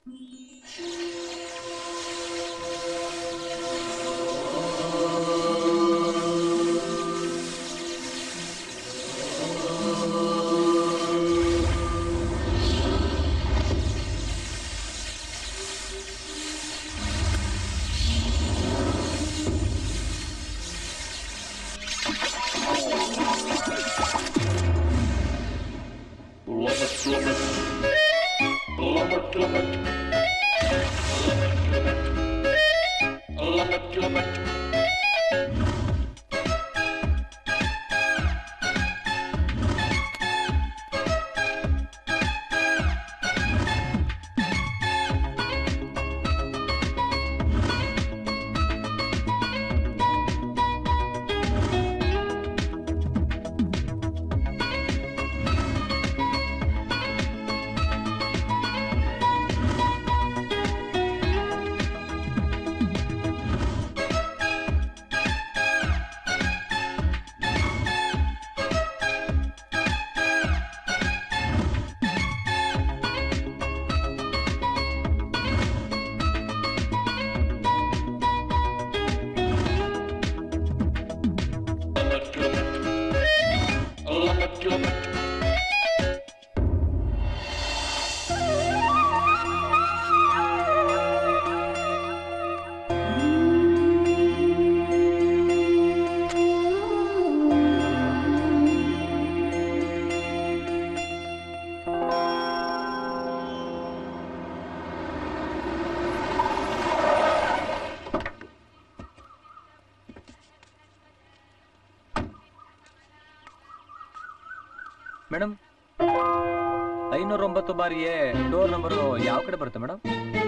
Madam ಐನೂರ ಒಂಬತ್ತು ಬಾರಿಗೆ ಡೋರ್ ನಂಬರ್ ಯಾವ ಕಡೆ ಬರುತ್ತೆ ಮೇಡಮ್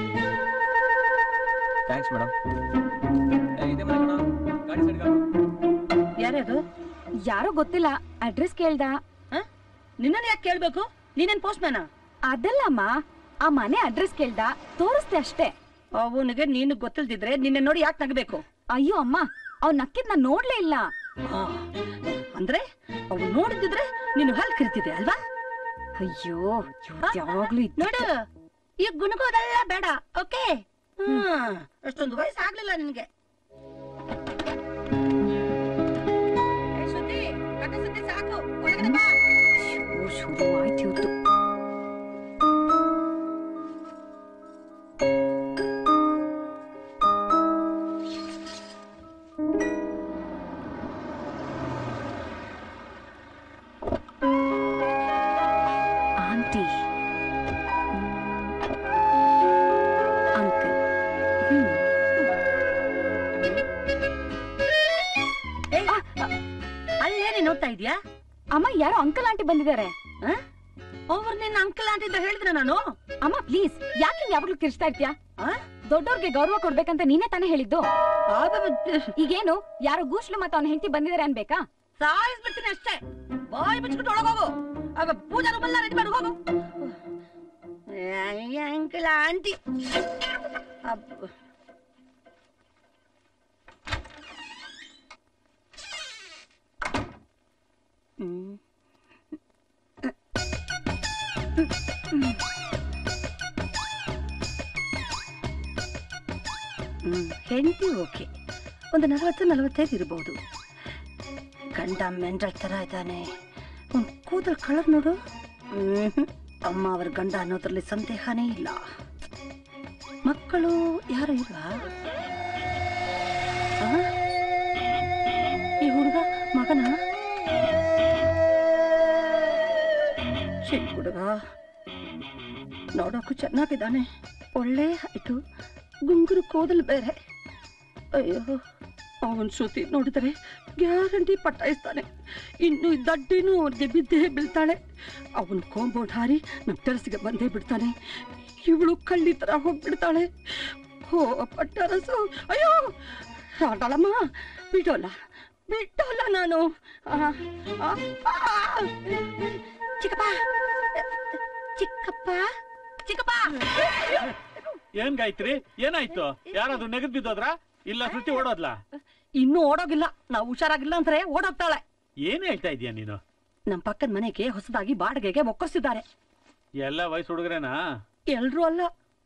ಥ್ಯಾಂಕ್ಸ್ ಮೇಡಮ್ ಇದೆ ಮನೆ ಕಣ ಗಾಡಿ ಸೈಡ್ಗೆ ಹಾಕು. ಯಾರ್ಯಾರು ಯಾರೋ ಗೊತ್ತಿಲ್ಲ ಅಡ್ರೆಸ್ ಕೇಳ್ದ ನಿನ್ನನ್ನ ಯಾಕೆ ಕೇಳ್ಬೇಕು ನೀನೇನ್ ಪೋಸ್ಟ್ ಮ್ಯಾನ ಅದಲ್ಲಮ್ಮ ಆ ಮನೆ ಅಡ್ರೆಸ್ ಕೇಳ್ದ ತೋರಿಸ್ದೆ ಅಷ್ಟೇ ಅವನಿಗೆ ನೀನು ಗೊತ್ತಿಲ್ದಿದ್ರೆ ನಿನ್ನೆ ನೋಡಿ ಯಾಕೆ ನಗಬೇಕು ಅಯ್ಯೋ ಅಮ್ಮ ಅವ್ನ್ ನಕ್ಕಿದ್ ನಾನ್ ನೋಡ್ಲೇ ಇಲ್ಲ ಅಂದ್ರೆ ಅವ್ನು ನೋಡಿದ್ರೆ ನೀನು ಹಲ್ ಕಿರ್ತಿದೆ ಅಲ್ವಾ ಅಯ್ಯೋ ಇವ್ರ್ದ್ ಯಾವಾಗ್ಲೂ ಇದ್ದಿದ್ದೆ. ನೋಡು ಈಗ ಗುಣಗೋದೆಲ್ಲ ಬೇಡ ಓಕೆ ಹ್ಮ್ ಅಷ್ಟೊಂದು ವಯಸ್ಸು ಆಗ್ಲಿಲ್ಲ ನಿನ್ಗೆ ಏ, ಸುದ್ದಿ, ಕಟ್ಟ ಸುದ್ದಿ ಸಾಕು ಒಳಗಡೆ ಬಾ ಅಯ್ಯೋ, ಶುರು ಆಯ್ತು ಇವ್ರ್ದು. ಆಂಟಿ ಅಂಕಲ್ ಹ್ಮ್ ಏ, ಅಲ್ಲೇನೇ ನೋಡ್ತಾ ಇದ್ಯಾ ಅಮ್ಮ ಯಾರೋ ಅಂಕಲ್ ಆಂಟಿ ಬಂದಿದ್ದಾರೆ ಅವ್ರು ನಿನ್ನ ಅಂಕಲ್ ಆಂಟಿ ಅಂತ ಹೇಳಿದ್ರೆ ನಾನು ಅಮ್ಮ ಪ್ಲೀಸ್ ಯಾಕೆ ಯಾವಾಗ್ಲೂ ಕಿರ್ಚ್ತಾ ಇರ್ತೀಯಾ ಆ? ದೊಡ್ಡವ್ರಿಗೆ ಗೌರವ ಕೊಡ್ಬೇಕಂತ ನೀನೇ ತಾನೇ ಹೇಳಿದ್ದು ಆ, ಬ- ಬ- ಈಗೇನು ಯಾರೋ ಗೂಶ್ಲು ಮತ್ತೆ ಅವ್ನ ಹೆಂಡತಿ ಬಂದಿದ್ದಾರೆ ಅನ್ಬೇಕಾ ಸಾಯಿಸ್ಬಿಡ್ತೀನಿ ಅಷ್ಟೇ ಬಾಯಿ ಬಿಚ್ಬಿಟ್ಟು ಒಳಗೋಗು ಆಗ ಪೂಜಾ ರೂಮೆಲ್ಲ ರೆಡಿ ಮಾಡಿ ಹೋಗು ಅಂಕಲ್ ಆಂಟಿ ಅಬ್ಬ. ಹ್ಮ್. ಹ್ಮ್ ಹೆಂಡತಿ ಓಕೆ ಒಂದು ನಲವತ್ತು ನಲವತ್ತೈದು ಇರಬಹುದು ಗಂಡ ಮೆಂಡಲ್ ತರ ಇದ್ದಾನೆ ಅವ್ನ್ ಕೂದಲ್ ಕಲರ್ ನೋಡು ಮ್ಹ್ಮ್. ಅಮ್ಮ ಅವರ ಗಂಡ ಅನ್ನೋದ್ರಲ್ಲಿ ಸಂದೇಹನೇ ಇಲ್ಲ ಮಕ್ಕಳು ಯಾರು ಇಲ್ವಾ ಆ? ಈ ಹುಡುಗ ಮಗನ ಚಿಕ್ಕ ಹುಡುಗ ನೋಡೋಕು ಚೆನ್ನಾಗಿದ್ದಾನೆ ಒಳ್ಳೆ ಹೈಟು ಗುಂಗುರು ಕೂದಲು ಬೇರೆ ಅಯ್ಯೋ ಅವನ್ ಶ್ರುತಿ ನೋಡಿದರೆ ಗ್ಯಾರಂಟಿ ಪಟ್ಟಾಯಿಸ್ತಾನೆ ಇನ್ನು ಈ ದಡ್ಡಿನೂ ಅವನಿಗೆ ಬಿದ್ದೇ ಬೀಳ್ತಾಳೆ ಅವನು ಕಾಂಪೌಂಡ್ ಹಾರಿ ನಮ್ಮ ಟೆರಸ್ಗೆ ಬಂದೇ ಬಿಡ್ತಾನೆ ಇವಳು ಕಳ್ಳಿ ತರ ಹೋಗ್ಬಿಡ್ತಾಳೆ ಹೋ ಪಟ್ಟರಸು ಅಯ್ಯೋ ಆಟಾಳಮ್ಮ ಬಿಡೋಲ್ಲ ಬಿಡೋಲ್ಲ ನಾನು ಆ, ಆ, ಆ. ಚಿಕ್ಕಪ್ಪ ಚಿಕ್ಕಪ್ಪ ಚಿಕ್ಕಪ್ಪ ಏನ್ ಗಾಯತ್ರಿ ಏನಾಯ್ತು ಯಾರಾದ್ರೂ ನೆಗದ್ ಬಿದ್ದೋದ್ರ ಇಲ್ಲ ಶ್ರುತಿ ಓಡೋದ್ಲ ಇನ್ನೂ ಓಡೋಗಿಲ್ಲ ನಾವು ಹುಷಾರಾಗಿಲ್ಲ ಅಂದ್ರೆ ಓಡೋಗ್ತಾಳೆ ಏನ್ ಹೇಳ್ತಾ ಇದೀಯ ನೀನು ನಮ್ಮ ಪಕ್ಕದ ಮನೆಗೆ ಹೊಸದಾಗಿ ಬಾಡಿಗೆಗೆ ಒಕ್ಕೊಸಿದ್ದಾರೆ ಎಲ್ಲ ವಯಸ್ಸು ಹುಡುಗರೇನಾ ಎಲ್ರೂ ಅಲ್ಲ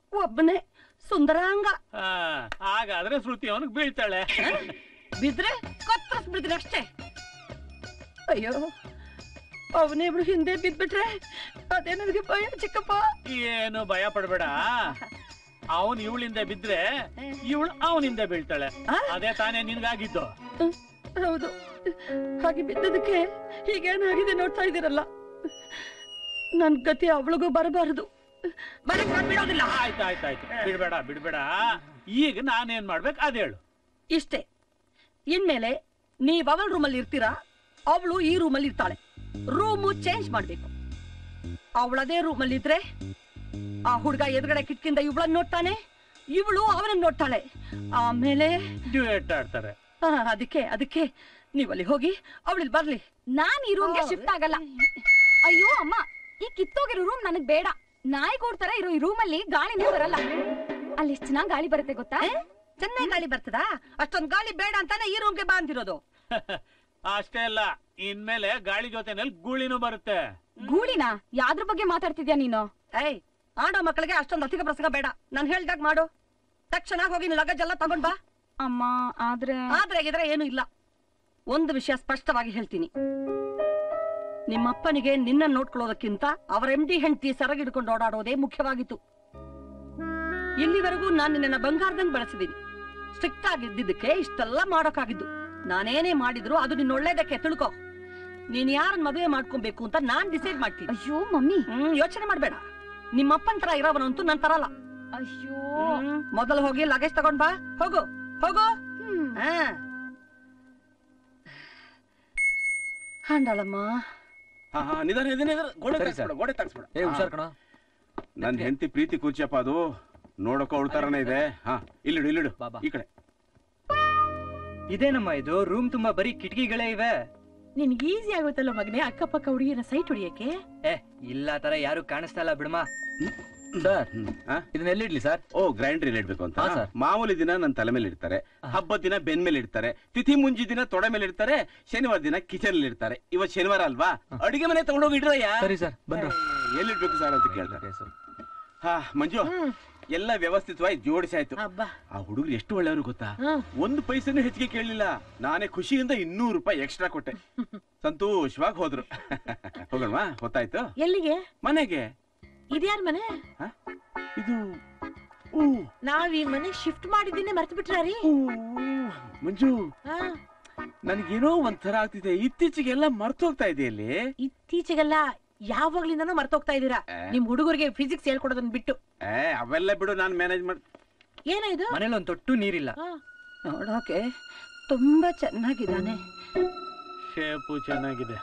ಒಬ್ಬನೇ ಸುಂದರಾಂಗ ಆ, ಹಾಗಾದ್ರೆ ಶ್ರುತಿ ಅವನಿಗೆ ಬೀಳ್ತಾಳೆ ಬಿದ್ರೆ ಕತ್ತರಿಸ್ ಬಿದ್ರೆ ಅಷ್ಟೇ ಅಯ್ಯೋ ಅವನೇ ಇಬ್ರು ಹಿಂದೆ ಬಿದ್ಬಿಟ್ರೆ ಅದೇ ನನಗೆ ಭಯ ಚಿಕ್ಕಪ್ಪ ಏನು ಭಯ ಪಡ್ಬೇಡ ಅವನ್ ಇವಳಿಂದ ಬಿದ್ರೆ ಇವಳು ಅವನಿಂದ ಬೀಳ್ತಾಳೆ ಆ? ಅದೇ ತಾನೇ ನಿನ್ಗಾಗಿದ್ದು ಹೌದು ಹಾಗೆ ಬಿದ್ದದಕ್ಕೆ ಹೀಗೇನಾಗಿದೆ ನೋಡ್ತಾ ಇದ್ದೀರಲ್ಲ ನನ್ ಗತಿ ಅವಳಿಗೂ ಬರಬಾರದು ಬರಕ್ ನಾನ್ ಬಿಡೋದಿಲ್ಲ ಆಯ್ತು ಆಯ್ತು ಆಯ್ತು ಬಿಡ್ಬೇಡ ಬಿಡ್ಬೇಡ ಈಗ ನಾನೇನ್ ಮಾಡ್ಬೇಕು ಅದ್ ಹೇಳು ಇಷ್ಟೇ ಇನ್ಮೇಲೆ ನೀವ್ ಅವಳ ರೂಮಲ್ಲಿ ಇರ್ತೀರಾ ಅವಳು ಈ ರೂಮಲ್ಲಿ ಇರ್ತಾಳೆ ರೂಮು ಚೇಂಜ್ ಮಾಡ್ಬೇಕು ಅವಳದೇ ರೂಮಲ್ಲಿ ಇದ್ರೆ ಆ ಹುಡುಗ ಎದುರುಗಡೆ ಕಿಟ್ಕಿಂದ ಇವಳನ್ನ ನೋಡ್ತಾನೆ ಇವಳು ಅವನನ್ನ ನೋಡ್ತಾಳೆ ಆಮೇಲೆ ಡ್ಯೂಯೆಟ್ ಆಡ್ತಾರೆ ಆ, ಅದಕ್ಕೆ ಅದಕ್ಕೆ ನೀವಲ್ಲಿ ಹೋಗಿ ಅವಳಿಲ್ ಬರ್ಲಿ ನಾನ್ ಈ ರೂಮ್ಗೆ ಶಿಫ್ಟ್ ಆಗಲ್ಲ ಅಯ್ಯೋ ಅಮ್ಮ ಈ ಕಿತ್ತೋಗಿರೋ ರೂಮ್ ನನಗ್ ಬೇಡ ನಾಯಿಗೋಡ್ ತರ ಇರೋ ಈ ರೂಮಲ್ಲಿ ಗಾಳಿನೇ ಬರಲ್ಲ ಅಲ್ಲಿ ಎಷ್ಟು ಚೆನ್ನಾಗ್ ಗಾಳಿ ಬರುತ್ತೆ ಗೊತ್ತಾ ಚೆನ್ನಾಗಿ ಗಾಳಿ ಬರ್ತದಾ ಅಷ್ಟೊಂದ್ ಗಾಳಿ ಬೇಡ ಅಂತಾನೆ ಈ ರೂಮ್ಗೆ ಬಾ ಅಂತಿರೋದು ಅಷ್ಟೇ ಅಲ್ಲ ಇನ್ಮೇಲೆ ಗಾಳಿ ಜೊತೆನಲ್ಲಿ ಗೂಳಿನೂ ಬರುತ್ತೆ ಗೂಳಿನ ಯಾವ್ದ್ರ ಬಗ್ಗೆ ಮಾತಾಡ್ತಿದ್ಯಾ ನೀನು ಏಯ್ ಆಡೋ ಮಕ್ಕಳಿಗೆ ಅಷ್ಟೊಂದು ಅಧಿಕ ಪ್ರಸಂಗ ಬೇಡ ನಾನು ಹೇಳ್ದಾಗ ಮಾಡು ತಕ್ಷಣ ಹೋಗಿ ನಿನ್ ಲಗೇಜ್ ಎಲ್ಲ ತಗೊಂಡ್ ಬಾ ಅಮ್ಮ ಆದ್ರೆ ಆದ್ರೆ ಇದ್ರೆ ಏನು ಇಲ್ಲ ಒಂದು ವಿಷಯ ಸ್ಪಷ್ಟವಾಗಿ ಹೇಳ್ತೀನಿ ನಿಮ್ಮಪ್ಪನಿಗೆ ನಿನ್ನ ನೋಡ್ಕೊಳ್ಳೋದಕ್ಕಿಂತ ಅವರ ಎಂ ಡಿ ಹೆಂಡತಿ ಸರಗಿಡ್ಕೊಂಡು ಓಡಾಡೋದೇ ಮುಖ್ಯವಾಗಿತ್ತು ಇಲ್ಲಿವರೆಗೂ ನಾನು ನಿನ್ನ ಬಂಗಾರದಂಗ್ ಬೆಳೆಸಿದ್ದೀನಿ ಸ್ಟ್ರಿಕ್ಟ್ ಆಗಿದ್ದಿದ್ದಕ್ಕೆ ಇಷ್ಟೆಲ್ಲ ಮಾಡೋಕ್ಕಾಗಿದ್ದು ನಾನೇನೇ ಮಾಡಿದ್ರು ಅದು ನಿನ್ನ ಒಳ್ಳೇದಕ್ಕೆ ತಿಳ್ಕೊ ನೀನ್ ಯಾರನ್ನ ಮದುವೆ ಮಾಡ್ಕೊಬೇಕು ಅಂತ ನಾನ್ ಡಿಸೈಡ್ ಮಾಡ್ತೀನಿ ಅಯ್ಯೋ ಮಮ್ಮಿ ಹ್ಮ್ ಯೋಚನೆ ಮಾಡ್ಬೇಡ ನಿಮ್ಮಪ್ಪನ್ ತರ ಇರೋವನಂತೂ ನಾನ್ ತರಲ್ಲ ಅಯ್ಯೋ ಹ್ಮ್, ಮೊದಲು ಹೋಗಿ ಲಗೇಜ್ ತಗೊಂಡ್ ಬಾ ಹೋಗು ಹೋಗು ಹ್ಮ್. ಹಾ ಹಾಂಡಳಮ್ಮ ಹಾ ಹಾ ನಿಧಾನ ನಿಧಾನ ನಿಧಾನ. ಗೋಡೆ ಸರಿ, ತಾಗ್ಸ್ಬೇಡ ಸರ್. ಗೋಡೆ ತಾಗ್ಸ್ಬೇಡ ಏ ಹುಷಾರ್ ಕಣ ನನ್ ಹೆಂಡತಿ ಪ್ರೀತಿ ಕೂರ್ಚಪ್ಪ ಅದು ನೋಡಕ್ಕೋ ಅವಳ ತರನೇ ಇದೆ ಹಾ ಇಲ್ಲಿಡು ಇಲ್ಲಿಡು ಬಾ, ಬಾ. ಈ ಕಡೆ ಇದೇನಮ್ಮ ಇದು ರೂಮ್ ತುಂಬಾ ಬರೀ ಕಿಟಕಿಗಳೇ ಇವೆ ನಿನ್ಗೆ ಈಸಿ ಆಗುತ್ತಲ್ಲ ಮಗನೇ ಅಕ್ಕಪಕ್ಕ ಹುಡುಗಿನ ಸೈಟ್ ಹೊಡಿಯಕ್ಕೆ ಏ ಇಲ್ಲ ಆ ತರ ಯಾರು ಕಾಣಿಸ್ತಾ ಇಲ್ಲ ಬಿಡಮ್ಮ ಸರ್ ಹ್ಮ್. ಆ? ಇದನ್ನ ಎಲ್ಲಿಡ್ಲಿ ಸರ್ ಓ ಗ್ರೈಂಡರ್ ಇಲ್ಲಿ ಇಡ್ಬೇಕು ಅಂತ ಹಾ, ಸರ್. ಮಾಮೂಲಿ ದಿನ ನನ್ನ ತಲೆ ಮೇಲೆ ಇಡ್ತಾರೆ ಹಬ್ಬದ ದಿನ ಬೆನ್ ಮೇಲೆ ಇಡ್ತಾರೆ ತಿಥಿ ಮುಂಜಿ ದಿನ ತೊಡೆ ಮೇಲೆ ಇಡ್ತಾರೆ ಶನಿವಾರ ದಿನ ಕಿಚನ್ ಅಲ್ಲಿ ಇಡ್ತಾರೆ ಇವತ್ ಶನಿವಾರ ಅಲ್ವಾ ಅಡಿಗೆ ಮನೆ ತಗೊಂಡೋಗಿ ಇಡ್ರಯ್ಯ ಸರಿ ಸರ್ ಬಂದ್ರು ಎಲ್ಲಿಡ್ಬೇಕು ಸರ್ ಅಂತ ಕೇಳ್ತಾರೆ ಹಾ ಮಂಜು ಎಲ್ಲ ವ್ಯವಸ್ಥಿತವಾಗಿ ಜೋಡಿಸಿ ಆಯ್ತು ಅಬ್ಬಾ ಆ ಹುಡುಗರು ಎಷ್ಟು ಒಳ್ಳೆಯವರು ಗೊತ್ತಾ ಹ್ಮ್. ಒಂದು ಪೈಸೆನೂ ಹೆಚ್ಚಿಗೆ ಕೇಳಲಿಲ್ಲ ನಾನೇ ಖುಷಿಯಿಂದ ಇನ್ನೂರು ರೂಪಾಯಿ ಎಕ್ಸ್ಟ್ರಾ ಕೊಟ್ಟೆ ಸಂತೋಷವಾಗಿ ಹೋದ್ರು ಹೋಗೋಣವಾ ಹೊತ್ತಾಯ್ತು ಎಲ್ಲಿಗೆ ಮನೆಗೆ ಇದ್ಯಾರ ಮನೆ ಹ? ಇದು ಊ, ನಾವ್ ಈ ಮನೆ ಶಿಫ್ಟ್ ಮಾಡಿದ್ದೀನಿ ಮರ್ತು ಬಿಟ್ರಾರಿ ಊ, ಮಂಜು ನನಗೇನೋ ಒಂಥರ ಆಗ್ತಿದೆ ಇತ್ತೀಚೆಗೆಲ್ಲ ಮರ್ತು ಹೋಗ್ತಾ ಇದೆ ಇಲ್ಲಿ ಇತ್ತೀಚೆಗೆಲ್ಲ ಯಾವಾಗ್ಲಿಂದನೂ ಮರ್ತೋಗ್ತಾ ಇದೀರಾ ಏ. ನಿಮ್ ಹುಡುಗರಿಗೆ ಫಿಸಿಕ್ಸ್ ಹೇಳ್ಕೊಡೋದನ್ನ ಬಿಟ್ಟು ಏ ಅವೆಲ್ಲ ಬಿಡು ನಾನು ಮ್ಯಾನೇಜ್ ಮಾಡ್ ಏನೋ ಇದು ಮನೇಲಿ ಒಂದ್ ತೊಟ್ಟು ನೀರಿಲ್ಲ ಹಾ. ನೋಡೋಕೆ ತುಂಬಾ ಚೆನ್ನಾಗಿದ್ದಾನೆ ಶೇಪು ಚೆನ್ನಾಗಿದೆ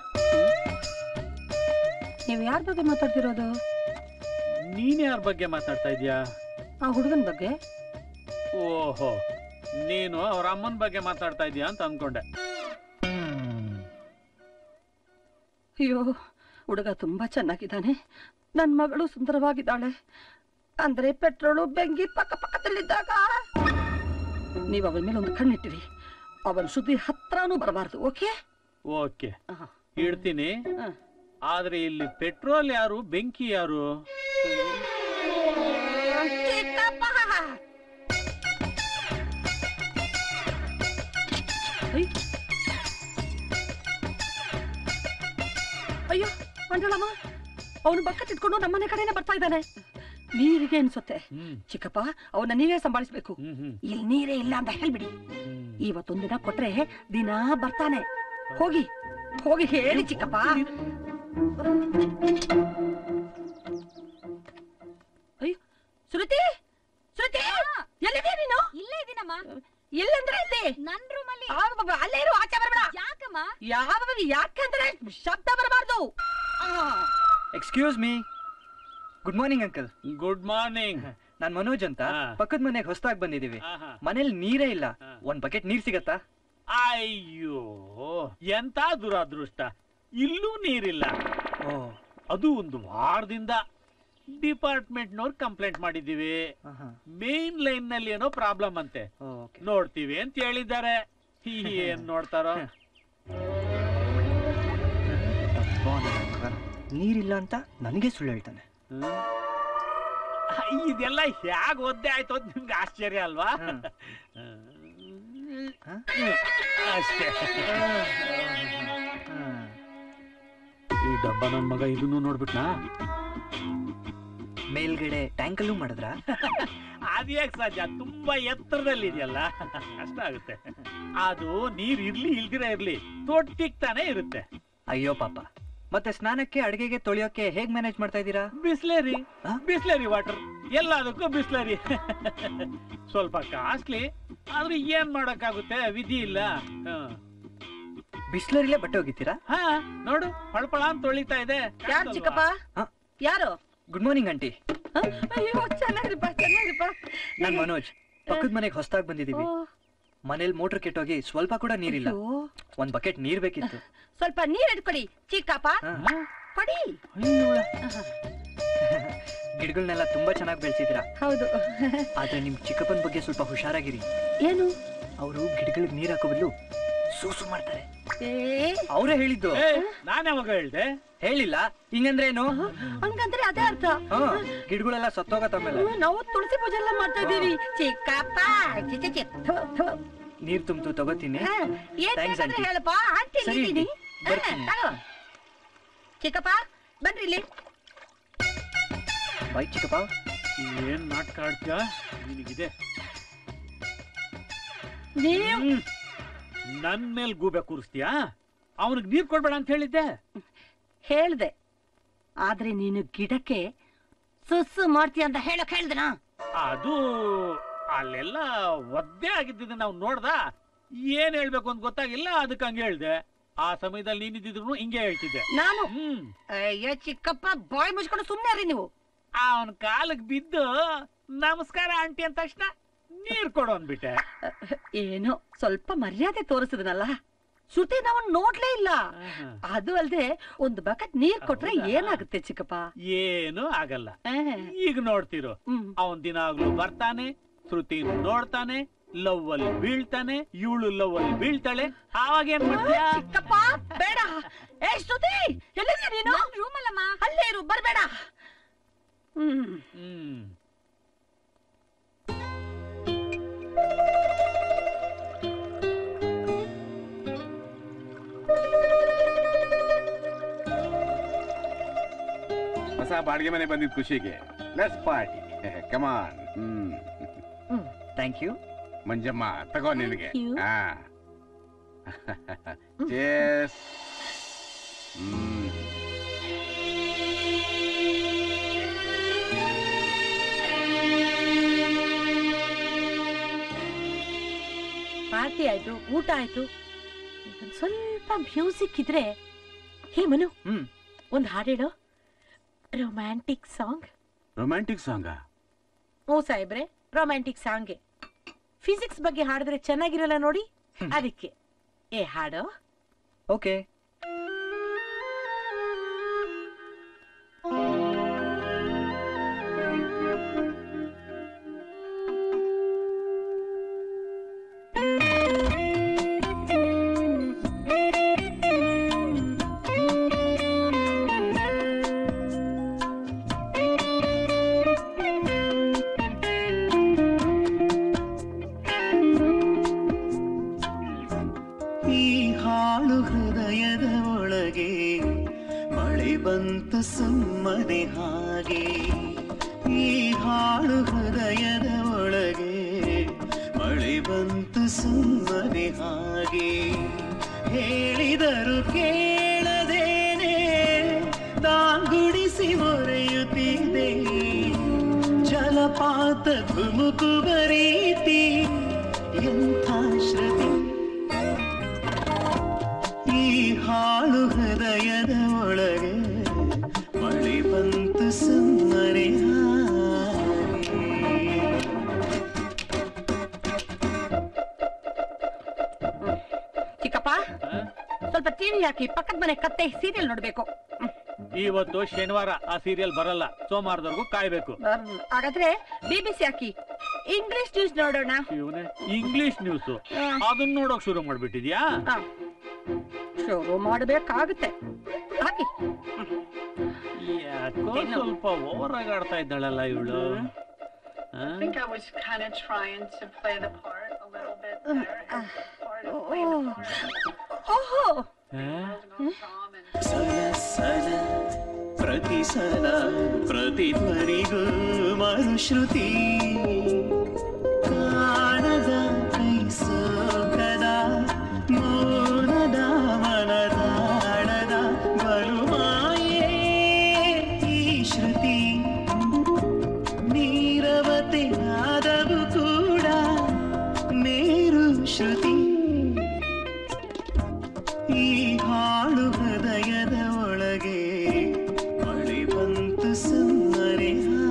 ನೀವ್ ಯಾರ ಬಗ್ಗೆ ಮಾತಾಡ್ತಿರೋದು ನೀನ್ ಯಾರ ಬಗ್ಗೆ ಮಾತಾಡ್ತಾ ಇದೀಯಾ ಆ ಹುಡುಗನ ಬಗ್ಗೆ ಓಹೋ ನೀನು ಅವ್ರ ಅಮ್ಮನ ಬಗ್ಗೆ ಮಾತಾಡ್ತಾ ಇದೀಯಾ ಅಂತ ಅನ್ಕೊಂಡೆ ಅಯ್ಯೋ ಹುಡುಗ ತುಂಬಾ ಚೆನ್ನಾಗಿದ್ದಾನೆ ನನ್ ಮಗಳು ಸುಂದರವಾಗಿದ್ದಾಳೆ ಅಂದ್ರೆ ಪೆಟ್ರೋಲು ಬೆಂಕಿ ಪಕ್ಕ ಪಕ್ಕದಲ್ಲಿದ್ದಾಗ ನೀವ್ ಅವನ ಮೇಲೆ ಒಂದು ಕಣ್ಣಿಟ್ಟಿರಿ ಅವನ ಸುದ್ದಿ ಹತ್ರನೂ ಬರಬಾರ್ದು ಓಕೆ ಓಕೆ ಆಹಾ. ಇಡ್ತೀನಿ ಹ. ಆದ್ರೆ ಇಲ್ಲಿ ಪೆಟ್ರೋಲ್ ಯಾರು ಬೆಂಕಿ ಯಾರು ಚಿಕ್ಕಪ್ಪ. ಅಯ್ಯ್. ಅಯ್ಯೋ ಮಂಡಳಮ್ಮ ಅವನು ಬಕೆಟ್ ಇಟ್ಕೊಂಡು ನಮ್ಮನೆ ಕಡೆನೆ ಬರ್ತಾ ಇದ್ದಾನೆ ನೀರಿಗೆ ಅನ್ಸುತ್ತೆ ಹ್ಮ್ ಚಿಕ್ಕಪ್ಪ ಅವನ್ನ ನೀವೇ ಸಂಭಾಳಿಸ್ಬೇಕು ಹ್ಮ್ ಹ್ಮ್ ಇಲ್ಲಿ ನೀರೇ ಇಲ್ಲ ಅಂತ ಹೇಳ್ಬಿಡಿ ಹ್ಮ್. ಇವತ್ತೊಂದ್ ದಿನ ಕೊಟ್ರೆ ದಿನ ಬರ್ತಾನೆ ಹೋಗಿ ಹೋಗಿ ಹೇಳಿ ಚಿಕ್ಕಪ್ಪ ಅಯ್ಯೋ ಶ್ರುತಿ ಶ್ರುತಿ ಎಲ್ಲಿದೆ ನೀನು ಇಲ್ಲೇ ಇದೀನಮ್ಮ ಇಲ್ಲಂದ್ರೆ ಇಲ್ಲಿ ನನ್ ರೂಮಲ್ಲಿ ಆಬಾಬಾ, ಅಲ್ಲೇ ಇರು ಆಚೆ ಬರಬೇಡ ಯಾಕಮ್ಮ ಯಾವ ಯಾಕಂದ್ರೆ ಶಬ್ದ ಬರಬಾರ್ದು excuse me good morning uncle good morning ನಾನ್ ಮನೋಜ್ ಅಂತ ಹಾ. ಪಕ್ಕದ ಮನೆಗೆ ಹೊಸದಾಗಿ ಬಂದಿದೀವಿ ಆಹಾ. ಮನೇಲಿ ನೀರೇ ಇಲ್ಲ ಹಾ. ಒಂದ್ ಬಕೆಟ್ ನೀರ್ ಸಿಗತ್ತಾ ಅಯ್ಯೋ ಎಂತ ದುರಾದೃಷ್ಟ ಇಲ್ಲೂ ನೀರಿಲ್ಲ ಓ ಅದು ಒಂದು ವಾರದಿಂದ ಡಿಪಾರ್ಟ್ಮೆಂಟ್ ನವ್ರು ಕಂಪ್ಲೇಂಟ್ ಮಾಡಿದೀವಿ ಆಹಾ. ಮೇನ್ ಲೈನ್ ನಲ್ಲಿ ಏನೋ ಪ್ರಾಬ್ಲಮ್ ಅಂತೆ ಓ, okay. ನೋಡ್ತೀವಿ ಅಂತ ಹೇಳಿದ್ದಾರೆ ಏನ್ ನೋಡ್ತಾರೋ ಅಬ್ಬಾ, ನನ್ ಮಗ. ನೀರಿಲ್ಲ ಅಂತ ನನಗೆ ಸುಳ್ಳು ಹೇಳ್ತಾನೆ ಹ್ಮ್? ಇದೆಲ್ಲ ಹ್ಯಾಗ್ ಒದ್ದೆ ಆಯ್ತು ಅಂತ ನಿಮ್ಗೆ ಆಶ್ಚರ್ಯ ಅಲ್ವಾ ಹ್ಮ್. ಹ? ಅಷ್ಟೇ ಹ್ಮ್. ಈ ಡಬ್ಬ ನನ್ ಮಗ ಇದನ್ನು ನೋಡ್ಬಿಟ್ನಾ ಮೇಲ್ಗಡೆ ಟ್ಯಾಂಕಲ್ಲೂ ಮಾಡಿದ್ರ ಅದ್ಯಾಕ್ ಸಾಧ್ಯ ತುಂಬಾ ಎತ್ತರದಲ್ಲಿ ಇದೆಯಲ್ಲ ಕಷ್ಟ ಆಗುತ್ತೆ ಅದು ನೀರ್ ಇರ್ಲಿ ಇಲ್ದಿರ ಇರ್ಲಿ ತೊಟ್ಟಿಗ್ ತಾನೇ ಇರುತ್ತೆ ಅಯ್ಯೋ ಪಾಪ ಮತ್ತೆ ಸ್ನಾನಕ್ಕೆ ಅಡಿಗೆಗೆ ತೊಳೆಯೋಕೆ ಹೇಗ್ ಮ್ಯಾನೇಜ್ ಮಾಡ್ತಾ ಇದ್ದೀರಾ ಬಿಸ್ಲೇರಿ ಆ? ಬಿಸ್ಲೇರಿ ವಾಟರ್ ಎಲ್ಲದಕ್ಕೂ ಬಿಸ್ಲೇರಿ ಸ್ವಲ್ಪ ಕಾಸ್ಟ್ಲಿ ಆದ್ರೆ ಏನ್ ಮಾಡಕ್ಕಾಗುತ್ತೆ ವಿಧಿ ಇಲ್ಲ ಹ. ಬಿಸ್ಲರಿಲೇ ಬಟ್ಟೆ ಹೋಗಿತ್ತೀರಾ ಹಾ ನೋಡು ಪಳಪಳ ಅಂತ ತೊಳಿತಾ ಇದೆ ಯಾರು ಚಿಕ್ಕಪ್ಪ ಹ? ಯಾರು ಗುಡ್ ಮಾರ್ನಿಂಗ್ ಆಂಟಿ ಹ? ಅಯ್ಯೋ ಚೆನ್ನಾಗಿರಪ್ಪ ಚೆನ್ನಾಗಿರಪ್ಪ ನಾನ್ ಮನೋಜ್ ಪಕ್ಕದ ಮನೆಗೆ ಹೊಸದಾಗಿ ಬಂದಿದೀವಿ ಮನೇಲಿ ಮೋಟರ್ ಕೆಟ್ಟೋಗಿ ಸ್ವಲ್ಪ ಕೂಡ ನೀರಿಲ್ಲ ಅಯ್ಯೋ, ಒಂದ್ ಬಕೆಟ್ ನೀರ್ ಬೇಕಿತ್ತು ಸ್ವಲ್ಪ ನೀರ್ ಹಿಡ್ಕೊಡಿ ಚಿಕ್ಕಪ್ಪ ಹಾ. ಕೊಡಿ ಗಿಡಗಳನ್ನೆಲ್ಲ ತುಂಬಾ ಚೆನ್ನಾಗಿ ಬೆಳೆಸಿದೀರಾ ಹೌದು ಆದ್ರೆ ನಿಮ್ ಚಿಕ್ಕಪ್ಪನ ಬಗ್ಗೆ ಸ್ವಲ್ಪ ಹುಷಾರಾಗಿರಿ ಏನು ಅವರು ಗಿಡಗಳಿಗೆ ನೀರ್ ಹಾಕೋ ಬದಲು ಸೂಸು ಮಾಡ್ತಾರೆ ಏ ಅವರೇ ಹೇಳಿದ್ದು ಏ ನಾನ್ ಯಾವಾಗ ಹೇಳ್ದೆ ಹೇಳಿಲ್ಲ ಹಿಂಗಂದ್ರೆ ಏನು ಹಂಗಂದ್ರೆ ಅದೇ ಅರ್ಥ ಹಾ ಗಿಡಗಳೆಲ್ಲ ಸತ್ತೋಗತ್ತ ಆಮೇಲೆ ಹ್ಮ್, ನಾವು ತುಳಸಿ ಪೂಜೆ ಎಲ್ಲ ಮಾಡ್ತಾ ಇದೀವಿ ಚಿಕ್ಕಪ್ಪ ಚಿ, ಚಿ, ಚಿ. ಥು, ಥು. ನೀರ್ ತುಂಬ್ತು ತಗೋತೀನಿ ಹಾ, ಏನ್ Thanks, ಬೇಕಾದ್ರೆ aunty. ಹೇಳಪ್ಪ ಆಂಟಿ ಸರಿ, ಇದ್ದೀನಿ aunty. ಬರ್ತೀನಿ. ಚಿಕ್ಕಪ್ಪ ಬನ್ರಿ ಇಲ್ಲಿ ಬಾಯ್ ಚಿಕ್ಕಪ್ಪ ಏನ್ ನಾಟಕ ಆಡ್ತೀಯ ನಿನಗಿದೆ ನೀವು ಹ್ಮ್. ನನ್ ಮೇಲ್ ಗೂಬೆ ಕೂರಿಸ್ತೀಯಾ ಅವನಿಗೆ ನೀರ್ ಕೊಡ್ಬೇಡ ಅಂತ ಹೇಳಿದ್ದೆ ಹೇಳ್ದೆ ಆದ್ರೆ ನೀನು ಗಿಡಕ್ಕೆ ಸುಸ್ಸು ಮಾಡ್ತೀಯ ಅಂತ ಹೇಳಕ್ ಹೇಳ್ದನಾ ಅದು ಅಲ್ಲೆಲ್ಲ ಒದ್ದೆ ಆಗಿದ್ದ ನಾವು ನೋಡ್ದ ಏನ್ ಹೇಳ್ಬೇಕು ಅಂತ ಗೊತ್ತಾಗಿಲ್ಲ ಅದಕ್ಕೆ ಹಂಗೆ ಹೇಳ್ದೆ ಆ ಸಮಯದಲ್ಲಿ ನೀನಿದ್ರು ಹಿಂಗೆ ಹೇಳ್ತಿದ್ದೆ ನಾನು ಹ್ಮ್ ಅಯ್ಯೋ ಚಿಕ್ಕಪ್ಪ ಬಾಯ್ ಮುಚ್ಕೊಂಡು ಸುಮ್ನೆ ರೀ ನೀವು ಅವನ ಕಾಲಕ್ ಬಿದ್ದು ನಮಸ್ಕಾರ ಆಂಟಿ ಅಂದ ತಕ್ಷಣ ನೀರ್ ಕೊಡು ಅಂದ್ಬಿಟ್ಟೆ ಏನೋ ಸ್ವಲ್ಪ ಮರ್ಯಾದೆ ತೋರಿಸಿದ್ನಲ್ಲ ಶ್ರುತಿ ನಾವು ನೋಡ್ಲೇ ಇಲ್ಲ ಅದು ಅಲ್ದೆ ಒಂದು ಬಕೆಟ್ ನೀರ್ ಕೊಟ್ರೆ ಹೌದಾ? ಏನಾಗುತ್ತೆ ಚಿಕ್ಕಪ್ಪ ಏನು ಆಗಲ್ಲ ಆ, ಈಗ ನೋಡ್ತಿರು ಹ್ಮ್. ಅವನ್ ದಿನಾಗ್ಲೂ ಬರ್ತಾನೆ ಶ್ರುತಿ ನೋಡ್ತಾನೆ ಲವ್ ಅಲ್ಲಿ ಬೀಳ್ತಾನೆ ಇವಳು ಲವ್ ಅಲ್ಲಿ ಬೀಳ್ತಾಳೆ ಆವಾಗ ಏನ್ ಮಾಡ್ತೀಯಾ ಚಿಕ್ಕಪ್ಪ ಬೇಡ ಏ ಶ್ರುತಿ ಎಲ್ಲಿದ್ಯಾ ನೀನು ರೂಮ್ ಅಲ್ಲಮ್ಮ ಅಲ್ಲೇ ಇರು ಬರ್ಬೇಡ ಹ್ಮ್ ಹ್ಮ್ ಹೊಸ ಬಾಡಿಗೆ ಮನೆ ಬಂದಿದ್ ಖುಷಿಗೆ let's party come on hmm thank you Manjamma ತಗೋ ನಿನಗೆ Thank you. ಹಾ Cheers. ಹ್ಮ್ ಪಾರ್ಟಿ ಆಯ್ತು ಊಟ ಆಯ್ತು ಒಂದ್ ಸ್ವಲ್ಪ ಮ್ಯೂಸಿಕ್ ಇದ್ರೆ ಹೇ ಮನು ಹ್ಮ್ ಒಂದ್ ಹಾಡೇಳು ರೊಮ್ಯಾಂಟಿಕ್ ಸಾಂಗ್ ರೊಮ್ಯಾಂಟಿಕ್ ಸಾಂಗಾ ಓ ಸಾಹೇಬ್ರೆ ರೊಮ್ಯಾಂಟಿಕ್ ಸಾಂಗ್ಗೆ ಫಿಸಿಕ್ಸ್ ಬಗ್ಗೆ ಹಾಡಿದ್ರೆ ಚೆನ್ನಾಗಿರಲ್ಲ ನೋಡಿ ಅದಕ್ಕೆ ಏ ಹಾಡು ಓಕೆ ಈ ಹಾಳು ಹೃದಯದ ಒಳಗೆ ಮಳೆ ಬಂತು ಸುಮ್ಮನೆ ಹಾಗೆ ಈ ಹಾಳು ಹೃದಯದ ಒಳಗೆ ಮಳೆ ಬಂತು ಸುಮ್ಮನೆ ಹಾಗೆ ಹೇಳಿದರು ಕೇಳದೇನೆ ತಾಂಗುಡಿಸಿ ಮೊರೆಯುತ್ತಿದೆ ಜಲಪಾತ ಧುಮುಕುವ ರೀತಿ ಎಂಥ ಶ್ರುತಿ ಈ ಹಾಳು ಹೃದಯದ ಒಳಗೆ ಮಳೆ ಬಂತು ಸುಮ್ಮನೆ ಹಾಗೆ. ಚಿಕ್ಕಪ್ಪ ಸ್ವಲ್ಪ ಟಿವಿ ಹಾಕಿ ಪಕ್ಕದ ಮನೆ ಕತ್ತೆ ಸೀರಿಯಲ್ ನೋಡ್ಬೇಕು ಹ್ಮ್. ಇವತ್ತು ಶನಿವಾರ ಆ ಸೀರಿಯಲ್ ಬರಲ್ಲ ಸೋಮವಾರದವರೆಗೂ ಕಾಯ್ಬೇಕು ಬರ್- ಹಾಗಾದ್ರೆ ಬಿಬಿಸಿ ಹಾಕಿ ಇಂಗ್ಲಿಷ್ ನ್ಯೂಸ್ ನೋಡೋಣ ಇವನೇ ಇಂಗ್ಲಿಷ್ ನ್ಯೂಸ್ ಹಾ. ಅದನ್ನ ನೋಡೋಕ್ ಶುರು ಮಾಡ್ಬಿಟ್ಟಿದ್ಯಾ ಹಾ. ಶುರು ಮಾಡಬೇಕಾಗುತ್ತೆ ಹಾಕಿ ಹ್ಮ್. ಯಾಕೋ ಸ್ವಲ್ಪ ಓವರ್ ಆಗಿ ಆಡ್ತಾ ಇದ್ದಾಳಲ್ಲ ಇವಳು I think I was kind of trying to play the part a little bit there. and part of playing the part ಓಹೋ of prom and ಸಲ ಸಲ ಪ್ರತಿ ಸಲ ಪ್ರತಿಧ್ವನಿಗೂ ಮರುಶ್ರುತಿ ಕಾಣದ ಕೈ ಸೋಕದ ಮೌನದ ಮನದಾಳದ ಬಲು ಮಾಯೇ ಈ ಶ್ರುತಿ ನೀರವತೆ ಆದವು ಕೂಡ ಮೇರು ಶ್ರುತಿ ಈ ಹಾಳು ಹೃದಯದ ಒಳಗೆ ಮಳೆ ಬಂತು ಸುಮ್ಮನೆ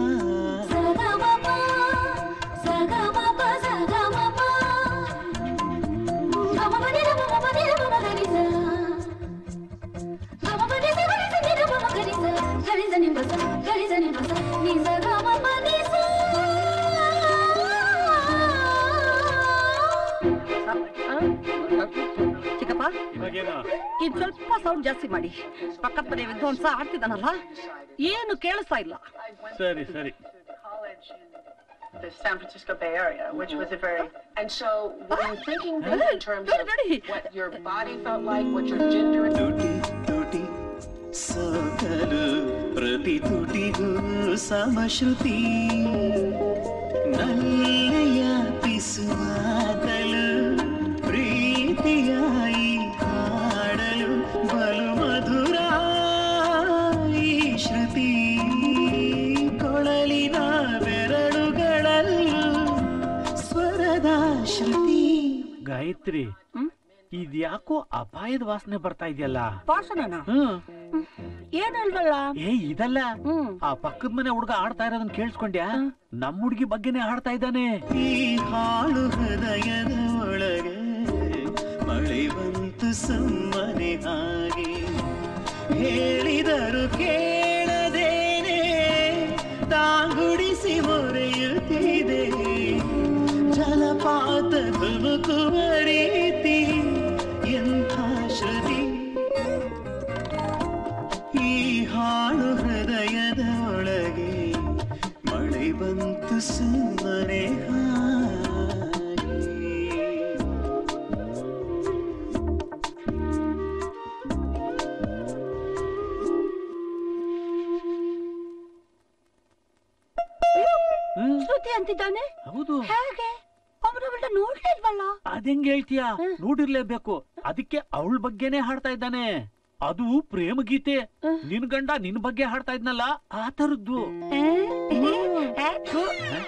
ಚಿಕ್ಕಪ್ಪ ಇವಾಗೇನು ಇದ್ ಸ್ವಲ್ಪ ಸೌಂಡ್ ಜಾಸ್ತಿ ಮಾಡಿ ಪಕ್ಕದ ಮನೆ ವಿದ್ವಾಂಸ ಆಡ್ತಿದ್ದಾನಲ್ಲ ಏನು ಕೇಳಿಸ್ತಾ ಇಲ್ಲ I went ಸರಿ ಸರಿ to college in the San Francisco Bay Area, which was a very and so when thinking this in terms of Ready? what your body felt like, what your gender ತುಟಿ ತುಟಿ ಸೋಕಲು ಪ್ರತಿ ತುಟಿಗೂ ಸಮಶ್ರುತಿ ನಲ್ಲೆಯ ಪಿಸುವಾಗಲು ಪ್ರೀತಿಯಾಯಿ ಹಾಡಲು ಬಲು ಮಧುರ ಈ ಶ್ರುತಿ ಕೊಳಲಿನ ಬೆರಳುಗಳಲ್ಲೂ ಸ್ವರದ ಶ್ರುತಿ ಗಾಯತ್ರಿ ಇದ್ಯಾಕೋ ಅಪಾಯದ ವಾಸನೆ ಬರ್ತಾ ಇದೆಯಲ್ಲ ಭಾಷಣನ ಹ್ಮ್ ಏನಲ್ವಲ್ಲ ಏ ಇದಲ್ಲ ಹ್ಮ್ ಆ ಪಕ್ಕದ ಮನೆ ಹುಡುಗ ಆಡ್ತಾ ಇರೋದನ್ನ ಕೇಳಿಸ್ಕೊಂಡ್ಯಾ ನಮ್ ಹುಡುಗಿ ಬಗ್ಗೆನೇ ಹಾಡ್ತಾ ಇದ್ದಾನೆ ಈ ಹಾಳು ಹೃದಯದ ಒಳಗೆ ಮಳೆ ಬಂತು ಸುಮ್ಮನೆ ಹಾಗೆ ಹೇಳಿದರು ಕೇಳದೇನೆ ತಾಂಗುಡಿಸಿ ಮೊರೆಯುತ್ತಿದೆ ಜಲಪಾತ ಧುಮುಕುವ ರೀತಿ ಎಂಥ ಶ್ರುತಿ ಈ ಹಾಳು ಹೃದಯದ ಒಳಗೆ ಮಳೆ ಬಂತು ಸುಮ್ಮನೆ ಹಾಗೆ ಹ್ಮ್ ಶ್ರುತಿ ಅಂತಿದ್ದಾನೆ ಹೌದು ಹೇಗೆ ಅವನವಳ ನೋಡ್ಲಿಲ್ವಲ್ಲ ಅದೆಂಗ್ ಹೇಳ್ತೀಯ ನೋಡಿರ್ಲೇಬೇಕು ಅದಕ್ಕೆ ಅವಳ ಬಗ್ಗೆನೇ ಹಾಡ್ತಾ ಇದ್ದಾನೆ ಅದು ಪ್ರೇಮ ಗೀತೆ ನಿನ್ ಗಂಡ ನಿನ್ ಬಗ್ಗೆ ಹಾಡ್ತಾ ಇದ್ನಲ್ಲ ಆ ತರದ್ದು ಏ? ಏ? ಥು.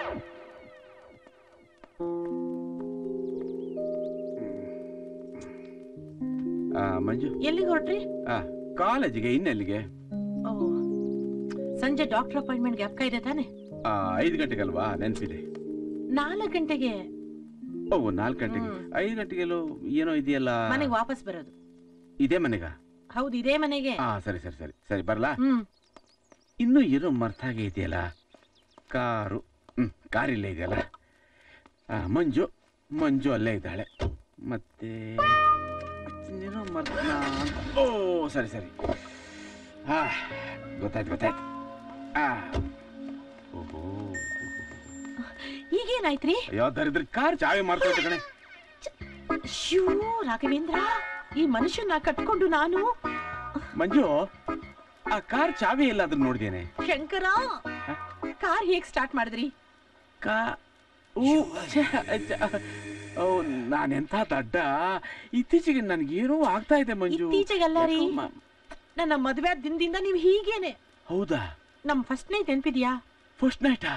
ಆ, ಮಂಜು ಎಲ್ಲಿಗೆ ಹೊರಟ್ರಿ ಆ, ಕಾಲೇಜಿಗೆ ಇನ್ನೆಲ್ಲಿಗೆ ಓ ಸಂಜೆ ಡಾಕ್ಟರ್ ಅಪಾಯಿಂಟ್ಮೆಂಟ್ ಜ್ಞಾಪಕ ಇದೆ ತಾನೆ ಆ, ಐದು ಗಂಟೆಗಲ್ವಾ ನೆನ್ಪಿದೆ ನಾಲ್ಕು ಗಂಟೆಗೆ ಓ ನಾಲ್ಕು ಗಂಟೆಗೆ ಹ್ಮ್. ಐದು ಗಂಟೆಗೆಲ್ಲೋ ಏನೋ ಇದೆಯಲ್ಲ ಮನೆಗೆ ವಾಪಸ್ ಬರೋದು ಇದೇ ಮನೆಗ ಹೌದು ಇದೇ ಮನೆಗೆ ಹಾ ಸರಿ ಸರಿ ಸರಿ ಸರಿ ಬರ್ಲಾ ಹ್ಮ್ ಇನ್ನು ಏನೋ ಮರ್ತಾಗೆ ಇದೆಯಲ್ಲ ಕಾರು ಹ್ಮ್ ಕಾರ್ ಇಲ್ಲೇ ಇದೆಯಲ್ಲ ಆ, ಮಂಜು ಮಂಜು ಅಲ್ಲೇ ಇದ್ದಾಳೆ ಮತ್ತೆ ಇನ್ನೇನೋ ಮರ್ತನಾ ಅಂತ ಓ ಸರಿ ಸರಿ ಹಾ ಗೊತ್ತಾಯ್ತು ಗೊತ್ತಾಯ್ತು ಆ ಓಹೋ ಈಗೇನಾಯ್ತ್ರಿ ಅಯ್ಯೋ ದರಿದ್ರ ಕಾರ್ ಚಾವಿ ಮಾಡ್ಕೊಳ್ತು ಕಣೆ ಶ್ಯೂ ರಾಘವೇಂದ್ರ ಈ ಮನುಷ್ಯನ ಕಟ್ಕೊಂಡು ನಾನು ಮಂಜು ಆ ಕಾರ್ ಚಾವಿ ಎಲ್ಲಾದ್ರೂ ನೋಡಿದೇನೆ ಶಂಕರ ಕಾರ್ ಹೇಗ್ ಸ್ಟಾರ್ಟ್ ಮಾಡಿದ್ರಿ ಕಾ ಓ ಛೆ, ಛೆ, ಓ ನಾನೆಂತ ದಡ್ಡ ಇತ್ತೀಚೆಗೆ ನನ್ಗೇನೋ ಆಗ್ತಾ ಇದೆ ಮಂಜು ಇತ್ತೀಚೆಗಲ್ಲ ರೀ. ಯಾಕೋ ಮ- ನನ್ನ ಮದುವೆ ಆದ ದಿನದಿಂದ ನೀವು ಹೀಗೇನೆ ಹೌದಾ ನಮ್ ಫಸ್ಟ್ ನೈಟ್ ನೆನ್ಪಿದ್ಯಾ ಫಸ್ಟ್ ನೈಟಾ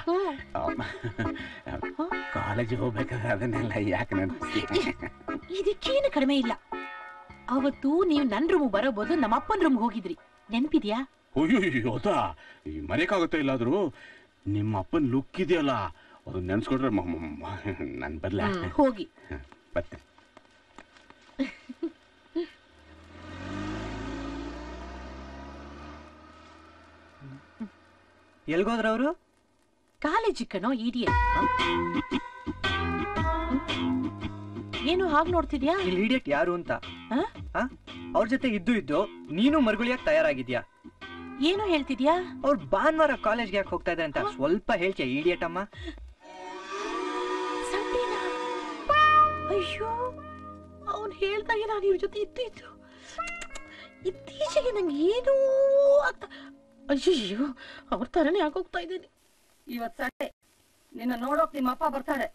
ಕಾಲೇಜಿಗೆ ಹೋಗ್ಬೇಕಾದ್ರೆ ಅದನ್ನೆಲ್ಲ ಯಾಕೆ ನೆನಪಿಸಿ ಇದಕ್ಕೇನು ಕಡಿಮೆ ಇಲ್ಲ ಅವತ್ತು ನೀವು ನನ್ ರೂಮ್ ಬರೋಬೋದು ನಮ್ಮ ಅಪ್ಪನ ರೂಮ್ ಹೋಗಿದ್ರಿ ನೆನ್ಪಿದ್ಯಾ ಅಯ್ಯೋ ಅದಾ ಈ ಮರೆಯಕ್ಕಾಗುತ್ತಾ ಇಲ್ಲಾದ್ರೂ ನಿಮ್ಮ ಅಪ್ಪನ ಲುಕ್ ಇದೆಯಲ್ಲ ಅದು ನೆನ್ಸ್ಕೊಂಡ್ರೆ ನನ್ ಬರ್ಲ ಹ್ಮ್, ಹೋಗಿ ಬರ್ತೀನಿ ಎಲ್ಗೋದ್ರ ಅವರು ಕಾಲೇಜ್ ಕಣೋ ಇಡಿಯಟ್ ಏನು ಹಾಗೆ ನೋಡ್ತಿದ್ಯಾ ಇಲ್ಲಿ ಇಡಿಯಟ್ ಯಾರು ಅಂತ ಆ? ಆ? ಅವ್ರ ಜೊತೆ ಇದ್ದು ಇದ್ದು ನೀನು ಮರುಗುಳಿಯಾಗಿ ತಯಾರಾಗಿದ್ಯಾ ಏನು ಹೇಳ್ತಿದ್ಯಾ ಅವ್ರು ಭಾನುವಾರ ಕಾಲೇಜ್ಗೆ ಯಾಕೆ ಹೋಗ್ತಾ ಇದ್ದಾರೆ ಅಂತ ಸ್ವಲ್ಪ ಹೇಳ್ತೀಯ ಇಡಿಯಟ್ ಅಮ್ಮ ಸಂಡೇನಾ ಅಯ್ಯೋ ಅವನ್ ಹೇಳ್ದಾಗೆ ನಾನು ಇವ್ರ ಜೊತೆ ಇದ್ದಿದ್ದು ಇತ್ತೀಚೆಗೆ ನಂಗೆ ಏನೋ ಆಗ್ತಾ ಅಯ್ಯಯ್ಯೋ ಅವ್ರ ತರನೇ ಆಗೋಗ್ತಾ ಇದ್ದೀನಿ ಇವತ್ ಸಂಡೆ ನಿನ್ನ ನೋಡೋಕ್ ನಿಮ್ಮ ಅಪ್ಪ ಬರ್ತಾರೆ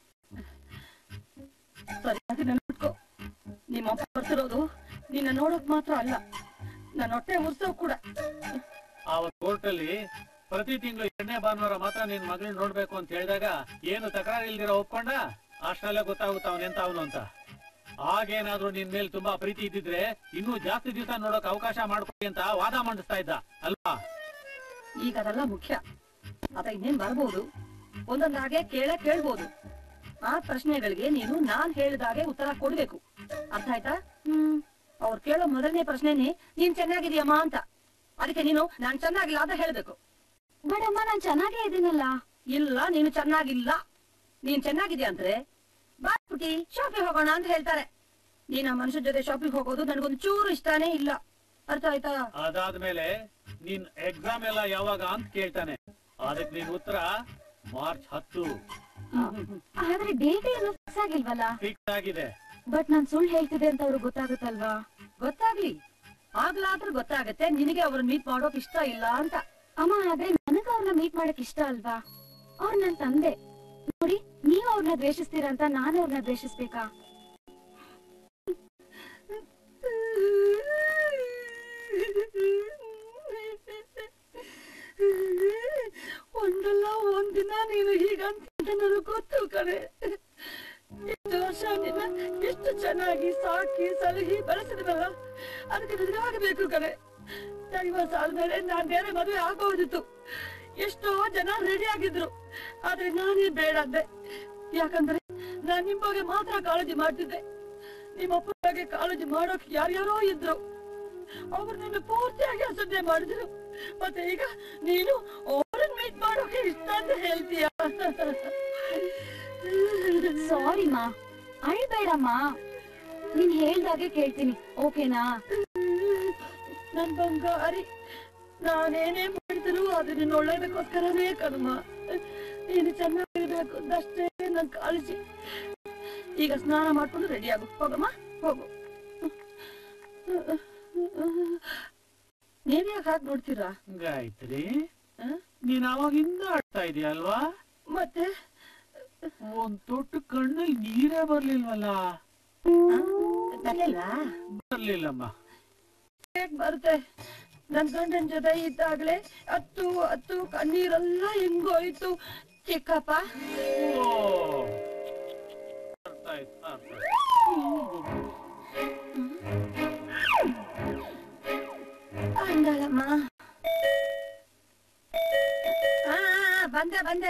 ಸರಿಯಾಗಿ ನೆನ್ಪಿಟ್ಕೋ ನಿಮ್ಮ ಅಪ್ಪ ಬರ್ತಿರೋದು ನಿನ್ನ ನೋಡೋಕ್ ಮಾತ್ರ ಅಲ್ಲ ನನ್ನ ಹೊಟ್ಟೆ ಉರ್ಸೋ ಕೂಡ ಆವತ್ ಕೋರ್ಟಲ್ಲಿ ಪ್ರತಿ ತಿಂಗಳು ಎರಡನೇ ಭಾನುವಾರ ಮಾತ್ರ ನಿನ್ ಮಗಳನ್ನ ನೋಡ್ಬೇಕು ಅಂತ ಹೇಳಿದಾಗ ಏನು ತಕರಾರು ಇಲ್ದಿರ ಒಪ್ಕೊಂಡ ಅಷ್ಟರಲ್ಲೇ ಗೊತ್ತಾಗುತ್ತೆ ಅವನೆಂತ ಅವನು ಅಂತ ಆಗೇನಾದ್ರೂ ನಿನ್ ಮೇಲೆ ತುಂಬಾ ಪ್ರೀತಿ ಇದ್ದಿದ್ರೆ ಇನ್ನೂ ಜಾಸ್ತಿ ದಿವಸ ನೋಡೋಕ್ ಅವಕಾಶ ಮಾಡ್ಕೊಡಿ ಅಂತ ವಾದ ಮಂಡಿಸ್ತಾ ಇದ್ದ ಅಲ್ವಾ ಈಗ ಅದೆಲ್ಲ ಮುಖ್ಯ ಅದ ಇನ್ನೇನ್ ಬರ್ಬೋದು ಒಂದೊಂದಾಗೆ ಕೇಳ ಕೇಳ್ಬೋದು ಆ ಪ್ರಶ್ನೆಗಳಿಗೆ ನೀನು ನಾನ್ ಹೇಳಿದಾಗೆ ಉತ್ತರ ಕೊಡ್ಬೇಕು ಅರ್ಥ ಆಯ್ತಾ ಹ್ಮ್ ಅವ್ರು ಕೇಳೋ ಮೊದಲನೇ ಪ್ರಶ್ನೆನೇ ನೀನ್ ಚೆನ್ನಾಗಿದೀಯಮ್ಮ ಅಂತ ಅದಕ್ಕೆ ನೀನು ನಾನ್ ಚೆನ್ನಾಗಿಲ್ಲ ಅಂತ ಹೇಳ್ಬೇಕು ಬಟ್ ಅಮ್ಮ ನಾನ್ ಚೆನ್ನಾಗೇ ಇದೀನಲ್ಲ ಇಲ್ಲ ನೀನು ಚೆನ್ನಾಗಿಲ್ಲ ನೀನ್ ಚೆನ್ನಾಗಿದ್ಯಾ ಅಂದ್ರೆ ಬಾ ಪುಟಿ ಶಾಪಿಂಗ್ ಹೋಗೋಣ ಅಂತ ಹೇಳ್ತಾರೆ ನೀನ್ ಆ ಮನುಷ್ಯನ ಜೊತೆ ಶಾಪಿಂಗ್ ಹೋಗೋದು ನನಗೊಂದು ಚೂರು ಇಷ್ಟಾನೇ ಇಲ್ಲ ಅರ್ಥ ಆಯ್ತಾ ಅದಾದ್ಮೇಲೆ ನಿನ್ ಎಕ್ಸಾಮ್ ಎಲ್ಲ ಯಾವಾಗ ಅಂತ ಕೇಳ್ತಾನೆ ಅದಕ್ಕೆ ನಿನ್ ಉತ್ತರ ಮಾರ್ಚ್ ಹತ್ತು ಆದ್ರೆ ಡೇಟ್ ಏನು ಫಿಕ್ಸ್ ಆಗಿಲ್ವಲ್ಲ ಫಿಕ್ಸ್ ಆಗಿದೆ ಬಟ್ ನಾನ್ ಸುಳ್ಳು ಹೇಳ್ತಿದೆ ಅಂತ ಅವ್ರಿಗೆ ಗೊತ್ತಾಗುತ್ತಲ್ವಾ ಗೊತ್ತಾಗ್ಲಿ ಆಗ್ಲಾದ್ರೂ ಗೊತ್ತಾಗತ್ತೆ ನಿನಗೆ ಅವ್ರನ್ನ ಮೀಟ್ ಮಾಡೋಕ್ ಇಷ್ಟ ಇಲ್ಲ ಅಂತ ಅಮ್ಮ ಆದ್ರೆ ನನಗ ಅವ್ರನ್ನ ಮೀಟ್ ಮಾಡಕ್ ಇಷ್ಟ ಅಲ್ವಾ ಅವ್ರ ನನ್ ತಂದೆ ನೋಡಿ ನೀವ್ ಅವ್ರನ್ನ ದ್ವೇಷಿಸ್ತೀರಾ ಅಂತ ನಾನು ಅವ್ರನ್ನ ದ್ವೇಷಿಸ್ಬೇಕಾ ಒಂದಲ್ಲ ಒಂದಿನ ನೀನು ಹೀಗಂತ ನನಗೆ ಗೊತ್ತು ಕಣೆ ಇಷ್ಟು ವರ್ಷ ನಿನ್ನ ಎಷ್ಟು ಚೆನ್ನಾಗಿ ಸಾಕಿ ಸಲಹಿ ಬೆಳೆಸಿದ್ರಲ್ಲ ಅದಕ್ಕೆ ನಿನಗಾಗಬೇಕು ಕಣೆ ಡೈವರ್ಸ್ ಆದ್ಮೇಲೆ ನಾನ್ ಬೇರೆ ಮದುವೆ ಆಗೋದಿತ್ತು ಎಷ್ಟೋ ಜನ ರೆಡಿ ಆಗಿದ್ರು ಆದ್ರೆ ನಾನೇ ಬೇಡ ಅಂದೆ ಯಾಕಂದ್ರೆ ನಾನ್ ನಿಮ್ ಬಗ್ಗೆ ಮಾತ್ರ ಕಾಳಜಿ ಮಾಡ್ತಿದ್ದೆ ನಿಮ್ಮ ಅಪ್ಪನ ಬಗ್ಗೆ ಕಾಳಜಿ ಮಾಡೋಕ್ ಯಾರ್ಯಾರೋ ಇದ್ರು ಅವ್ರು ನಿನ್ನ ಪೂರ್ತಿಯಾಗಿ ಅಸಡ್ಡೆ ಮಾಡಿದ್ರು ಮತ್ತೆ ಈಗ ನೀನು ಅವ್ರನ್ನ ಮೀಟ್ ಮಾಡೋಕೆ ಇಷ್ಟ ಅಂತ ಹೇಳ್ತೀಯ ಸಾರಿ ಮಾ ಅಳ್ಬೇಡಮ್ಮ ನೀನ್ ಹೇಳ್ದಾಗೆ ಕೇಳ್ತೀನಿ ಓಕೆನಾ ನನ್ ಬಂಗಾರಿ ನಾನೇನೇ ಮಾಡಿದ್ರು ಅದು ನಿನ್ನ ಒಳ್ಳೇದಕ್ಕೋಸ್ಕರನೇ ಕಣಮ್ಮ ನೀನು ಚೆನ್ನಾಗಿರ್ಬೇಕು ಅಂತಷ್ಟೇ ನನ್ ಕಾಳಜಿ ಈಗ ಸ್ನಾನ ಮಾಡ್ಕೊಂಡು ರೆಡಿ ಆಗು ಹೋಗಮ್ಮ ಹೋಗು ನೀವ್ ಯಾಕೆ ಹಾಗೆ ನೋಡ್ತೀರಾ ಗಾಯತ್ರಿ ಹ? ನೀನ್ ಅವಾಗಿಂದ ಆಡ್ತಾ ಇದೀಯ ಅಲ್ವಾ ಮತ್ತೆ ಒಂದ್ ತೊಟ್ಟು ಕಣ್ಣಲ್ಲಿ ನೀರೇ ಬರ್ಲಿಲ್ವಲ್ಲ ಬರ್ಲಿಲ್ವಾ ಬರ್ಲಿಲ್ಲಮ್ಮ ಹೇಗ್ ಬರುತ್ತೆ ನನ್ ಗಂಡನ್ ಜೊತೆ ಇದ್ದಾಗ್ಲೇ ಹತ್ತು ಹತ್ತು ಕಣ್ಣೀರೆಲ್ಲ ಹೆಂಗೋಯ್ತು ಚಿಕ್ಕಪ್ಪ ಓ ಅರ್ಥ ಆಯ್ತು, ಅರ್ಥ ಆಯ್ತು. ಅಂದಳಮ್ಮ ಆ, ಆ, ಬಂದೆ ಬಂದೆ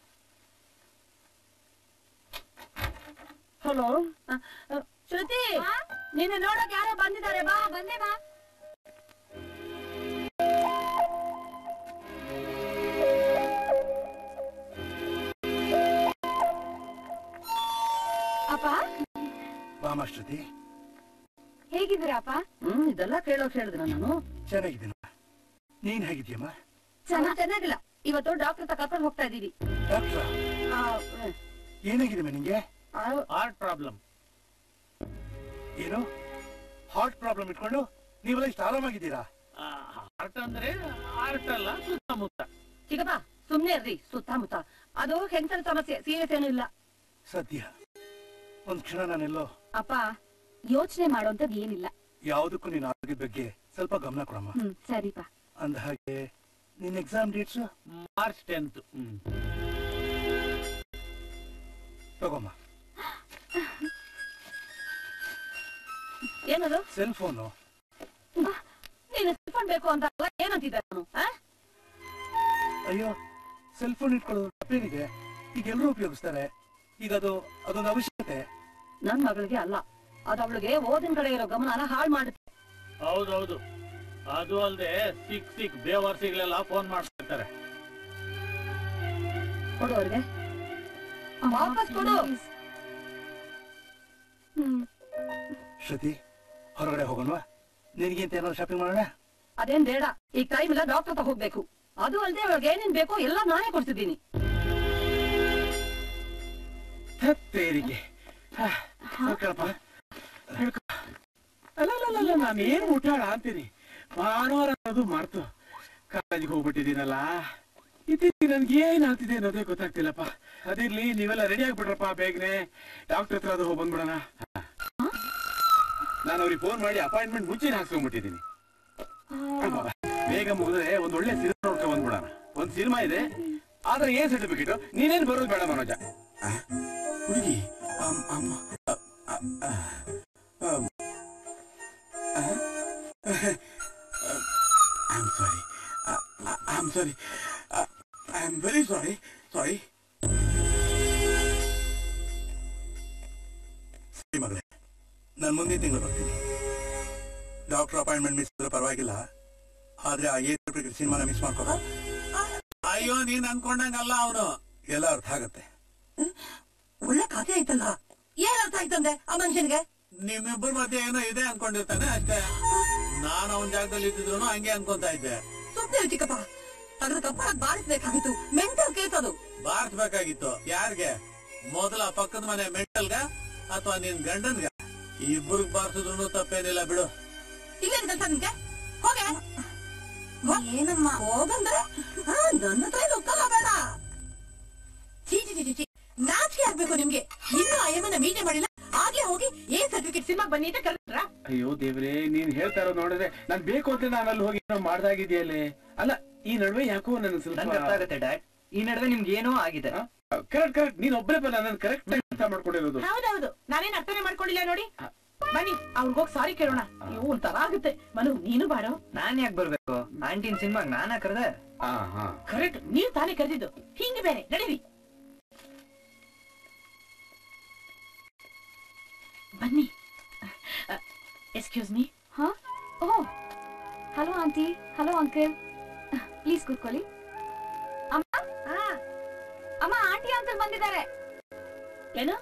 ಹಲೋ ಶ್ರುತಿ ನಿನ್ನ ನೋಡಕ್ ಯಾರೋ ಬಂದಿದ್ದಾರೆ ಬಾ ಬಂದೆ ಬಾ ಅಪ್ಪ ಬಾಮ ಶ್ರುತಿ ಹೇಗಿದ್ದೀರಾ ಅಪ್ಪ ಹ್ಮ್ ಇದೆಲ್ಲ ಕೇಳೋಕ್ ಹೇಳಿದ್ರ ನಾನು ಚೆನ್ನಾಗಿದ್ದೀನ ನೀನ್ ಹೇಗಿದ್ಯಮ್ಮ ಚೆನ್ನಾಗ್ ಚೆನ್ನಾಗಿಲ್ಲ ಇವತ್ತು ಡಾಕ್ಟರ್ ಹತ್ರ ಕರ್ಕೊಂಡು ಹೋಗ್ತಾ ಇದೀವಿ ಡಾಕ್ಟ್ರ ಆ, ಹ್ಮ್. ಏನಾಗಿದೆ ನಿಂಗೆ ಆ, ಹಾರ್ಟ್ ಪ್ರಾಬ್ಲಮ್ ಏನು ಹಾರ್ಟ್ ಪ್ರಾಬ್ಲಮ್ ಇಟ್ಕೊಂಡು ನೀವೆಲ್ಲ ಇಷ್ಟು ಆರಾಮಾಗಿದ್ದೀರಾ ಹಾರ್ಟ್ ಅಂದ್ರೆ ಹಾರ್ಟ್ ಅಲ್ಲ ಸುತ್ತಮುತ್ತ ಚಿಕ್ಕಪ್ಪ ಸುಮ್ನೆ ಇರ್ರಿ ಸುತ್ತಮುತ್ತ ಅದು ಹೆಂಗಸರ ಸಮಸ್ಯೆ ಸೀರಿಯಸ್ ಏನೂ ಇಲ್ಲ ಸದ್ಯ ಒಂದ್ ಕ್ಷಣ ನಾನೆಲ್ಲೋ ಅಪ್ಪ ಯೋಚನೆ ಮಾಡೋಂಥದ್ದು ಏನಿಲ್ಲ ಯಾವುದಕ್ಕೂ ನೀನ್ ಆರೋಗ್ಯದ ಬಗ್ಗೆ ಸ್ವಲ್ಪ ಗಮನ ಕೊಡಮ್ಮ ಹ್ಮ್ ಸರಿಪಾ ಅಂದ ಹಾಗೆ ನಿನ್ ಎಕ್ಸಾಮ್ ಡೇಟ್ಸ್ ಮಾರ್ಚ್ ಟೆಂತ್ ತಗೋಮ್ಮ ಏನದು ಸೆಲ್ ಫೋನು ನೀನು ಫೋನ್ ಬೇಕು ಅಂತ ಅಲ್ಲ ಏನಂತಿದ್ದೆ ನಾನು ಆ? ಅಯ್ಯೋ ಸೆಲ್ ಫೋನ್ ಇಟ್ಕೊಳ್ಳೋದು ತಪ್ಪೇನಿದೆ ಈಗ ಎಲ್ಲರೂ ಉಪಯೋಗಿಸ್ತಾರೆ ಈಗ ಅದು ಅದೊಂದು ಅವಶ್ಯಕತೆ ನನ್ ಮಗಳಿಗೆ ಅಲ್ಲ ಅದು ಅವಳಿಗೆ ಓದಿನ ಕಡೆ ಇರೋ ಗಮನನ ಹಾಳು ಮಾಡುತ್ತೆ ಹೌದೌದು ಅದು ಅಲ್ಲದೆ ಸಿಕ್ ಸಿಕ್ ಬೇವರ್ಸಿಗಳೆಲ್ಲ ಫೋನ್ ಮಾಡ್ತಿರ್ತಾರೆ ಕೊಡು ಅವ್ರಿಗೆ ವಾಪಸ್ ಕೊಡು ಹ್ಮ್ ಶ್ರುತಿ ಹೊರಗಡೆ ಹೋಗೋಣವಾ ನಿನಗಿಂತ ಏನಾದ್ರು ಶಾಪಿಂಗ್ ಮಾಡೋಣ ಅದೇನ್ ಬೇಡ ಈಗ ಟೈಮ್ ಇಲ್ಲ ಡಾಕ್ಟರ್ ಹತ್ರ ಹೋಗ್ಬೇಕು ಅದು ಅಲ್ಲದೆ ಅವಳಿಗೆ ಏನೇನ್ ಬೇಕೋ ಎಲ್ಲ ನಾನೇ ಕೊಡ್ತಿದ್ದೀನಿ ತತ್ತೇರಿಗೆ ಹಾ, ಹೇಳ್ಕೊಳಪ್ಪ. ಹೇಳ್ಕೊ. ಅಲ್ಲ ಅಲ್ಲ, ಅಲ್ಲ, ಅಲ್ಲ ನಾನು ಏನ್ ಮುಟ್ಟಾಳ ಅಂತೀನಿ ಭಾನುವಾರ ಅನ್ನೋದು ಮರ್ತು ಕಾಲೇಜಿಗೆ ಹೋಗ್ಬಿಟ್ಟಿದ್ದೀನಲ್ಲ ಇತ್ತೀಚೆಗೆ ನನ್ಗೆ ಏನ್ ಆಗ್ತಿದೆ ಅನ್ನೋದೇ ಗೊತ್ತಾಗ್ತಿಲ್ಲಪ್ಪ ಅದಿರ್ಲಿ ನೀವೆಲ್ಲ ರೆಡಿ ಆಗ್ಬಿಟ್ರಪ್ಪ ಬೇಗನೆ ಡಾಕ್ಟರ್ ಹತ್ರ ಅದು ಹೋಗಿ ಬಂದ್ಬಿಡೋಣ ಹಾ. ನಾನು ಅವ್ರಿಗೆ ಫೋನ್ ಮಾಡಿ ಅಪಾಯಿಂಟ್ಮೆಂಟ್ ಮುಂಚೆನೆ ಹಾಕ್ಸ್ಕೊಂಡ್ಬಿಟ್ಟಿದ್ದೀನಿ ಅಬ್ಬಬ್ಬಾ. ಬೇಗ ಮುಗಿದ್ರೆ ಒಂದ್ ಒಳ್ಳೆ ಸಿನಿಮಾ ನೋಡ್ಕೊಂಡ್ ಬಂದ್ಬಿಡೋಣ ಒಂದ್ ಸಿನಿಮಾ ಇದೆ ಆದ್ರೆ ಏನ್ ಸರ್ಟಿಫಿಕೇಟ್ ನೀನೇನ್ ಬರೋದು ಬೇಡ ಮನೋಜ ಆ? ಹುಡುಗಿ ಅಮ್, ಅಮ್ಮ, ಅ, ಅ, ಅ, ಅಮ್, ಅ, I'm sorry. Uh, uh, I'm sorry. Uh, I'm very sorry. Sorry. ಸರಿ ಮಗಳೇ ನಾನು ಮುಂದಿನ ತಿಂಗಳು ಬರ್ತೀನಿ ಡಾಕ್ಟರ್ ಅಪಾಯಿಂಟ್ಮೆಂಟ್ ಮಿಸ್ ಆದ್ರೆ ಪರವಾಗಿಲ್ಲ ಆದ್ರೆ ಆ ಏರ್ ಸಿನಿಮಾನ ಮಿಸ್ ಮಾಡ್ಕೋ ಅಯ್ಯೋ ನೀನ್ ಅನ್ಕೊಂಡಂಗಲ್ಲ ಅವನು ಎಲ್ಲ ಅರ್ಥ ಆಗತ್ತೆ ಒಳ್ಳೆ ಕಥೆ ಆಯ್ತಲ್ಲ ಏನ್ ಅರ್ಥ ಆಯ್ತಂದೆ ಆ ಮನುಷ್ಯನಿಗೆ ನಿಮ್ಮಿಬ್ಬರ ಮಧ್ಯೆ ಏನೋ ಇದೆ ಅನ್ಕೊಂಡಿರ್ತಾನೆ ಅಷ್ಟೇ ನಾನು ಅವನ ಜಾಗದಲ್ಲಿ ಇದ್ದಿದ್ರು ಹಂಗೆ ಅನ್ಕೊಂತಾ ಇದ್ದೆ ಸುಮ್ಮನೆ ಚಿಕ್ಕಪ್ಪ ಅದ್ರ ಕಪ್ಪ ಬಾರಿಸ್ಬೇಕಾಗಿತ್ತು ಮೆಂಟಲ್ ಕೇಸ್ ಅದು ಬಾರಿಸ್ಬೇಕಾಗಿತ್ತು ಯಾರ್ಗೆ ಮೊದಲ ಪಕ್ಕದ ಮನೆ ಮೆಂಟಲ್ಗ ಅಥವಾ ನಿನ್ ಗಂಡನ್ಗ ಇಬ್ಬರಿಗೆ ಬಾರಿಸಿದ್ರು ತಪ್ಪೇನಿಲ್ಲ ಬಿಡು ಇಲ್ಲೇನು ಕೆಲಸ ನಿಮ್ಗೆ ಹೋಗೆ ಏನಮ್ಮ ಹೋಗಂದ್ರೆ ಆ, ನನ್ನ ಹತ್ರ ಏನು ಒಪ್ಪಲ್ಲ ಬೇಡ ಚೀ ಚೀ ಚೀ, ಚೀ ನಾಚಿಕೆ ಆಗ್ಬೇಕು ನಿಮ್ಗೆ ಇನ್ನು ಅಯ್ಯಮ್ಮನ ಮೀಟೆ ಮಾಡಿಲ್ಲ ಆಗ್ಲೇ ಹೋಗಿ ಏನ್ ಸರ್ಟಿಫಿಕೇಟ್ ಸಿನಿಮಾ ಬನ್ನಿ ಅಂತ ಕರೆದ್ರ ಅಯ್ಯೋ ದೇವ್ರೇ ನೀನ್ ಹೇಳ್ತಾ ಇರೋದು ನೋಡಿದ್ರೆ ನಾನ್ ಬೇಕು ಅಂತ ನಾನು ಅಲ್ಲಿ ಹೋಗಿ ಏನೋ ಮಾಡ್ದಾಗಿದೆಯಲ್ಲೇ ಅಲ್ಲ ಈ ನಡುವೆ ಯಾಕೋ ನನ್ನ ನನ್ಗೆ ಅರ್ಥ ಸ್ವಲ್ಪ ಆಗುತ್ತೆ ಡ್ಯಾಡ್ ಈ ನಡುವೆ ನಿಮ್ಗೆ ಏನೋ ಆಗಿದೆ ಕರೆಕ್ಟ್ ಕರೆಕ್ಟ್ ನೀನ್ ಒಬ್ಬರೇ ಬಲ್ಲ ನಾನು ಕರೆಕ್ಟ್ ಅರ್ಥ ಮಾಡ್ಕೊಂಡಿರೋದು ಹೌದೌದು ನಾನೇನ್ ಅರ್ಥನೇ ಮಾಡ್ಕೊಂಡಿಲ್ಲ ನೋಡಿ ಬನ್ನಿ ಅವ್ರಿಗೋಗಿ ಸಾರಿ ಕೇಳೋಣ ಅಯ್ಯೋ ಒಂಥರ ಆಗುತ್ತೆ ಮನು ನೀನು ಬಾರೋ ನಾನ್ ಯಾಕೆ ಬರ್ಬೇಕು ಆಂಟಿನ್ ಸಿನಿಮಾಗ್ ನಾನಾ ಕರೆದೆ ಹಾ ಹಾ ಕರೆಕ್ಟ್ ನೀವ್ ತಾನೇ ಕರೆದಿದ್ದು ಹಿಂಗೆ ಬೇರೆ ನಡೀರಿ ಬನ್ನಿ ಎಕ್ಸ್ಕ್ಯೂಸ್ ಮೀ ಹಾ oh hello aunty hello uncle please ಕೂತ್ಕೊಳ್ಳಿ ಅಮ್ಮ ಅಮ್ಮ ಆಂಟಿ ಅಂಕಲ್ ಬಂದಿದ್ದಾರೆ ಏನು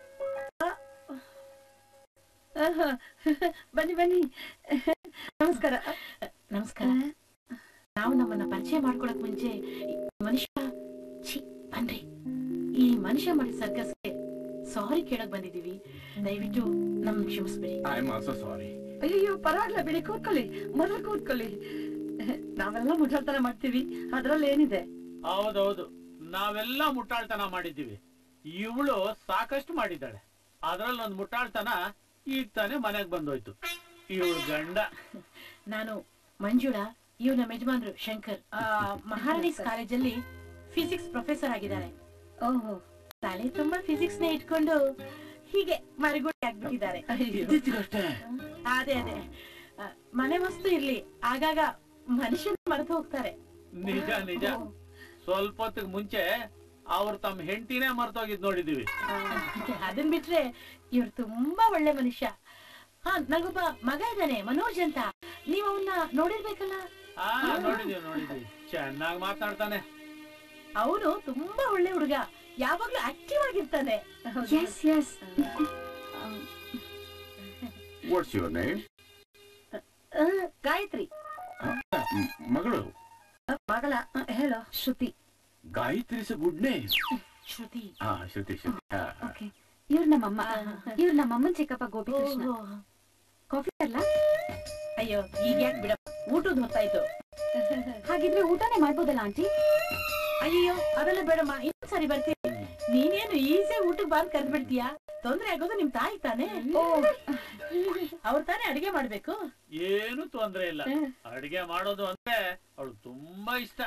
ಆಹಾ. ಬನ್ನಿ ಬನ್ನಿ ನಮಸ್ಕಾರ ನಮಸ್ಕಾರ ನಾವು ನಮ್ಮನ್ನ ಪರಿಚಯ ಮಾಡ್ಕೊಳಕ್ ಮುಂಚೆ ಈ ಮನುಷ್ಯ ಛೀ ಬನ್ರಿ ಈ ಮನುಷ್ಯ ಮಾಡಿದ ಸರ್ಕಸ್ಗೆ ಸಾರಿ ಕೇಳಕ್ ಬಂದಿದೀವಿ ದಯವಿಟ್ಟು ನಮ್ ಕ್ಷಮಿಸ್ಬಿಡಿ ಐ ಆಮ್ ಆಲ್ಸೋ ಸಾರಿ ಅಯ್ಯೋ ಪರವಾಗಿಲ್ಲ ಬಿಡಿ ಕೂತ್ಕೊಳ್ಳಿ ಮೊದಲು ಕೂತ್ಕೊಳ್ಳಿ ನಾವೆಲ್ಲ ಮುಠಾಳ್ತನ ಮಾಡ್ತೀವಿ ಅದ್ರಲ್ಲಿ ಏನಿದೆ ಹೌದೌದು ನಾವೆಲ್ಲ ಮುಟ್ಟಾಳ್ತನ ಮಾಡಿದ್ದೀವಿ ಇವಳು ಸಾಕಷ್ಟು ಮಾಡಿದ್ದಾಳೆ ಅದ್ರಲ್ಲಿ ಒಂದ್ ಮುಟ್ಟಾಳ್ತನ ಈಗ ತಾನೇ ಮನೆಗ್ ಬಂದೋಯ್ತು ಇವಳು ಗಂಡ ನಾನು ಮಂಜುಳಾ ಇವ್ ನಮ್ಮ ಯಜಮಾನ್ರು ಶಂಕರ್ ಆ, ಮಹಾರಾಣೀಸ್ ಕಾಲೇಜಲ್ಲಿ ಫಿಸಿಕ್ಸ್ ಪ್ರೊಫೆಸರ್ ಆಗಿದ್ದಾರೆ ಓಹೋ ತಲೆ ತುಂಬಾ ಫಿಸಿಕ್ಸ್ ನೇ ಇಟ್ಕೊಂಡು ಹೀಗೆ ಮರಗುಡಿ ಆಗ್ಬಿಟ್ಟಿದ್ದಾರೆ ಇತ್ತೀಚೆಗಷ್ಟೇ ಅದೇ ಅದೇ ಆ, ಮನೆ ವಸ್ತು ಇರ್ಲಿ ಆಗಾಗ ಮನುಷ್ಯನ ಮರೆತು ಹೋಗ್ತಾರೆ ನಿಜ ನಿಜ ಸ್ವಲ್ಪ ಹೊತ್ತಿಗೆ ಮುಂಚೆ ಅವ್ರು ತಮ್ಮ ಹೆಂಡತಿನೇ ಮರ್ತೋಗಿದ್ ನೋಡಿದೀವಿ ಅದನ್ ಬಿಟ್ರೆ ಇವ್ರು ತುಂಬಾ ಒಳ್ಳೆ ಮನುಷ್ಯ ಹಾ ನಂಗೊಬ್ಬ ಮಗ ಇದ್ದಾನೆ ಮನೋಜ್ ಅಂತ ನೀವ್ ಅವನ್ನ ನೋಡಿರ್ಬೇಕಲ್ಲ ಹಾ ನೋಡಿದೀವಿ ನೋಡಿದೀವಿ ಚೆನ್ನಾಗಿ ಮಾತಾಡ್ತಾನೆ ಅವನು ತುಂಬಾ ಒಳ್ಳೆ ಹುಡುಗ ಯಾವಾಗ್ಲೂ ಆಕ್ಟಿವ್ ಆಗಿರ್ತಾನೆ yes yes what's your name ಆ, ಗಾಯತ್ರಿ ಮಗಳು ಆ, ಮಗಳ ಆ, ಹೇಳೋ Shruti Gayatri is good name Shruti ಹಾ ಶ್ರುತಿ ಶ್ರುತಿ ಹಾ, ಹಾ. ಓಕೆ ಇವ್ರು ನಮ್ಮಮ್ಮ ಇವ್ರು ನಮ್ಮಮ್ಮನ್ ಚಿಕ್ಕಪ್ಪ ಗೋಪಿಕೃಷ್ಣ ಓಹೋ. ಕಾಫಿ ಅಲ್ಲ ಅಯ್ಯೋ ಈಗ ಯಾಕೆ ಬಿಡಪ್ಪ ಊಟದ ಹೊತ್ತಾಯ್ತು ಹಾಗಿದ್ರೆ ಊಟನೇ ಮಾಡ್ಬೋದಲ್ಲ ಆಂಟಿ ಅಯ್ಯೋ ಅದೆಲ್ಲ ಬೇಡಮ್ಮ ಇನ್ನೊಂದ್ ಸರಿ ಬರ್ತೀನಿ ನೀನೇನು ಈಸಿ ಊಟಕ್ಕೆ ಬಂದ್ ಕರ್ದ್ ಬಿಡ್ತೀಯಾ ತೊಂದ್ರೆ ಆಗೋದು ನಿಮ್ ತಾಯಿ ತಾನೇ ಅವ್ರ ತಾನೇ ಅಡಿಗೆ ಮಾಡ್ಬೇಕು ಏನು ತೊಂದ್ರೆ ಇಲ್ಲ ಅಡಿಗೆ ಮಾಡೋದು ಅಂದ್ರೆ ಅವಳು ತುಂಬಾ ಇಷ್ಟ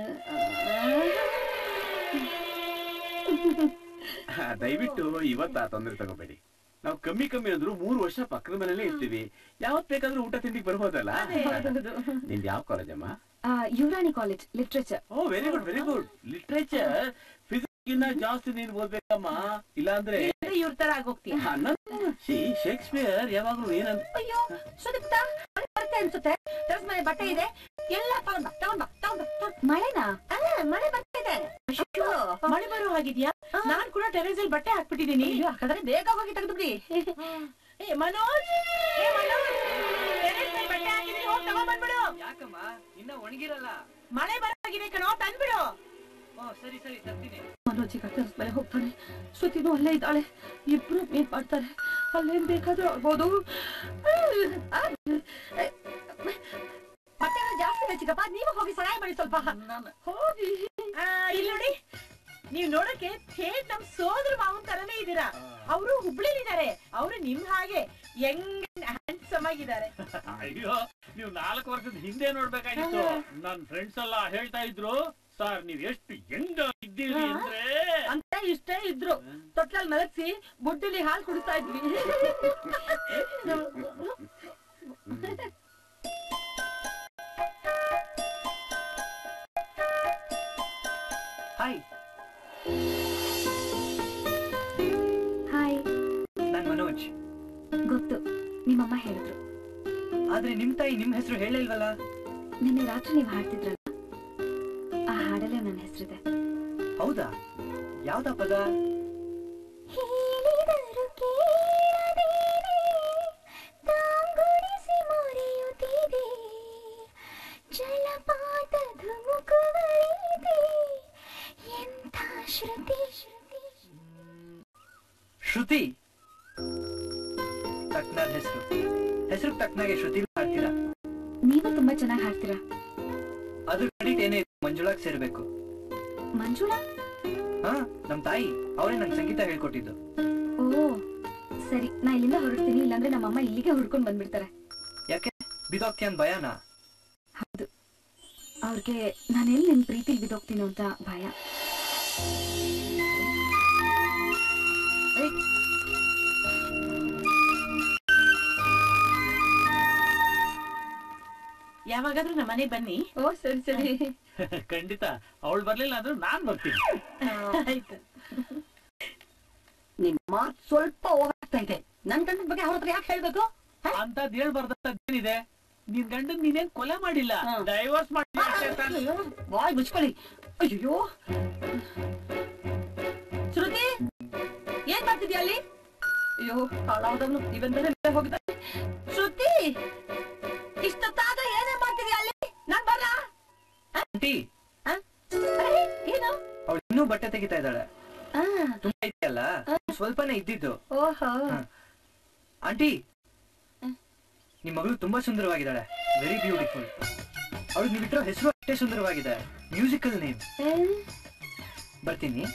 ಹಾ, ದಯವಿಟ್ಟು ಇವತ್ತ ಆ ತೊಂದ್ರೆ ತಗೋಬೇಡಿ ನಾವು ಕಮ್ಮಿ ಕಮ್ಮಿ ಅಂದ್ರು ಮೂರು ವರ್ಷ ಪಕ್ಕದ ಮನೇಲೆ ಇರ್ತೀವಿ ಯಾವತ್ ಬೇಕಾದ್ರೂ ಊಟ ತಿಂಡಿಗೆ ಬರ್ಬೋದಲ್ಲ ನಿಮ್ದು ಯಾವ ಕಾಲೇಜ್ ಅಮ್ಮ Yuvarani college literature oh very good very good literature physics ಗಿನ್ನ ಜಾಸ್ತಿ ನೀನ್ ಓದ್ಬೇಕಮ್ಮ ಇಲ್ಲಾಂದ್ರೆ ಇವ್ರ ತರ ಆಗೋಗ್ತೀಯ ಶೇಕ್ಸ್ಪಿಯರ್ ಯಾವಾಗ್ಲೂ ಏನಂತ ಅಯ್ಯೋ ಸುದೀಪ್ತ ಮಳೆ ಬರುತ್ತೆ ಅನ್ಸುತ್ತೆ ಟೆರೆಸ್ ಮೇಲೆ ಬಟ್ಟೆ ಇದೆ ಎಲ್ಲ ತಗೊಂಡ್ ಬಾ ತಗೊಂಡ್ ಬಾ ತಗೊಂಡ್ ಬಾ ತಗೊಂಡ್ ಬಾ. ಮಳೆನಾ ಆ, ಮಳೆ ಬರ್ತಾ ಇದೆ ಅಯ್ಯೋ, ಮಳೆ ಬರೋ ಹಾಗಿದ್ಯಾ ನಾನ್ ಕೂಡ ಟೆರೇಸ್ ಅಲ್ಲಿ ಬಟ್ಟೆ ಹಾಕ್ಬಿಟ್ಟಿದೀನಿ ಅಯ್ಯೋ ಹಾಗಾದ್ರೆ ಬೇಗ ಹೋಗಿ ತೆಗೆದು ಬಿಡಿ ಏ ಮನೋಜ್ ಏ ಮನೋಜ್ ಟೆರೇಸ್ ಮೇಲೆ ಬಟ್ಟೆ ಹಾಕಿದೀನಿ ಹೋಗ್ ತಗೊಂಡ್ಬಂದ್ಬಿಡು ಯಾಕಮ್ಮ ಇನ್ನ ಒಣಗಿರಲ್ಲ ಮಳೆ ಬರೋಗಿದೆ ಕಣೋ ತಂದ್ಬಿಡು ಓ ಸರಿ ಸರಿ ತರ್ತೀನಿ ಮನೋಜ್ ಈಗ ಕೆಲಸ ಮೇಲೆ ಹೋಗ್ತಾನೆ ಶ್ರುತಿನೂ ಅಲ್ಲೇ ಇದ್ದಾಳೆ ಇಬ್ರು ಮೀಟ್ ಮಾಡ್ತಾರೆ ಅಲ್ಲೇನ್ ಬೇಕಾದ್ರೂ ಆಗ್ಬೋದು ಬಟ್ಟೆ ಜಾಸ್ತಿ ಇದೆ ಚಿಕ್ಕಪ್ಪ ನೀವು ಹೋಗಿ ಸಹಾಯ ಮಾಡಿ ಸ್ವಲ್ಪ ಹೋಗಿ ಆ, ಇಲ್ಲಿ ನೋಡಿ ನೀವ್ ನೋಡಕ್ಕೆ ಥೇಟ್ ನಮ್ ಸೋದರ ಮಾವನ್ ತರನೇ ಇದ್ದೀರಾ ಅವರು ಹುಬ್ಳಿಲಿದ್ದಾರೆ ಅವರು ನಿಮ್ ಹಾಗೆ ಯಂಗ್ ಹ್ಯಾಂಡ್ಸಮ್ ಆಗಿದ್ದಾರೆ ಅಯ್ಯೋ ನೀವು ನಾಲ್ಕು ವರ್ಷದ ಹಿಂದೆ ನೋಡ್ಬೇಕಾಗಿತ್ತು ನನ್ ಫ್ರೆಂಡ್ಸ್ ಎಲ್ಲ ಹೇಳ್ತಾ ಇದ್ರು ಸರ್ ನೀವ್ ಎಷ್ಟು ಹೆಂಗ ಇದ್ದೀರಿ ಅಂದ್ರೆ ಅಂತ ಇಷ್ಟೇ ಇದ್ರು ತೊಟ್ಲಲ್ಲಿ ಮಲಗಿಸಿ ಬುಡ್ಡಿಲಿ ಹಾಲು ಕುಡಿಸ್ತಾ ಇದ್ವಿ ಹಾಯ್ ಹಾಯ್ ನಾನ್ ಮನೋಜ್ ಗೊತ್ತು ನಿಮ್ಮಮ್ಮ ಹೇಳಿದ್ರು ಆದ್ರೆ ನಿಮ್ ತಾಯಿ ನಿಮ್ ಹೆಸರು ಹೇಳಿಲ್ವಲ್ಲ ನಿನ್ನೆ ರಾತ್ರಿ ನೀವು ಹಾಡ್ತಿದ್ರಲ್ಲ ಆ ಹಾಡಲ್ಲೇ ನನ್ನ ಹೆಸರಿದೆ ಹೌದಾ ಯಾವ್ದಾ ಪದ ಹೇಳಿದರು ಕೇಳದೇನೆ ತಾಂಗುಡಿಸಿ ಮೊರೆಯುತ್ತಿದೆ ಜಲಪಾತ ಧುಮುಕುವರಿದೆ ಎಂಥ ಶ್ರುತಿ ಶ್ರುತಿ ತಕ್ನಾದ ಹೆಸರು ಹೆಸರು ತಕ್ನಾಗೆ ಶ್ರುತಿ ಹಾಡ್ತೀರಾ ನೀವು ತುಂಬಾ ಚೆನ್ನಾಗಿ ಹಾಡ್ತೀರಾ ಅದ್ರ ಕ್ರೆಡಿಟ್ ಏನೇ ಇದ್ರು ಮಂಜುಳಾಗ್ ಸೇರ್ಬೇಕು ಮಂಜುಳಾ ಹಾ ನಮ್ ತಾಯಿ ಅವರೇ ನಂಗೆ ಸಂಗೀತ ಹೇಳ್ಕೊಟ್ಟಿದ್ದು ಓ ಸರಿ ನಾ ಇಲ್ಲಿಂದ ಹೊರಡ್ತೀನಿ ಇಲ್ಲಾಂದ್ರೆ ನಮ್ಮಮ್ಮ ಇಲ್ಲಿಗೆ ಹುಡ್ಕೊಂಡ್ ಬಂದ್ಬಿಡ್ತಾರೆ ಯಾಕೆ ಬಿದೋಗ್ತೀಯ ಅಂತ ಭಯನಾ ಹೌದು ಅವ್ರಿಗೆ ನಾನೆಲ್ಲಿ ನಿನ್ ಪ್ರೀತಿಲಿ ಬಿದ್ದೋಗ್ತೀನೋ ಅಂತ ಭಯ ಯಾವಾಗಾದ್ರೂ ನಮ್ಮ ಮನೆ ಬನ್ನಿ ಓ ಸರಿ ಸರಿ ಖಂಡಿತ ಅವಳು ಬರ್ಲಿಲ್ಲ ಅಂದ್ರೆ ನಾನ್ ಬರ್ತೀನಿ ಆಯ್ತು ನಿಮ್ ಮಾತ್ ಸ್ವಲ್ಪ ಹೋಗ್ತಾ ಇದೆ ನನ್ ಗಂಡನ ಬಗ್ಗೆ ಅವ್ರ ಹತ್ರ ಯಾಕೆ ಹೇಳ್ಬೇಕು ಅಂತದ್ ಹೇಳ್ಬಾರ್ದೇನಿದೆ ನಿನ್ ಗಂಡನ್ ನೀನೇನ್ ಕೊಲೆ ಮಾಡಿಲ್ಲ ಹಾ. ಡೈವರ್ಸ್ ಮಾಡಿ ಅಯ್ಯೋ, ಬಾಯ್ ಮುಚ್ಕೊಳ್ಳಿ ಅಯ್ಯೋ ಶ್ರುತಿ ಏನ್ ಮಾಡ್ತಿದ್ಯಾ ಅಲ್ಲಿ ಅಯ್ಯೋ ಹಾಳಾದವನು ಇವಂದ್ರೆ ಹೋಗಿದ್ದಾನೆ ಶ್ರುತಿ ಇಷ್ಟೊತ್ತಾದ ಏನೇ ಮಾಡ್ತಿದ್ಯಾ ಅಲ್ಲಿ ನಾನ್ ಬರ ಆಂಟಿ ಏನು ಅವಳು ಇನ್ನೂ ಬಟ್ಟೆ ತೆಗಿತಾ ಇದ್ದಾಳೆ ಆ, ತುಂಬಾ ಇದೆಯಲ್ಲ ಸ್ವಲ್ಪನೇ ಇದ್ದಿದ್ದು ಓಹೋ ಆಂಟಿ ನಿಮ್ ಮಗಳು ತುಂಬಾ ಸುಂದರವಾಗಿದ್ದಾಳೆ ವೆರಿ ಬ್ಯೂಟಿಫುಲ್ ಅವಳು ನೀವಿಟ್ಟಿರೋ ಹೆಸರು ಅಷ್ಟೇ ಸುಂದರವಾಗಿದೆ ಮ್ಯೂಸಿಕಲ್ ನೇಮ್ ಏ, ಬರ್ತೀನಿ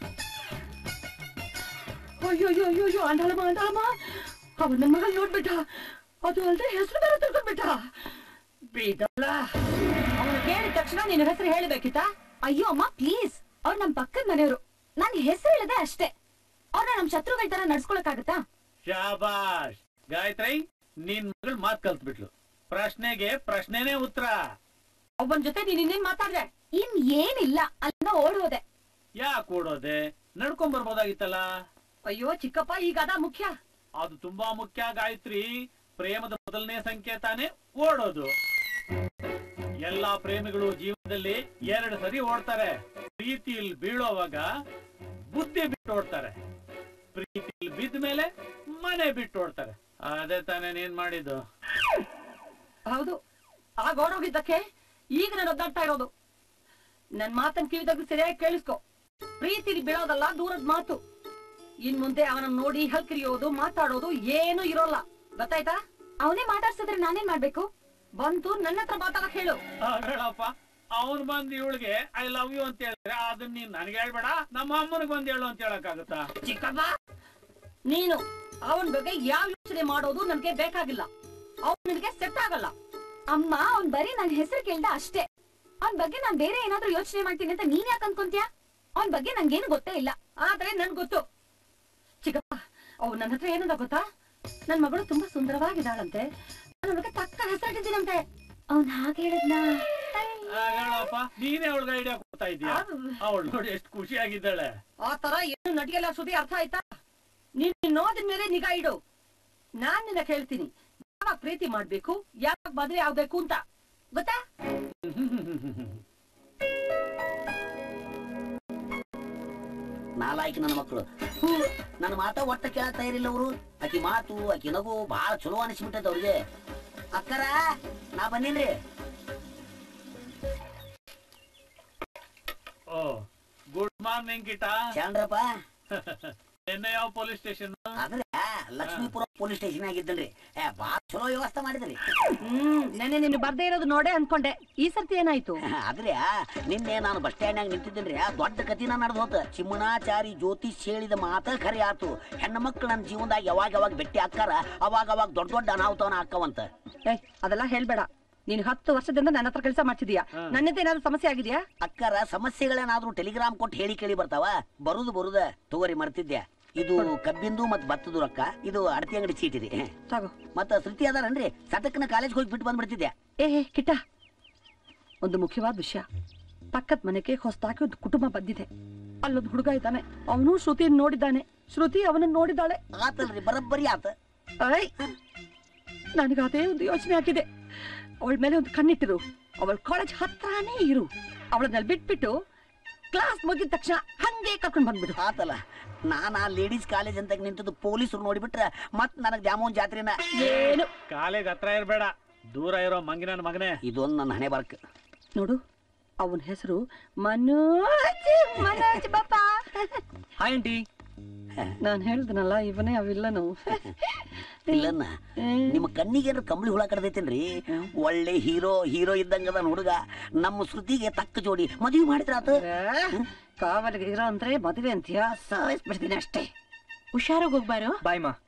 ಅಯ್ಯೋ ಅಯ್ಯೋ ಅಯ್ಯೋ ಅಯ್ಯೋ ಅಂಡಳಮ್ಮ ಅಂಡಳಮ್ಮ ಅವನ್ ನನ್ ಮಗನ್ ನೋಡ್ಬಿಟ್ಟ ಅದು ಅಲ್ದೆ ಹೆಸರು ಬೇರೆ ತಿಳ್ಕೊಂಡ್ಬಿಟ್ಟ ಬೀದಲ್ಲ ಅವನು ಕೇಳಿದ ತಕ್ಷಣ ನಿನ್ನ ಹೆಸರು ಹೇಳಬೇಕಿತ್ತಾ ಅಯ್ಯೋ ಅಮ್ಮ ಪ್ಲೀಸ್ ಅವ್ರು ನಮ್ ಪಕ್ಕದ ಮನೆಯವರು ನನ್ ಹೆಸರು ಹೇಳದೆ ಅಷ್ಟೇ ಅವ್ರನ್ನ ನಮ್ ಶತ್ರುಗಳ ತರ ನಡ್ಸ್ಕೊಳಕ್ಕಾಗತ್ತಾ ಶಾಬಾಷ್ ಗಾಯತ್ರಿ ನಿನ್ ಮಗಳು ಮಾತ್ ಕಲ್ತ್ಬಿಟ್ಲು ಪ್ರಶ್ನೆಗೆ ಪ್ರಶ್ನೆನೇ ಉತ್ತರ ಅವನ್ ಜೊತೆ ನೀನ್ ಇನ್ನೇನ್ ಮಾತಾಡ್ದೆ ಇನ್ ಏನಿಲ್ಲ ಅಲ್ಲಿಂದ ಓಡೋದೆ ಯಾಕೆ ಓಡೋದೆ ನಡ್ಕೊಂಡ್ ಬರ್ಬೋದಾಗಿತ್ತಲ್ಲ ಅಯ್ಯೋ ಚಿಕ್ಕಪ್ಪ ಈಗ ಅದ ಮುಖ್ಯ ಅದು ತುಂಬಾ ಮುಖ್ಯ ಗಾಯತ್ರಿ ಪ್ರೇಮದ ಮೊದಲನೇ ಸಂಕೇತಾನೆ ಓಡೋದು ಎಲ್ಲಾ ಪ್ರೇಮಿಗಳು ಜೀವನದಲ್ಲಿ ಎರಡು ಸರಿ ಓಡ್ತಾರೆ ಪ್ರೀತಿಯಲ್ಲಿ ಬೀಳೋವಾಗ ಬುದ್ಧಿ ಬಿಟ್ಟು ಓಡ್ತಾರೆ ಪ್ರೀತಿಯಲ್ಲಿ ಬಿದ್ದ ಮೇಲೆ ಮನೆ ಬಿಟ್ಟು ಓಡ್ತಾರೆ ಅದೇ ತಾನೇ ನೀನ್ ಮಾಡಿದ್ದು ಹೌದು ಆಗ ಓಡೋಗಿದ್ದಕ್ಕೆ ಈಗ ನಾನು ಒದ್ದಾಡ್ತಾ ಇರೋದು ನನ್ ಮಾತನ್ ಕಿವಿದಾಗ ಸರಿಯಾಗಿ ಕೇಳಿಸ್ಕೊ ಪ್ರೀತಿಲಿ ಬೀಳೋದಲ್ಲ ದೂರದ ಮಾತು ಇನ್ ಮುಂದೆ ಅವನನ್ನ ನೋಡಿ ಹಲ್ಕಿರಿಯೋದು ಮಾತಾಡೋದು ಏನು ಇರೋಲ್ಲ ಗೊತ್ತಾಯ್ತಾ ಅವನೇ ಮಾತಾಡ್ಸಿದ್ರೆ ನಾನೇನ್ ಮಾಡ್ಬೇಕು ಬಂತು ನನ್ನ ಹತ್ರ ಮಾತಾಡಕ್ ಹೇಳು ಹೇಳಪ್ಪ ಅವನ್ ಬಂದ್ ಇವಳಿಗೆ ಐ ಲವ್ ಯು ಅಂತ ಹೇಳಿದ್ರೆ ಅದನ್ನ ನೀನ್ ನನಗೆ ಹೇಳ್ಬೇಡ ನಮ್ಮ ಅಮ್ಮನಿಗೆ ಬಂದ್ ಹೇಳು ಅಂತ ಹೇಳಕ್ಕಾಗುತ್ತಾ ಚಿಕ್ಕಪ್ಪ ನೀನು ಅವನ ಬಗ್ಗೆ ಯಾವ ಯೋಚನೆ ಮಾಡೋದು ನನ್ಗೆ ಬೇಕಾಗಿಲ್ಲ ಅವ್ನು ನಿನಗೆ ಸೆಟ್ ಆಗಲ್ಲ ಅಮ್ಮ ಅವ್ನ್ ಬರೀ ನನ್ ಹೆಸರು ಕೇಳ್ದ ಅಷ್ಟೇ ಅವ್ನ್ ಬಗ್ಗೆ ನಾನ್ ಬೇರೆ ಏನಾದ್ರೂ ಯೋಚನೆ ಮಾಡ್ತೀನಿ ಅಂತ ನೀನ್ ಯಾಕೆ ಅನ್ಕೊಂತ್ಯಾ ಅವ್ನ್ ಬಗ್ಗೆ ನಂಗೇನು ಗೊತ್ತೇ ಇಲ್ಲ ಆದ್ರೆ ನನ್ ಗೊತ್ತು ಚಿಕ್ಕಪ್ಪ ಅವ್ ನನ್ನ ಹತ್ರ ಏನಂದ ಗೊತ್ತಾ ನನ್ ಮಗಳು ತುಂಬಾ ಸುಂದರವಾಗಿದ್ದಾಳಂತೆ ನಾನು ಅವಳಿಗೆ ತಕ್ಕ ಹೆಸರಿಟ್ಟಿದ್ದೀನಂತೆ ಅವ್ನ್ ಹಾಗೆ ಹೇಳಿದ್ನ ಆ, ಹೇಳಪ್ಪ ನೀನೇ ಅವಳಿಗೆ ಐಡಿಯಾ ಕೊಡ್ತಾ ಇದೀಯ ಅವಳು ನೋಡಿ ಎಷ್ಟು ಖುಷಿಯಾಗಿದ್ದಾಳೆ ಆ ತರ ಏನು ನಡಿಯಲ್ಲ ಸುದ್ದಿ ಅರ್ಥ ಆಯ್ತಾ ನೀನ್ ನೋಡಿದ ಮೇಲೆ ನಿಗಾ ಇಡು ನಾನ್ ನಿನ್ನ ಹೇಳ್ತೀನಿ ಯಾವಾಗ ಪ್ರೀತಿ ಮಾಡ್ಬೇಕು ಯಾವಾಗ ಮದ್ವೆ ಆಗ್ಬೇಕು ಅಂತ ಗೊತ್ತಾ ನಾಲಾಯ್ಕ ನನ್ನ ಮಕ್ಕಳು ನನ್ನ ಮಾತ ಒಟ್ಟ ಕೇಳಕ್ ತಯಾರಿಲ್ಲ ಅವರು ಆಕಿ ಮಾತು ಆಕಿ ನಗು ಬಹಳ ಚಲೋ ಅನಿಸ್ಬಿಟ್ಟೈತೆ ಅವ್ರಿಗೆ ಅಕ್ಕರ ನಾ ಬಂದಿನ್ರಿ ಓ ಗುಡ್ ಮಾರ್ನಿಂಗ್ ಕಿಟ ಚಂದ್ರಪ್ಪ ನಿನ್ನೆ ಯಾವ ಪೊಲೀಸ್ ಸ್ಟೇಷನ್ ಆದ್ರೆ ಲಕ್ಷ್ಮೀಪುರ ಪೊಲೀಸ್ ಸ್ಟೇಷನ್ ಆಗಿದ್ದಲ್ರಿ ಏ ಬಾಳ ಚಲೋ ವ್ಯವಸ್ಥೆ ಮಾಡಿದ್ರಿ ಹ್ಮ್ ನೆನೆ ನಿನ್ನ ಬರ್ದೇ ಇರೋದು ನೋಡೇ ಅನ್ಕೊಂಡೆ ಈ ಸರ್ತಿ ಏನಾಯ್ತು ಆದ್ರೆ ನಿನ್ನೆ ನಾನು ಬಸ್ ಸ್ಟ್ಯಾಂಡ್ನಾಗ ನಿಂತಿದ್ದೇನ್ರಿ ದೊಡ್ಡ ಕತಿನ ನಡೆದು ಹೋತ ಚಿಮ್ಮಣಾಚಾರಿ ಜ್ಯೋತಿಷ್ ಹೇಳಿದ ಮಾತ ಖರೆ ಆತು ಹೆಣ್ಣು ಮಕ್ಳು ನನ್ನ ಜೀವನದಾಗ ಯಾವಾಗ ಯಾವಾಗ ಭೇಟಿ ಹಾಕಾರ ಅವಾಗ ಅವಾಗ ದೊಡ್ಡ ದೊಡ್ಡ ಅನಾಹುತವನ್ನ ಹಾಕವಂತ ಏ ಅದೆಲ್ಲ ಹೇಳ್ಬೇಡ ನೀನು ಹತ್ತು ವರ್ಷದಿಂದ ನನ್ನ ಹತ್ರ ಕೆಲಸ ಮಾಡ್ತಿದೀಯಾ ನನ್ನಿಂದ ಏನಾದ್ರು ಸಮಸ್ಯೆ ಆಗಿದ್ಯಾ ಅಕ್ಕರ ಸಮಸ್ಯೆಗಳೇನಾದ್ರೂ ಟೆಲಿಗ್ರಾಮ್ ಕೊಟ್ಟು ಹೇಳಿ ಕೇಳಿ ಬರ್ತಾವ ಬರುದು ಬರುದ ತಗೋರಿ ಮರ್ತಿದ್ದೆ ಇದು ಕಬ್ಬಿಂದು ಮತ್ ಭತ್ತದ ರೊಕ್ಕ ಇದು ಅಡತಿ ಅಂಗಡಿ ಚೀಟಿರಿ ತಗೋ ಮತ್ತ ಶ್ರುತಿ ಅದಾರನ್ರಿ ಸತಕ್ನ ಕಾಲೇಜ್ ಹೋಗಿ ಬಿಟ್ಟು ಬಂದ್ಬಿಡ್ತಿದ್ದೆ ಏ ಏ, ಕಿಟ್ಟ ಒಂದು ಮುಖ್ಯವಾದ ವಿಷಯ ಪಕ್ಕದ ಮನೆಗೆ ಹೊಸದಾಗಿ ಒಂದು ಕುಟುಂಬ ಬಂದಿದೆ ಅಲ್ಲೊಂದು ಹುಡುಗ ಇದ್ದಾನೆ ಅವನು ಶ್ರುತಿ ನೋಡಿದ್ದಾನೆ ಶ್ರುತಿ ಅವನನ್ನು ನೋಡಿದ್ದಾಳೆ ಆತಲ್ರಿ ಬರಬ್ಬರಿ ಆತ ಐ ನನಗೆ ಅದೇ ಒಂದು ಯೋಚನೆ ಆಗಿದೆ ಅವಳ ಮೇಲೆ ಒಂದು ಕಣ್ಣಿಟ್ಟಿರು ಅವಳ ಕಾಲೇಜ್ ಹತ್ರನೇ ಇರು ಅವಳನ್ನ ಬಿಟ್ಬಿಟ್ಟು ಕ್ಲಾಸ್ ಮುಗಿದ ತಕ್ಷಣ ಹಂಗೆ ಕರ್ಕೊಂಡು ಬಂದ್ಬಿಡು ಆತಲ್ಲ ನಾನ್ ಆ ಲೇಡೀಸ್ ಕಾಲೇಜ್ ಅಂತ ನಿಂತದ್ದು ಪೊಲೀಸರು ನೋಡಿಬಿಟ್ರ ಮತ್ ನನಗ್ ದ್ಯಾಮೋನ್ ಜಾತ್ರೆನ ಏನು ಕಾಲೇಜ್ ಹತ್ರ ಇರ್ಬೇಡ ದೂರ ಇರೋ ಮಂಗಿನ ಮಗನೇ ಇದೊಂದು ನನ್ನ ಹಣೆ ಬರ್ಕ್ ನೋಡು ಅವನ ಹೆಸರು ಮನೋಜ್ ಮನೋಜ್ ಬಾಪ ಹಾಯ್ ಆಂಟಿ ನಾನು ಹೇಳ್ದನಲ್ಲ ಇವನೇ ಅವಿಲ್ಲನು ಇಲ್ಲನ್ನ ನಿಮ್ಮ ಕಣ್ಣಿಗೆ ಕಂಬಳಿ ಹುಳ ಕಡ್ದೈತೇನ್ರಿ ಒಳ್ಳೆ ಹೀರೋ ಹೀರೋ ಇದ್ದಂಗದ ಹುಡುಗ ನಮ್ಮ ಶ್ರುತಿಗೆ ತಕ್ಕ ಜೋಡಿ ಮದುವೆ ಮಾಡಿದ್ರಾತ ಕಾವಲಿಗೆ ಇರೋ ಅಂದ್ರೆ ಮದುವೆ ಅಂತೀಯ ಸಾಯಿಸ್ಬಿಡ್ತೀನಿ ಅಷ್ಟೇ ಹುಷಾರಾಗಿ ಹೋಗ್ಬಾರು ಬಾಯ್ ಮಾ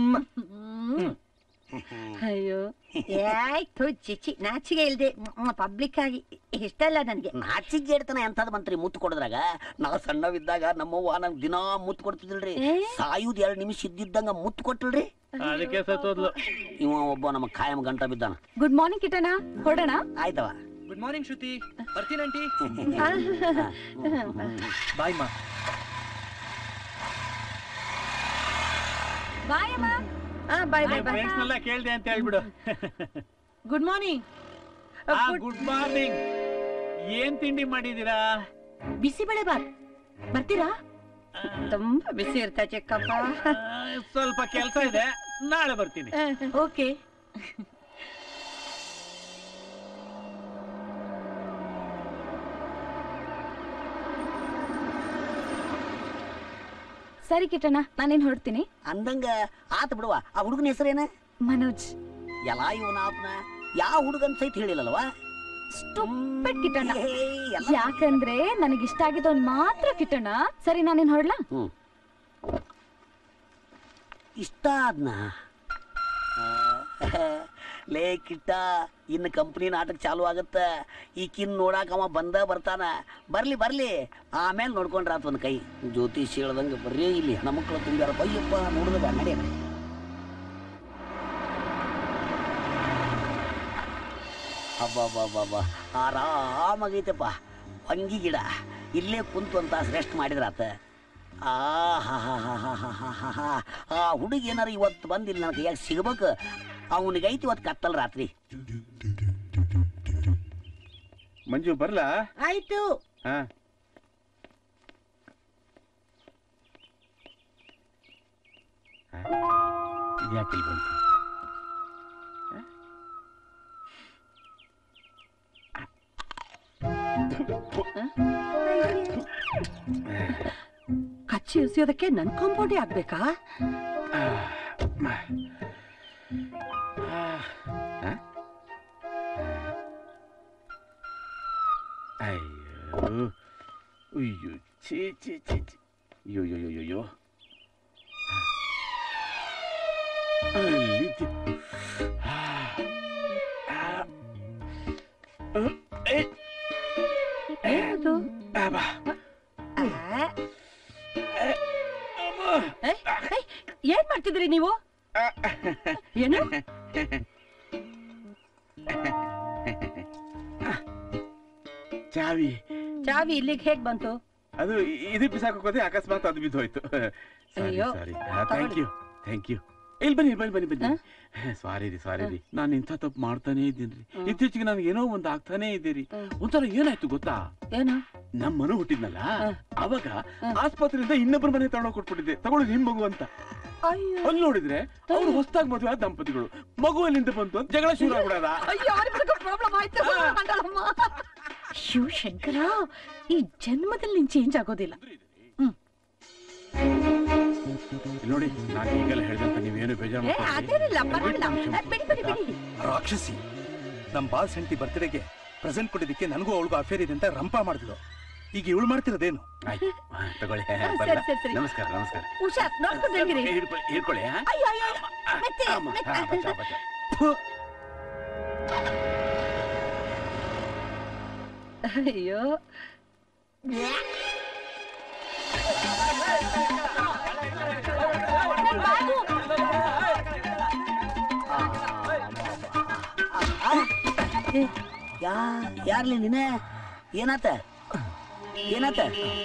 ಅಯ್ಯೋ ಆಯ್ತು ಚಿಚ್ಚಿ ನಾಚಿಗೆ ಇಲ್ದೆ ಪಬ್ಲಿಕ್ ಆಗಿ ಇಷ್ಟ ಇಲ್ಲ ನನಗೆ ನಾಚಿಗೆ ಹೇಳ್ತಾನೆ ಎಂತದ್ ಬಂತ್ರಿ ಮುತ್ತು ಕೊಡದ್ರಾಗ ನಾವು ಸಣ್ಣವಿದ್ದಾಗ ನಮ್ಮವ್ವ ನಂಗ್ ದಿನಾ ಮುತ್ತು ಕೊಡ್ತಿದ್ಲ್ರಿ ಸಾಯುದ್ ಎರಡ್ ನಿಮಿಷ ಇದ್ದಿದ್ದಂಗ ಮುತ್ತು ಕೊಟ್ಟಲ್ರಿ ಅದಕ್ಕೆ ಸತ್ತೋದ್ಲು ಇವ ಒಬ್ಬ ನಮ್ಮ ಕಾಯಂ ಗಂಟ ಬಿದ್ದಾನ ಗುಡ್ ಮಾರ್ನಿಂಗ್ ಕಿಟಣ ಹೊರಡೋಣ ಆಯ್ತವ ಗುಡ್ ಮಾರ್ನಿಂಗ್ ಶ್ರುತಿ ಬರ್ತೀನಿ ಆಂಟಿ ಬಾಯ್ ಮಾ ಬಾಯ್ ಅಮ್ಮ ಬಾಯ್ ಬಾಯ್ ಬಾಯ್ ಫ್ರೆಂಡ್ಸ್ ನೆಲ್ಲ ಕೇಳ್ದೆ ಅಂತ ಹೇಳ್ಬಿಡು ಗುಡ್ ಮಾರ್ನಿಂಗ್ ಗುಡ್ ಮಾರ್ನಿಂಗ್ ಏನ್ ತಿಂಡಿ ಮಾಡಿದೀರಾ ಬಿಸಿಬೇಳೆ ಬಾತ್ ಬರ್ತೀರಾ ತುಂಬಾ ಬಿಸಿ ಇರ್ತಾ ಚಿಕ್ಕಪ್ಪ ಆ, ಸ್ವಲ್ಪ ಕೆಲ್ಸ ಇದೆ ನಾಳೆ ಬರ್ತೀನಿ ಓಕೆ ಸರಿ ಕಿಟಣ ನಾನೇನ್ ಹೊರಡ್ತೀನಿ ಅಂದಂಗ ಆತ ಬಿಡುವ ಆ ಹುಡುಗನ ಹೆಸರೇನ ಮನೋಜ್ ಎಲ್ಲ ಇವನ ಆತ್ನ ಯಾವ ಹುಡುಗನ್ ಸಹಿತ ಹೇಳಿಲ್ಲಲ್ವಾ ಸ್ಟುಪಿಡ್ ಕಿಟಣ ಏ, ಎಲ್ಲ ಯಾಕಂದ್ರೆ ನನಗಿಷ್ಟ ಆಗಿದ್ದವನ್ ಮಾತ್ರ ಕಿಟಣ ಸರಿ ನಾನೇನ್ ಹೊರಡ್ಲಾ ಹ್ಮ್ ಇಷ್ಟ ಆದ್ನ ಲೇ ಕಿಟ್ಟ ಇನ್ನು ಕಂಪ್ನಿ ನಾಟಕ ಚಾಲು ಆಗತ್ತ ಈಕಿನ್ ನೋಡಾಕ ಅವ ಬಂದ ಬರ್ತಾನ ಬರ್ಲಿ ಬರ್ಲಿ ಆಮೇಲೆ ನೋಡ್ಕೊಂಡ್ರಾತ್ ಒಂದ್ ಕೈ ಜ್ಯೋತಿಷ್ ಹೇಳ್ದಂಗ ಬರ್ರಿ ಇಲ್ಲಿ ಹೆಣ್ಮಕ್ಳು ತುಂಬ್ಯಾರ ಬಯ್ಯಪ್ಪ ನೋಡಿದ ನಡಿ ಅಬ್ಬಬ್ಬಬ್ಬ ಆರಾಮಾಗೈತಪ್ಪ ಹೊಂಗಿ ಗಿಡ ಇಲ್ಲೇ ಕುಂತು ಒಂದು ತಾಸು ರೆಸ್ಟ್ ಮಾಡಿದ್ರಾತ ಆ ಹಾ ಹಾ ಹಾ ಹಾ ಹಾ ಹಾ ಹಾ ಹಾ ಆ ಹುಡುಗ ಏನಾರ ಇವತ್ತು ಬಂದಿಲ್ಲ ನನ್ನ ಕೈಯಾಗ ಸಿಗ್ಬೇಕು ಅವನಿಗೈತಿ ಇವತ್ತು ಕತ್ತಲ್ ರಾತ್ರಿ ಮಂಜು ಬರ್ಲಾ ಆಯ್ತು ಹಾ ಯಾಕೆ ಇಲ್ಲಿ ಬಂತು ಕಚ್ಚಿ ಎಸಿಯೋದಕ್ಕೆ ನನ್ ಕಾಂಪೌಂಡೇ ಆಗ್ಬೇಕಾ ಅಯ್ಯೋ ಅಯ್ಯೋ ಛೀ ಛೀ ಛೀ ಛೀ ಅಯ್ಯೋ ಅಯ್ಯೋ ಅಯ್ಯೋ ಅಯ್ಯೋ ಅಲ್ಲಿ ತಿ- ಆ, ಆ, ಅ, ಏ, ಏನದು ಆ, ಬಾ. ಆ? ಏ, ಏ, ಏನ್ ಮಾಡ್ತಿದ್ರಿ ನೀವು ಏನು ಚಾವಿ ಚಾವಿ ಇಲ್ಲಿಗೆ ಹೇಗ್ ಬಂತು ಅದು ಇ- ಇದು ಬಿಸಾಕೋದೆ ಅಕಸ್ಮಾತ್ ಅದು ಬಿದ್ದು ಹೋಯ್ತು ಸಾರಿ ಅಯ್ಯೋ, ಸಾರಿ ತಗೊಳ್ಳಿ. ಥ್ಯಾಂಕ್ ಯು ಥ್ಯಾಂಕ್ ಯು ಇಲ್ಲಿ ಬನ್ನಿ ಬನ್ನಿ ಬನ್ನಿ ಬನ್ನಿ ಸಾರಿ ರೀ ಸಾರಿ ರೀ ನಾನು ಇಂಥ ತಪ್ಪು ಮಾಡ್ತಾನೆ ಇದ್ದೀನಿ ಇತ್ತೀಚೆಗೆ ನನಗೆ ಏನೋ ಒಂದು ಆಗ್ತಾನೆ ಇದೆ ರೀ ಒಂಥರ ಏನಾಯ್ತು ಗೊತ್ತಾ ಏನು ನಮ್ಮ ಮನು ಹುಟ್ಟಿದ್ನಲ್ಲ ಅವಾಗ ಆಸ್ಪತ್ರೆಯಿಂದ ಇನ್ನೊಬ್ಬರ ಮನೆ ತಗೊಂಡೋಗಿ ಕೊಟ್ಬಿಟ್ಟಿದ್ದೆ ತಗೊಳ್ಳಿ ನಿಮ್ ಮಗು ಅಂತ ಅಲ್ಲಿ ನೋಡಿದ್ರೆ ಅವ್ರು ಹೊಸದಾಗಿ ಮದುವೆ ಆದ ದಂಪತಿಗಳು ಮಗು ಅಲ್ಲಿಂದ ಬಂತು ಅಂತ ಜಗಳ ಶುರು ಆಗ್ಬಿಡದ ಅಯ್ಯೋ ಅವ್ರಿಬ್ರಿಗೂ ಪ್ರಾಬ್ಲಮ್ ಆಯ್ತು ಅಂದಳಮ್ಮ ಶಿವ ಶಂಕರ ಈ ಜನ್ಮದಲ್ಲಿ ನೀನ್ ಚೇಂಜ್ ಆಗೋದಿಲ್ಲ ಇಲ್ಲಿ ನೋಡಿ ನಾನು ಈಗಲೇ ಹೇಳ್ದಂತ ನೀವೇನು ಬೇಜಾರು ಏ ಅದೇನಿಲ್ಲ ಪರವಾಗಿಲ್ಲ ಏ, ಬಿಡಿ ಬಿಡಿ ಬಿಡಿ ರಾಕ್ಷಸಿ ನಮ್ ಬಾಸ್ ಹೆಂಡತಿ ಬರ್ತ್ಡೇಗೆ ಪ್ರೆಸೆಂಟ್ ಕೊಟ್ಟಿದ್ದಕ್ಕೆ ನನಗೂ ಅವಳಿಗೂ ಅಫೇರ್ ಇದೆ ಅಂತ ರಂಪ ಮಾಡಿದ್ಲು ಈಗ ಇವಳು ಮಾಡ್ತಿರೋದೇನು ಆಯ್ತು ಹಾ, ತಗೊಳ್ಳಿ ಸರಿ, ಸರಿ, ಸರಿ. ನಮಸ್ಕಾರ ನಮಸ್ಕಾರ ಹುಷಾರ್ ನೋಡ್ಕೊಂಡು ಹೋಗಿರಿ ಏ, ಹಿಡ್ಕೊಳ್ಳಿ ಹಿಡ್ಕೊಳ್ಳಿ ಹಾ? ಅಯ್ಯೋ ಅಯ್ಯೋ ಮೆತ್ತೆ, ಅಮ್ಮ, ಮೆತ್ತೆ. ಹಾ, ಬಚ್ಚ, ಬಚ್ಚ. ಅಯ್ಯೋ ಯಾ ಯಾರ್ಲಿ ನೀನೆ ಏನಾತ ಏನಾತ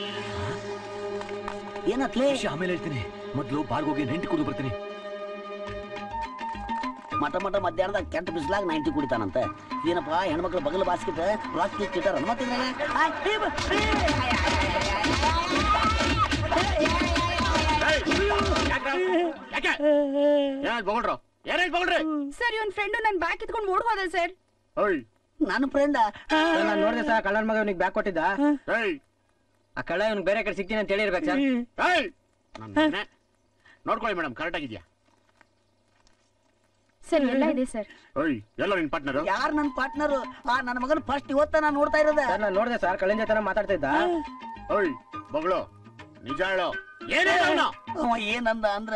ಏನಾತ್ಲೇ ಆಮೇಲೆ ಹೇಳ್ತೀನಿ ಮೊದ್ಲು ಬಾರ್ಗ್ ಹೋಗಿ ನೆಂಟಿ ಕುಡಿದು ಬರ್ತೀನಿ ಮಠ ಮಠ ಮಧ್ಯಾಹ್ನದಾಗ ಕೆಂಟ ಬಿಸಿಲಾಗ ನೈಂಟಿ ಕುಡಿತಾನಂತ ಏನಪ್ಪ ಹೆಣ್ಮಕ್ಳು ಬಗಲು ಬಾಸ್ಕಿಟ್ ರಾಕ್ ಕಿಟ್ಟಾರ ಮತ್ತಿದ್ರಾಗ ಏನಾಯ್ತು ಬಗಳ್ರು ಏನಾಯ್ತು ಬಗಳ್ರಿ ಸರ್ ಇವನ್ ಫ್ರೆಂಡ್ ನನ್ ಬ್ಯಾಗ್ ಕಿತ್ಕೊಂಡು ಓಡ್ ಹೋದ ಸರ್ ಓಯ್ ನನ್ನ ಫ್ರೆಂಡ ನಾನು ನೋಡಿದೆ ಸರ್ ಕಳ್ಳನ ಮಗ ಇವನಿಗೆ ಬ್ಯಾಗ್ ಕೊಟ್ಟಿದ್ದ ಏಯ್ ಆ ಕಳ್ಳ ಇವ್ನಿಗೆ ಬೇರೆ ಕಡೆ ಸಿಗ್ತೀನಿ ಅಂತ ಹೇಳಿರ್ಬೇಕು ಸರ್ ಏಯ್ ನನ್ ಮಗನೇ. ನೋಡ್ಕೊಳ್ಳಿ ಮೇಡಮ್ ಕರೆಕ್ಟ್ ಆಗಿದ್ಯಾ ಸರ್ ಎಲ್ಲ ಇದೆ ಸರ್ ಓಯ್ ಎಲ್ಲ ನಿನ್ ಪಾರ್ಟ್ನರ್ ಯಾರ್ ನನ್ನ ಪಾರ್ಟ್ನರ್ ಆ ನನ್ನ ಮಗನ ಫಸ್ಟ್ ಇವತ್ತ ನಾನು ನೋಡ್ತಾ ಇರೋದ ಸರ್ ನಾನು ನೋಡಿದೆ ಸರ್ ಕಳ್ಳನ ಜೊತೆ ಮಾತಾಡ್ತಾ ಇದ್ದ ಓಯ್ ಬಗಳು ನಿಜ ಹೇಳು ಏನೇ ಅವನು ಅವ ಏನಂದ ಅಂದ್ರೆ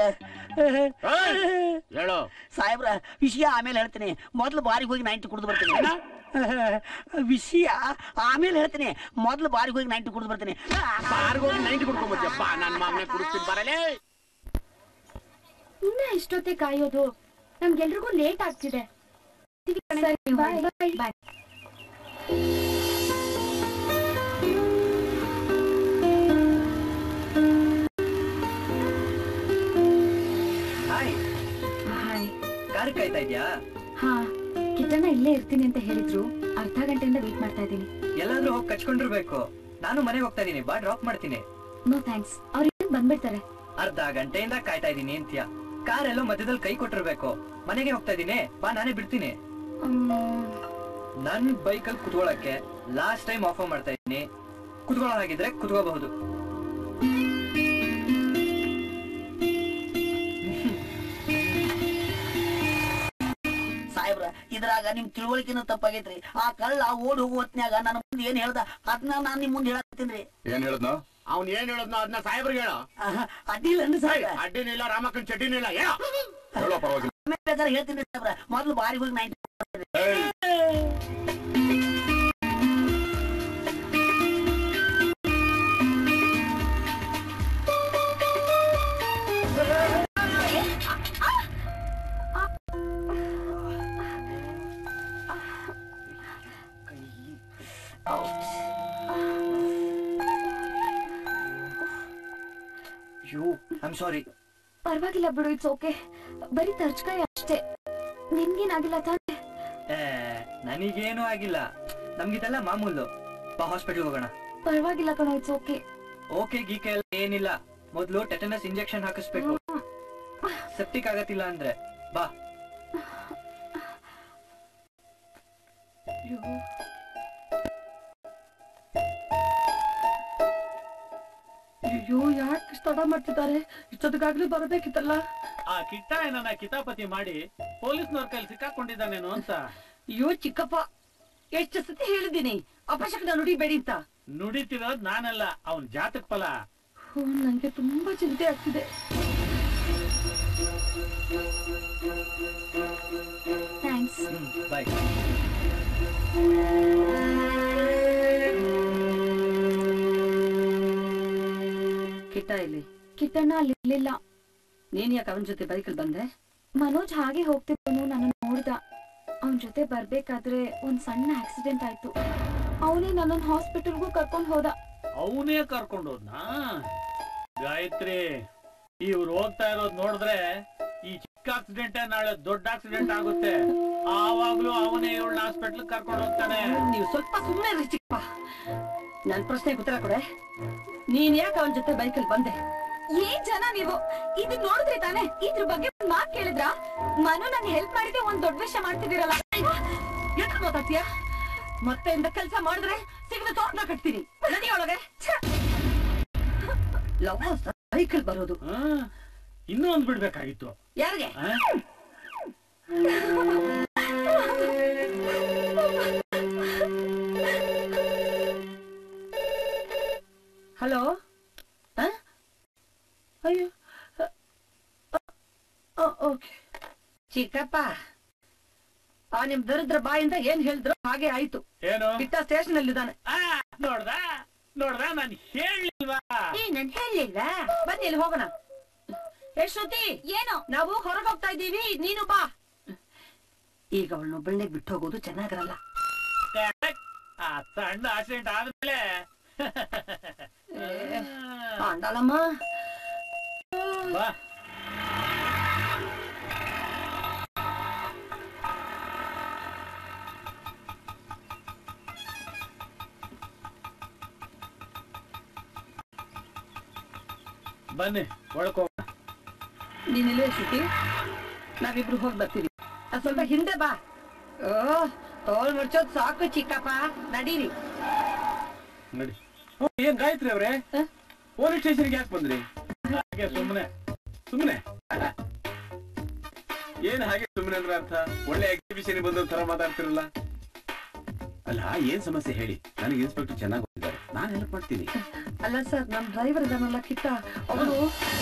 ಹೇಳು ಸಾಹೇಬ್ರ ವಿಷಯ ಆಮೇಲೆ ಹೇಳ್ತೀನಿ ಮೊದ್ಲು ಬಾರಿಗೆ ಹೋಗಿ ನೈಂಟಿ ಕುಡಿದು ಬರ್ತೀನಿ ವಿಷಯ ಆಮೇಲೆ ಹೇಳ್ತೀನಿ ಮೊದ್ಲು ಬಾರಿಗೆ ಹೋಗಿ ನೈಂಟಿ ಕುಡಿದು ಬರ್ತೀನಿ ಬಾರ್ಗೋಗಿ ನೈಂಟಿ ಕುಡ್ಕೊಂಬತ್ತಪ್ಪ ನನ್ನ ಮಾಮನೆ ಕುಡಿಸ್ತೀನಿ ಬರಲೇ ಇನ್ನ ಎಷ್ಟೊತ್ತೆ ಕಾಯೋದು ನಮ್ಗೆಲ್ರಿಗೂ ಲೇಟ್ ಆಗ್ತಿದೆ ಸರಿ bye bye hi hi car ಕಾಯ್ತಾ ಇದ್ಯಾ ಹಾ ಕಿಟ್ಟಣ್ಣ ಇಲ್ಲೇ ಇರ್ತೀನಿ ಅಂತ ಹೇಳಿದ್ರು ಅರ್ಧ ಗಂಟೆಯಿಂದ ವೇಟ್ ಮಾಡ್ತಾ ಇದ್ದೀನಿ ಎಲ್ಲಾದ್ರೂ ಹೋಗಿ ಕಚ್ಕೊಂಡಿರ್ಬೇಕು ನಾನು ಮನೆಗೆ ಹೋಗ್ತಾ ಇದೀನಿ ಬಾ ಡ್ರಾಪ್ ಮಾಡ್ತೀನಿ ನೋ ಥ್ಯಾಂಕ್ಸ್ ಅವ್ರು ಇನ್ನೇನ್ ಬಂದ್ಬಿಡ್ತಾರೆ ಅರ್ಧ ಗಂಟೆಯಿಂದ ಕಾಯ್ತಾ ಇದೀನಿ ಅಂತ್ಯ ಕಾರ್ ಎಲ್ಲೋ ಮಧ್ಯದಲ್ಲಿ ಕೈ ಕೊಟ್ಟಿರ್ಬೇಕು ಮನೆಗೆ ಹೋಗ್ತಾ ಇದೀನಿ ಬಾ ನಾನೇ ಬಿಡ್ತೀನಿ ನನ್ ಬೈಕಲ್ಲಿ ಕುತ್ಕೊಳ್ಳಕ್ಕೆ ಲಾಸ್ಟ್ ಟೈಮ್ ಆಫರ್ ಮಾಡ್ತಾ ಇದೀನಿ ಕುತ್ಕೊಳ್ಳೋ ಹಾಗಿದ್ರೆ ಕುತ್ಕೋಬಹುದು ಸಾಹೇಬ್ರ ಇದ್ರಾಗ ನಿಮ್ ತಿಳುವಳಿಕೆನೂ ತಪ್ಪಾಗೈತ್ರಿ ಆ ಕಳ್ಳ ಓಡ್ ಹೋಗುವ ಹೊತ್ನ್ಯಾಗ ನನ್ನ ಮುಂದೆ ಏನ್ ಹೇಳ್ದ ಅದನ್ನ ನಾನ್ ನಿಮ್ ಮುಂದೆ ಹೇಳತ್ತೀನಿ ಏನ್ ಹೇಳದ್ನು ಅವ್ನ್ ಏನ್ ಹೇಳದ್ನು ಅದನ್ನ ಸಾಹೇಬ್ರಿಗೆ ಹೇಳ ಅಡ್ಡಿಲ್ಲ ಅನ್ರಿ ಸಾಹೇಬ್ರ ಅಡ್ಡಿನಿಲ್ಲ ರಾಮಕ್ಕನ್ ಚಡ್ಡಿನಿಲ್ಲ ಹೇಳ ಹೇಳೋ ಪರವಾಗಿಲ್ಲ ಆಮೇಲೆ ಬೇಕಾದ್ರೆ ಹೇಳ್ತೀನಿ ಸಾಹೇಬ್ರ ಮೊದ್ಲು ಬಾರಿಗೆ ಹೋಗಿ ನೈಂಟಿ ಯು ಐಮ್ ಸಾರಿ ಪರವಾಗಿಲ್ಲ ಬಿಡು ಇಟ್ಸ್ ಓಕೆ ಬರೀ ತರ್ಚ್ಕಾಯಿ ಅಷ್ಟೇ ನಿನ್ಗೇನಾಗಿಲ್ಲ ತಾನೆ ನನಗೇನು ಆಗಿಲ್ಲ ನಮ್ಗಿದೆಲ್ಲ ಮಾಮೂಲು ಬಾ ಹಾಸ್ಪಿಟಲ್ ಹೋಗೋಣ ಪರವಾಗಿಲ್ಲ ಕಣೋ ಇಟ್ಸ್ ಓಕೆ ಓಕೆ ಗೀಕೆ ಎಲ್ಲ ಏನಿಲ್ಲ ಮೊದ್ಲು ಟೆಟನಸ್ ಇಂಜೆಕ್ಷನ್ ಹಾಕಿಸ್ಬೇಕು ಸೆಪ್ಟಿಕ್ ಆಗತ್ತಿಲ್ಲ ಅಂದ್ರೆ ಬಾ ಅಯ್ಯೋ ಯಾಕೆ ತಡ ಮಾಡ್ತಿದ್ದಾರೆ ಇಷ್ಟೊತ್ತಿಗಾಗ್ಲೂ ಬರಬೇಕಿತ್ತಲ್ಲ ಆ ಕಿಟ್ಟ ಏನನ್ನ ಕಿತಾಪತಿ ಮಾಡಿ ಪೊಲೀಸ್ನವ್ರ ಕೈಲಿ ಸಿಕ್ಕಾಕೊಂಡಿದ್ದಾನೇನು ಅಂತ ಅಯ್ಯೋ ಚಿಕ್ಕಪ್ಪ ಎಷ್ಟು ಸತಿ ಹೇಳಿದ್ದೀನಿ ಅಪಶಕನ ನುಡಿಬೇಡಿ ಅಂತ ನುಡಿತಿರೋದ್ ನಾನಲ್ಲ ಅವನ್ ಜಾತಕ್ ಫಲ ಹೋ, ನಂಗೆ ತುಂಬಾ ಚಿಂತೆ ಆಗ್ತಿದೆ ಥ್ಯಾಂಕ್ಸ್ ಬಾಯ್ ಕಿಟ್ಟ ಇಲ್ಲಿ ಕಿಟ್ಟಣ್ಣ ಅಲ್ಲಿ ಇರ್ಲಿಲ್ಲ ನೀನ್ ಯಾಕೆ ಅವನ ಜೊತೆ ಬೈಕಲ್ಲಿ ಬಂದೆ ಮನೋಜ್ ಹಾಗೆ ಹೋಗ್ತಿದ್ದನು ನನ್ನ ನೋಡ್ದ ಅವನ್ ಜೊತೆ ಬರ್ಬೇಕಾದ್ರೆ ಒಂದ್ ಸಣ್ಣ ಆಕ್ಸಿಡೆಂಟ್ ಆಯ್ತು ಅವನೇ ನನ್ನ ಹಾಸ್ಪಿಟಲ್ಗೂ ಕರ್ಕೊಂಡ್ ಹೋದ ಅವನೇ ಕರ್ಕೊಂಡೋದ್ನಾ ಗಾಯತ್ರಿ ಇವ್ರು ಹೋಗ್ತಾ ಇರೋದ್ ನೋಡಿದ್ರೆ ಈ ಚಿಕ್ಕ ಆಕ್ಸಿಡೆಂಟ್ ನಾಳೆ ದೊಡ್ಡ ಆಕ್ಸಿಡೆಂಟ್ ಆಗುತ್ತೆ ಆವಾಗ್ಲೂ ಅವನೇ ಇವಳನ್ನ ಹಾಸ್ಪಿಟ್ಲ್ ಕರ್ಕೊಂಡು ಹೋಗ್ತಾನೆ ನೀವು ಸ್ವಲ್ಪ ಸುಮ್ಮನೆ ಇರಿ ಚಿಕ್ಕಪ್ಪ ನನ್ ಪ್ರಶ್ನೆಗೆ ಉತ್ತರ ಕೊಡೆ ನೀನ್ ಯಾಕೆ ಅವನ ಜೊತೆ ಬೈಕಲ್ಲಿ ಬಂದೆ ಏನ್ ಜನ ನೀವು ಇದನ್ ನೋಡಿದ್ರಿ ತಾನೆ ಇದ್ರ ಬಗ್ಗೆ ಒಂದ್ ಮಾತ್ ಕೇಳಿದ್ರ ಮನು ನಂಗೆ ಹೆಲ್ಪ್ ಮಾಡಿದ್ರೆ ಒಂದ್ ದೊಡ್ಡ ವಿಷಯ ಮಾಡ್ತಿದ್ದೀರಲ್ಲ ಎಷ್ಟ್ ಮಾತಾಡ್ತೀಯ ಮತ್ತೆ ಇಂದ ಕೆಲ್ಸ ಮಾಡಿದ್ರೆ ಸಿಗದ ತೋರ್ನ ಕಟ್ತೀನಿ ನದಿಯೊಳಗೆ ಲವ್ ಸೈಕಲ್ ಬರೋದು ಆ, ಇನ್ನೂ ಒಂದ್ ಬಿಡ್ಬೇಕಾಗಿತ್ತು ಯಾರಿಗೆ ಆ? ಹಲೋ ಅಯ್ಯೋ ಓಕೆ ಚಿಕ್ಕಪ್ಪ ಆ ನಿಮ್ ದರಿದ್ರ ಬಾಯಿಂದ ಏನ್ ಹೇಳಿದ್ರು ಹಾಗೆ ಆಯ್ತು ಏನು ಬಿಟ್ಟ ಸ್ಟೇಷನ್ ಅಲ್ಲಿ ಇದ್ದಾನೆ ಆ, ನೋಡ್ದ ನೋಡ್ದ ನಾನು ಹೇಳಿಲ್ವಾ ಏ ನನ್ ಹೇಳಿಲ್ಲ ಬನ್ನಿ ಇಲ್ಲಿ ಹೋಗೋಣ ಏ ಶ್ರುತಿ ಏನೋ ನಾವು ಹೊರಗೆ ಹೋಗ್ತಾ ಇದ್ದೀವಿ ನೀನು ಬಾ ಈಗ ಅವಳನ್ನೊಬ್ಬಳನ್ನೇ ಬಿಟ್ಟು ಹೋಗೋದು ಚೆನ್ನಾಗಿರಲ್ಲ ಆ ಸಣ್ಣ ಆಕ್ಸಿಡೆಂಟ್ ಆದ್ಮೇಲೆ ಆಂಡಾಳಮ್ಮ ಬಾ ಬನ್ನಿ ಒಳಕೋ ನೀನಿಲ್ಲೇ ಶ್ರುತಿ ನಾವಿಬ್ರು ಹೋಗಿ ಬರ್ತೀವಿ ಅದ್ ಸ್ವಲ್ಪ ಹಿಂದೆ ಬಾ ಓ ತೋಲ್ ಮುಡ್ಚೋದ್ ಸಾಕು ಚಿಕ್ಕಪ್ಪ ನಡೀರಿ ನಡಿ ಓ, ಏನ್ ಗಾಯತ್ರಿ ಅವ್ರೆ ಪೊಲೀಸ್ ಸ್ಟೇಷನ್ಗೆ ಯಾಕೆ ಬಂದ್ರಿ ಹಾಗೆ ಸುಮ್ಮನೆ ಸುಮ್ಮನೆ ಏನ್ ಹಾಗೆ ಸುಮ್ಮನೆ ಅಂದ್ರೆ ಅರ್ಥ ಒಳ್ಳೆ ಎಕ್ಸಿಬಿಷನ್ ಬಂದ ತರ ಮಾತಾಡ್ತಿರಲ್ಲ ಅಲ್ಲ ಏನ್ ಸಮಸ್ಯೆ ಹೇಳಿ ನನಗೆ ಇನ್ಸ್ಪೆಕ್ಟರ್ ಚೆನ್ನಾಗಿ ಗೊತ್ತಿದ್ದಾರೆ ನಾನು ಹೆಲ್ಪ್ ಮಾಡ್ತೀನಿ ಅಲ್ಲ ಸರ್ ನಮ್ ಡ್ರೈವರ್ ಇದಾನಲ್ಲ ಕಿಟ್ಟ ಅವನು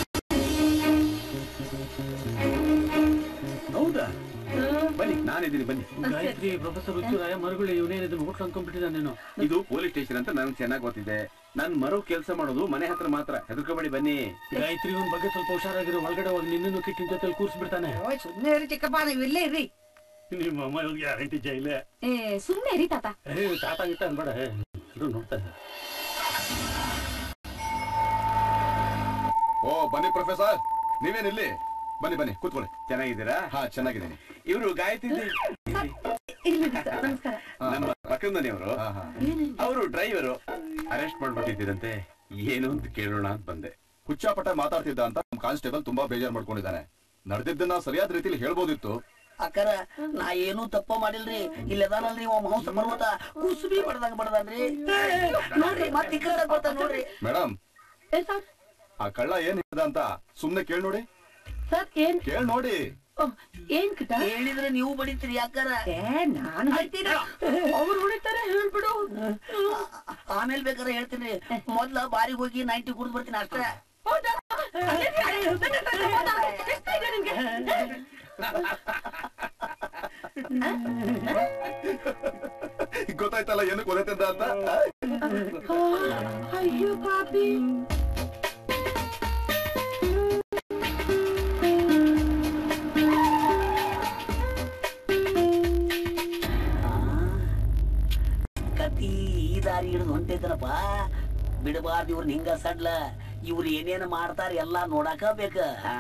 ಹೌದಾ ಬನ್ನಿ ನಾನಿದ್ದೀನಿ ಬನ್ನಿ ಗಾಯತ್ರಿ ಪ್ರೊಫೆಸರ್ ಹುಚ್ಚುರಾಯ ಮರುಗಳು ಇವನೇನಿದ್ರು ಹೋಟ್ಲು ಅನ್ಕೊಂಡ್ಬಿಟ್ಟಿದ್ದಾನೇನೋ ಇದು ಪೊಲೀಸ್ ಸ್ಟೇಷನ್ ಅಂತ ನನಗೆ ಚೆನ್ನಾಗಿ ಗೊತ್ತಿದೆ ನನ್ ಮರು ಕೆಲಸ ಮಾಡೋದು ಮನೆ ಹತ್ರ ಮಾತ್ರ ಹೆದರ್ಕೋಬೇಡಿ ಬನ್ನಿ ಗಾಯತ್ರಿ ಇವನ್ ಬಗ್ಗೆ ಸ್ವಲ್ಪ ಹುಷಾರಾಗಿರೋ ಒಳಗಡೆ ಹೋಗಿ ನಿನ್ನನ್ನು ಕಿಟ್ಟಿನ ಜೊತೆ ಕೂರ್ಸ್ಬಿಡ್ತಾನೆ ಓಯ್ ಸುಮ್ನೆ ಇರಿ ಚಿಕ್ಕಪ್ಪ ನೀವು ಇಲ್ಲೇ ಇರ್ರಿ ನಿಮ್ಮ ಅಮ್ಮ ಇವ್ರಿಗೆ ಗ್ಯಾರಂಟಿ ಜೈಲೆ ಏ ಸುಮ್ನೆ ಇರಿ ತಾತ ಏ ತಾತ ಗಿಟ್ಟ ಅನ್ಬೇಡ ಎಲ್ಲರೂ ನೋಡ್ತಾ ಇದ್ದಾರೆ ಓ ಬನ್ನಿ ಪ್ರೊಫೆಸರ್ ನೀವೇನಿಲ್ಲಿ ಬನ್ನಿ ಬನ್ನಿ ಕೂತ್ಕೊಳ್ಳಿ ಚೆನ್ನಾಗಿದ್ದೀರಾ ಹಾ ಚೆನ್ನಾಗಿದ್ದೀನಿ ಇವರು ಗಾಯತ್ರಿ ಇಲ್ಲಿ ನಮಸ್ಕಾರ ನಮ್ಮ ಪಕ್ಕದ ಮನೆಯವರು ಹಾ ಹಾ ಅವರು ಡ್ರೈವರು ಅರೆಸ್ಟ್ ಮಾಡ್ಬಿಟ್ಟಿದ್ದೀರಂತೆ ಏನು ಅಂತ ಕೇಳೋಣ ಅಂತ ಬಂದೆ ಹುಚ್ಚಾಪಟ ಮಾತಾಡ್ತಿದ್ದ ಅಂತ ನಮ್ ಕಾನ್ಸ್ಟೇಬಲ್ ತುಂಬಾ ಬೇಜಾರ್ ಮಾಡ್ಕೊಂಡಿದ್ದಾನೆ ನಡೆದಿದ್ದನ್ನ ಸರಿಯಾದ ರೀತಿಲಿ ಹೇಳ್ಬೋದಿತ್ತು ಅಕ್ಕರ ನಾ ಏನೂ ತಪ್ಪ ಮಾಡಿಲ್ರಿ ಇಲ್ಲದಾನಲ್ರಿ ಒಬ್ಬ ಹಂಸ ಪರ್ವತ ಕುಸುಬಿ ಬಡ್ದಂಗ ಬಡ್ದಾನ್ರಿ ನೋಡ್ರಿ ಮತ್ತೆ ಇಕ್ಕಡ ಬರ್ತಾನ ನೋಡ್ರಿ ಮೇಡಮ್ ಏ ಸರ್ ಆ ಕಳ್ಳ ಏನ್ ಹೇಳ್ದ ಅಂತ ಸುಮ್ನೆ ಕೇಳ್ ನೋಡಿ ಸರ್ ಏನ್ ಕೇಳ್ ನೋಡಿ ಓ, ಏನ್ ಕಿಟ ಹೇಳಿದ್ರೆ ನೀವು ಬಡಿತೀರಿ ಯಾಕಾರ ಏ ನಾನು ಹೇಳ್ತೀನಿ ಅವ್ರು ಹೊಡಿತಾರೆ ಹೇಳ್ಬಿಡು ಆಮೇಲೆ ಬೇಕಾದ್ರೆ ಹೇಳ್ತೀನಿ ಮೊದ್ಲ ಬಾರಿಗೆ ಹೋಗಿ ನೈಂಟಿ ಕುಡ್ದು ಬರ್ತೀನಿ ಅಷ್ಟೇ ಹೌದಾ ಹೌದಾ? ಎಷ್ಟಾಗಿದೆ ನಿನ್ಗೆ? ಗೊತ್ತಾಯ್ತಲ್ಲ ಏನಕ್ಕೆ ಒದೈತಂದ ಅಂತ ಅಯ್ಯೋ ಪಾಪಿ ಕತ್ತಿ ಈ ದಾರಿ ಹಿಡಿದು ಹೊಂಟೈತನಪ್ಪ ಬಿಡಬಾರ್ದು ಇವ್ರನ್ನ ಹಿಂಗ ಸಡ್ಲ ಇವ್ರು ಏನೇನು ಮಾಡ್ತಾರ ಎಲ್ಲಾ ನೋಡಾಕ ಬೇಕ ಹಾ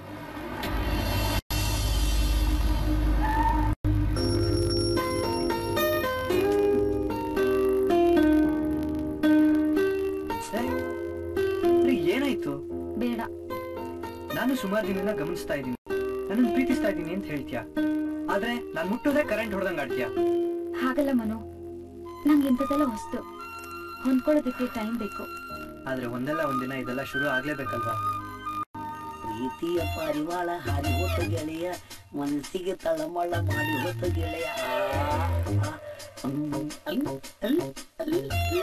ರೀ, ಏನಾಯ್ತು ಬೇಡ ನಾನು ಸುಮಾರು ದಿನದಿಂದ ಗಮನಿಸ್ತಾ ಇದ್ದೀನಿ ನನ್ನನ್ನು ಪ್ರೀತಿಸ್ತಾ ಇದ್ದೀನಿ ಅಂತ ಹೇಳ್ತೀಯ ಆದ್ರೆ ನಾನ್ ಮುಟ್ಟೋದೇ ಕರೆಂಟ್ ಹೊಡೆದಂಗ್ ಆಡ್ತೀಯ ಹಾಗಲ್ಲ ಮನು ನಂಗೆ ಇಂಥದ್ದೆಲ್ಲ ಹೊಸ್ತು ಹೊಂದ್ಕೊಳ್ಳೋದಕ್ಕೆ ಟೈಮ್ ಬೇಕು ಆದ್ರೆ ಒಂದಲ್ಲ ಒಂದಿನ ಇದೆಲ್ಲ ಶುರು ಆಗ್ಲೇಬೇಕಲ್ವಾ ಪ್ರೀತಿಯ ಪರಿವಾಳ ಹಾರಿ ಹೋತ ಗೆಳೆಯ ಮನಸ್ಸಿಗೆ ತಳಮಳ ಮಾಡಿ ಹೋತ ಗೆಳೆಯ ಆ, ಹ್ಮ್, ಅಲ್, ಅಲ್, ಅಲ್,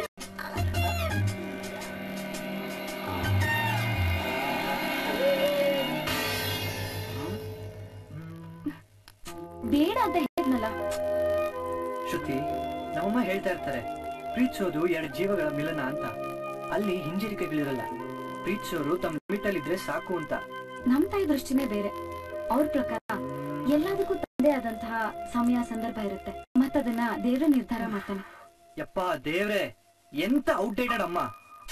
ಬೇಡ ಅಂತ ಹೇಳಿದ್ನಲ್ಲ ಶ್ರುತಿ ನಮ್ಮಮ್ಮ ಹೇಳ್ತಾ ಇರ್ತಾರೆ ಪ್ರೀತಿಸೋದು ಎರಡು ಜೀವಗಳ ಮಿಲನ ಅಂತ ಅಲ್ಲಿ ಹಿಂಜರಿಕೆಗಳಿರಲ್ಲ ಪ್ರೀತಿಸೋರು ತಮ್ಮ ಲಿಮಿಟ್ ಅಲ್ಲಿ ಇದ್ರೆ ಸಾಕು ಅಂತ ನಮ್ ತಾಯಿ ದೃಷ್ಟಿನೇ ಬೇರೆ ಅವ್ರ ಪ್ರಕಾರ ಎಲ್ಲದಕ್ಕೂ ತಂದೆ ಆದಂತಹ ಸಮಯ ಸಂದರ್ಭ ಇರುತ್ತೆ ಮತ್ತದನ್ನ ದೇವ್ರ ನಿರ್ಧಾರ ಮಾಡ್ತಾನೆ ಯಪ್ಪ ದೇವ್ರೆ ಎಂತ ಔಟ್ಡೇಟೆಡ್ ಅಮ್ಮ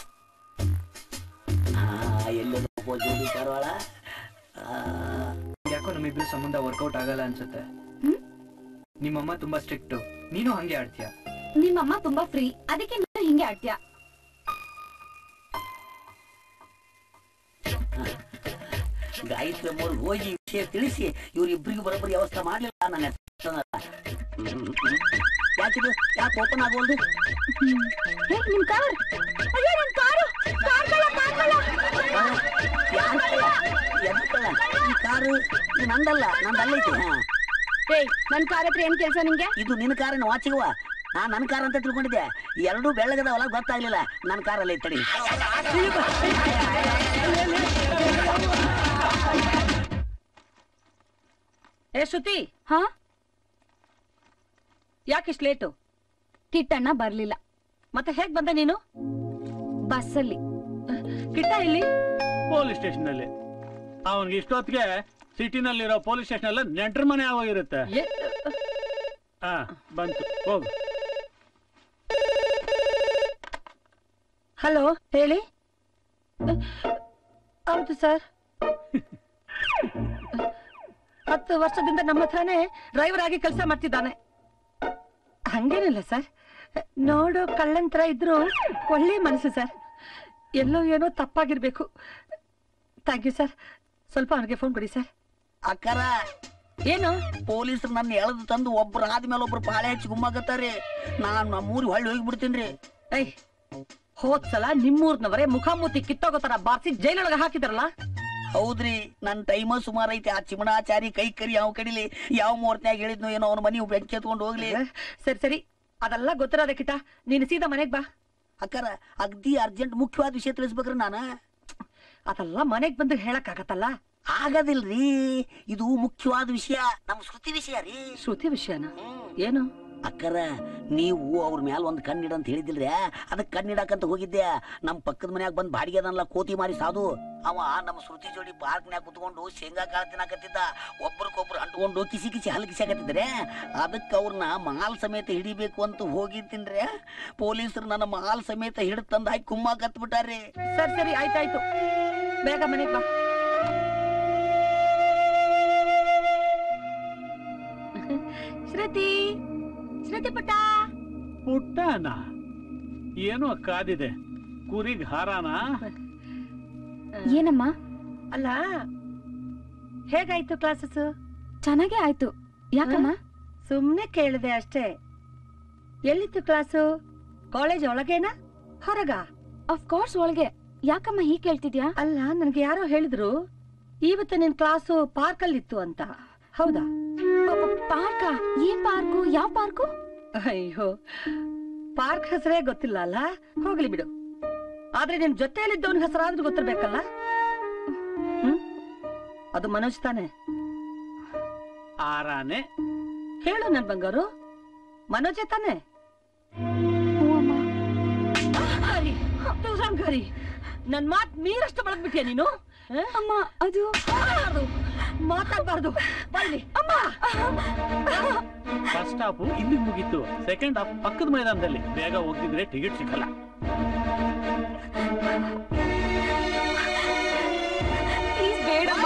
ಆ, ಎಲ್ಲೆಲ್ಲೋ ಒಬ್ಬ ಜೋಡಿ ಪರವಾಳ ಆ, ಯಾಕೋ ನಮ್ಮಿಬ್ರು ಸಂಬಂಧ ವರ್ಕೌಟ್ ಆಗಲ್ಲ ಅನ್ಸುತ್ತೆ ನಿಮ್ಮಮ್ಮ ತುಂಬಾ ಸ್ಟ್ರಿಕ್ಟ್ ನೀನು ಹಂಗೆ ಆಡ್ತೀಯ ನಿಮ್ಮಮ್ಮ ತುಂಬಾ ಫ್ರೀ ಅದಕ್ಕೆ ನೀನು ಹಿಂಗೆ ಆಡ್ತೀಯ ಗಾಯತ್ರಿ ಅಮ್ಮವ್ರಿಗೆ ಹೋಗಿ ವಿಷಯ ತಿಳಿಸಿ ಇವ್ರಿಬ್ರಿಗೂ ಬರೋಬ್ಬರಿ ವ್ಯವಸ್ಥೆ ಮಾಡ್ಲಿಲ್ಲ ನನ್ನ ಯಾಕಿದು ಯಾಕೆ ಓಪನ್ ಆಗೋಲ್ದು ಹೇ ನಿಮ್ ಕಾರ್ ಅಯ್ಯೋ ನನ್ ಕಾರು ಕಾರ್ ಕಳ್ಳ ಕಾರ್ ಕಳ್ಳ ಯಾರ್ ಕಳ್ಳ? ಎದ್ರ ಕಳ್ಳ? ಈ ಕಾರು ಇದು ನಂದಲ್ಲ ನಂದಲ್ಲೈತಿ ಹಾ ಏಯ್ ನನ್ ಕಾರ್ ಹತ್ರ ಏನ್ ಕೆಲ್ಸ ನಿಂಗೆ ಇದು ನಿನ್ನ ಕಾರಿನ ವಾಚಿಗವ ನಾ ನನ್ನ ಕಾರ್ ಅಂತ ತಿಳ್ಕೊಂಡಿದ್ದೆ ಎರಡೂ ಬೆಳ್ಳಗದವಲ್ಲ ಗೊತ್ತಾಗ್ಲಿಲ್ಲ ನನ್ನ ಕಾರಲ್ಲಿ ತಡಿ ಏ ಶ್ರುತಿ ಹಾ ಯಾಕಿಷ್ಟು ಲೇಟು ಕಿಟ್ಟಣ್ಣ ಬರ್ಲಿಲ್ಲ ಮತ್ತೆ ಹೇಗ್ ಬಂದೆ ನೀನು ಬಸ್ಸಲ್ಲಿ ಕಿಟ್ಟ ಇಲ್ಲಿ ಪೊಲೀಸ್ ಸ್ಟೇಷನ್ ಅಲ್ಲಿ ಅವನ್ಗೆ ಇಷ್ಟೊತ್ತಿಗೆ ಸಿಟಿನಲ್ಲಿರೋ ಪೊಲೀಸ್ ಸ್ಟೇಷನ್ ಎಲ್ಲ ನೆಂಟ್ರ ಮನೆ ಆಗೋಗಿರುತ್ತೆ ಏ- ಹಾ ಬಂತು ಹೋಗು ಹಲೋ ಹೇಳಿ ಹೌದು ಸರ್ ಹತ್ತು ವರ್ಷದಿಂದ ನಮ್ಮ ಹತ್ರನೇ ಡ್ರೈವರ್ ಆಗಿ ಕೆಲಸ ಮಾಡ್ತಿದ್ದಾನೆ ಹಂಗೇನಿಲ್ಲ ಸರ್ ನೋಡೋ ಕಳ್ಳನ್ ಥರ ಇದ್ರು ಒಳ್ಳೆ ಮನಸ್ಸು ಸರ್ ಎಲ್ಲೋ ಏನೋ ತಪ್ಪಾಗಿರ್ಬೇಕು ಥ್ಯಾಂಕ್ ಯು ಸರ್ ಸ್ವಲ್ಪ ಅವ್ರಿಗೆ ಫೋನ್ ಕೊಡಿ ಸರ್ ಅಕ್ಕರ ಏನು ಪೊಲೀಸರು ನನ್ನ ಎಳೆದು ತಂದು ಒಬ್ರು ಆದ್ಮೇಲೆ ಒಬ್ರು ಪಾಳೆ ಹಚ್ಚಿ ಗುಮ್ಮಾಕತ್ತಾರೆ ನಾನು ನಮ್ಮೂರಿಗೆ ಹೊಳ್ಳಿ ಹೋಗಿ ಏಯ್ ಹೋದ್ ಸಲ ನಿಮ್ಮೂರ್ನವರೇ ಮುಖಾಮುಖಿ ಕಿತ್ತೋಗೋ ತರ ಬಾರ್ಸಿ ಜೈಲೊಳಗೆ ಹಾಕಿದ್ರಲ್ಲ ಹೌದ್ರಿ ನನ್ನ ಟೈಮ ಸುಮಾರು ಐತಿ ಆ ಚಿಮಣಾಚಾರಿ ಕೈ ಕರಿ ಯಾವ ಕಡಿಲಿ ಯಾವ ಮುಹೂರ್ತನ್ಯಾಗ ಹೇಳಿದ್ನು ಏನೋ ಅವನ ಮನೆ ಬೆಂಕಿ ಎತ್ಕೊಂಡು ಹೋಗ್ಲಿ ಸರಿ ಸರಿ ಅದೆಲ್ಲ ಗೊತ್ತಿರೋದೆ ಕಿಟ ನೀನು ಸೀದಾ ಮನೆಗ್ ಬಾ ಅಕ್ಕರ ಅಗ್ದಿ ಅರ್ಜೆಂಟ್ ಮುಖ್ಯವಾದ ವಿಷಯ ತಿಳಿಸ್ಬೇಕ್ರಿ ನಾನ ಅದೆಲ್ಲ ಮನೆಗ್ ಬಂದು ಹೇಳಕ್ಕಾಗತ್ತಲ್ಲ ಆಗದಿಲ್ರಿ ಇದು ಮುಖ್ಯವಾದ ವಿಷಯ ನಮ್ಮ ಶ್ರುತಿ ವಿಷಯ ರೀ ಶ್ರುತಿ ವಿಷಯನ ಏನು ಅಕ್ಕರ ನೀವು ಅವ್ರ ಮ್ಯಾಲ ಒಂದ್ ಕಣ್ಣಿಡ ಅಂತ ಹೇಳಿದಿಲ್ರಿ ಅದಕ್ಕೆ ಕಣ್ಣಿಡಕಂತ ಹೋಗಿದ್ದೆ ನಮ್ಮ ಪಕ್ಕದ ಮನ್ಯಾಗ ಬಂದ್ ಬಾಡಿಗೆ ಅದನ್ನೆಲ್ಲ ಕೋತಿ ಮಾರಿ ಸಾಧು ಅವ ನಮ್ಮ ಶ್ರುತಿ ಜೋಡಿ ಪಾರ್ಕ್ನ್ಯಾಗ ಕುತ್ಕೊಂಡು ಶೇಂಗಾ ಕಾಳು ತಿನ್ನಾಕತ್ತಿದ್ದ ಒಬ್ರಿಗೊಬ್ರು ಅಂಟ್ಕೊಂಡು ಕಿಸಿ ಕಿಸಿ ಹಲ್ ಕಿಸಾಕತ್ತಿದ್ರೆ ಅದಕ್ಕೆ ಅವ್ರನ್ನ ಮಾಲ್ ಸಮೇತ ಹಿಡಿಬೇಕು ಅಂತ ಹೋಗಿದ್ದೀನ್ರಿ ಪೊಲೀಸರು ನನ್ನ ಮಾಲ್ ಸಮೇತ ಹಿಡಿದು ತಂದು ಹಾಕಿ ಕುಮ್ಮಾಕತ್ ಬಿಟ್ಟಾರ್ರಿ ಸರಿ ಸರಿ ಆಯ್ತಾಯ್ತು ಬೇಗ ಮನೆಗ್ ಬಾ ಶ್ರುತಿ ಶ್ರುತಿ ಪುಟ್ಟ ಪುಟ್ಟನ ಏನೋ ಕಾದಿದೆ ಕುರಿಗ್ ಹಾರಾನ ಏನಮ್ಮ ಅಲ್ಲ ಹೇಗಾಯ್ತು ಕ್ಲಾಸಸ್ ಚೆನ್ನಾಗೇ ಆಯ್ತು ಯಾಕಮ್ಮ ಸುಮ್ನೆ ಕೇಳಿದೆ ಅಷ್ಟೇ ಎಲ್ಲಿತ್ತು ಕ್ಲಾಸು ಕಾಲೇಜ್ ಒಳಗೇನಾ ಹೊರಗ ಆಫ್ ಕೋರ್ಸ್ ಒಳಗೆ ಯಾಕಮ್ಮ ಹೀಗ್ ಕೇಳ್ತಿದ್ಯಾ ಅಲ್ಲ ನನ್ಗೆ ಯಾರೋ ಹೇಳಿದ್ರು ಇವತ್ತು ನಿನ್ ಕ್ಲಾಸು ಪಾರ್ಕ್ ಅಲ್ಲಿ ಇತ್ತು ಅಂತ ಹೌದಾ ಪಾರ್ಕ ಏನ್ ಪಾರ್ಕು ಯಾವ ಪಾರ್ಕು ಅಯ್ಯೋ ಪಾರ್ಕ್ ಹೆಸರೇ ಗೊತ್ತಿಲ್ಲ ಅಲ್ಲ ಹೋಗ್ಲಿ ಬಿಡು ಆದ್ರೆ ನಿನ್ ಜೊತೆಯಲ್ಲಿದ್ದವನ ಹೆಸರಾದ್ರೂ ಗೊತ್ತಿರ್ಬೇಕಲ್ಲ ಹ್ಮ್ ಅದು ಮನೋಜ್ ತಾನೆ ಆರಾನೆ ಹೇಳು ನನ್ ಬಂಗಾರು ಮನೋಜೇ ತಾನೆ ಹರಿ, ಹರಿ ನನ್ ಮಾತ್ ಮೀರಷ್ಟು ಬಳದ್ಬಿಟ್ಯಾ ನೀನು ಅಮ್ಮ ಅದು ಮಾತಾಡ್ಬಾರ್ದು ಬನ್ನಿ ಅಮ್ಮ ಫಸ್ಟ್ ಹಾಫ್ ಇಲ್ಲಿಗೆ ಮುಗೀತು ಸೆಕೆಂಡ್ ಹಾಫ್ ಪಕ್ಕದ ಮೈದಾನದಲ್ಲಿ ಬೇಗ ಹೋಗಿದ್ರೆ ಟಿಕೆಟ್ ಸಿಗಲ್ಲ ಪ್ಲೀಸ್ ಬೇಡಮ್ಮ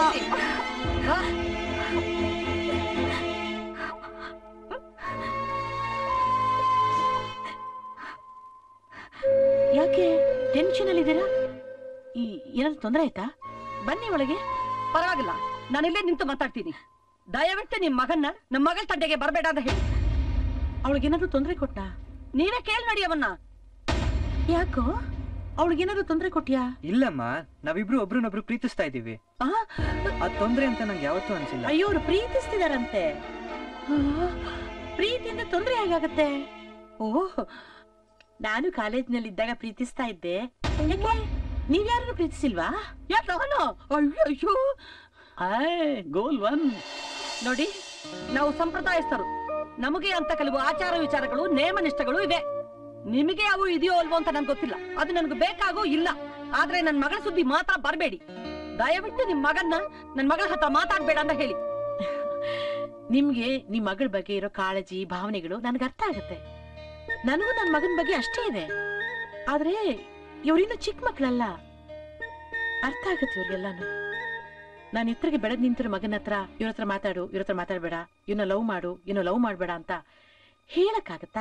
ಯಾಕೆ ಟೆನ್ಷನ್ ಅಲ್ಲಿದ್ದೀರಾ ಈ ಏನಾದ್ರು ತೊಂದರೆ ಆಯ್ತಾ ಬನ್ನಿ ಒಳಗೆ ಪರವಾಗಿಲ್ಲ ನಾನಿಲ್ಲೇ ನಿಂತು ಮಾತಾಡ್ತೀನಿ ದಯವಿಟ್ಟು ನಿಮ್ ಮಗನ್ನ ನಮ್ಮ ಮಗಳ ತಂಟೆಗೆ ಬರಬೇಡ ಅಂತ ಹೇಳಿ ಅವಳಿಗೇನಾದ್ರು ತೊಂದರೆ ಕೊಟ್ಟ ನೀವೇ ಕೇಳ್ ನೋಡಿ ಅವನ್ನ ಯಾಕೋ ಅವಳಿಗೇನಾದ್ರು ತೊಂದರೆ ಕೊಟ್ಯಾ ಇಲ್ಲಮ್ಮ ನಾವಿಬ್ರು ಒಬ್ರನ್ನೊಬ್ರು ಪ್ರೀತಿಸ್ತಾ ಇದೀವಿ ಆ? ಅದ್ ತೊಂದ್ರೆ ಅಂತ ನಂಗೆ ಯಾವತ್ತೂ ಅನ್ಸಿಲ್ಲ ಅಯ್ಯೋ ಅವ್ರು ಪ್ರೀತಿಸ್ತಿದಾರಂತೆ ಆ, ಪ್ರೀತಿಯಿಂದ ತೊಂದರೆ ಹೇಗಾಗತ್ತೆ ಓಹ್ ನಾನು ಕಾಲೇಜ್ನಲ್ಲಿ ಇದ್ದಾಗ ಪ್ರೀತಿಸ್ತಾ ಇದ್ದೆ ಯಾಕೆ ನೀವ್ಯಾರು ಪ್ರೀತಿಸಿಲ್ವಾ ಯಾಕೆ ಅವನು ಅಯ್ಯೋ ಅಯ್ಯೋ ಗೋಲ್ ಒನ್ ನೋಡಿ ನಾವು ಸಂಪ್ರದಾಯಸ್ಥರು ನಮಗೆ ಅಂತ ಕೆಲವು ಆಚಾರ ವಿಚಾರಗಳು ನೇಮ ನಿಷ್ಠಗಳು ಇವೆ ನಿಮಗೆ ಅವು ಇದೆಯೋ ಅಲ್ವೋ ಅಂತ ನನ್ಗೆ ಗೊತ್ತಿಲ್ಲ ಅದು ನನಗೆ ಬೇಕಾಗೋ ಇಲ್ಲ ಆದ್ರೆ ನನ್ ಮಗಳ ಸುದ್ದಿ ಮಾತ್ರ ಬರಬೇಡಿ ದಯವಿಟ್ಟು ನಿಮ್ ಮಗನ್ನ ನನ್ ಮಗಳ ಹತ್ರ ಮಾತಾಡ್ಬೇಡ ಅಂತ ಹೇಳಿ ನಿಮ್ಗೆ ನಿಮ್ ಮಗಳ ಬಗ್ಗೆ ಇರೋ ಕಾಳಜಿ ಭಾವನೆಗಳು ನನ್ಗೆ ಅರ್ಥ ಆಗುತ್ತೆ ನನಗೂ ನನ್ನ ಮಗನ ಬಗ್ಗೆ ಅಷ್ಟೇ ಇದೆ ಆದ್ರೆ ಇವ್ರಿನ್ನೂ ಚಿಕ್ಕ ಮಕ್ಳಲ್ಲ ಅರ್ಥ ಆಗತ್ತೆ ಇವ್ರಿಗೆಲ್ಲಾನು ನಾನು ಇತ್ತರಿಗೆ ಬೆಳೆದ್ ನಿಂತಿರೋ ಮಗನ ಹತ್ರ ಇವ್ರ ಹತ್ರ ಮಾತಾಡು ಇವ್ರ ಹತ್ರ ಮಾತಾಡ್ಬೇಡ ಇವನ್ನ ಲವ್ ಮಾಡು ಇವನ್ನ ಲವ್ ಮಾಡ್ಬೇಡ ಅಂತ ಹೇಳಕ್ಕಾಗತ್ತಾ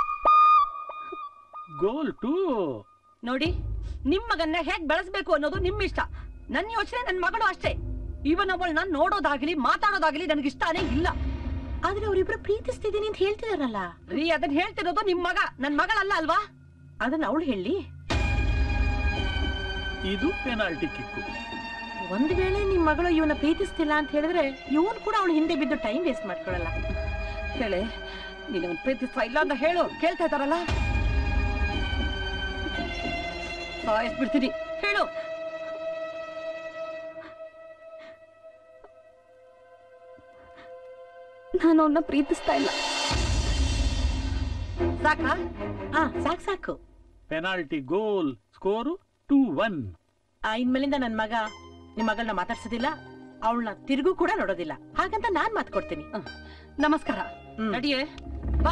ಗೋಲ್ ಟೂ ನೋಡಿ ನಿಮ್ ಮಗನ್ನ ಹೇಗ್ ಬೆಳೆಸ್ಬೇಕು ಅನ್ನೋದು ನಿಮ್ ಇಷ್ಟ ನನ್ನ ಯೋಚನೆ ನನ್ ಮಗಳು ಅಷ್ಟೇ ಇವನವಳನ್ನ ನೋಡೋದಾಗ್ಲಿ ಮಾತಾಡೋದಾಗ್ಲಿ ನನಗೆ ಇಷ್ಟಾನೇ ಇಲ್ಲ ಆದ್ರೆ ಅವರಿಬ್ರು ಪ್ರೀತಿಸ್ತಿದ್ದೀನಿ ಅಂತ ಹೇಳ್ತಿದಾರಲ್ಲ ರೀ ಅದನ್ನ ಹೇಳ್ತಿರೋದು ನಿಮ್ ಮಗ ನನ್ ಮಗಳಲ್ಲ ಅಲ್ವಾ ಅದನ್ನ ಅವಳು ಹೇಳಿ ಇದು ಪೆನಾಲ್ಟಿ ಕಿಕ್ಕು ಒಂದ್ ವೇಳೆ ನಿಮ್ ಮಗಳು ಇವನ ಪ್ರೀತಿಸ್ತಿಲ್ಲ ಅಂತ ಹೇಳಿದ್ರೆ ಇವನ್ ಕೂಡ ಅವಳು ಹಿಂದೆ ಬಿದ್ದು ಟೈಮ್ ವೇಸ್ಟ್ ಮಾಡ್ಕೊಳಲ್ಲ ಹೇಳಿ ನೀನು ಅವ್ನ್ ಪ್ರೀತಿಸ್ತಾ ಇಲ್ಲ ಅಂತ ಹೇಳು ಕೇಳ್ತಾ ಇದ್ದಾರಲ್ಲ ಸಾಯಿಸ್ಬಿಡ್ತೀನಿ ಹೇಳು ನಾನು ಅವನ್ನ ಪ್ರೀತಿಸ್ತಾ ಇಲ್ಲ ಸಾಕಾ ಹಾ ಸಾಕ್ ಸಾಕು penalty goal score two one ಆ ಇನ್ಮೇಲಿಂದ ನನ್ ಮಗ ನಿಮ್ ಮಗಳನ್ನ ಮಾತಾಡ್ಸೋದಿಲ್ಲ ಅವಳನ್ನ ತಿರುಗೂ ಕೂಡ ನೋಡೋದಿಲ್ಲ ಹಾಗಂತ ನಾನ್ ಮಾತ್ ಕೊಡ್ತೀನಿ ನಮಸ್ಕಾರ ನಡಿಯೇ ಬಾ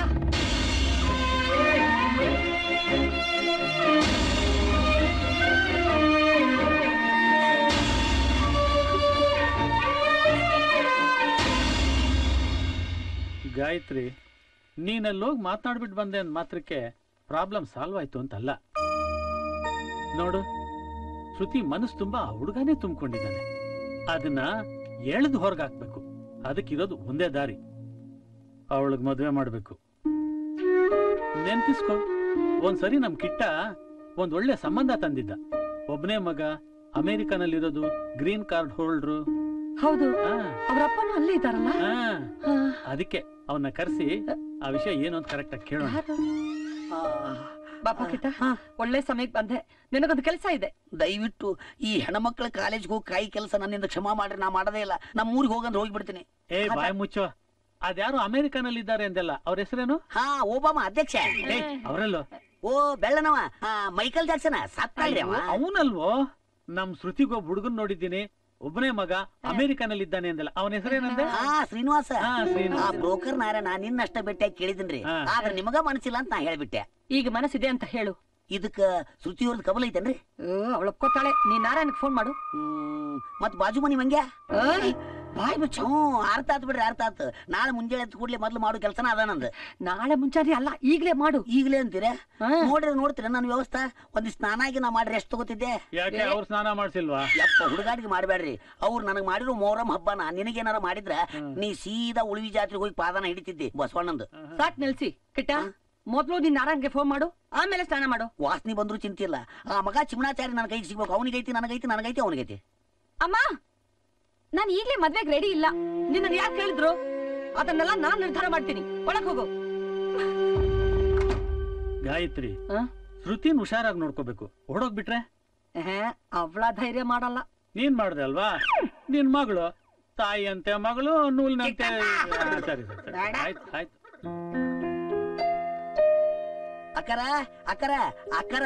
ಗಾಯತ್ರಿ ನೀನಲ್ಲೋಗಿ ಮಾತನಾಡ್ಬಿಟ್ಟು ಬಂದೆ ಅಂದ ಮಾತ್ರಕ್ಕೆ ಪ್ರಾಬ್ಲಮ್ ಸಾಲ್ವ್ ಆಯ್ತು ಅಂತಲ್ಲ ನೋಡು ಶ್ರುತಿ ಮನಸ್ಸು ತುಂಬಾ ಆ ಹುಡುಗನೇ ತುಂಬಿಕೊಂಡಿದ್ದಾನೆ ಅದನ್ನ ಎಳೆದು ಹೊರಗಾಕ್ಬೇಕು ಅದಕ್ಕಿರೋದು ಒಂದೇ ದಾರಿ ಅವಳಿಗೆ ಮದುವೆ ಮಾಡ್ಬೇಕು ನೆನ್ಪಿಸ್ಕೊ ಒಂದ್ಸರಿ ನಮ್ ಕಿಟ್ಟ ಒಂದ್ ಒಳ್ಳೆ ಸಂಬಂಧ ತಂದಿದ್ದ ಒಬ್ನೇ ಮಗ ಅಮೆರಿಕನಲ್ಲಿರೋದು ಗ್ರೀನ್ ಕಾರ್ಡ್ ಹೋಲ್ಡ್ರು ಹೌದು ಅವ್ರ ಅಪ್ಪನೂ ಅಲ್ಲೇ ಇದ್ದಾರಲ್ಲ ಅದಕ್ಕೆ ಅವನ್ನ ಕರೆಸಿ ಆ ವಿಷಯ ಏನು ಅಂತ ಕರೆಕ್ಟ್ ಆಗಿ ಕೇಳೋಣ ಬಾಪ ಕಿಟ್ಟ ಒಳ್ಳೆ ಸಮಯಕ್ಕೆ ಬಂದೆ ನಿನಗೊಂದು ಕೆಲಸ ಇದೆ ದಯವಿಟ್ಟು ಈ ಹೆಣ್ಮಕ್ಳ ಕಾಲೇಜ್ಗೆ ಹೋಗಿ ಕಾಯಿ ಕೆಲಸ ನನ್ನಿಂದ ಕ್ಷಮಾ ಮಾಡ್ರಿ ನಾ ಮಾಡದೇ ಇಲ್ಲ ನಮ್ಮ ಊರಿಗೆ ಹೋಗಂದ್ರೆ ಹೋಗ್ಬಿಡ್ತೀನಿ ಏ ಬಾಯ್ ಮುಚ್ಚೋ ಅದ್ಯಾರು ಅಮೆರಿಕನಲ್ಲಿ ಇದ್ದಾರೆ ಅಂದೆಲ್ಲ ಅವ್ರ ಹೆಸರೇನು ಹಾ ಓಬಾಮ ಅಧ್ಯಕ್ಷ ಅವರಲ್ಲೋ ಓ ಬೆಳ್ಳನವ ಆ, ಮೈಕಲ್ ಜಾಕ್ಸನ್ ಸತ್ತಲ್ರಿ ಅವ ಅವನಲ್ವೋ ನಮ್ ಶ್ರುತಿಗೊಬ್ಬ ಹುಡುಗನ್ ನೋಡಿದ್ದೀನಿ ಒಬ್ಬನೇ ಮಗ ಅಮೆರಿಕನಲ್ಲಿ ಇದ್ದಾನೆ ಅಂದಲ್ಲ ಅವನ ಹೆಸರೇನಂದೆ ಹಾ ಶ್ರೀನಿವಾಸ ಹಾ, ಶ್ರೀನಿವಾಸ. ಆ ಬ್ರೋಕರ್ ನಾರಾಯಣ ನಿನ್ನಷ್ಟ ಭೇಟಿಯಾಗಿ ಕೇಳಿದ್ರಿ ಆದ್ರೆ ನಿಮಗ ಮನಸ್ಸಿಲ್ಲ ಅಂತ ನಾ ಹೇಳ್ಬಿಟ್ಟೆ ಈಗ ಮನಸ್ಸಿದೆ ಅಂತ ಹೇಳು ಇದಕ್ಕ ಶ್ರುತಿ ಅವ್ರದ್ದು ಕಬಲ್ ಐತೇನ್ರಿ ಅವಳು ಒಪ್ಕೋತಾಳೆ ನೀ ನಾರಾಯಣಕ್ ಫೋನ್ ಮಾಡು ಮತ್ ಬಾಜು ಮನಿ ಮಂಗ್ಯ ಬಾಯ್ ಮುಚ್ಚ ಹ್ಞೂ ಅರ್ಥ ಆತ್ ಬಿಡ್ರಿ ಅರ್ಥ ಆತ್ ನಾಳೆ ಮುಂಜಾನೆ ಎದ್ದು ಕೂಡ್ಲೆ ಮೊದ್ಲು ಮಾಡೋ ಕೆಲಸನ ಅದ ನಂದು ನಾಳೆ ಮುಂಚಾನೆ ಅಲ್ಲ ಈಗ್ಲೇ ಮಾಡು ಈಗ್ಲೇ ಅಂತೀರ ನೋಡ್ರಿ ನೋಡ್ತೀರ ನನ್ನ ವ್ಯವಸ್ಥೆ ಒಂದ್ ಸ್ನಾನ ಆಗಿ ನಾ ಮಾಡಿ ರೆಸ್ಟ್ ತಗೋತಿದ್ದೆ ಯಾಕೆ ಅವ್ರು ಸ್ನಾನ ಮಾಡ್ಸಿಲ್ವಾ ಯಪ್ಪ ಹುಡುಗಾಟಿಗೆ ಮಾಡಬೇಡ್ರಿ ಅವ್ರು ನನಗ್ ಮಾಡಿರೋ ಮೊಹರಂ ಹಬ್ಬನ ನಿನಗೇನಾರ ಮಾಡಿದ್ರ ನೀ ಸೀದಾ ಉಳಿವಿ ಜಾತ್ರೆಗೆ ಹೋಗಿ ಪಾದನ ಹಿಡಿತಿದ್ದೆ ಬಸವಣ್ಣಂದು ಸಾಕ್ ನಿಲ್ಸಿ ಕಿಟ್ಟ ಮೊದ್ಲು ನೀನ್ ನಾರಾಯಣ್ಗೆ ಫೋನ್ ಮಾಡು ಆಮೇಲೆ ಸ್ನಾನ ಮಾಡು ವಾಸನೆ ಬಂದ್ರು ಚಿಂತೆ ಇಲ್ಲ ಆ ಮಗ ಚಿಮಣಾಚಾರಿ ನನ್ನ ಕೈಗೆ ಸಿಗ್ಬೇಕು ಅವನಿಗೈತಿ ನನಗೈತಿ ನನಗೈತಿ ಅವನಿಗೈತಿ ಅಮ್ಮ ನಾನು ಈಗ್ಲೇ ಮದ್ವೆಗ್ ರೆಡಿ ಇಲ್ಲ ನಿನ್ನ ಯಾಕೆ ಕೇಳಿದ್ರು ಅದನ್ನೆಲ್ಲ ನಾನ್ ನಿರ್ಧಾರ ಮಾಡ್ತೀನಿ ಒಳಗ್ ಹೋಗು ಗಾಯತ್ರಿ ಶ್ರುತಿನ್ ಹುಷಾರಾಗಿ ನೋಡ್ಕೋಬೇಕು ಹೊಡೋಗ್ಬಿಟ್ರೆ ಅವಳ ಧೈರ್ಯ ಮಾಡಲ್ಲ ನೀನ್ ಮಾಡ್ದೆ ಅಲ್ವಾ ನಿನ್ ಮಗಳು ತಾಯಿ ಅಂತೆ ಮಗಳು ನೂಲಿನಂತೆ ಆ, ಸರಿ ಸರಿ ಸರಿ ಆಯ್ತು ಆಯ್ತು ಅಕ್ಕರ ಅಕ್ಕರ ಅಕ್ಕರ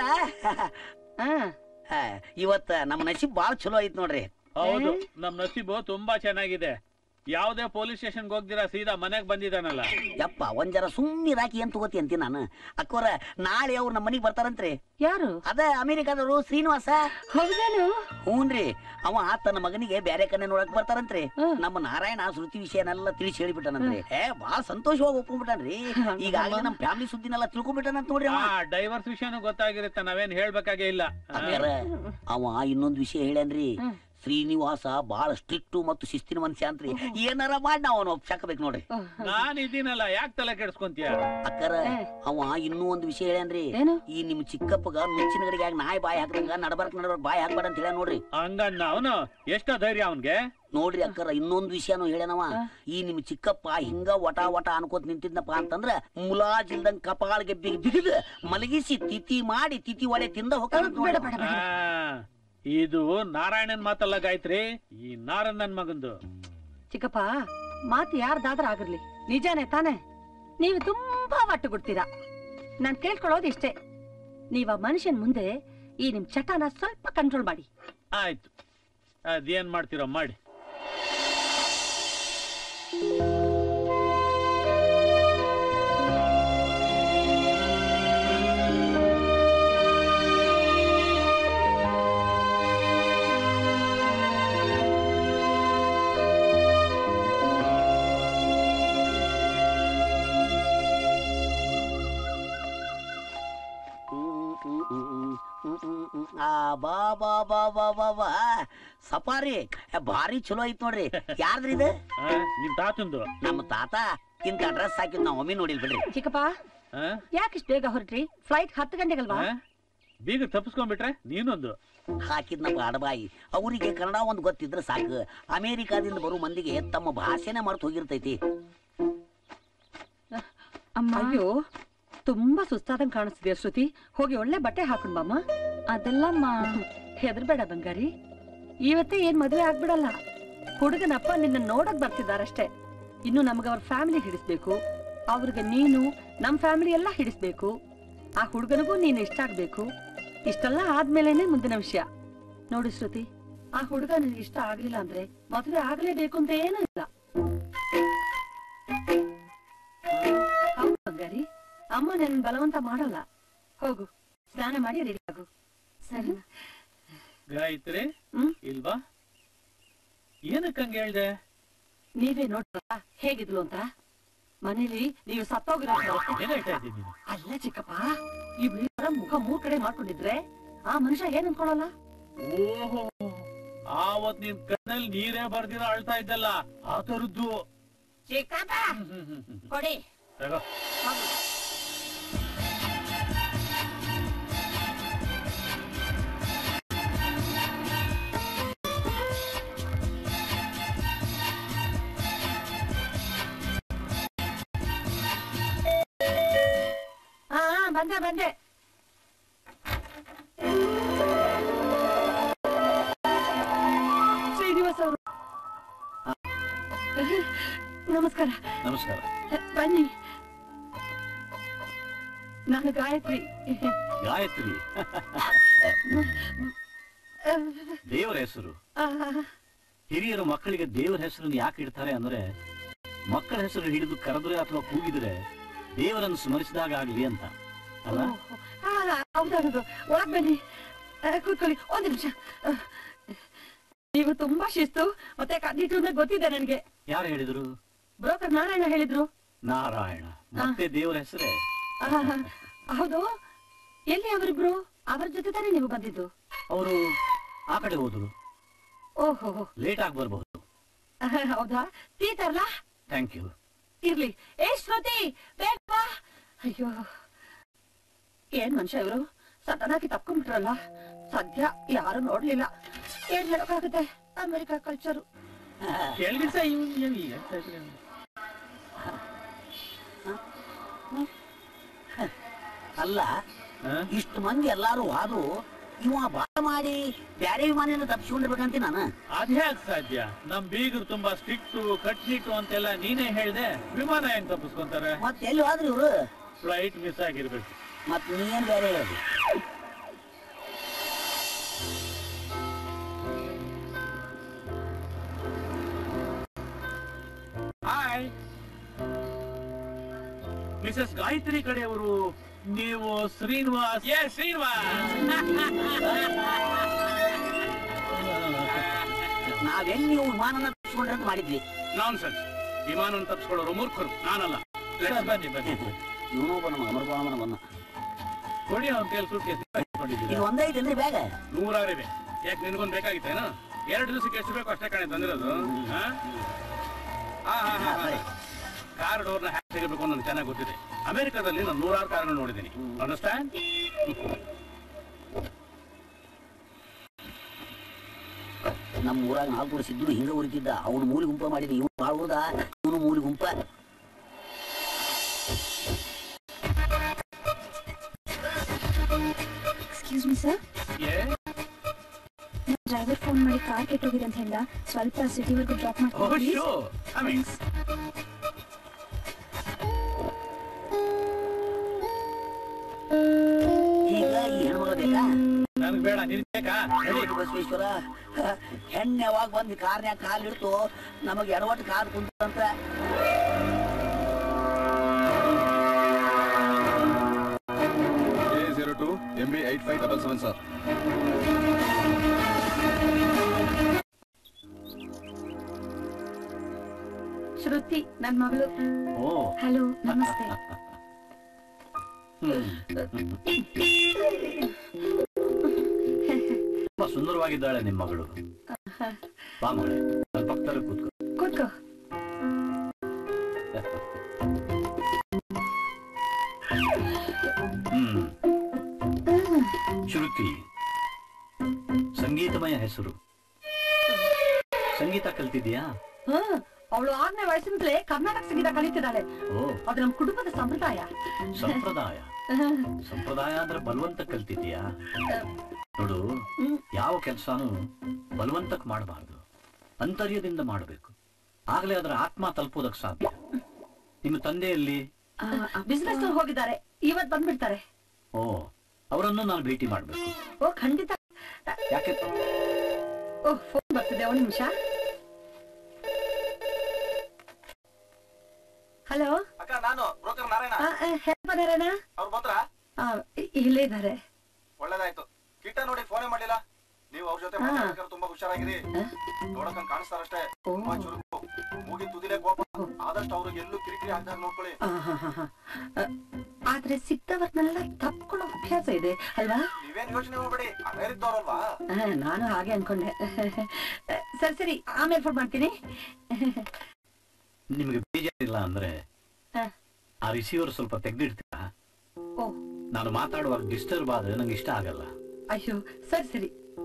ಇವತ್ತ ನಮ್ಮ ನಸೀಬ್ ಬಾಳ್ ಚಲೋ ಐತ್ ನೋಡ್ರಿ ಹೌದು ನಮ್ ನಸೀಬು ತುಂಬಾ ಚೆನ್ನಾಗಿದೆ ಯಾವ್ದೇ ಪೊಲೀಸ್ ಸ್ಟೇಷನ್ಗೆ ಹೋಗ್ದಿರಾ ಸೀದಾ ಮನೆಗ್ ಬಂದಿದ್ದಾನಲ್ಲ ಯಪ್ಪ ಒಂದ್ ಜರ ಸುಮ್ಮನೆ ರಾಕಿ ಏನ್ ತಗೋತಿ ಅಂತೀನಿ ನಾನು ಅಕ್ಕೋರ ನಾಳೆ ಅವ್ರು ನಮ್ಮ ಮನಿಗ್ ಬರ್ತಾರಂತ್ರಿ ಯಾರು ಅದ ಅಮೆರಿಕಾದವರು ಶ್ರೀನಿವಾಸ ಹೌದೇನು ಹ್ಞೂನ್ರಿ ಅವ ತನ್ನ ಮಗನಿಗೆ ಬ್ಯಾರೆ ಕಣ್ಣೆ ನೋಡಕ್ ಬರ್ತಾರಂತ್ರಿ ನಮ್ಮ ನಾರಾಯಣ ಶ್ರುತಿ ವಿಷಯನೆಲ್ಲ ತಿಳಿಸಿ ಹೇಳಿಬಿಟ್ಟನಂತ್ರಿ ಏ ಬಾಳ ಸಂತೋಷವಾಗಿ ಒಪ್ಕೊಂಡ್ಬಿಟ್ಟನ್ರಿ ಈಗಾಗಲೇ ನಮ್ ಫ್ಯಾಮಿಲಿ ಸುದ್ದಿನೆಲ್ಲ ತಿಳ್ಕೊಂಡ್ಬಿಟ್ಟನಂತ ನೋಡ್ರಿ ಅವ ಡೈವರ್ಸ್ ವಿಷಯನೂ ಗೊತ್ತಾಗಿರುತ್ತೆ ನಾವೇನ್ ಹೇಳ್ಬೇಕಾಗೇ ಇಲ್ಲ ಆ, ಅಕ್ಕಾರ ಅವ ಇನ್ನೊಂದ್ ವಿಷಯ ಹೇಳ್ಯಾನ್ರಿ ಶ್ರೀನಿವಾಸ ಬಾಳ ಸ್ಟ್ರಿಕ್ಟ್ ಮತ್ತು ಶಿಸ್ತಿನ ಮನುಷ್ಯ ಅಂತ್ರಿ ಏನಾರ ಮಾಡಿ ನಾವು ಅವನು ಒಪ್ಸಾಕಬೇಕು ನೋಡ್ರಿ ನಾನ್ ಇದೀನಲ್ಲ ಯಾಕೆ ತಲೆ ಕೆಡ್ಸ್ಕೊಂತೀಯ ಅಕ್ಕರ ಅವ ಇನ್ನೂ ಒಂದು ವಿಷಯ ಹೇಳ್ಯಾನ್ರಿ ಈ ನಿಮ್ ಚಿಕ್ಕಪ್ಪಗ ನುಚ್ಚಿನ ಗಡಿಗೆ ನಾಯಿ ಬಾಯಿ ಹಾಕದಂಗ ನಡಬರ್ಕ್ ನಡಬರ್ಕ್ ಬಾಯಿ ಹಾಕ್ಬೇಡ ಅಂತ ಹೇಳ ನೋಡ್ರಿ ಹಂಗನ್ನ ಅವನು ಎಷ್ಟೋ ಧೈರ್ಯ ಅವನ್ಗೆ ನೋಡ್ರಿ ಅಕ್ಕರ ಇನ್ನೊಂದ್ ವಿಷಯನು ಹೇಳ್ಯಾನವ ಈ ನಿಮ್ ಚಿಕ್ಕಪ್ಪ ಹಿಂಗ ವಟ ವಟ ಅನ್ಕೋತ್ ನಿಂತಿದ್ನಪ್ಪ ಅಂತಂದ್ರ ಮುಲಾಜಿಲ್ದಂಗ್ ಕಪಾಳಿಗೆ ಬಿಗಿ ಬಿಗಿದು ಮಲಗಿಸಿ ತಿಥಿ ಮಾಡಿ ತಿಥಿ ಒಡೆ ತಿಂದ ಹೋಗ್ತಾನ ಆ, ಇದು ನಾರಾಯಣನ್ ಮಾತಲ್ಲ ಗಾಯತ್ರಿ ಈ ನಾರನ್ ನನ್ ಮಗಂದು ಚಿಕ್ಕಪ್ಪ ಮಾತು ಯಾರ್ದಾದ್ರೂ ಆಗಿರ್ಲಿ ನಿಜಾನೇ ತಾನೇ ನೀವು ತುಂಬಾ ಒಟ್ಟು ಕೊಡ್ತೀರಾ ನಾನ್ ಕೇಳ್ಕೊಳ್ಳೋದು ಇಷ್ಟೇ ನೀವ್ ಆ ಮನುಷ್ಯನ್ ಮುಂದೆ ಈ ನಿಮ್ ಚಟನ ಸ್ವಲ್ಪ ಕಂಟ್ರೋಲ್ ಮಾಡಿ ಆಯ್ತು ಅದೇನ್ ಮಾಡ್ತೀರೋ ಮಾಡಿ ಆ ಬಾ ಬಾ ಬಾ ಬಾ ಬಾ ಬಾ ಸಫಾರಿ ಏ, ಭಾರಿ ಚಲೋ ಐತ್ ನೋಡ್ರಿ ಯಾರ್ದ್ರಿ ಇದು ನಿಮ್ ತಾತಂದು ನಮ್ಮ ತಾತ ಇಂತ ಡ್ರೆಸ್ ಹಾಕಿದ್ ನಾವ್ ಒಮ್ಮೆ ನೋಡಿಲ್ ಬಿಡ್ರಿ ಚಿಕ್ಕಪ್ಪ ಯಾಕಿಷ್ಟು ಬೇಗ ಹೊರಟ್ರಿ ಫ್ಲೈಟ್ ಹತ್ತು ಗಂಟೆಗಲ್ವಾ ಬೀಗ ತಪ್ಪಿಸ್ಕೊಂಡ್ಬಿಟ್ರೆ ನೀನೊಂದು ಹಾಕಿದ್ನಪ್ಪ ಅಡಬಾಯಿ ಅವರಿಗೆ ಕನ್ನಡ ಒಂದು ಗೊತ್ತಿದ್ರೆ ಸಾಕು ಅಮೇರಿಕಾದಿಂದ ಬರೋ ಮಂದಿಗೆ ತಮ್ಮ ಭಾಷೆನೇ ಮರ್ತು ಹೋಗಿರ್ತೈತಿ ಅಮ್ಮ ಅಯ್ಯೋ ತುಂಬಾ ಸುಸ್ತಾದಂಗ್ ಕಾಣಿಸ್ತಿದ್ಯಾ ಶ್ರುತಿ ಹೋಗಿ ಒಳ್ಳೆ ಬಟ್ಟೆ ಹಾಕೊಂಡ್ ಬಾಮ್ಮ ಅದೆಲ್ಲಮ್ಮ ಹೆದರ್ಬೇಡ ಬಂಗಾರಿ ಇವತ್ತೇ ಏನ್ ಮದುವೆ ಆಗ್ಬಿಡಲ್ಲ ಹುಡುಗನಪ್ಪ ನಿನ್ನ ನೋಡಕ್ ಬರ್ತಿದಾರಷ್ಟೇ ಇನ್ನು ನಮ್ಗ ಅವ್ರ ಫ್ಯಾಮಿಲಿ ಹಿಡಿಸ್ಬೇಕು ಅವ್ರಿಗೆ ನೀನು ನಮ್ ಫ್ಯಾಮಿಲಿ ಎಲ್ಲ ಹಿಡಿಸ್ಬೇಕು ಆ ಹುಡುಗನಿಗೂ ನೀನು ಇಷ್ಟ ಆಗ್ಬೇಕು ಇಷ್ಟೆಲ್ಲ ಆದ್ಮೇಲೆನೆ ಮುಂದಿನ ವಿಷಯ ನೋಡು ಶ್ರುತಿ ಆ ಹುಡುಗ ನಿನ್ಗೆ ಇಷ್ಟ ಆಗ್ಲಿಲ್ಲ ಅಂದ್ರೆ ಮದುವೆ ಆಗ್ಲೇಬೇಕು ಅಂತ ಏನೂ ಇಲ್ಲ ಹೌದು ಬಂಗಾರಿ ಅಮ್ಮ ನನ್ ಬಲವಂತ ಮಾಡಲ್ಲ ಹೋಗು ಸ್ನಾನ ಮಾಡಿ ರೆಡಿ ಆಗು ಸರಿ ಗಾಯತ್ರಿ ಇಲ್ವಾ ಏನಕ್ಕೆ ಹಂಗೆ ಹೇಳ್ದೆ ನೀವೇ ನೋಡ್ರಲ್ಲ ಹೇಗಿದ್ಲು ಅಂತ ಮನೇಲಿ ನೀವು ಸತ್ತೋಗಿರೋ ಏನ್ ಹೇಳ್ತಾ ಇದ್ದೀನಿ ನೀನು? ಅಲ್ಲ ಚಿಕ್ಕಪ್ಪ ಇವ್ರ ಮುಖ ಮೂರ್ ಕಡೆ ಮಾಡ್ಕೊಂಡಿದ್ರೆ ಆ ಮನುಷ್ಯ ಏನ್ ಅನ್ಕೊಳಲ್ಲ ಓಹೋ ಆವತ್ ನಿನ್ ಕಣ್ಣಲ್ಲಿ ನೀರೇ ಬರ್ದಿರ ಅಳ್ತಾ ಇದ್ದಲ್ಲ ಆ ತರದ್ದು ಚಿಕ್ಕಪ್ಪ ಕೊಡಿ ತಗೋ ಹಾ ಬಂದೆ ಬಂದೆ ಶ್ರೀನಿವಾಸ್ ಅವರು ನಮಸ್ಕಾರ ನಮಸ್ಕಾರ ಬನ್ನಿ ನಾನು ಗಾಯತ್ರಿ ಗಾಯತ್ರಿ ದೇವರ ಹೆಸರು ಆ, ಹಿರಿಯರು ಮಕ್ಕಳಿಗೆ ದೇವರ ಹೆಸರನ್ನು ಯಾಕೆ ಇಡ್ತಾರೆ ಅಂದ್ರೆ ಮಕ್ಕಳ ಹೆಸರು ಹಿಡಿದು ಕರೆದ್ರೆ ಅಥವಾ ಕೂಗಿದ್ರೆ ದೇವರನ್ನು ಸ್ಮರಿಸಿದಾಗ ಆಗ್ಲಿ ಅಂತ ಅಲ್ಲ ಆ, ಹೌದೌದು ಒಳಗ್ ಬನ್ನಿ ಆ, ಕೂತ್ಕೊಳ್ಳಿ ಒಂದ್ ನಿಮಿಷ ಆ, ನೀವು ತುಂಬಾ ಶಿಸ್ತು ಮತ್ತೆ ಕದ್ದಿಟ್ಟು ಅಂತ ಗೊತ್ತಿದೆ ನನ್ಗೆ ಯಾರು ಹೇಳಿದ್ರು ಬ್ರೋಕರ್ ನಾರಾಯಣ ಹೇಳಿದ್ರು ನಾರಾಯಣ ಮತ್ತೆ ದೇವರ ಹೆಸರೇ ಆ, ಹೌದು ಎಲ್ಲಿ ಅವರಿಬ್ರು ಅವರ ಜೊತೆ ತಾನೇ ನೀವು ಬಂದಿದ್ದು ಅವರು ಆ ಕಡೆ ಹೋದ್ರು ಓಹೋ ಲೇಟ್ ಆಗಿ ಬರ್ಬಹುದು ಆ, ಹೌದಾ ತೀತಾರಲ್ಲ ಥ್ಯಾಂಕ್ ಯು ಇರ್ಲಿ ಏ ಶ್ರುತಿ ಬೇಗ ಬಾ. ಅಯ್ಯೋ ಏನ್ ಮನುಷ್ಯ ಇವರು ಸಡನ್ನಾಗಿ ತಪ್ಕೊಂಡ್ಬಿಟ್ರಲ್ಲ ಸದ್ಯ ಯಾರು ನೋಡ್ಲಿಲ್ಲ ಏನ್ ಹೇಳಕ್ಕಾಗುತ್ತೆ ಅಮೆರಿಕ ಕಲ್ಚರು ಕೆಳಗಿಸ ಇವ್ನು ಏನ್ ಹೇಳ್ತಾ ಇದ್ರಿ ಅವ್ನು? ಅಲ್ಲ ಇಷ್ಟು ಮಂದಿ ಎಲ್ಲಾರು ಹೋದ್ರು ಇವ ಬಾಳ ಮಾಡಿ ಬ್ಯಾರೆ ವಿಮಾನ ತಪ್ಪಿಸ್ಕೊಂಡಿರ್ಬೇಕಂತ ನಾನು ಅದ್ಯಾಕ್ ಸಾಧ್ಯ ನಮ್ ಬೀಗರು ತುಂಬಾ ಸ್ಟ್ರಿಕ್ಟ್ ಕಟ್ನಿಟ್ಟು ಅಂತೆಲ್ಲ ನೀನೇ ಹೇಳ್ದೆ ವಿಮಾನ ಹೆಂಗ್ ತಪ್ಪಿಸ್ಕೊಂತಾರೆ ಮತ್ತೆ ಎಲ್ಲಿ ಹೋದ್ರಿ ಇವ್ರು ಫ್ಲೈಟ್ ಮಿಸ್ ಆಗಿರ್ಬೇಕು ಮತ್ ನೀನ್ ಬೇರೆ ಹೇಳೋದು ಹಾಯ್ ಮಿಸಸ್ ಗಾಯತ್ರಿ ಕಡೆಯವರು ನೀವು ಶ್ರೀನಿವಾಸ್ ಏ ಶ್ರೀನಿವಾಸ್ ನಾವೆಲ್ಲಿ ನೀವು ವಿಮಾನನ ತಪ್ಪಿಸ್ಕೊಂಡ್ರೆ ಅಂತ ಮಾಡಿದ್ವಿ ನಾನ್ ಸೆನ್ಸ್ ವಿಮಾನ ತಪ್ಪಿಸ್ಕೊಳ್ಳೋರು ಮೂರ್ಖರು ನಾನಲ್ಲ ಬನ್ನಿ ಬನ್ನಿ ಇವನು ಒಬ್ಬ ನಮ್ಮ ಅಮರಗೋಳಮನ ಬನ್ನ ಕೊಡಿ ಅವ್ನ ಕೈಯಲ್ಲಿ ಸೂಟ್ಕೇಸ್ ಇದು ಒಂದೇ ಐತೇನ್ರಿ ಬ್ಯಾಗ ನೂರಾರಿವೆ ಯಾಕೆ ನಿನ್ಗೊಂದ್ ಬೇಕಾಗಿತ್ತೇನು ಎರಡು ದಿವಸಕ್ಕೆ ಎಷ್ಟು ಬೇಕು ಅಷ್ಟೇ ಕಣೆ ತಂದಿರೋದು ಹಾ? ಹಾ, ಹಾ, ಹಾ, ಹಾ. ಕಾರ್ ಡೋರ್ನ ಹ್ಯಾಕ್ ತೆಗಿಬೇಕು ನನಗೆ ಚೆನ್ನಾಗಿ ಗೊತ್ತಿದೆ ಅಮೆರಿಕದಲ್ಲಿ ನಾನು ನೂರಾರು ಕಾರನ್ನು ನೋಡಿದ್ದೀನಿ ಅಂಡರ್ಸ್ಟ್ಯಾಂಡ್ ನಮ್ಮ ಊರಾಗ ನಾಲ್ಕು ವರ್ಷ ಇದ್ರು ಹಿಂಗ ಉರಿತಿದ್ದ ಅವನು ಮೂಲಿ ಗುಂಪ ಮಾಡಿದ ಇವನು ಬಾಳ ಉಳ್ದ ಇವನು ಮೂಲಿ ಗುಂಪ excuse me sir driver phone ಮಾಡಿ ಕಾರ್ ಕೆಟ್ಟೋಗಿದೆ ಅಂತ ಹೇಳ್ದ ಸ್ವಲ್ಪ ಸಿಟಿವರೆಗೂ ಡ್ರಾಪ್ Oh, ಮಾಡ್ತೀನಿ sure. Coming. ಈಗ ಈ ಹೆಣ್ಮಗ ಬೇಕಾ ನನ್ಗೆ ಬೇಡ ನಿನ್ ಬೇಕಾ ನಡಿ ಬಸವೇಶ್ವರ ಹೆಣ್ಣು ಯಾವಾಗ ಬಂದು ಕಾರ್ನ್ಯಾಗ ಕಾಲ್ ಇಡ್ತು ನಮಗೆ ಎಡವಟ್ಟು ಕಾಲ್ ಕುಂತಂತ A zero two M B eight five double seven sir Shruti ನನ್ ಮಗಳು ಓ ಹಲೋ ನಮಸ್ತೆ ತುಂಬಾ ಸುಂದರವಾಗಿದ್ದಾಳೆ ನಿಮ್ಮ ಮಗಳು ಬಾ ಮಗಳೇ ನನ್ನ ಪಕ್ಕದಲ್ಲಿ ಕೂತ್ಕೋ ಕೂತ್ಕೋ ಹ್ಮ್ ಶ್ರುತಿ ಸಂಗೀತಮಯ ಹೆಸರು ಸಂಗೀತ ಕಲ್ತಿದ್ಯಾ ಹ್ಮ್ ಅವಳು ಆರನೇ ವಯಸ್ಸಿನಿಂದಲೇ ಕರ್ನಾಟಕ ಸಂಗೀತ ಕಲಿತಿದ್ದಾಳೆ ಓ ಅದು ನಮ್ಮ ಕುಟುಂಬದ ಸಂಪ್ರದಾಯ ಸಂಪ್ರದಾಯ ಸಂಪ್ರದಾಯ ಅಂದ್ರೆ ಬಲವಂತ ಕಲ್ತಿದ್ಯಾ ನೋಡು ಯಾವ ಕೆಲ್ಸಾನು ಬಲವಂತಕ್ ಮಾಡಬಾರ್ದು ಅಂತರ್ಯದಿಂದ ಮಾಡಬೇಕು ಆಗ್ಲೇ ಅದರ ಆತ್ಮ ತಲುಪೋದಕ್ ಸಾಧ್ಯ ನಿಮ್ಮ ತಂದೆಯಲ್ಲಿ ಬಿಸ್ನೆಸ್ ಹೋಗಿದ್ದಾರೆ ಇವತ್ ಬಂದ್ಬಿಡ್ತಾರೆ ಓ ಅವರನ್ನು ನಾನು ಭೇಟಿ ಮಾಡ್ಬೇಕು ಓ ಖಂಡಿತ ಯಾಕೆ ಓ ಫೋನ್ ಬರ್ತಿದೆ ಒಂದ್ ನಿಮಿಷ ಹಲೋ ಅಕ್ಕ ನಾನು ಬ್ರೋಕರ್ ನಾರಾಯಣ ಹೆಲ್ಪ್ ನಾರಾಯಣ ಅವ್ರು ಬಂದ್ರ ಆ, ಇ- ಇಲ್ಲೇ ಇದ್ದಾರೆ ಒಳ್ಳೇದಾಯ್ತು ಕಿಟ್ಟ ನೋಡಿ ಫೋನೇ ಮಾಡಿಲ್ಲ ನೀವು ಅವ್ರ ಜೊತೆ ಮಾತಾಡ್ಬೇಕಾದ್ರೆ ತುಂಬಾ ಹುಷಾರಾಗಿರಿ ನೋಡಕ್ ಕಾಣಿಸ್ತಾರಷ್ಟೇ ತುಂಬಾ ಚುರುಕು ಮೂಗಿ ತುದಿಲೆ ಕೋಪ ಆದಷ್ಟು ಅವ್ರಿಗೆ ಎಲ್ಲೂ ಕಿರಿಕಿರಿ ಆಗ್ದಾಗ ನೋಡ್ಕೊಳ್ಳಿ ಆ, ಹಾ, ಹಾ, ಹಾ. ಆ, ಆದ್ರೆ ಸಿಕ್ತವ್ರನ್ನೆಲ್ಲ ತಪ್ಕೊಳ್ಳೋ ಅಭ್ಯಾಸ ಇದೆ ಅಲ್ವಾ ನೀವೇನ್ ಯೋಚನೆ ಮಾಡ್ಬೇಡಿ ಅಮೇರಿದ್ದವ್ರಲ್ವಾ ಆ, ನಾನು ಹಾಗೆ ಅನ್ಕೊಂಡೆ ಸರಿ ಸರಿ ಆಮೇಲೆ ಫೋನ್ ಮಾಡ್ತೀನಿ ನಿಮಗೆ ಬೇಜಾರಿಲ್ಲ ಅಂದ್ರೆ ಹ. ಆ ರಿಸೀವರ್ ಸ್ವಲ್ಪ ತೆಗ್ದಿಡ್ತೀರಾ ಓ ನಾನು ಮಾತಾಡುವಾಗ ಡಿಸ್ಟರ್ಬ್ ಆದ್ರೆ ನಂಗೆ ಇಷ್ಟ ಆಗಲ್ಲ ಅಯ್ಯೋ ಸರಿ ಸರಿ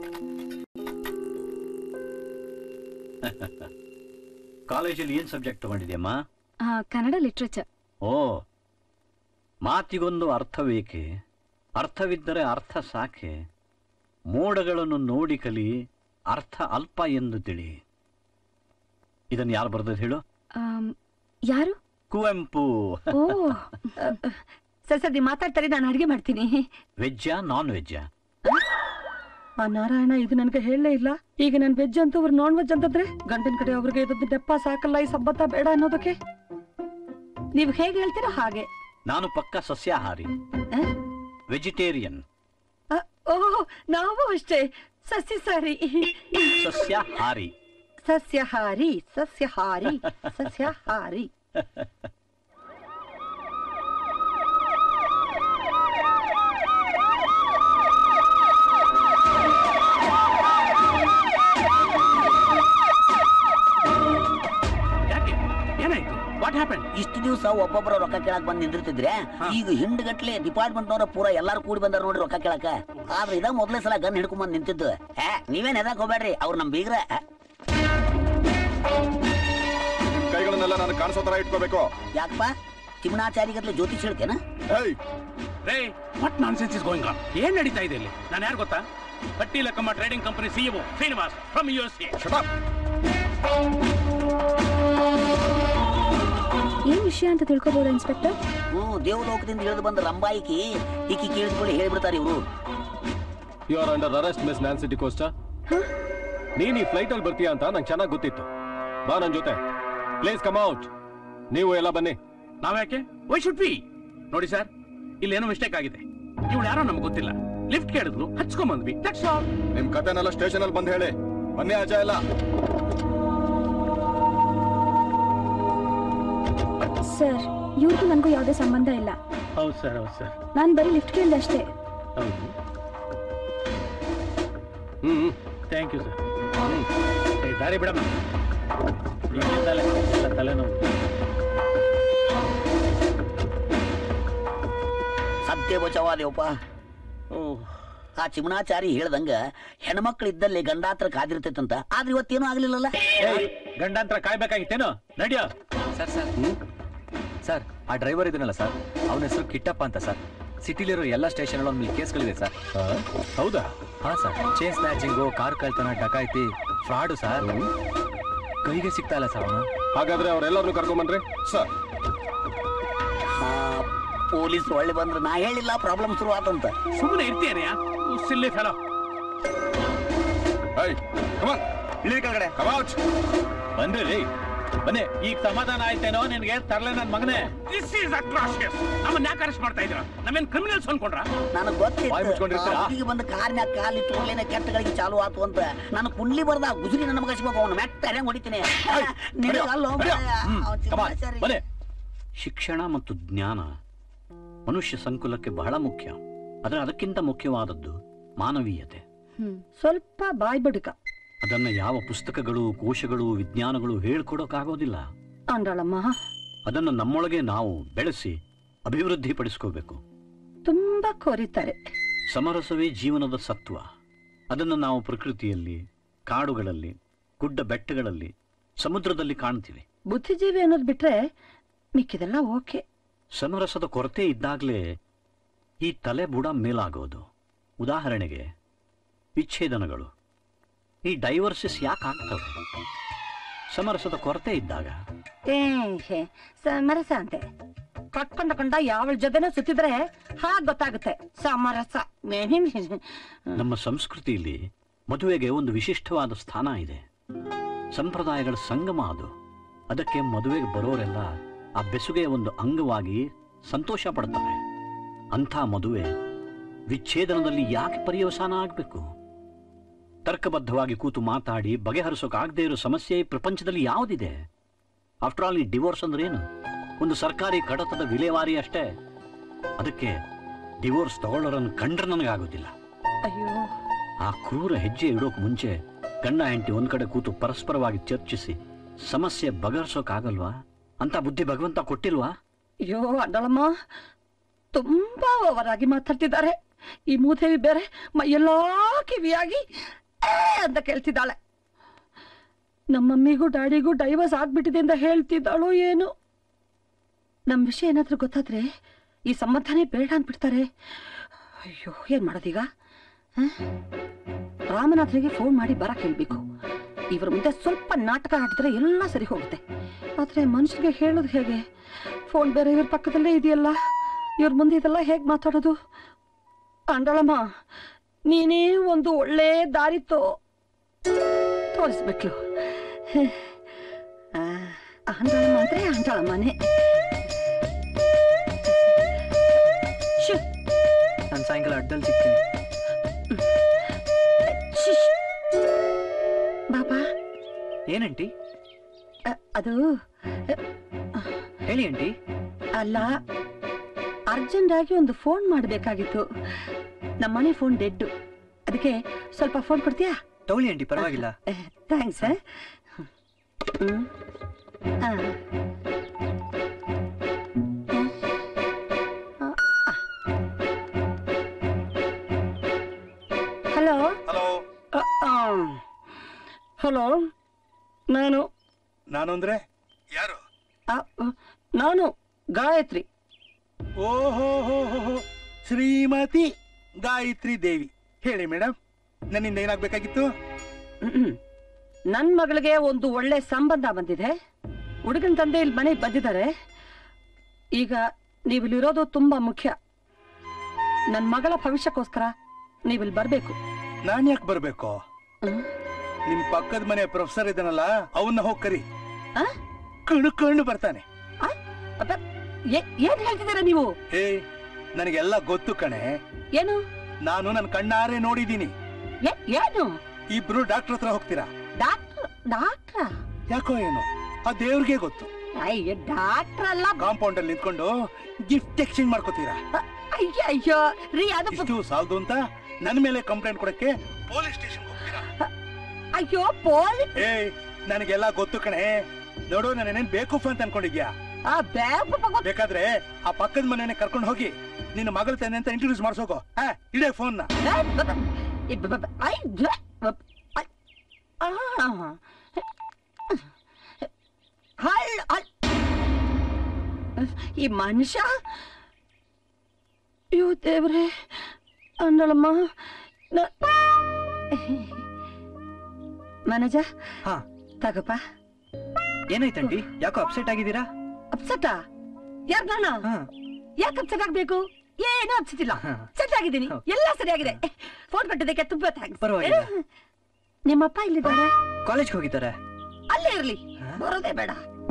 ಕಾಲೇಜಲ್ಲಿ ಏನ್ ಸಬ್ಜೆಕ್ಟ್ ತಗೊಂಡಿದ್ಯಮ್ಮ ಆ, ಕನ್ನಡ ಲಿಟ್ರೇಚರ್ ಓ ಮಾತಿಗೊಂದು ಅರ್ಥವೇಕೆ ಅರ್ಥವಿದ್ದರೆ ಅರ್ಥ ಸಾಕೆ ಮೋಡಗಳನ್ನು ನೋಡಿ ಕಲಿ ಅರ್ಥ ಅಲ್ಪ ಎಂದು ತಿಳಿ ಇದನ್ನು ಯಾರು ಬರ್ದದ್ ಹೇಳು ಯಾರು ಕುವೆಂಪು ಓ ಆ, ಸರಿ ಸರಿ ನೀವ್ ಮಾತಾಡ್ತಾರೆ ನಾನು ಅಡಿಗೆ ಮಾಡ್ತೀನಿ ವೆಜ್ಜಾ ನಾನ್ ವೆಜ್ಜಾ ಆ ನಾರಾಯಣ ಇದು ನನ್ಗೆ ಹೇಳಲೇ ಇಲ್ಲ ಈಗ ನನ್ ವೆಜ್ ಅಂತ ಅವ್ರು ನಾನ್ ವೆಜ್ ಅಂತಂದ್ರೆ ಗಂಡನ ಕಡೆ ಅವ್ರಿಗೆ ಇದದ್ದು ನೆಪ್ಪ ಸಾಕಲ್ಲ ಈ ಸಬ್ಬತ್ತ ಬೇಡ ಅನ್ನೋದಕ್ಕೆ ನೀವು ಹೇಗೆ ಹೇಳ್ತೀರೋ ಹಾಗೆ ನಾನು ಪಕ್ಕ ಸಸ್ಯಾಹಾರಿ ವೆಜಿಟೇರಿಯನ್ ಆ, ಓಹ್ ನಾವು ಅಷ್ಟೇ ಸಸ್ಯಹಾರಿ ಸಸ್ಯಾಹಾರಿ ಸಸ್ಯಹಾರಿ ಸಸ್ಯಹಾರಿ ಸಸ್ಯಹಾರಿ ಯಾಕೆ ಏನಾಯ್ತು ವಾಟ್ ಹ್ಯಾಪನ್ ಇಷ್ಟು ದಿವಸ ಒಬ್ಬೊಬ್ಬರ ರೊಕ್ಕ ಕೇಳಕ್ ಬಂದ್ ನಿಂದಿರ್ತಿದ್ರೆ ಈಗ ಹಿಂಡ್ಗಟ್ಲೆ ಡಿಪಾರ್ಟ್ಮೆಂಟ್ ನವರ ಪೂರ ಎಲ್ಲಾರು ಕೂಡಿ ಬಂದಾರ ನೋಡ್ರಿ ರೊಕ್ಕ ಕೇಳಕ ಆದ್ರೆ ಇದ ಮೊದ್ಲೇ ಸಲ ಗನ್ ಹಿಡ್ಕೊಂಡ್ ಬಂದ್ ನಿಂತಿದ್ದು ಏ ನೀವೇನ್ ಎದಾಕ್ ಹೋಗ್ಬೇಡ್ರಿ ಅವ್ರು ನಮ್ ಬೀಗ್ರ ಆ, ನಿಮ್ ಕೈಗಳನ್ನೆಲ್ಲ ನಾನು ಕಾಣಿಸೋ ತರ ಇಟ್ಕೋಬೇಕು ಯಾಕಪ್ಪ ತಿಮ್ಮನಾಚಾರಿಗತ್ಲೆ ಜ್ಯೋತಿಷ್ ಹೇಳ್ತೇನ ರೇ what nonsense is going on ಏನ್ ನಡೀತಾ ಇದೆ ಇಲ್ಲಿ ನಾನು ಯಾರು ಗೊತ್ತಾ Patti Lakkamma trading company CEO Srinivas from U S ಏನ್ ವಿಷಯ ಅಂತ ತಿಳ್ಕೊಬೋದಾ ಇನ್ಸ್ಪೆಕ್ಟರ್ ಹ್ಮ್ ದೇವಲೋಕದಿಂದ ಇಳಿದು ಬಂದ ರಂಬಾಯಿಕಿ ಈಕಿ ಕೇಳಿದ್ಕೊಳ್ಳಿ ಹೇಳ್ಬಿಡ್ತಾರೆ ಇವ್ರು you are under arrest miss Nancy D'Costa ನೀನ್ ಈ ಫ್ಲೈಟ್ ಅಲ್ಲಿ ಬರ್ತೀಯಾ ಅಂತ ನಂಗೆ ಚೆನ್ನಾಗಿ ಗೊತ್ತಿತ್ತು ಬಾ ನನ್ ಜೊತೆ ಪ್ಲೇಸ್ ಕಮ್ ಔಟ್ ನೀವು ಎಲ್ಲ ಬನ್ನಿ ನಾವ್ಯಾಕೆ ವೈ ಶುಡ್ ಬಿ ನೋಡಿ ಸರ್ ಇಲ್ಲಿ ಏನೋ ಮಿಸ್ಟೇಕ್ ಆಗಿದೆ ಇವಳು ಯಾರೋ ನಮ್ಗೆ ಗೊತ್ತಿಲ್ಲ ಲಿಫ್ಟ್ ಕೇಳಿದ್ಲು ಹಚ್ಕೊಂಡ್ ಬಂದ್ವಿ ದಟ್ಸ್ ಆಲ್ ನಿಮ್ ಕತೆನೆಲ್ಲ ಸ್ಟೇಷನ್ ಅಲ್ಲಿ ಬಂದ್ ಹೇಳಿ ಬನ್ನಿ ಆಚೆ ಎಲ್ಲ ಸರ್ ಇವ್ರಿಗೂ ನನಗೂ ಯಾವುದೇ ಸಂಬಂಧ ಇಲ್ಲ ಹೌದು ಸರ್ ಹೌದು ಸರ್ ನಾನು ಬರೀ ಲಿಫ್ಟ್ ಕೇಳಿದೆ ಅಷ್ಟೇ ಹೌದು ಹ್ಮ್ ಥ್ಯಾಂಕ್ ಯು ಸರ್ ದಾರಿ ಬಿಡಮ್ಮ ಇಲ್ಲಿಂದಲೇ ಎಲ್ಲ ತಲೆನೋವು ಸತ್ಯ ಬಚಾವಾದೇವಪ್ಪ ಆ ಚಿಮಣಾಚಾರಿ ಹೇಳ್ದಂಗ ಹೆಣ್ಮಕ್ಳು ಇದ್ದಲ್ಲಿ ಗಂಡಾತ್ರ ಕಾದಿರ್ತೈತಂತ ಆದ್ರೆ ಇವತ್ತೇನು ಆಗ್ಲಿಲ್ಲಲ್ಲ ಗಂಡಾಂತರ ಕಾಯ್ಬೇಕಾಗಿತ್ತೇನು ನಡಿಯೋ ಸರ್ ಸರ್ ಸರ್ ಆ ಡ್ರೈವರ್ ಇದನ್ನಲ್ಲ ಸರ್ ಅವನ ಹೆಸರು ಕಿಟ್ಟಪ್ಪ ಅಂತ ಸರ್ ಸಿಟಿಲಿರೋ ಎಲ್ಲ ಸ್ಟೇಷನ್ ಅವ್ನ ಮೇಲೆ ಕೇಸ್ಗಳಿದೆ ಸರ್ ಹೌದಾ ಹಾ ಸರ್ ಚೇನ್ ಸ್ನ್ಯಾಚಿಂಗು ಕಾರ್ ಕಳ್ತನ ಡಕಾಯ್ತಿ ಫ್ರಾಡು ಸರ್ ಕೈಗೆ ಸಿಗ್ತಾ ಇಲ್ಲ ಸರ್ ಅವನು ಹಾಗಾದ್ರೆ ಅವರೆಲ್ಲರನ್ನು ಕರ್ಕೊಂಬನ್ರಿ ಸರ್ ಪೊಲೀಸ್ ಒಳ್ಳೆ ಬಂದ್ರೆ ನಾ ಹೇಳಿಲ್ಲ ಪ್ರಾಬ್ಲಮ್ ಶುರು ಆತಂತ ಸುಮ್ಮನೆ ಇರ್ತೀಯನೆಯಾ ಸಿಲ್ಲಿ ಫೆಲೋ ಇಳಿ ಕೆಳಗಡೆ ಬನ್ರಿ ರೀ ಬನ್ನಿ ಈಗ ಸಮಾಧಾನ ಆಯ್ತೇನೋ ನಿನ್ಗೆ ತರ್ಲೆ ನನ್ ಮಗನೇ ದಿಸ್ ಈಸ್ ಅಟ್ರಾಶಿಯಸ್ ನಮ್ಮನ್ನ ಯಾಕೆ ಅರೆಸ್ಟ್ ಮಾಡ್ತಾ ಇದ್ರ ನಮ್ಮೇನ್ ಕ್ರಿಮಿನಲ್ಸ್ ಅನ್ಕೊಂಡ್ರ ನನಗ್ ಬಾಯ್ ಮುಚ್ಕೊಂಡಿರ್ತೀರಾ? ಗೊತ್ತಿತ್ತು ಹುಡುಗಿ ಬಂದ ಕಾರ್ನ್ಯಾಗ ಕಾಲ್ ಇಟ್ಕೊಳ್ಳೇನೆ ಕೆಟ್ಟಗಳಿಗೆ ಚಾಲು ಆತು ಅಂತ ನಾನು ಕುಂಡ್ಲಿ ಬರ್ದ ಗುಜರಿ ನನ್ನ ಮಗ ಸಿಗ್ಬೇಕು ಅವ್ನು ಮೆಟ್ಟ ಹೆಂಗ್ ಹೊಡಿತೀನಿ ನಿನಗ್ ಅಲ್ಲೋ ಮಾರಾಯ, ಅವ್ನ್ ಚಿಮ್ಮಾಚಾರಿ. ಬನ್ನಿ ಶಿಕ್ಷಣ ಮತ್ತು ಜ್ಞಾನ ಮನುಷ್ಯ ಸಂಕುಲಕ್ಕೆ ಬಹಳ ಮುಖ್ಯ ಆದರೆ ಅದಕ್ಕಿಂತ ಮುಖ್ಯವಾದದ್ದು ಮಾನವೀಯತೆ ಹ್ಮ್ ಸ್ವಲ್ಪ ಬಾಯ್ ಬಡುಕ ಅದನ್ನ ಯಾವ ಪುಸ್ತಕಗಳು ಕೋಶಗಳು ವಿಜ್ಞಾನಗಳು ಹೇಳ್ಕೊಡೋಕ್ಕಾಗೋದಿಲ್ಲ ಅಂದಳಮ್ಮ ಅದನ್ನು ನಮ್ಮೊಳಗೆ ನಾವು ಬೆಳೆಸಿ ಅಭಿವೃದ್ಧಿಪಡಿಸ್ಕೋಬೇಕು ತುಂಬಾ ಕೋರಿತಾರೆ ಸಮರಸವೇ ಜೀವನದ ಸತ್ವ ಅದನ್ನು ನಾವು ಪ್ರಕೃತಿಯಲ್ಲಿ ಕಾಡುಗಳಲ್ಲಿ ಗುಡ್ಡ ಬೆಟ್ಟಗಳಲ್ಲಿ ಸಮುದ್ರದಲ್ಲಿ ಕಾಣ್ತೀವಿ ಬುದ್ಧಿಜೀವಿ ಅನ್ನೋದು ಬಿಟ್ರೆ ಮಿಕ್ಕಿದೆಲ್ಲ ಓಕೆ ಸಮರಸದ ಕೊರತೆ ಇದ್ದಾಗಲೇ ಈ ತಲೆ ಬುಡ ಮೇಲಾಗೋದು ಉದಾಹರಣೆಗೆ ವಿಚ್ಛೇದನಗಳು ಈ ಡೈವರ್ಸಿಸ್ ಯಾಕೆ ಆಗ್ತವೆ ಸಮರಸದ ಕೊರತೆ ಇದ್ದಾಗ ಏ ಹೇ, ಸಮರಸ ಅಂತೆ ಕಟ್ಕೊಂಡ ಕಂಡ ಯಾವಳ ಜೊತೆನೂ ಸುತ್ತಿದ್ರೆ ಹಾಗ್ ಗೊತ್ತಾಗುತ್ತೆ ಸಮರಸ ನಮ್ಮ ಸಂಸ್ಕೃತಿಯಲ್ಲಿ ಮದುವೆಗೆ ಒಂದು ವಿಶಿಷ್ಟವಾದ ಸ್ಥಾನ ಇದೆ ಸಂಪ್ರದಾಯಗಳ ಸಂಗಮ ಅದು ಅದಕ್ಕೆ ಮದುವೆಗೆ ಬರೋರೆಲ್ಲ ಆ ಬೆಸುಗೆಯ ಒಂದು ಅಂಗವಾಗಿ ಸಂತೋಷ ಪಡ್ತಾರೆ ಅಂಥ ಮದುವೆ ವಿಚ್ಛೇದನದಲ್ಲಿ ಯಾಕೆ ಪರ್ಯವಸಾನ ಆಗಬೇಕು ತರ್ಕಬದ್ಧವಾಗಿ ಕೂತು ಮಾತಾಡಿ ಬಗೆಹರಿಸೋಕಾಗದೇ ಇರೋ ಸಮಸ್ಯೆ ಈ ಪ್ರಪಂಚದಲ್ಲಿ ಯಾವುದಿದೆ ಆಫ್ಟರ್ ಆಲ್ ಈ ಡಿವೋರ್ಸ್ ಅಂದ್ರೆ ಏನು ಒಂದು ಸರ್ಕಾರಿ ಕಡತದ ವಿಲೇವಾರಿ ಅಷ್ಟೇ ಅದಕ್ಕೆ ಡಿವೋರ್ಸ್ ತಗೊಳ್ಳೋರನ್ನು ಕಂಡ್ರೆ ನನಗಾಗೋದಿಲ್ಲ ಅಯ್ಯೋ ಆ ಕ್ರೂರ ಹೆಜ್ಜೆ ಇಡೋಕ್ ಮುಂಚೆ ಗಂಡ ಹೆಂಡತಿ ಒಂದ್ ಕಡೆ ಕೂತು ಪರಸ್ಪರವಾಗಿ ಚರ್ಚಿಸಿ ಸಮಸ್ಯೆ ಬಗೆಹರಿಸೋಕಾಗಲ್ವಾ ಅಂತ ಬುದ್ಧಿ ಭಗವಂತ ಕೊಟ್ಟಿಲ್ವಾ ಅಯ್ಯೋ ಅಡ್ಡಳಮ್ಮ ತುಂಬಾ ಓವರಾಗಿ ಮಾತಾಡ್ತಿದ್ದಾರೆ ಈ ಮೂದೇವಿ ಬೇರೆ ಮೈಯೆಲ್ಲಾ ಕಿವಿಯಾಗಿ ಏ ಅಂತ ಕೇಳ್ತಿದ್ದಾಳೆ ನಮ್ಮ ಮಮ್ಮಿಗೂ ಡ್ಯಾಡಿಗೂ ಡೈವರ್ಸ್ ಆಗ್ಬಿಟ್ಟಿದೆ ಅಂತ ಹೇಳ್ತಿದ್ದಾಳೋ ಏನು ನಮ್ಮ ವಿಷಯ ಏನಾದ್ರೂ ಗೊತ್ತಾದ್ರೆ ಈ ಸಂಬಂಧನೇ ಬೇಡ ಅಂದ್ಬಿಡ್ತಾರೆ ಅಯ್ಯೋ ಏನ್ ಮಾಡೋದೀಗ ಹ? ರಾಮನಾಥನಿಗೆ ಫೋನ್ ಮಾಡಿ ಬರಕ್ ಹೇಳ್ಬೇಕು ಇವ್ರ ಮುಂದೆ ಸ್ವಲ್ಪ ನಾಟಕ ಆಡಿದ್ರೆ ಎಲ್ಲ ಸರಿ ಹೋಗುತ್ತೆ ಆದ್ರೆ ಮನುಷ್ಯರಿಗೆ ಹೇಳೋದು ಹೇಗೆ ಫೋನ್ ಬೇರೆ ಇವ್ರ ಪಕ್ಕದಲ್ಲೇ ಇದೆಯಲ್ಲ ಇವ್ರ ಮುಂದೆ ಇದೆಲ್ಲ ಹೇಗೆ ಮಾತಾಡೋದು ಅಂಡಳಮ್ಮ ನೀನೇ ಒಂದು ಒಳ್ಳೆ ದಾರಿ ತೋ ತೋರಿಸ್ಬಿಟ್ಲು ಆ, ಅಂಡಳಮ್ಮ ಅಂದ್ರೆ ಅಂಡಳಮ್ಮನೇ ಶ್ಯೂ, ನಾನು ಸಾಯಂಕಾಲ ಅಡ್ಡಲ್ಲಿ ಸಿಗ್ತೀನಿ ಶಿಶ್. ಬಾಬಾ ಏನಂಟಿ ಅ, ಅದು ಹೇಳಿ ಆಂಟಿ ಅಲ್ಲ ಅರ್ಜೆಂಟ್ ಆಗಿ ಒಂದು ಫೋನ್ ಮಾಡಬೇಕಾಗಿತ್ತು ನಮ್ಮನೆ ಫೋನ್ ಡೆಡ್ ಅದಕ್ಕೆ ಸ್ವಲ್ಪ ಫೋನ್ ಕೊಡ್ತೀಯಾ ತಗೊಳ್ಳಿ ಆಂಟಿ ಪರವಾಗಿಲ್ಲ ಥ್ಯಾಂಕ್ಸ್ ಹಲೋ ಹಲೋ ಹಲೋ ನಾನು ನಾನು ಅಂದ್ರೆ ಯಾರು ಆ, ಆ, ನಾನು ಗಾಯತ್ರಿ ಓಹೋ ಹೋ ಹೋ ಹೋ ಶ್ರೀಮತಿ ಗಾಯತ್ರಿ ದೇವಿ ಹೇಳಿ ಮೇಡಮ್ ನನ್ನಿಂದ ಏನಾಗ್ಬೇಕಾಗಿತ್ತು ನನ್ನ ಮಗಳಿಗೆ ಒಂದು ಒಳ್ಳೆ ಸಂಬಂಧ ಬಂದಿದೆ ಹುಡುಗನ ತಂದೆ ಇಲ್ಲಿ ಮನೆಗೆ ಬಂದಿದ್ದಾರೆ ಈಗ ನೀವಿಲ್ಲಿರೋದು ತುಂಬಾ ಮುಖ್ಯ ನನ್ನ ಮಗಳ ಭವಿಷ್ಯಕ್ಕೋಸ್ಕರ ನೀವಿಲ್ಲಿ ಬರಬೇಕು ನಾನ್ ಯಾಕೆ ಬರ್ಬೇಕು ನಿಮ್ ಪಕ್ಕದ ಮನೆ ಪ್ರೊಫೆಸರ್ ಇದ್ದಾನಲ್ಲ ಅವನ್ನ ಹೋಗ್ ಕರಿ ಕಣ್ಣು ಕಣ್ಣು ಬರ್ತಾನೆ ಏನ್ ಹೇಳ್ತಿದ್ದೀರಾ ನೀವು ಏ ನನಗೆಲ್ಲ ಗೊತ್ತು ಕಣೆ ಏನು ನಾನು ನನ್ನ ಕಣ್ಣಾರೆ ನೋಡಿದೀನಿ ಏ- ಏನು ಇಬ್ರು ಡಾಕ್ಟರ್ ಹತ್ರ ಹೋಗ್ತೀರಾ ಡಾಕ್ಟ್ರ್ ಡಾಕ್ಟ್ರ ಯಾಕೋ ಏನು ಆ ದೇವ್ರಿಗೆ ಗೊತ್ತು ಅಯ್ಯ ಡಾಕ್ಟ್ರ್ ಅಲ್ಲ ಕಾಂಪೌಂಡ್ ಅಲ್ಲಿ ನಿಂತ್ಕೊಂಡು ಗಿಫ್ಟ್ ಎಕ್ಸ್ಚೇಂಜ್ ಮಾಡ್ಕೋತೀರಾ ಅಯ್ಯೋ ಅಯ್ಯೋ ರೀ ಅದು ಇಷ್ಟು ಸಾಲದು ಅಂತ ನನ್ನ ಮೇಲೆ ಕಂಪ್ಲೇಂಟ್ ಕೊಡಕ್ಕೆ ಪೊಲೀಸ್ ಸ್ಟೇಷನ್ ಹೋಗ್ತೀರಾ ಅಯ್ಯೋ ಪೋಲಿ ಏ ನನಗೆಲ್ಲ ಗೊತ್ತು ಕಣೆ ನೋಡು ನಾನೇನೇನ್ ಬೇಕು ಅಂತ ಅನ್ಕೊಂಡಿದ್ಯಾ ಆ ಬ್ಯಾಗ್ ಬೇಕಾದ್ರೆ ಆ ಪಕ್ಕದ ಮನೆನೆ ಕರ್ಕೊಂಡು ಹೋಗಿ ನಿನ್ನ ಮಗಳ ತಂದೆ ಅಂತ ಇಂಟ್ರೊಡ್ಯೂಸ್ ಮಾಡ್ಸೋಕೋ ಹಾ ಇಡೇ ಫೋನ್ ನ ಹಳ್ ಹಳ್ ಈ ಮನುಷ್ಯ ಅಯ್ಯೋ ದೇವ್ರೆ ಅಂದಳಮ್ಮ ನ- ಮನಜ ಹಾ ತಗಪ್ಪ ಏನಾಯ್ತಂಟಿ ಯಾಕೋ ಅಪ್ಸೆಟ್ ಆಗಿದ್ದೀರಾ ಅಪ್ಸೆಟ್ ಯಾರ್ ನಾನ ಯಾಕೆ ಅಪ್ಸೆಟ್ ಆಗ್ಬೇಕು ಏನು ಅಪ್ಸೆಟ್ ಇಲ್ಲ ಸೆಟ್ ಆಗಿದ್ದೀನಿ ಎಲ್ಲ ಸರಿಯಾಗಿದೆ ಫೋನ್ ಕೊಟ್ಟಿದ್ದಕ್ಕೆ ತುಂಬಾ ಥ್ಯಾಂಕ್ಸ್ ಪರವಾಗಿಲ್ಲ. ನಿಮ್ಮಪ್ಪ ಇಲ್ಲಿದ್ದಾರೆ ಕಾಲೇಜ್ಗೆ ಹೋಗಿದ್ದಾರೆ ಅಲ್ಲೇ ಇರ್ಲಿ ಬರೋದೇ ಬೇಡ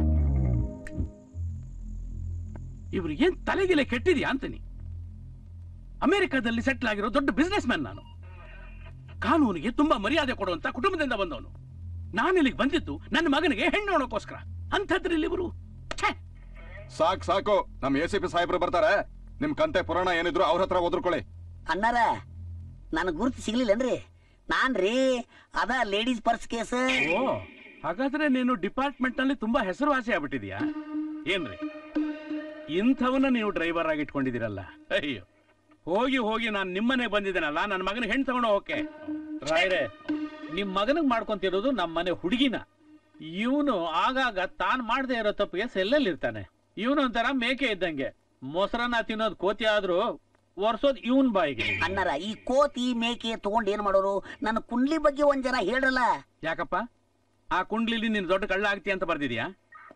ಇವ್ರಿಗೆ ಏನ್ ತಲೆಗಿಲೆ ಕೆಟ್ಟಿದ್ಯಾ ಅಂತೀನಿ ಅಮೆರಿಕಾದಲ್ಲಿ ಸೆಟ್ಲ್ ಆಗಿರೋ ದೊಡ್ಡ ಬಿಸ್ನೆಸ್ ಮ್ಯಾನ್ ನಾನು ಕಾನೂನಿಗೆ ತುಂಬಾ ಮರ್ಯಾದೆ ಕೊಡುವಂತ ಕುಟುಂಬದಿಂದ ಬಂದವನು ನಾನು ಇಲ್ಲಿಗೆ ಬಂದಿದ್ದು ನನ್ನ ಮಗನಿಗೆ ಹೆಣ್ಣು ನೋಡೋಕೋಸ್ಕರ ಅಂಥದ್ರಲ್ಲಿ ಇವರು ಸಾಕ್ ಸಾಕು ನಮ್ ಎ ಸಿ ಪಿ ಸಾಹೇಬ್ರು ಬರ್ತಾರೆ ನಿಮ್ ಕಂತೆ ಪುರಾಣ ಏನಿದ್ರು ಅವ್ರ ಹತ್ರ ಓದ್ಕೊಳ್ಳಿ ಅಣ್ಣಾರ ನನಗೆ ಗುರುತು ಸಿಗ್ಲಿಲ್ಲನ್ರಿ ನಾನ್ರಿ ಅದ ಲೇಡೀಸ್ ಪರ್ಸ್ ಕೇಸ್ ಓ ಹಾಗಾದ್ರೆ ನೀನು ಡಿಪಾರ್ಟ್ಮೆಂಟ್ ನಲ್ಲಿ ತುಂಬಾ ಹೆಸರುವಾಸಿ ಆಗ್ಬಿಟ್ಟಿದ್ಯಾ ಏನ್ರಿ ಇಂಥವನ್ನ ನೀವು ಡ್ರೈವರ್ ಆಗಿ ಇಟ್ಕೊಂಡಿದ್ದೀರಲ್ಲ ಅಯ್ಯೋ ಹೋಗಿ ಹೋಗಿ ನಾನು ನಿಮ್ಮನೆ ಬಂದಿದ್ದೇನಲ್ಲ ನನ್ನ ಮಗನ ಹೆಣ್ಣು ತಗೊಂಡು ಓಕೆ ರಾಯ್ರೆ ನಿಮ್ ಮಗನಿಗೆ ಮಾಡ್ಕೊಂತಿರೋದು ನಮ್ಮ ಮನೆ ಹುಡುಗಿನ ಇವನು ಆಗಾಗ ತಾನ್ ಮಾಡದೇ ಇರೋ ತಪ್ಪಿಗೆ ಸೆಲ್ಲಲ್ಲಿ ಇರ್ತಾನೆ ಇವನು ಒಂಥರ ಮೇಕೆ ಇದ್ದಂಗೆ ಮೊಸರನ್ನ ತಿನ್ನೋದು ಕೋತಿ ಆದ್ರೂ ಒರ್ಸೋದ್ ಇವನ್ ಬಾಯಿಗೆ ಅಣ್ಣರ ಈ ಕೋತಿ ಮೇಕೆ ತಗೊಂಡ್ ಏನ್ ಮಾಡೋರು ನನ್ನ ಕುಂಡ್ಲಿ ಬಗ್ಗೆ ಒಂದ್ ಜನ ಹೇಳ್ರಲ್ಲ ಯಾಕಪ್ಪ ಆ ಕುಂಡ್ಲಿಲಿ ನೀನು ದೊಡ್ಡ ಕಳ್ಳ ಆಗ್ತೀಯ ಅಂತ ಬರ್ದಿದ್ಯಾ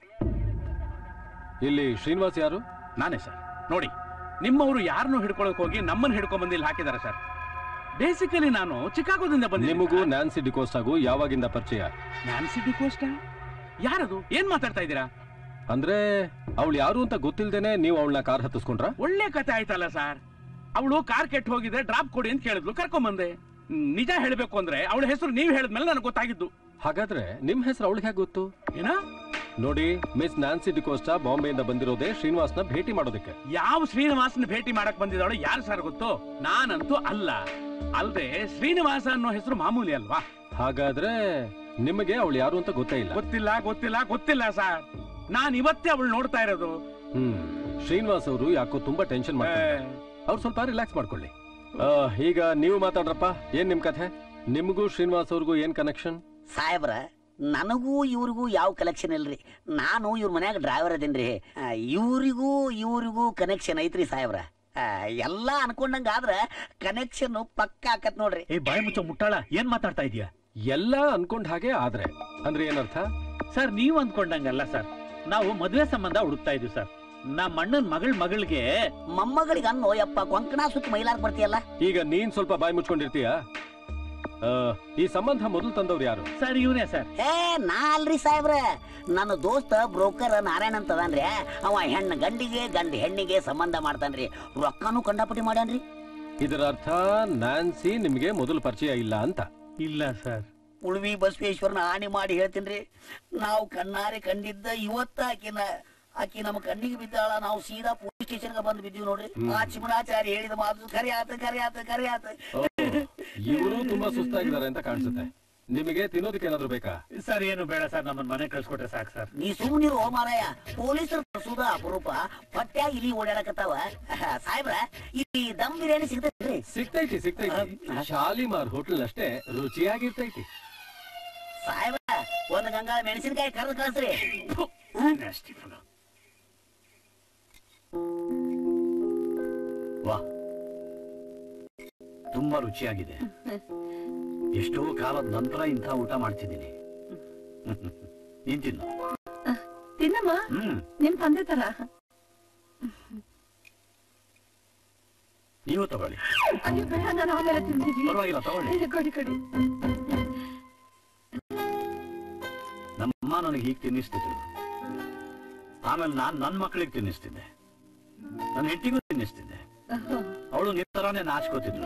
ಇಲ್ಲಿ ಶ್ರೀನಿವಾಸ್ ಯಾರು ನಾನೇ ಸರ್ ನೋಡಿ ನಿಮ್ಮವರು ಯಾರನ್ನೂ ಹಿಡ್ಕೊಳಕ್ ಹೋಗಿ ನಮ್ಮನ್ನ ಹಿಡ್ಕೊಂಡ್ ಬಂದು ಇಲ್ಲಿ ಹಾಕಿದ್ದಾರೆ ಸರ್ ಬೇಸಿಕಲಿ ನಾನು ಚಿಕಾಗೋದಿಂದ ಬಂದೆ ನಿಮಗೂ ನ್ಯಾನ್ಸಿ ಡಿಕೋಸ್ಟಾಗೂ ಯಾವಾಗಿಂದ ಪರಿಚಯ ನ್ಯಾನ್ಸಿ ಡಿಕೋಸ್ಟ ಯಾರದು ಏನ್ ಮಾತಾಡ್ತಾ ಇದ್ದೀರಾ ಅಂದ್ರೆ ಅವಳು ಯಾರು ಅಂತ ಗೊತ್ತಿಲ್ದೇನೆ ನೀವು ಅವಳನ್ನ ಕಾರ್ ಹತ್ತಿಸ್ಕೊಂಡ್ರ ಒಳ್ಳೆ ಕತೆ ಆಯ್ತಲ್ಲ ಸರ್ ಅವಳು ಕಾರ್ ಕೆಟ್ಟು ಹೋಗಿದೆ ಡ್ರಾಪ್ ಕೊಡಿ ಅಂತ ಕೇಳಿದ್ಲು ಕರ್ಕೊಂಬಂದೆ ಹ್ಮ್, ನಿಜ ಹೇಳ್ಬೇಕು ಅಂದ್ರೆ ಅವಳ ಹೆಸರು ನೀವು ಹೇಳಿದ್ಮೇಲೆ ನನಗೆ ಗೊತ್ತಾಗಿದ್ದು ಹಾಗಾದ್ರೆ ನಿಮ್ ಹೆಸರು ಅವಳಿಗೆ ಹೇಗೆ ಗೊತ್ತು ಏನ ನೋಡಿ ಮಿಸ್ ನ್ಯಾನ್ಸಿ ಡಿಕೋಸ್ಟಾ ಬಾಂಬೆಯಿಂದ ಬಂದಿರೋದೇ ಶ್ರೀನಿವಾಸ್ನ ಭೇಟಿ ಮಾಡೋದಕ್ಕೆ ಯಾವ ಶ್ರೀನಿವಾಸನ ಭೇಟಿ ಮಾಡಕ್ ಬಂದಿದ್ದಾಳು ಯಾರು ಸರ್ ಗೊತ್ತು ನಾನಂತೂ ಅಲ್ಲ ಅಲ್ದೆ ಶ್ರೀನಿವಾಸ ಅನ್ನೋ ಹೆಸರು ಮಾಮೂಲಿ ಅಲ್ವಾ ಹಾಗಾದ್ರೆ ನಿಮಗೆ ಅವಳು ಯಾರು ಅಂತ ಗೊತ್ತೇ ಇಲ್ಲ ಗೊತ್ತಿಲ್ಲ ಗೊತ್ತಿಲ್ಲ ಗೊತ್ತಿಲ್ಲ ಸರ್ ನಾನ್ ಇವತ್ತೇ ಅವಳು ನೋಡ್ತಾ ಇರೋದು ಹ್ಮ್ ಶ್ರೀನಿವಾಸ್ ಅವರು ಯಾಕೋ ತುಂಬಾ ಟೆನ್ಷನ್ ಮಾಡ್ತಾರೆ ಅವ್ರು ಸ್ವಲ್ಪ ರಿಲ್ಯಾಕ್ಸ್ ಮಾಡ್ಕೊಳ್ಳಿ ಆ, ಈಗ ನೀವು ಮಾತಾಡ್ರಪ್ಪ ಏನ್ ನಿಮ್ ಕಥೆ ನಿಮಗೂ ಶ್ರೀನಿವಾಸ್ ಅವ್ರಿಗೂ ಏನ್ ಕನೆಕ್ಷನ್ ಸಾಹೇಬ್ರ ನನಗೂ ಇವ್ರಿಗೂ ಯಾವ ಕಲೆಕ್ಷನ್ ಇಲ್ರಿ ನಾನು ಇವ್ರ ಮನ್ಯಾಗ ಡ್ರೈವರ್ ಅದೇನ್ರಿ ಆ, ಇವ್ರಿಗೂ ಇವ್ರಿಗೂ ಕನೆಕ್ಷನ್ ಐತ್ರಿ ಸಾಹೇಬ್ರ ಆ, ಎಲ್ಲ ಅನ್ಕೊಂಡಂಗ ಆದ್ರ ಕನೆಕ್ಷನ್ ಪಕ್ಕ ಆಕತ್ ನೋಡ್ರಿ ಏ ಬಾಯಿ ಮುಚ್ಚೋ ಮುಟ್ಟಾಳ ಏನ್ ಮಾತಾಡ್ತಾ ಇದೀಯ ಎಲ್ಲ ಅನ್ಕೊಂಡ್ ಹಾಗೆ ಆದ್ರೆ ಅಂದ್ರೆ ಏನರ್ಥ ಸರ್ ನೀವ್ ಅಂದ್ಕೊಂಡಂಗಲ್ಲ ಸರ್ ನಾವು ಮದುವೆ ಸಂಬಂಧ ಹುಡುಕ್ತಾ ಇದೀವಿ ಸರ್ ನಮ್ಮ ಅಣ್ಣನ್ ಮಗಳ ಮಗಳಿಗೆ ಮೊಮ್ಮಗಳಿಗೆ ಅನ್ನೋ ಯಪ್ಪ ಕೊಂಕಣ ಸುತ್ತ ಮೈಲಾರ್ ಬರ್ತೀಯಲ್ಲ ಈಗ ನೀನ್ ಸ್ವಲ್ಪ ಬಾಯಿ ಮುಚ್ಕೊಂಡಿರ್ತೀಯ ಆ, ಈ ಸಂಬಂಧ ಮೊದಲು ತಂದವ್ರು ಯಾರು ಸರ್ ಇವನೇ ಸರ್ ಏ ನಾ ಅಲ್ರಿ ಸಾಹೇಬ್ರ ನನ್ನ ದೋಸ್ತ ಬ್ರೋಕರ್ ನಾರಾಯಣ ಅಂತ ಅದಾನ್ರಿ ಅವ ಹೆಣ್ಣು ಗಂಡಿಗೆ ಗಂಡ ಹೆಣ್ಣಿಗೆ ಸಂಬಂಧ ಮಾಡ್ತಾನ್ರಿ ರೊಕ್ಕನೂ ಕಂಡಾಪಟ್ಟಿ ಮಾಡ್ಯಾನ್ರಿ ಇದರ ಅರ್ಥ ನ್ಯಾನ್ಸಿ ನಿಮ್ಗೆ ಮೊದಲು ಪರಿಚಯ ಇಲ್ಲ ಅಂತ ಇಲ್ಲ ಸರ್ ಉಳ್ವಿ ಬಸವೇಶ್ವರನ ಹಾನಿ ಮಾಡಿ ಹೇಳ್ತೀನ್ರಿ ನಾವು ಕಣ್ಣಾರೆ ಕಂಡಿದ್ದ ಇವತ್ತ ಆಕಿನ ಆಕಿ ನಮ್ಮ ಕಣ್ಣಿಗೆ ಬಿದ್ದಾಳ ನಾವು ಸೀದಾ ಪೊಲೀಸ್ ಸ್ಟೇಷನ್ಗೆ ಬಂದು ಬಿದ್ದೀವಿ ನೋಡ್ರಿ ಹ್ಮ್. ಆ ಚಿಮಣಾಚಾರಿ ಹೇಳಿದ ಮಾತು ಕರಿ ಆತ ಕರಿ ಆತ ಕರಿ ಆತ ಇವರು ತುಂಬಾ ಸುಸ್ತಾಗಿದ್ದಾರೆ ಅಂತ ಕಾಣಿಸುತ್ತೆ ನಿಮಗೆ ತಿನ್ನೋದಕ್ಕೆ ಏನಾದ್ರು ಬೇಕಾ ಸರ್ ಏನು ಬೇಡ ಸರ್ ನಮ್ಮನ್ನ ಮನೆ ಕಳ್ಸ್ಕೊಟ್ರೆ ಸಾಕು ಸರ್ ನೀ ಸುಮ್ಮನಿರು ಓ ಮಾರಾಯ ಪೊಲೀಸರು ಕಳ್ಸುದ ಅಪರೂಪ ಪಟ್ಟ್ಯಾಗ ಇಲ್ಲಿ ಓಡಾಡಕತ್ತಾವ ಸಾಹೇಬ್ರ ಇಲ್ಲಿ ದಮ್ ಬಿರಿಯಾನಿ ಸಿಗ್ತೈತ್ರಿ ಸಿಗ್ತೈತಿ ಸಿಗ್ತೈತಿ ಶಾಲಿಮಾರ್ ಹೋಟೆಲ್ ಅಷ್ಟೇ ರುಚಿಯಾಗಿರ್ತೈತಿ ಸಾಹೇಬ್ರ ಒಂದ್ ಗಂಗಾ ಮೆಣಸಿನಕಾಯಿ ಕರೆದು ಕಳಿಸ್ರಿ ವಾ ತುಂಬಾ ರುಚಿಯಾಗಿದೆ ಎಷ್ಟೋ ಕಾಲದ ನಂತರ ಇಂಥ ಊಟ ಮಾಡ್ತಿದ್ದೀನಿ ನೀನ್ ತಿನ್ನು ತಿನ್ನಮ್ಮ ಹ್ಮ್ ನಿಮ್ ತಂದೆ ತರ ನೀವು ತಗೊಳ್ಳಿ ಅಯ್ಯೋ ಬೇಡ ನಾನು ಆಮೇಲೆ ತಿಂತೀನಿ ಪರವಾಗಿಲ್ಲ ತಗೊಳ್ಳಿ ಕೊಡಿ ಕೊಡಿ ನಮ್ಮಮ್ಮ ನನಗೆ ಹೀಗೆ ತಿನ್ನಿಸ್ತಿದ್ರು ಆಮೇಲೆ ನಾನ್ ನನ್ನ ಮಕ್ಕಳಿಗೆ ತಿನ್ನಿಸ್ತಿದ್ದೆ ನನ್ನ ಹೆಂಡತಿಗೂ ತಿನ್ನಿಸ್ತಿದ್ದೆ ಅವಳು ನಿಮ್ ತರಾನೇ ನಾಚ್ಕೋತಿದ್ಲು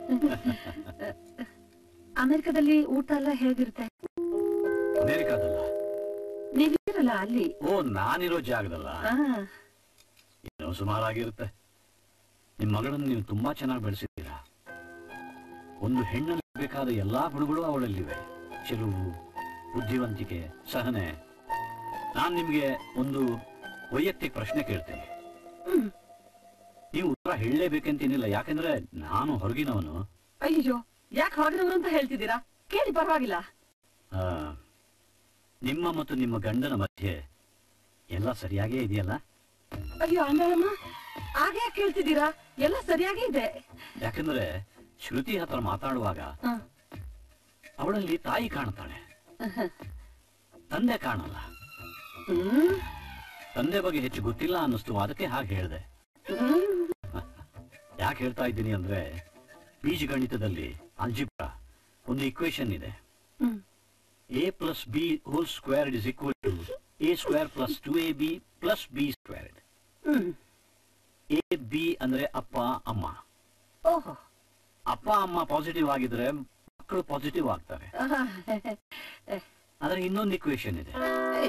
ಅಮೆರಿಕದಲ್ಲಿ ಊಟ ಎಲ್ಲ ಹೇಗಿರುತ್ತೆ ಅಮೇರಿಕಾದಲ್ಲ ನೀವಿರಲ್ಲ ಅಲ್ಲಿ ಓ ನಾನಿರೋ ಜಾಗದಲ್ಲ ಆ, ಏನೋ ಸುಮಾರಾಗಿರುತ್ತೆ ನಿಮ್ ಮಗಳನ್ನು ನೀವು ತುಂಬಾ ಚೆನ್ನಾಗಿ ಬೆಳೆಸಿದ್ದೀರಾ ಒಂದು ಹೆಣ್ಣಲ್ಲಿ ಬೇಕಾದ ಎಲ್ಲಾ ಗುಣಗಳು ಅವಳಲ್ಲಿವೆ ಚೆಲುವು ಬುದ್ಧಿವಂತಿಕೆ ಸಹನೆ ನಾನ್ ನಿಮ್ಗೆ ಒಂದು ವೈಯಕ್ತಿಕ ಪ್ರಶ್ನೆ ಕೇಳ್ತೇನೆ ಹ್ಮ್. ನೀವು ಉತ್ತರ ಹೇಳಲೇಬೇಕಂತೇನಿಲ್ಲ ಯಾಕಂದ್ರೆ ನಾನು ಹೊರಗಿನವನು ಅಯ್ಯೋ ಯಾಕೆ ಹೊರಗಿನವರು ಅಂತ ಹೇಳ್ತಿದ್ದೀರಾ ಕೇಳಿ ಪರವಾಗಿಲ್ಲ ಆ, ನಿಮ್ಮ ಮತ್ತು ನಿಮ್ಮ ಗಂಡನ ಮಧ್ಯೆ ಎಲ್ಲ ಸರಿಯಾಗೇ ಇದೆಯಲ್ಲ ಅಯ್ಯೋ ಅಣ್ಣಮ್ಮ ಹಾಗೆ ಯಾಕ್ ಕೇಳ್ತಿದ್ದೀರಾ ಎಲ್ಲ ಸರಿಯಾಗೇ ಇದೆ ಯಾಕಂದ್ರೆ ಶ್ರುತಿ ಹತ್ರ ಮಾತಾಡುವಾಗ ಹ. ಅವಳಲ್ಲಿ ತಾಯಿ ಕಾಣ್ತಾಳೆ ತಂದೆ ಕಾಣಲ್ಲ ಹ್ಮ್ ತಂದೆ ಬಗ್ಗೆ ಹೆಚ್ಚು ಗೊತ್ತಿಲ್ಲ ಅನ್ನಿಸ್ತು ಅದಕ್ಕೆ ಹಾಗೆ ಹೇಳಿದೆ ಹ್ಮ್ ಯಾಕೆ ಹೇಳ್ತಾ ಇದ್ದೀನಿ ಅಂದ್ರೆ ಬೀಜಗಣಿತದಲ್ಲಿ ಅಲ್ಜಿಬ್ರಾ ಒಂದು ಇಕ್ವೇಶನ್ ಇದೆ hmm. A plus B whole square is equal to A square plus two A B plus B square hmm A B ಅಂದ್ರೆ ಅಪ್ಪ ಅಮ್ಮ ಓಹೋ ಅಪ್ಪ ಅಮ್ಮ ಪಾಸಿಟಿವ್ ಆಗಿದ್ರೆ ಮಕ್ಕಳು ಪಾಸಿಟಿವ್ ಆಗ್ತಾರೆ ಆದ್ರೆ ಇನ್ನೊಂದು ಇಕ್ವೇಶನ್ ಇದೆ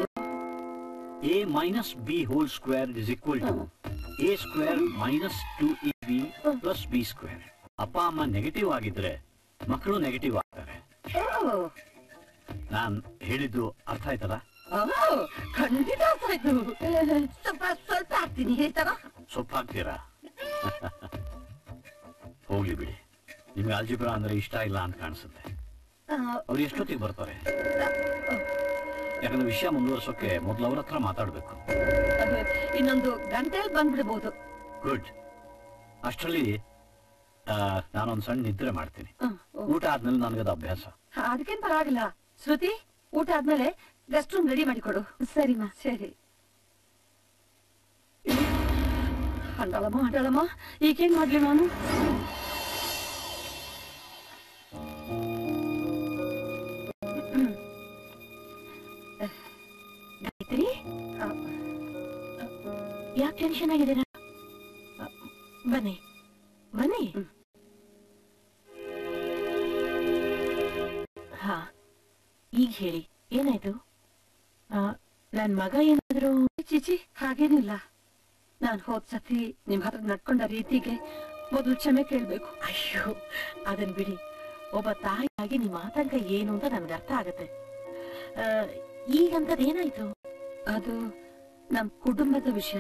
A minus B whole square is equal to A square minus two A B plus B square ಅಪ್ಪ ಅಮ್ಮ ನೆಗೆಟಿವ್ ಆಗಿದ್ರೆ ಮಕ್ಕಳು ನೆಗೆಟಿವ್ ಆಗ್ತಾರೆ ನಾನ್ ಹೇಳಿದ್ದು ಅರ್ಥ ಆಯ್ತಲ್ಲ ಖಂಡಿತ ಅರ್ಥ ಆಯ್ತು ಸ್ವಲ್ಪ ಸ್ವಲ್ಪ ಹಾಕ್ತೀನಿ ಹೇಳ್ತಾರ ಸೊಪ್ಪು ಹಾಕ್ತೀರಾ ಹೋಗ್ಲಿ ಬಿಡಿ ನಿಮ್ಗೆ ಅಲ್ಜಿಬ್ರಾ ಅಂದ್ರೆ ಇಷ್ಟ ಇಲ್ಲ ಅಂತ ಕಾಣಿಸುತ್ತೆ ಅವ್ರು ಎಷ್ಟೊತ್ತಿಗೆ ಬರ್ತಾರೆ ಯಾಕಂದ್ರೆ ವಿಷಯ ಮುಂದುವರ್ಸೋಕೆ ಮೊದ್ಲು ಅವ್ರ ಹತ್ರ ಮಾತಾಡ್ಬೇಕು ಅದು ಇನ್ನೊಂದು ಗಂಟೆಯಲ್ಲಿ ಬಂದ್ಬಿಡ್ಬೋದು ಗುಡ್ ಅಷ್ಟರಲ್ಲಿ ಆ, ನಾನೊಂದ್ ಸಣ್ಣ ನಿದ್ರೆ ಮಾಡ್ತೀನಿ ಊಟ ಆದ್ಮೇಲೆ ನನಗದು ಅಭ್ಯಾಸ ಅದಕ್ಕೇನ್ ಪರವಾಗಿಲ್ಲ ಶ್ರುತಿ ಊಟ ಆದ್ಮೇಲೆ ಗೆಸ್ಟ್ ರೂಮ್ ರೆಡಿ ಮಾಡಿಕೊಡು ಸರಿಮಾ ಸರಿ ಅಂಡಳಮ್ಮ ಅಂಡಳಮ್ಮ ಈಗೇನ್ ಮಾಡ್ಲಿ ನಾನು ಗಾಯತ್ರಿ ಯಾಕೆ ಟೆನ್ಷನ್ ಆಗಿದ್ದೀರಾ ಅ, ಬನ್ನಿ ಬನ್ನಿ ಹಾ ಈಗ ಹೇಳಿ ಏನಾಯ್ತು ಆ, ನನ್ ಮಗ ಏನಾದ್ರು ಚಿಚಿ ಹಾಗೇನಿಲ್ಲ ನಾನ್ ಹೋದ್ ಸತಿ ನಿಮ್ ಹತ್ರ ನಡ್ಕೊಂಡ ರೀತಿಗೆ ಮೊದಲು ಕ್ಷಮೆ ಕೇಳ್ಬೇಕು ಅಯ್ಯೋ ಅದನ್ ಬಿಡಿ ಒಬ್ಬ ತಾಯಿಯಾಗಿ ನಿಮ್ಮ ಆತಂಕ ಏನು ಅಂತ ನನ್ಗೆ ಅರ್ಥ ಆಗತ್ತೆ ಆ, ಈಗಂತದ್ ಏನಾಯ್ತು ಅದು ನಮ್ ಕುಟುಂಬದ ವಿಷಯ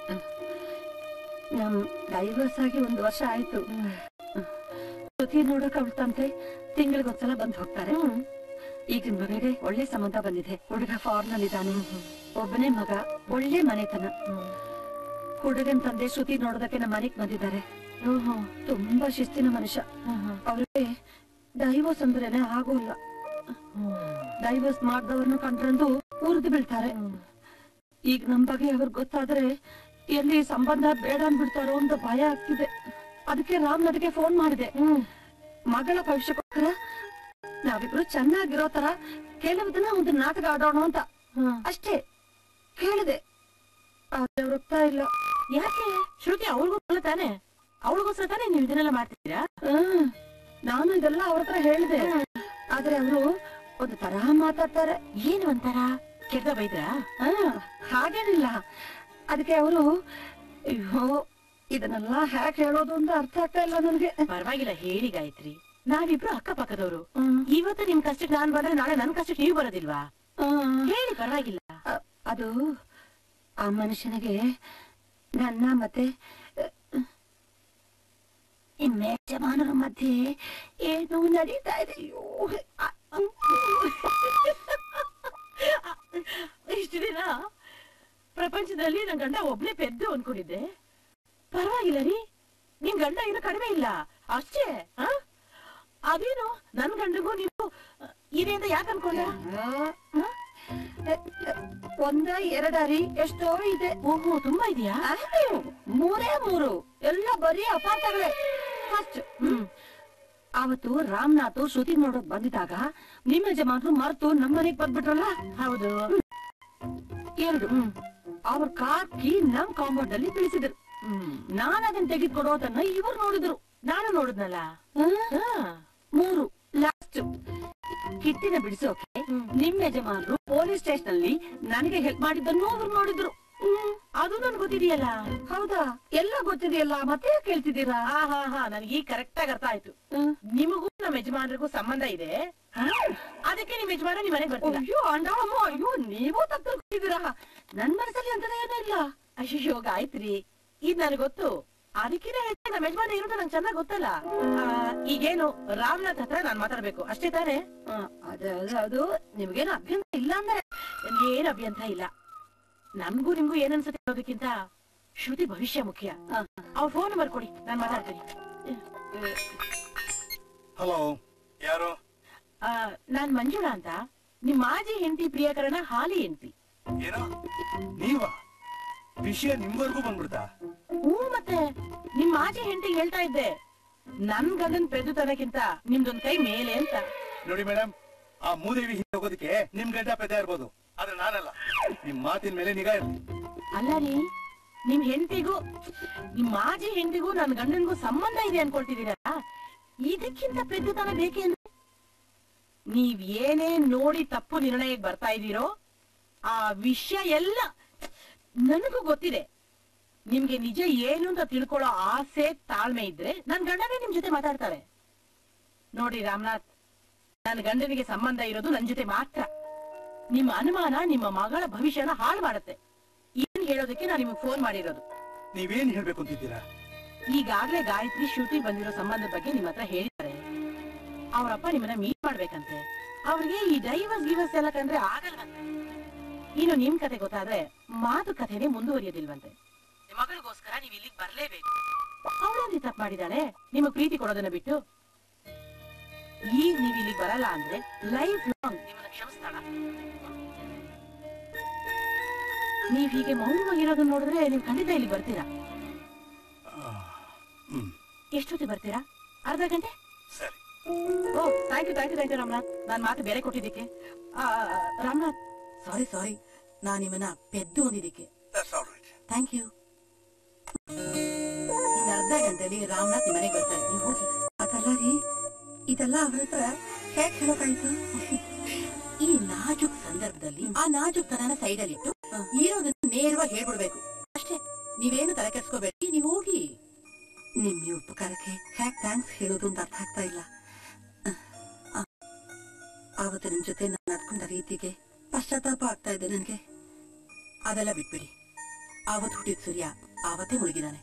ನಮ್ ಡೈವರ್ಸ್ ಆಗಿ ಒಂದು ವರ್ಷ ಆಯ್ತು ಶ್ರುತಿ ನೋಡಕ್ ಅವಳ ತಂದೆ ತಿಂಗಳಿಗೊಂದ್ಸಲ ಬಂದ್ ಹೋಗ್ತಾರೆ ಈಗಿನ ಮಗಳಿಗೆ ಒಳ್ಳೆ ಸಂಬಂಧ ಬಂದಿದೆ ಹುಡುಗ ಫಾರ್ನಲ್ ಇದ್ದಾನೆ ಒಬ್ಬನೇ ಮಗ ಒಳ್ಳೆ ಮನೆತನ ಹುಡುಗನ್ ತಂದೆ ಶ್ರುತಿ ನೋಡೋದಕ್ಕೆ ನಮ್ಮ ಮನೆಗ್ ಬಂದಿದ್ದಾರೆ ತುಂಬಾ ಶಿಸ್ತಿನ ಮನುಷ್ಯ ಅವ್ರಿಗೆ ಡೈವರ್ಸ್ ಅಂದ್ರೇನೆ ಆಗೋಲ್ಲ ಡೈವರ್ಸ್ ಮಾಡ್ದವ್ರನ್ನ ಕಂಡ್ರಂದು ಉರಿದು ಬೀಳ್ತಾರೆ ಈಗ ನಮ್ ಬಗ್ಗೆ ಅವ್ರಿಗೆ ಗೊತ್ತಾದ್ರೆ ಎಲ್ಲಿ ಸಂಬಂಧ ಬೇಡ ಅಂದ್ಬಿಡ್ತಾರೋ ಅಂತ ಭಯ ಆಗ್ತಿದೆ ಅದಕ್ಕೆ ರಾಮನಾಥ್ಗೆ ಫೋನ್ ಮಾಡಿದೆ ಮಗಳ ಭವಿಷ್ಯಕ್ಕೋಸ್ಕರ ನಾವಿಬ್ರು ಚೆನ್ನಾಗಿರೋ ತರ ಕೆಲವು ದಿನ ಒಂದು ನಾಟಕ ಆಡೋಣ ಅಂತ ಅಷ್ಟೇ ಕೇಳಿದೆ ಆದ್ರೆ ಅವ್ರು ಒಪ್ತಾ ಇಲ್ಲ ಯಾಕೆ ಶ್ರುತಿ ಅವ್ರಿಗೋಸ್ಕರ ತಾನೆ ಅವಳಿಗೋಸ್ಕರ ತಾನೆ ನೀವು ಇದನ್ನೆಲ್ಲ ಮಾಡ್ತಿದ್ದೀರಾ ಹ್ಮ್. ನಾನು ಇದೆಲ್ಲ ಅವ್ರ ಹತ್ರ ಹೇಳಿದೆ ಆದ್ರೆ ಅವರು ಒಂದು ತರ ಮಾತಾಡ್ತಾರೆ ಏನು ಒಂಥರ ಕೆಟ್ಟ ಬೈದ್ರಾ ಹಾ ಹಾಗೇನಿಲ್ಲ ಅದಕ್ಕೆ ಅವರು ಅಯ್ಯೋ ಇದನ್ನೆಲ್ಲ ಹ್ಯಾಕ್ ಹೇಳೋದು ಅಂತ ಅರ್ಥ ಆಗ್ತಾ ಇಲ್ಲ ನನ್ಗೆ ಪರವಾಗಿಲ್ಲ ಹೇಳಿ ಗಾಯತ್ರಿ ನಾವಿಬ್ರು ಅಕ್ಕಪಕ್ಕದವ್ರು ಇವತ್ತು ನಿಮ್ ಕಷ್ಟಕ್ಕೆ ನಾನ್ ಬಂದ್ರೆ ನಾಳೆ ನನ್ ಕಷ್ಟಕ್ಕೆ ನೀವು ಬರೋದಿಲ್ವಾ ಹೇಳಿ ಪರವಾಗಿಲ್ಲ ಅ- ಅದು ಆ ಮನುಷ್ಯನಿಗೆ ನನ್ನ ಮತ್ತೆ ಈ ಮೇಜಮಾನರ ಮಧ್ಯೆ ಏನು ನಡೀತಾ ಇದೆ ಅಯ್ಯೋ ಅ- ಇಷ್ಟು ದಿನ ಪ್ರಪಂಚದಲ್ಲಿ ನನ್ ಗಂಡ ಒಬ್ನೇ ಪೆದ್ದು ಅನ್ಕೊಂಡಿದ್ದೆ ಪರವಾಗಿಲ್ಲ ರೀ ನಿಮ್ ಗಂಡ ಏನು ಕಡಿಮೆ ಇಲ್ಲ ಅಷ್ಟೇ ಆ? ಅದೇನು ನನ್ ಗಂಡಗೂ ನೀವು ಇದೆ ಅಂತ ಯಾಕೆ ಅನ್ಕೊಂಡ ಒಂದ ಎರಡರಿ ಎಷ್ಟೋ ಇದೆ ಓಹೋ ತುಂಬಾ ಇದೆಯಾ ಅಯ್ಯೋ, ಮೂರೇ ಮೂರು ಎಲ್ಲ ಬರೀ ಅಪಾರ್ಥಗಳೇ ಫಸ್ಟ್ ಅವತ್ತು ರಾಮನಾಥ್ ಶ್ರುತಿ ನೋಡೋಕ್ ಬಂದಿದ್ದಾಗ ನಿಮ್ಮ ಯಜಮಾನ್ರು ಮರೆತು ನಮ್ಮನೆಗ್ ಬಂದ್ಬಿಟ್ರಲ್ಲ ಹೌದು ಎರಡು ಅವ್ರ ಕಾರ್ ಕೀ ನಮ್ ಕಾಂಪೌಂಡ್ ಅಲ್ಲಿ ತಿಳಿಸಿದ್ರು ನಾನ್ ಅದನ್ನ ತೆಗೆದುಕೊಡೋದನ್ನ ಇವ್ರು ನೋಡಿದ್ರು ನಾನು ನೋಡಿದ್ನಲ್ಲ ಮೂರು ಲಾಸ್ಟ್ ಕಿಟ್ಟಿನ ಬಿಡಿಸೋಕೆ ನಿಮ್ ಯಜಮಾನ್ರು ಪೊಲೀಸ್ ಸ್ಟೇಷನ್ ಅಲ್ಲಿ ನನಗೆ ಹೆಲ್ಪ್ ಮಾಡಿದ್ದನ್ನು ಅವ್ರು ನೋಡಿದ್ರು ಅದು ನನ್ ಗೊತ್ತಿದೆಯಲ್ಲ ಹೌದಾ ಎಲ್ಲ ಗೊತ್ತಿದೆಯಲ್ಲ ಮತ್ತೆ ಯಾಕ್ ಕೇಳ್ತಿದ್ದೀರಾ ಹಾ ಹಾ ಹಾ ನನಗೆ ಈಗ ಕರೆಕ್ಟ್ ಆಗಿ ಅರ್ಥ ಆಯ್ತು ನಿಮಗೂ ನಮ್ಮ ಯಜಮಾನರಿಗೂ ಸಂಬಂಧ ಇದೆ ಅದಕ್ಕೆ ನಿಮ್ ಯಜಮಾನ ನಿಮ್ ಮನೆಗೆ ಬರ್ತಿಲ್ಲ ಅಯ್ಯೋ ಅಂಡಮ್ಮ ಅಯ್ಯೋ ನೀವು ತಪ್ಪು ತಿಳ್ಕೊಂಡಿದ್ದೀರಾ ನನ್ ಮನಸ್ಸಲ್ಲಿ ಅಂತದೇ ಏನೂ ಇಲ್ಲ ಅಯ್ಯೋ ಗಾಯತ್ರಿ ಇದ್ ನನಗೆ ಗೊತ್ತು ಅದಕ್ಕಿಂತ ಹೆಚ್ಚು ನಮ್ಮ ಯಜಮಾನ ಇರೋದು ನಂಗೆ ಚೆನ್ನಾಗ್ ಗೊತ್ತಲ್ಲ ಆ, ಈಗೇನು ರಾಮನಾಥ್ ಹತ್ರ ನಾನ್ ಮಾತಾಡ್ಬೇಕು ಅಷ್ಟೇ ತಾನೇ ಅದು ಅದು- ಅದು ನಿಮ್ಗೇನು ಅಭ್ಯಂತರ ಇಲ್ಲ ಅಂದ್ರೆ ಏನ್ ಅಭ್ಯಂತರ ಇಲ್ಲ ನಮ್ಗೂ ನಿಮ್ಗೂ ಏನ್ ಅನ್ಸುತ್ತೆ ಅನ್ನೋದಕ್ಕಿಂತ ಶ್ರುತಿ ಭವಿಷ್ಯ ಮುಖ್ಯ ಅವ್ರ ಫೋನ್ ನಂಬರ್ ಕೊಡಿ ನಾನ್ ಮಾತಾಡ್ತೀನಿ ಹಲೋ ಯಾರು ಆ, ನಾನ್ ಮಂಜುಳಾ ಅಂತ ನಿಮ್ ಮಾಜಿ ಹೆಂಡತಿ ಪ್ರಿಯಕರಣ ಹಾಲಿ ಹೆಂಡತಿ ಏನೋ ನೀವ ವಿಷಯ ನಿಮ್ವರೆಗೂ ಬಂದ್ಬಿಡ್ತಾ ಹ್ಞೂ ಮತ್ತೆ ನಿಮ್ ಮಾಜಿ ಹೆಂಡತಿ ಹೇಳ್ತಾ ಇದ್ದೆ ನನ್ ಗಂಡನ್ ಪೆದ್ದು ತನಕ್ಕಿಂತ ನಿಮ್ದೊಂದ್ ಕೈ ಮೇಲೆ ಅಂತ ನೋಡಿ ಮೇಡಮ್ ಆ ಮೂದೇವಿ ಹಿಂದೆ ಹೋಗೋದಕ್ಕೆ ನಿಮ್ ಗಂಡ ಪೆದ್ದ ಇರ್ಬೋದು ಆದ್ರೆ ನಾನಲ್ಲ ನಿಮ್ ಮಾತಿನ ಮೇಲೆ ನಿಗಾ ಇರ್ಲಿ ಅಲ್ಲ ರೀ ನಿಮ್ ಹೆಂಡತಿಗೂ ನಿಮ್ ಮಾಜಿ ಹೆಂಡತಿಗೂ ನನ್ ಗಂಡನ್ಗೂ ಸಂಬಂಧ ಇದೆ ಅನ್ಕೊಳ್ತಿದ್ದೀರಾ ಇದಕ್ಕಿಂತ ಪೆದ್ದುತನ ಬೇಕೇನು ನೀವ್ ಏನೇ ನೋಡಿ ತಪ್ಪು ನಿರ್ಣಯಕ್ಕೆ ಬರ್ತಾ ಇದ್ದೀರೋ ಆ ವಿಷಯ ಎಲ್ಲ ನನಗೂ ಗೊತ್ತಿದೆ ನಿಮ್ಗೆ ನಿಜ ಏನು ಅಂತ ತಿಳ್ಕೊಳ್ಳೋ ಆಸೆ ತಾಳ್ಮೆ ಇದ್ರೆ ನನ್ ಗಂಡನೇ ನಿಮ್ ಜೊತೆ ಮಾತಾಡ್ತಾರೆ ನೋಡಿ ರಾಮನಾಥ್ ನನ್ನ ಗಂಡನಿಗೆ ಸಂಬಂಧ ಇರೋದು ನನ್ ಜೊತೆ ಮಾತ್ರ ನಿಮ್ಮ ಅನುಮಾನ ನಿಮ್ಮ ಮಗಳ ಭವಿಷ್ಯನ ಹಾಳು ಮಾಡುತ್ತೆ ಏನ್ ಹೇಳೋದಕ್ಕೆ ನಾನು ನಿಮಗೆ ಫೋನ್ ಮಾಡಿರೋದು ನೀವೇನ್ ಹೇಳ್ಬೇಕು ಅಂತಿದ್ದೀರಾ ಈಗಾಗ್ಲೇ ಗಾಯತ್ರಿ ಶೂಟಿಂಗ್ ಬಂದಿರೋ ಸಂಬಂಧದ ಬಗ್ಗೆ ನಿಮ್ಮ ಹತ್ರ ಹೇಳಿದ್ದಾರೆ ಅವರಪ್ಪ ನಿಮ್ಮನ್ನ ಮೀಟ್ ಮಾಡ್ಬೇಕಂತೆ ಅವ್ರಿಗೆ ಈ ಡೈವರ್ಸ್ ಗಿವರ್ಸ್ ಎಲ್ಲ ಕಂಡ್ರೆ ಆಗಲ್ವಂತೆ ಇನ್ನು ನಿಮ್ ಕತೆ ಗೊತ್ತಾದ್ರೆ ಮಾತುಕತೆನೇ ಮುಂದುವರಿಯೋದಿಲ್ವಂತೆ ನಿಮ್ ಮಗಳಿಗೋಸ್ಕರ ನೀವ್ ಇಲ್ಲಿಗೆ ಬರ್ಲೇಬೇಕು ಅವಳೇನ್ರಿ ತಪ್ಪು ಮಾಡಿದಾಳೆ ನಿಮಗ್ ಪ್ರೀತಿ ಕೊಡೋದನ್ನ ಬಿಟ್ಟು ಈಗ ನೀವ್ ಇಲ್ಲಿಗೆ ಬರಲ್ಲ ಅಂದ್ರೆ ಲೈಫ್ ಲಾಂಗ್ ನಿಮ್ಮನ್ನ ಕ್ಷಮಿಸ್ತಾಳ ನೀವ್ ಹೀಗೆ ಮೌನವಾಗಿರೋದನ್ನ ನೋಡಿದ್ರೆ ನೀವ್ ಖಂಡಿತ ಇಲ್ಲಿ ಬರ್ತೀರಾ ಎಷ್ಟೊತ್ತಿಗೆ ಬರ್ತೀರಾ ಅರ್ಧ ಗಂಟೆ ಸರಿ oh thank you thank you thank you Ramanath ನಾನ್ ಮಾತು ಬೇರೆ ಕೊಟ್ಟಿದ್ದಕ್ಕೆ ಆ, ರಾಮನಾಥ್ ಸಾರಿ ಸಾರಿ ನಾನ್ ನಿಮ್ಮನ್ನ ಪೆದ್ದು ಅಂದಿದ್ದಕ್ಕೆ ಥ್ಯಾಂಕ್ ಯು ಇನ್ನು ಅರ್ಧ ಗಂಟೆಲಿ ರಾಮನಾಥ್ ನಿಮ್ಮ ಮನೆಗೆ ಬರ್ತಾರೆ ನೀವು ಹೋಗಿ ಅದಲ್ಲ ರೀ ಇದೆಲ್ಲ ಅವ್ರ ಹತ್ರ ಹೇಗ್ ಹೇಳೋಕಾಯ್ತು ಈ ನಾಜುಕ್ ಸಂದರ್ಭದಲ್ಲಿ ಆ ನಾಜುಕ್ ತನನ ಸೈಡಲ್ಲಿ ಇಟ್ಟು ಇರೋದನ್ನ ನೇರವಾಗಿ ಹೇಳ್ಬಿಡ್ಬೇಕು ಅಷ್ಟೇ ನೀವೇನು ತಲೆ ಕೆಡ್ಸ್ಕೋಬೇಡಿ ನೀವು ಹೋಗಿ ನಿಮ್ ಈ ಉಪಕಾರಕ್ಕೆ ಹೇಗ್ ಥ್ಯಾಂಕ್ಸ್ ಹೇಳೋದು ಅಂತ ಅರ್ಥ ಆಗ್ತಾ ಇಲ್ಲ ಆ- ಆವತ್ತು ನಿಮ್ ಜೊತೆ ನಾನು ನಡ್ಕೊಂಡ ರೀತಿಗೆ ಪಶ್ಚಾತ್ತಾಪ ಆಗ್ತಾ ಇದೆ ನನ್ಗೆ ಅದೆಲ್ಲ ಬಿಟ್ಬಿಡಿ ಆವತ್ತು ಹುಟ್ಟಿದ ಸೂರ್ಯ ಆವತ್ತೇ ಮುಳುಗಿದಾನೆ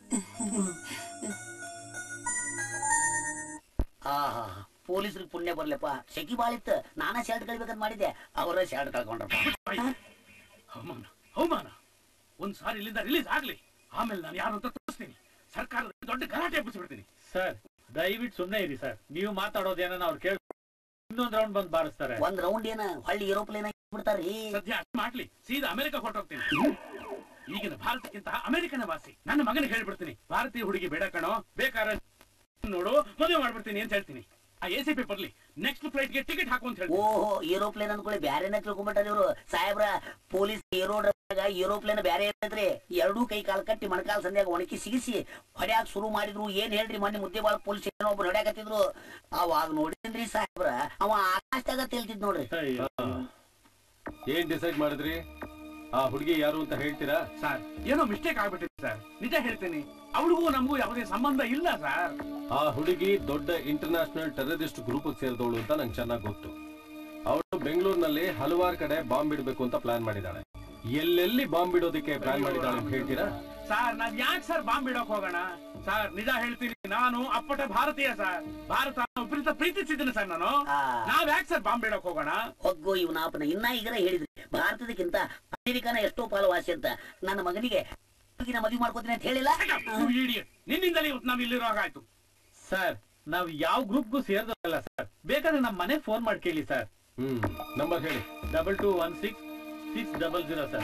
ಆಹಾ ಪೊಲೀಸ್ರಿಗೆ ಪುಣ್ಯ ಬರ್ಲಪ್ಪ ಸೆಕಿ ಬಾಳಿತ್ತು ನಾನ ಶರ್ಟ್ ಕಳಿಬೇಕಂತ ಮಾಡಿದ್ದೆ ಅವರ ಶರ್ಟ್ ಕಳ್ಕೊಂಡ್ರಪ್ಪ ಅವಮಾನ ಅವಮಾನ ಒಂದ್ ಸಾರಿ ಇಲ್ಲಿಂದ ರಿಲೀಸ್ ಆಗ್ಲಿ ಆಮೇಲೆ ನಾನು ಯಾರು ಅಂತ ತೋರಿಸ್ತೀನಿ ಸರ್ಕಾರದ ದೊಡ್ಡ ಗಲಾಟೆ ಎಬ್ಬಿಸ್ಬಿಡ್ತೀನಿ ಸರ್ ದಯವಿಟ್ಟು ಸುಮ್ಮನೆ ಇರಿ ಸರ್ ನೀವು ಮಾತಾಡೋದೇನ ಅವ್ರು ಕೇಳ ಇನ್ನೊಂದ್ ರೌಂಡ್ ಬಂದು ಬಾರಿಸ್ತಾರೆ ಒಂದ್ ರೌಂಡ್ ಏನ ಹೊಳ್ಳಿ ಏರೋಪ್ಲೇನ್ ಬಿಡ್ತಾರ್ರಿ ಸದ್ಯ ಅಷ್ಟ್ ಮಾಡ್ಲಿ ಸೀದಾ ಅಮೆರಿಕ ಹೊರಟೋಗ್ತೀನಿ ಈಗಿನ ಭಾರತಕ್ಕಿಂತ ಅಮೆರಿಕನ ವಾಸಿ ನನ್ನ ಮಗನಿಗೆ ಹೇಳ್ಬಿಡ್ತೀನಿ ಭಾರತೀಯ ಹುಡುಗಿ ಬೇಡ ಕಣೋ ಬೇಕಾದ್ರೆ ನೋಡು ಮದುವೆ ಮಾಡ್ಬಿಡ್ತೀನಿ ಅಂತ ಹೇಳ್ತೀನಿ ಆ ಎ ಸಿ ಪಿ ಬರ್ಲಿ ನೆಕ್ಸ್ಟ್ ಫ್ಲೈಟ್ ಗೆ ಟಿಕೆಟ್ ಹಾಕು ಅಂತ ಹೇಳಿ ಓಹೋ ಏರೋಪ್ಲೇನ್ ಅಂದ್ಕೊಳ್ಳಿ ಬ್ಯಾರೆನ ತಿಳ್ಕೊಂಡ್ಬಿಟ್ಟಾರ ಇವ್ರು ಸಾಹೇಬ್ರ ಪೊಲೀಸ್ ಏರೋ ಡ್ರೈವರ್ಗ ಏರೋಪ್ಲೇನ್ ಬ್ಯಾರೆ ಇರ್ತೈತ್ರಿ ಎರಡೂ ಕೈ ಕಾಲ್ ಕಟ್ಟಿ ಮೊಣಕಾಲ್ ಸಂಧ್ಯಾಗ ಒಣಕಿ ಸಿಗಿಸಿ ಹೊಡ್ಯಾಕ್ ಶುರು ಮಾಡಿದ್ರು ಏನ್ ಹೇಳ್ರಿ ಮೊನ್ನೆ ಮುದ್ದೆ ಬಾಳ ಪೊಲೀಸ್ ಒಬ್ರು ಹೊಡ್ಯಾಕತ್ತಿದ್ರು ಅವಾಗ ನೋಡಿದ್ರಿ ಸಾಹೇಬ್ರ ಅವ ಆಕಾಶದಾಗ ತೇಲ್ತಿದ್ ನೋಡ್ರಿ ಏನ್ ಡಿಸೈಡ್ ಮಾಡಿದ್ರಿ ಆ ಹುಡುಗಿ ಯಾರು ಅಂತ ಹೇಳ್ತೀರಾ ಸರ್ ಏನೋ ಮಿಸ್ಟೇಕ್ ಆಗ್ಬಿಟ್ಟಿದೆ ಸರ್ ನಿಜ ಹೇಳ್ತೀನಿ ಅವಳಿಗೂ ನಮಗೂ ಯಾವುದೇ ಸಂಬಂಧ ಇಲ್ಲ ಸರ್ ಆ ಹುಡುಗಿ ದೊಡ್ಡ ಇಂಟರ್ನ್ಯಾಷನಲ್ ಟೆರರಿಸ್ಟ್ ಗ್ರೂಪ್ ಸೇರಿದವಳು ಅಂತ ನಂಗೆ ಚೆನ್ನಾಗಿ ಗೊತ್ತು ಅವಳು ಬೆಂಗಳೂರಿನಲ್ಲಿ ಹಲವಾರು ಕಡೆ ಬಾಂಬ್ ಇಡಬೇಕು ಅಂತ ಪ್ಲಾನ್ ಮಾಡಿದ್ದಾಳೆ ಎಲ್ಲೆಲ್ಲಿ ಬಾಂಬ್ ಇಡೋದಕ್ಕೆ ಪ್ಲಾನ್ ಮಾಡಿದ್ದಾಳೆ ಅಂತ ಹೇಳ್ತೀರಾ ಸರ್ ನಾನ್ ಯಾಕೆ ಸರ್ ಬಾಂಬ್ ಇಡೋಕ್ ಹೋಗೋಣ ಸರ್ ನಿಜ ಹೇಳ್ತೀನಿ ನಾನು ಅಪ್ಪಟ ಭಾರತೀಯ ಸರ್ ಭಾರತ ವಿಪರೀತ ಪ್ರೀತಿಸಿದ್ದೀನಿ ಸರ್ ನಾನು ನಾವ್ ಯಾಕೆ ಸರ್ ಬಾಂಬ್ ಇಡೋಕ್ ಹೋಗೋಣ ಹೊಗ್ಗೋ ಇವನಾಪನ ಇನ್ನ ಈಗರ ಹೇಳಿದ್ರಿ ಭಾರತದಕ್ಕಿಂತ ಅಮೆರಿಕನ ಎಷ್ಟೋ ಪಾಲು ವಾಸಿ ಅಂತ ನನ್ನ ಮಗನಿಗೆ ಹುಡುಗಿನ ಮದುವೆ ಮಾಡ್ಕೋತೀನಿ ಅಂತ ಹೇಳಿಲ್ಲ ನಿನ್ನಿಂದಲೇ ಇವತ್ತು ನಾವ್ ಇಲ್ಲಿರೋ ಹಾಗಾಯ್ತು ಸರ್ ನಾವ್ ಯಾವ ಗ್ರೂಪ್ಗೂ ಸೇರ್ದಲ್ಲ ಸರ್ ಬೇಕಾದ್ರೆ ನಮ್ಮ ಮನೆ ಫೋನ್ ಮಾಡಿ ಕೇಳಿ ಸರ್ ಹ್ಮ್ ನಂಬರ್ ಹೇಳಿ double two one six six double zero sir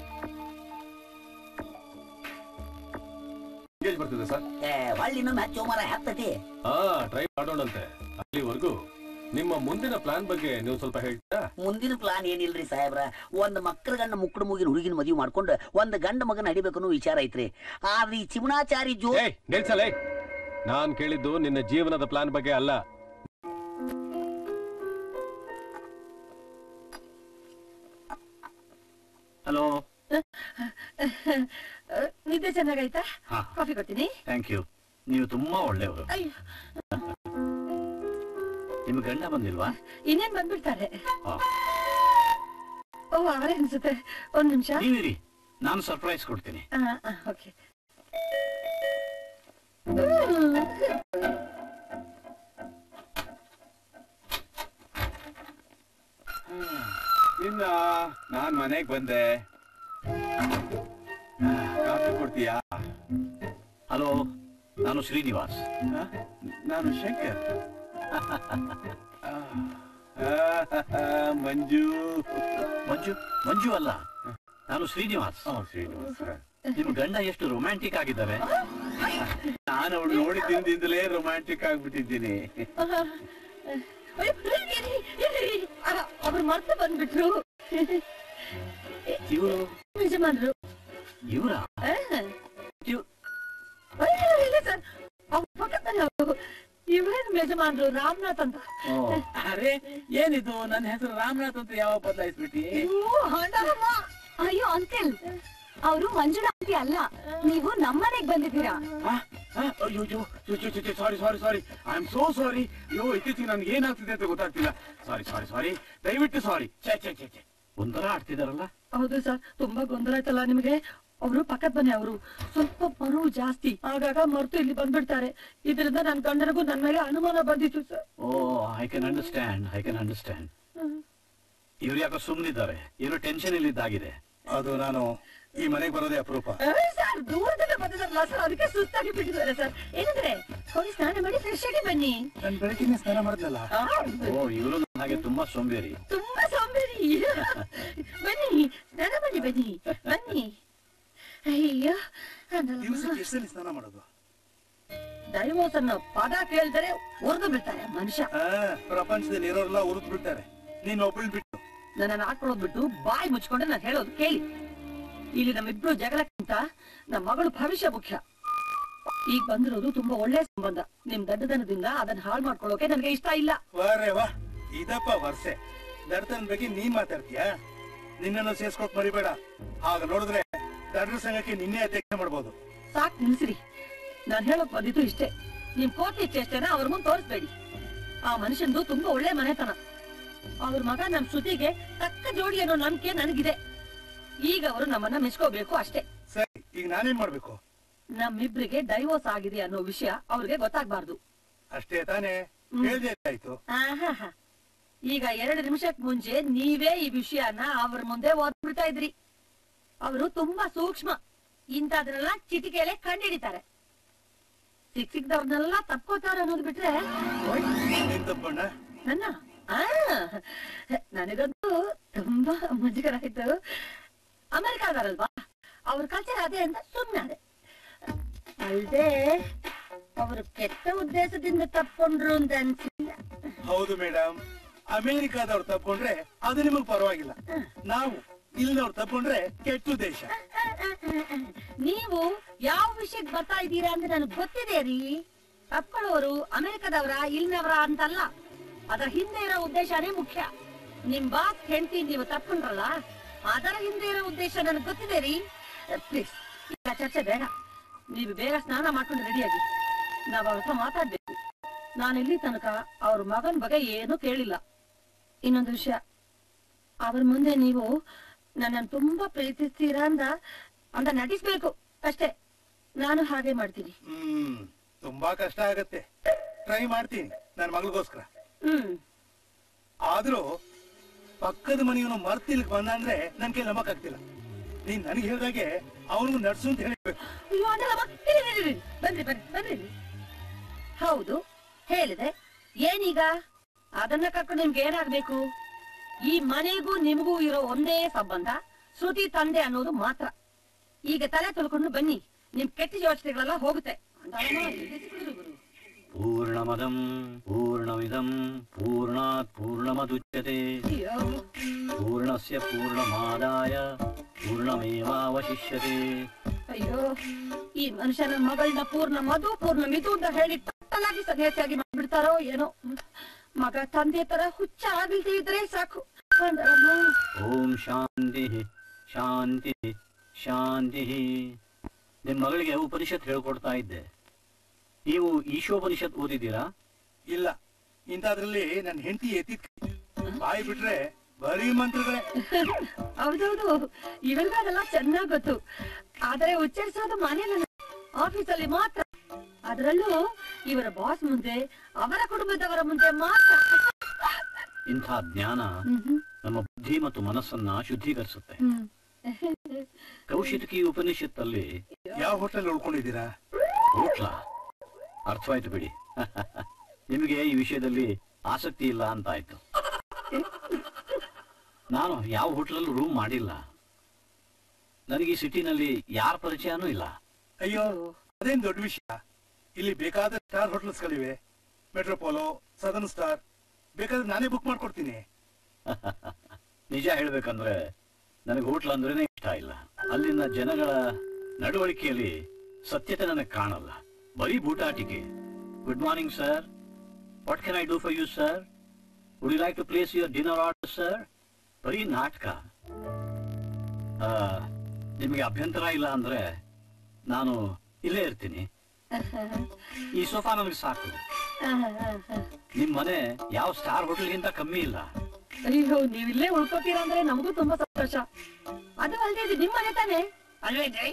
engage ಬರ್ತಿದೆ ಸರ್ ಏ ಹೊಳ್ಳಿ ನಮ್ಮ ಹಚ್ಚೋ ಮರ ಹತ್ತತಿ ಹಾ ಟ್ರೈ ಮಾಡೋಣಂತೆ ಅಲ್ಲಿವರೆಗೂ ನಿಮ್ಮ ಮುಂದಿನ ಪ್ಲಾನ್ ಬಗ್ಗೆ ನೀವು ಸ್ವಲ್ಪ ಹೇಳ್ತೀರಾ ಮುಂದಿನ ಪ್ಲಾನ್ ಏನಿಲ್ರಿ ಸಾಹೇಬ್ರ ಒಂದ್ ಮಕ್ಕಳ ಗಂಡ ಮುಕ್ಕಡ ಮುಗಿನ ಹುಡುಗಿನ ಮದುವೆ ಮಾಡ್ಕೊಂಡು ಒಂದ್ ಗಂಡ ಮಗನ ಹಡಿಬೇಕು ಅನ್ನೋ ವಿಚಾರ ಐತ್ರಿ ಆದ್ರೆ ಈ ಚಿಮಣಾಚಾರಿ ಜೋ ಏಯ್ ನಿಲ್ಸಲೇ ನಾನ್ ಕೇಳಿದ್ದು ನಿನ್ನ ಜೀವನದ ಪ್ಲಾನ್ ಬಗ್ಗೆ ಅಲ್ಲ ಹಲೋ ನಿದ್ದೆ ಚೆನ್ನಾಗಾಯ್ತಾ ಹಾ. ಕಾಫಿ ಕೊಡ್ತೀನಿ ಥ್ಯಾಂಕ್ ಯು ನೀವು ತುಂಬಾ ಒಳ್ಳೆಯವರು ಅಯ್ಯೋ ನಿಮ್ ಗಂಡ ಬಂದಿಲ್ವಾ ಇನ್ನೇನ್ ಬಂದ್ಬಿಡ್ತಾರೆ ಆ, ಓ ಅವರೇ ಅನ್ಸುತ್ತೆ ಒಂದ್ ನಿಮಿಷ ನೀವಿರಿ ನಾನು ಸರ್ಪ್ರೈಸ್ ಕೊಡ್ತೀನಿ ಓಕೆ ಇನ್ನ ನಾನ್ ಮನೆಗ್ ಬಂದೆ ಕಾಫಿ ಕೊಡ್ತೀಯಾ ಹಲೋ ನಾನು ಶ್ರೀನಿವಾಸ್ ನಾನು ಶಂಕರ್ ಮಂಜು ಮಂಜು ಮಂಜು ಅಲ್ಲ ನಾನು ಶ್ರೀನಿವಾಸ್ ಶ್ರೀನಿವಾಸ್ ನಿಮ್ ಗಂಡ ಎಷ್ಟು ರೊಮ್ಯಾಂಟಿಕ್ ಆಗಿದ್ದಾರೆ ನಾನು ಅವಳು ನೋಡಿದ್ದಿಂದಲೇ ರೊಮ್ಯಾಂಟಿಕ್ ಆಗ್ಬಿಟ್ಟಿದ್ದೀನಿ ಅವ್ರು ಮತ್ತೆ ಬಂದ್ಬಿಟ್ರು ಇವರು ಯಜಮಾನ್ರು ಇವರ ಆ. ಅಯ್ಯೋ, ಇಲ್ಲ ಸರ್ ಅವ್ರ ಪಕ್ಕದಲ್ಲವರು ಇವ್ರೇನ್ ಯಜಮಾನ್ರು ರಾಮನಾಥ್ ಅಂತ ಅರೆ ಏನಿದು ನನ್ನ ಹೆಸರು ರಾಮನಾಥ್ ಅಂತ ಯಾವ ಬದಲಾಯಿಸ್ಬಿಟ್ಟಿ ಅಯ್ಯೋ ಅಂಕಲ್ ಅವರು ಮಂಜುಳಾಂಟಿ ಅಲ್ಲ ನೀವು ನಮ್ಮನೆಗ್ ಬಂದಿದ್ದೀರಾ ಅಯ್ಯೋ sorry sorry sorry I am so sorry ಅಯ್ಯೋ ಇತ್ತೀಚೆಗೆ ನನ್ಗೆ ಏನಾಗ್ತಿದೆ ಅಂತ ಗೊತ್ತಾಗ್ತಿಲ್ಲ ಸಾರಿ ಸಾರಿ ಸಾರಿ ದಯವಿಟ್ಟು ಸಾರಿ ಛೇ ಛೇ ಛೇ ಛೇ ಒಂಥರ ಆಡ್ತಿದಾರಲ್ಲ ಹೌದು ಸರ್ ತುಂಬಾ ಗೊಂದಲ ಆಯ್ತಲ್ಲ ನಿಮಗೆ ಅವರು ಪಕ್ಕದ ಮನೆ ಅವರು ಸ್ವಲ್ಪ ಮರು ಜಾಸ್ತಿ ಆಗಾಗ ಮರ್ತು ಇಲ್ಲಿ ಬಂದ್ಬಿಡ್ತಾರೆ ಇದರಿಂದ ನನ್ನ ಗಂಡನಿಗೂ ನನ್ನ ಮೇಲೆ ಅನುಮಾನ ಬಂದಿತ್ತು sir oh I can understand I can understand ಇವ್ರು ಯಾಕೋ ಸುಮ್ಮನಿದ್ದಾರೆ ಏನೋ ಟೆನ್ಷನ್ ಇಲ್ಲಿದ್ದಾಗಿದೆ ಅದು ನಾನು ಈ ಮನೆಗೆ ಬರೋದೇ ಅಪರೂಪ ಸರ್ ದೂರದಿಂದ ಬಂದಿದ್ದಾರಲ್ಲ ಸರ್ ಅದಕ್ಕೆ ಸುಸ್ತಾಗಿ ಬಿಟ್ಟಿದ್ದಾರೆ ಸರ್ ಏನಂದ್ರೆ ಹೋಗಿ ಸ್ನಾನ ಮಾಡಿ ಫ್ರೆಶ್ ಆಗಿ ಬನ್ನಿ ನಾನು ಬೆಳಗ್ಗೆ ಸ್ನಾನ ಮಾಡಿದ್ನಲ್ಲ ಓ ಇವರು ಹಾಗೆ ತುಂಬಾ ಸೋಂಬೇರಿ ತುಂಬಾ ಸೋಂಬೇರಿ ಬನ್ನಿ ಸ್ನಾನ ಮಾಡಿ ಬನ್ನಿ ಬನ್ನಿ ಅಯ್ಯೋ ದಿವಸಕ್ಕೆ ಎಷ್ಟಲ್ಲಿ ಸ್ನಾನ ಮಾಡೋದು ಡೈವೋರ್ಸ್ ಅನ್ನೋ ಪದ ಕೇಳಿದರೆ ಹೊರದು ಬಿಡ್ತಾರೆ ಮನುಷ್ಯ ಆ, ಪ್ರಪಂಚದಲ್ಲಿ ಇರೋರೆಲ್ಲ ಉರಿದ್ ಬಿಡ್ತಾರೆ ನೀನ್ ಒಬ್ಬಳು ಬಿಟ್ಟು ನನ್ನನ್ನು ಹಾಕೊಳ್ಳೋದ್ ಬಿಟ್ಟು ಬಾಯಿ ಮುಚ್ಕೊಂಡ್ರೆ ನಾನು ಹೇಳೋದು ಕೇಳಿ ಇಲ್ಲಿ ನಮ್ಮಿಬ್ರು ಜಗಳಕ್ಕಿಂತ ನಮ್ಮ ಮಗಳು ಭವಿಷ್ಯ ಮುಖ್ಯ ಈಗ ಬಂದಿರೋದು ತುಂಬಾ ಒಳ್ಳೆ ಸಂಬಂಧ ನಿಮ್ ದಡ್ಡದನದಿಂದ ಅದನ್ನ ಹಾಳು ಮಾಡ್ಕೊಳ್ಳೋಕೆ ನನಗೆ ಇಷ್ಟ ಇಲ್ಲ ವಾರೇ ವಾ ಇದಪ್ಪ ವರ್ಷೆ ದಡ್ತನ ಬಗ್ಗೆ ನೀನ್ ಮಾತಾಡ್ತೀಯಾ ನಿನ್ನನ್ನು ಸೇರ್ಸ್ಕೊಕ್ ಮರಿಬೇಡ ಆಗ ನೋಡಿದ್ರೆ ದಡ್ರ ಸಂಘಕ್ಕೆ ನಿನ್ನೆ ಅಧ್ಯಕ್ಷ ಮಾಡ್ಬೋದು ಸಾಕ್ ನಿಲ್ಸಿರಿ ನಾನ್ ಹೇಳೋಕ್ ಬಂದಿದ್ದು ಇಷ್ಟೇ ನಿಮ್ ಕೋತಿ ಚೇಷ್ಟೆನ ಅವ್ರ ಮುಂದೆ ತೋರಿಸ್ಬೇಡಿ ಆ ಮನುಷ್ಯಂದು ತುಂಬಾ ಒಳ್ಳೆ ಮನೆತನ ಅವ್ರ ಮಗ ನಮ್ ಶ್ರುತಿಗೆ ತಕ್ಕ ಜೋಡಿ ಅನ್ನೋ ನಂಬಿಕೆ ನನಗಿದೆ ಈಗ ಅವರು ನಮ್ಮನ್ನ ಮೆಚ್ಕೋಬೇಕು ಅಷ್ಟೇ ಸರಿ ಈಗ ನಾನೇನ್ ಮಾಡ್ಬೇಕು ನಮ್ಮಿಬ್ರಿಗೆ ಡೈವೋರ್ಸ್ ಆಗಿದೆ ಅನ್ನೋ ವಿಷಯ ಅವ್ರಿಗೆ ಗೊತ್ತಾಗ್ಬಾರ್ದು ಅಷ್ಟೇ ತಾನೇ ಹೇಳ್ದೆ ಆಯ್ತು ಆಹಾಹಾ. ಈಗ ಎರಡು ನಿಮಿಷಕ್ ಮುಂಚೆ ನೀವೇ ಈ ವಿಷಯನ ಅವ್ರ ಮುಂದೆ ಓದ್ಬಿಡ್ತಾ ಇದ್ರಿ ಅವರು ತುಂಬಾ ಸೂಕ್ಷ್ಮ ಇಂಥದ್ರೆಲ್ಲ ಚಿಟಿಕೆಲೆ ಕಂಡಿಡಿತಾರೆ ಸಿಕ್ ಸಿಕ್ದವ್ರನ್ನೆಲ್ಲ ತಪ್ಕೋತಾರ ಅನ್ನೋದು ಬಿಟ್ರೆ ಏನ್ ತಪ್ಪಣ್ಣ ನನ್ನ ಆ ನನಗಂತೂ ತುಂಬಾ ಮುಜುಗರ ಆಯ್ತು ಅಮೆರಿಕಾದಾರಲ್ವಾ ಅವ್ರ ಕಲ್ಚರ್ ಅದೇ ಅಂತ ಸುಮ್ಮನೆ ಅಲ್ದೆ ಅವರು ಕೆಟ್ಟ ಉದ್ದೇಶದಿಂದ ತಪ್ಕೊಂಡ್ರು ಅಂತ ಅನ್ಸಿಲ್ಲ ಹೌದು ಮೇಡಮ್ ಅಮೆರಿಕಾದವ್ರು ತಪ್ಕೊಂಡ್ರೆ ಅದು ನಿಮಗ್ ಪರವಾಗಿಲ್ಲ ನಾವು ಇಲ್ಲಿನವ್ರು ತಪ್ಕೊಂಡ್ರೆ ಕೆಟ್ಟು ದೇಶ ನೀವು ಯಾವ ವಿಷಯಕ್ಕೆ ಬರ್ತಾ ಇದ್ದೀರಾ ಅಂತ ನನಗೆ ಗೊತ್ತಿದೆ ರೀ ತಪ್ಕೊಳ್ಳೋರು ಅಮೆರಿಕದವರ ಇಲ್ನವರ ಅಂತಲ್ಲ ಅದರ ಹಿಂದೆ ಇರೋ ಉದ್ದೇಶನೇ ಮುಖ್ಯ ನಿಮ್ ಬಾಸ್ ಹೆಂಡತಿ ನೀವು ತಪ್ಕೊಂಡ್ರಲ್ಲ ಅದರ ಹಿಂದೆ ಇರೋ ಉದ್ದೇಶ ನನಗೆ ಗೊತ್ತಿದೆ ರೀ ಪ್ಲೀಸ್ ಈಗ ಚರ್ಚೆ ಬೇಡ ನೀವು ಬೇಗ ಸ್ನಾನ ಮಾಡ್ಕೊಂಡು ರೆಡಿಯಾಗಿ ನಾವ್ ಅವ್ರ ಹತ್ರ ಮಾತಾಡ್ಬೇಕು ನಾನು ಇಲ್ಲಿ ತನಕ ಅವ್ರ ಮಗನ್ ಬಗ್ಗೆ ಏನೂ ಕೇಳಿಲ್ಲ ಇನ್ನೊಂದು ವಿಷಯ ಅವ್ರ ಮುಂದೆ ನೀವು ನನ್ನನ್ನು ತುಂಬಾ ಪ್ರೀತಿಸ್ತೀರಾ ಅಂದ ಅಂತ ನಟಿಸ್ಬೇಕು ಅಷ್ಟೇ ನಾನು ಹಾಗೆ ಮಾಡ್ತೀನಿ ಹ್ಮ್ ತುಂಬಾ ಕಷ್ಟ ಆಗತ್ತೆ ಟ್ರೈ ಮಾಡ್ತೀನಿ ನನ್ನ ಮಗಳಿಗೋಸ್ಕರ ಹ್ಮ್ ಆದ್ರೂ ಪಕ್ಕದ ಮನೆಯವನು ಮರ್ತ್ ಇಲ್ಲಿಗ್ ಬಂದ ಅಂದ್ರೆ ನನ್ ಕೈ ನಂಬಕ್ ಆಗ್ತಿಲ್ಲ ನೀನ್ ನನಗೆ ಹೇಳ್ದಾಗೆ ಅವನಿಗೂ ನಡ್ಸು ಅಂತ ಹೇಳ್ಬೇಕು ಅಯ್ಯೋ ಅದೆಲ್ಲ ಮ- ಇರಿ, ಇರಿ, ಇರಿ. ಬನ್ರಿ ಬನ್ರಿ ಬನ್ರಿ ಹೌದು ಹೇಳಿದೆ ಏನೀಗ ಅದನ್ನ ಕರ್ಕೊಂಡು ನಿಮ್ಗೆ ಏನಾಗ್ಬೇಕು ಈ ಮನೆಗೂ ನಿಮಗೂ ಇರೋ ಒಂದೇ ಸಂಬಂಧ ಶ್ರುತಿ ತಂದೆ ಅನ್ನೋದು ಮಾತ್ರ ಈಗ ತಲೆ ತೊಳ್ಕೊಂಡು ಬನ್ನಿ ನಿಮ್ ಕೆಟ್ಟ ಯೋಚನೆಗಳೆಲ್ಲ ಹೋಗುತ್ತೆ ಪೂರ್ಣಮದಂ ಪೂರ್ಣಮಿದಂ ಪೂರ್ಣಾತ್ ಪೂರ್ಣಮದುಚ್ಯತೆ ಪೂರ್ಣಸ್ಯ ಪೂರ್ಣಮಾದಾಯ ಪೂರ್ಣಮೇವಾವಶಿಷ್ಯತೆ ಅಯ್ಯೋ ಈ ಮನುಷ್ಯನ ಮಗಳನ್ನ ಪೂರ್ಣ ಮಧು ಪೂರ್ಣ ಮಿದು ಅಂತ ಹೇಳಿ ಟೋಟಲಾಗಿ ಸನ್ಯಾಸಿಯಾಗಿ ಮಾಡ್ಬಿಡ್ತಾರೋ ಏನೋ ಮಗ ತಂದೆ ತರ ಹುಚ್ಚ ಆಗಲ್ದೇ ಇದ್ರೆ ಸಾಕು ಅಂದಳಮ್ಮ. ಓಂ ಶಾಂತಿ ಶಾಂತಿ ಶಾಂತಿ ನಿಮ್ ಮಗಳಿಗೆ ಉಪನಿಷತ್ ಹೇಳ್ಕೊಡ್ತಾ ಇದ್ದೆ ನೀವು ಈಶೋಪನಿಷತ್ ಓದಿದ್ದೀರಾ ಇಲ್ಲ ಇಂಥದ್ರಲ್ಲಿ ನನ್ನ ಹೆಂಡತಿ ಎತ್ತಿದ್ ಬಾಯಿ ಬಿಟ್ರೆ ಬರೀ ಮಂತ್ರಗಳೇ ಹೌದೌದು ಇವೆಲ್ಲ ಅದೆಲ್ಲ ಚೆನ್ನಾಗ್ ಗೊತ್ತು ಆದ್ರೆ ಉಚ್ಚರಿಸೋದು ಮನೇಲಿ ಆಫೀಸಲ್ಲಿ ಮಾತ್ರ ಅದರಲ್ಲೂ ಇವರ ಬಾಸ್ ಮುಂದೆ ಅವರ ಕುಟುಂಬದವರ ಮುಂದೆ ಮಾತ್ರ ಇಂಥ ಜ್ಞಾನ ಹ್ಮ್ ನಮ್ಮ ಬುದ್ಧಿ ಮತ್ತು ಮನಸ್ಸನ್ನ ಶುದ್ಧೀಕರಿಸುತ್ತೆ ಹ್ಮ್ ಕೌಶಿಕಿ ಉಪನಿಷತ್ತಲ್ಲಿ ಯಾವ ಹೋಟೆಲ್ ಉಳ್ಕೊಂಡಿದ್ದೀರಾ ಹೋಟ್ಲ ಅರ್ಥವಾಯ್ತು ಬಿಡಿ ನಿಮಗೆ ಈ ವಿಷಯದಲ್ಲಿ ಆಸಕ್ತಿ ಇಲ್ಲ ಅಂತ ಆಯ್ತು ನಾನು ಯಾವ ಹೋಟ್ಲಲ್ಲೂ ರೂಮ್ ಮಾಡಿಲ್ಲ ನನಗೆ ಈ ಸಿಟಿನಲ್ಲಿ ಯಾರ ಪರಿಚಯನೂ ಇಲ್ಲ ಅಯ್ಯೋ ಅದೇನ್ ದೊಡ್ಡ ವಿಷಯ ಇಲ್ಲಿ ಬೇಕಾದ ಸ್ಟಾರ್ ಹೋಟೆಲ್ಸ್ಗಳಿವೆ ಮೆಟ್ರೋಪೋಲೋ ಸದರ್ನ್ ಸ್ಟಾರ್ ಬೇಕಾದ್ರೆ ನಾನೇ ಬುಕ್ ಮಾಡ್ಕೊಡ್ತೀನಿ ನಿಜ ಹೇಳ್ಬೇಕಂದ್ರೆ ನನಗೆ ಹೋಟ್ಲ್ ಅಂದ್ರೇನೆ ಇಷ್ಟ ಇಲ್ಲ ಅಲ್ಲಿನ ಜನಗಳ ನಡವಳಿಕೆಯಲ್ಲಿ ಸತ್ಯತೆ ನನಗೆ ಕಾಣಲ್ಲ ಬರೀ ಬೂಟಾಟಿಕೆ good morning sir what can I do for you sir would you like to place your dinner order sir ಬರೀ ನಾಟಕ ಆ, ನಿಮಗೆ ಅಭ್ಯಂತರ ಇಲ್ಲ ಅಂದ್ರೆ ನಾನು ಇಲ್ಲೇ ಇರ್ತೀನಿ ಈ ಸೋಫಾ ನನಗೆ ಸಾಕು ನಿಮ್ ಮನೆ ಯಾವ ಸ್ಟಾರ್ ಹೋಟೆಲ್ಗಿಂತ ಕಮ್ಮಿ ಇಲ್ಲ ಅಯ್ಯೋ ನೀವಿಲ್ಲೇ ಉಳ್ಕೋತೀರಾ ಅಂದ್ರೆ ನಮಗೂ ತುಂಬಾ ಸಂತೋಷ ಅದು ಅಲ್ದೇ ಇದು ನಿಮ್ಮ ಮನೆ ತಾನೆ ಅಲ್ವೇನ್ರಿ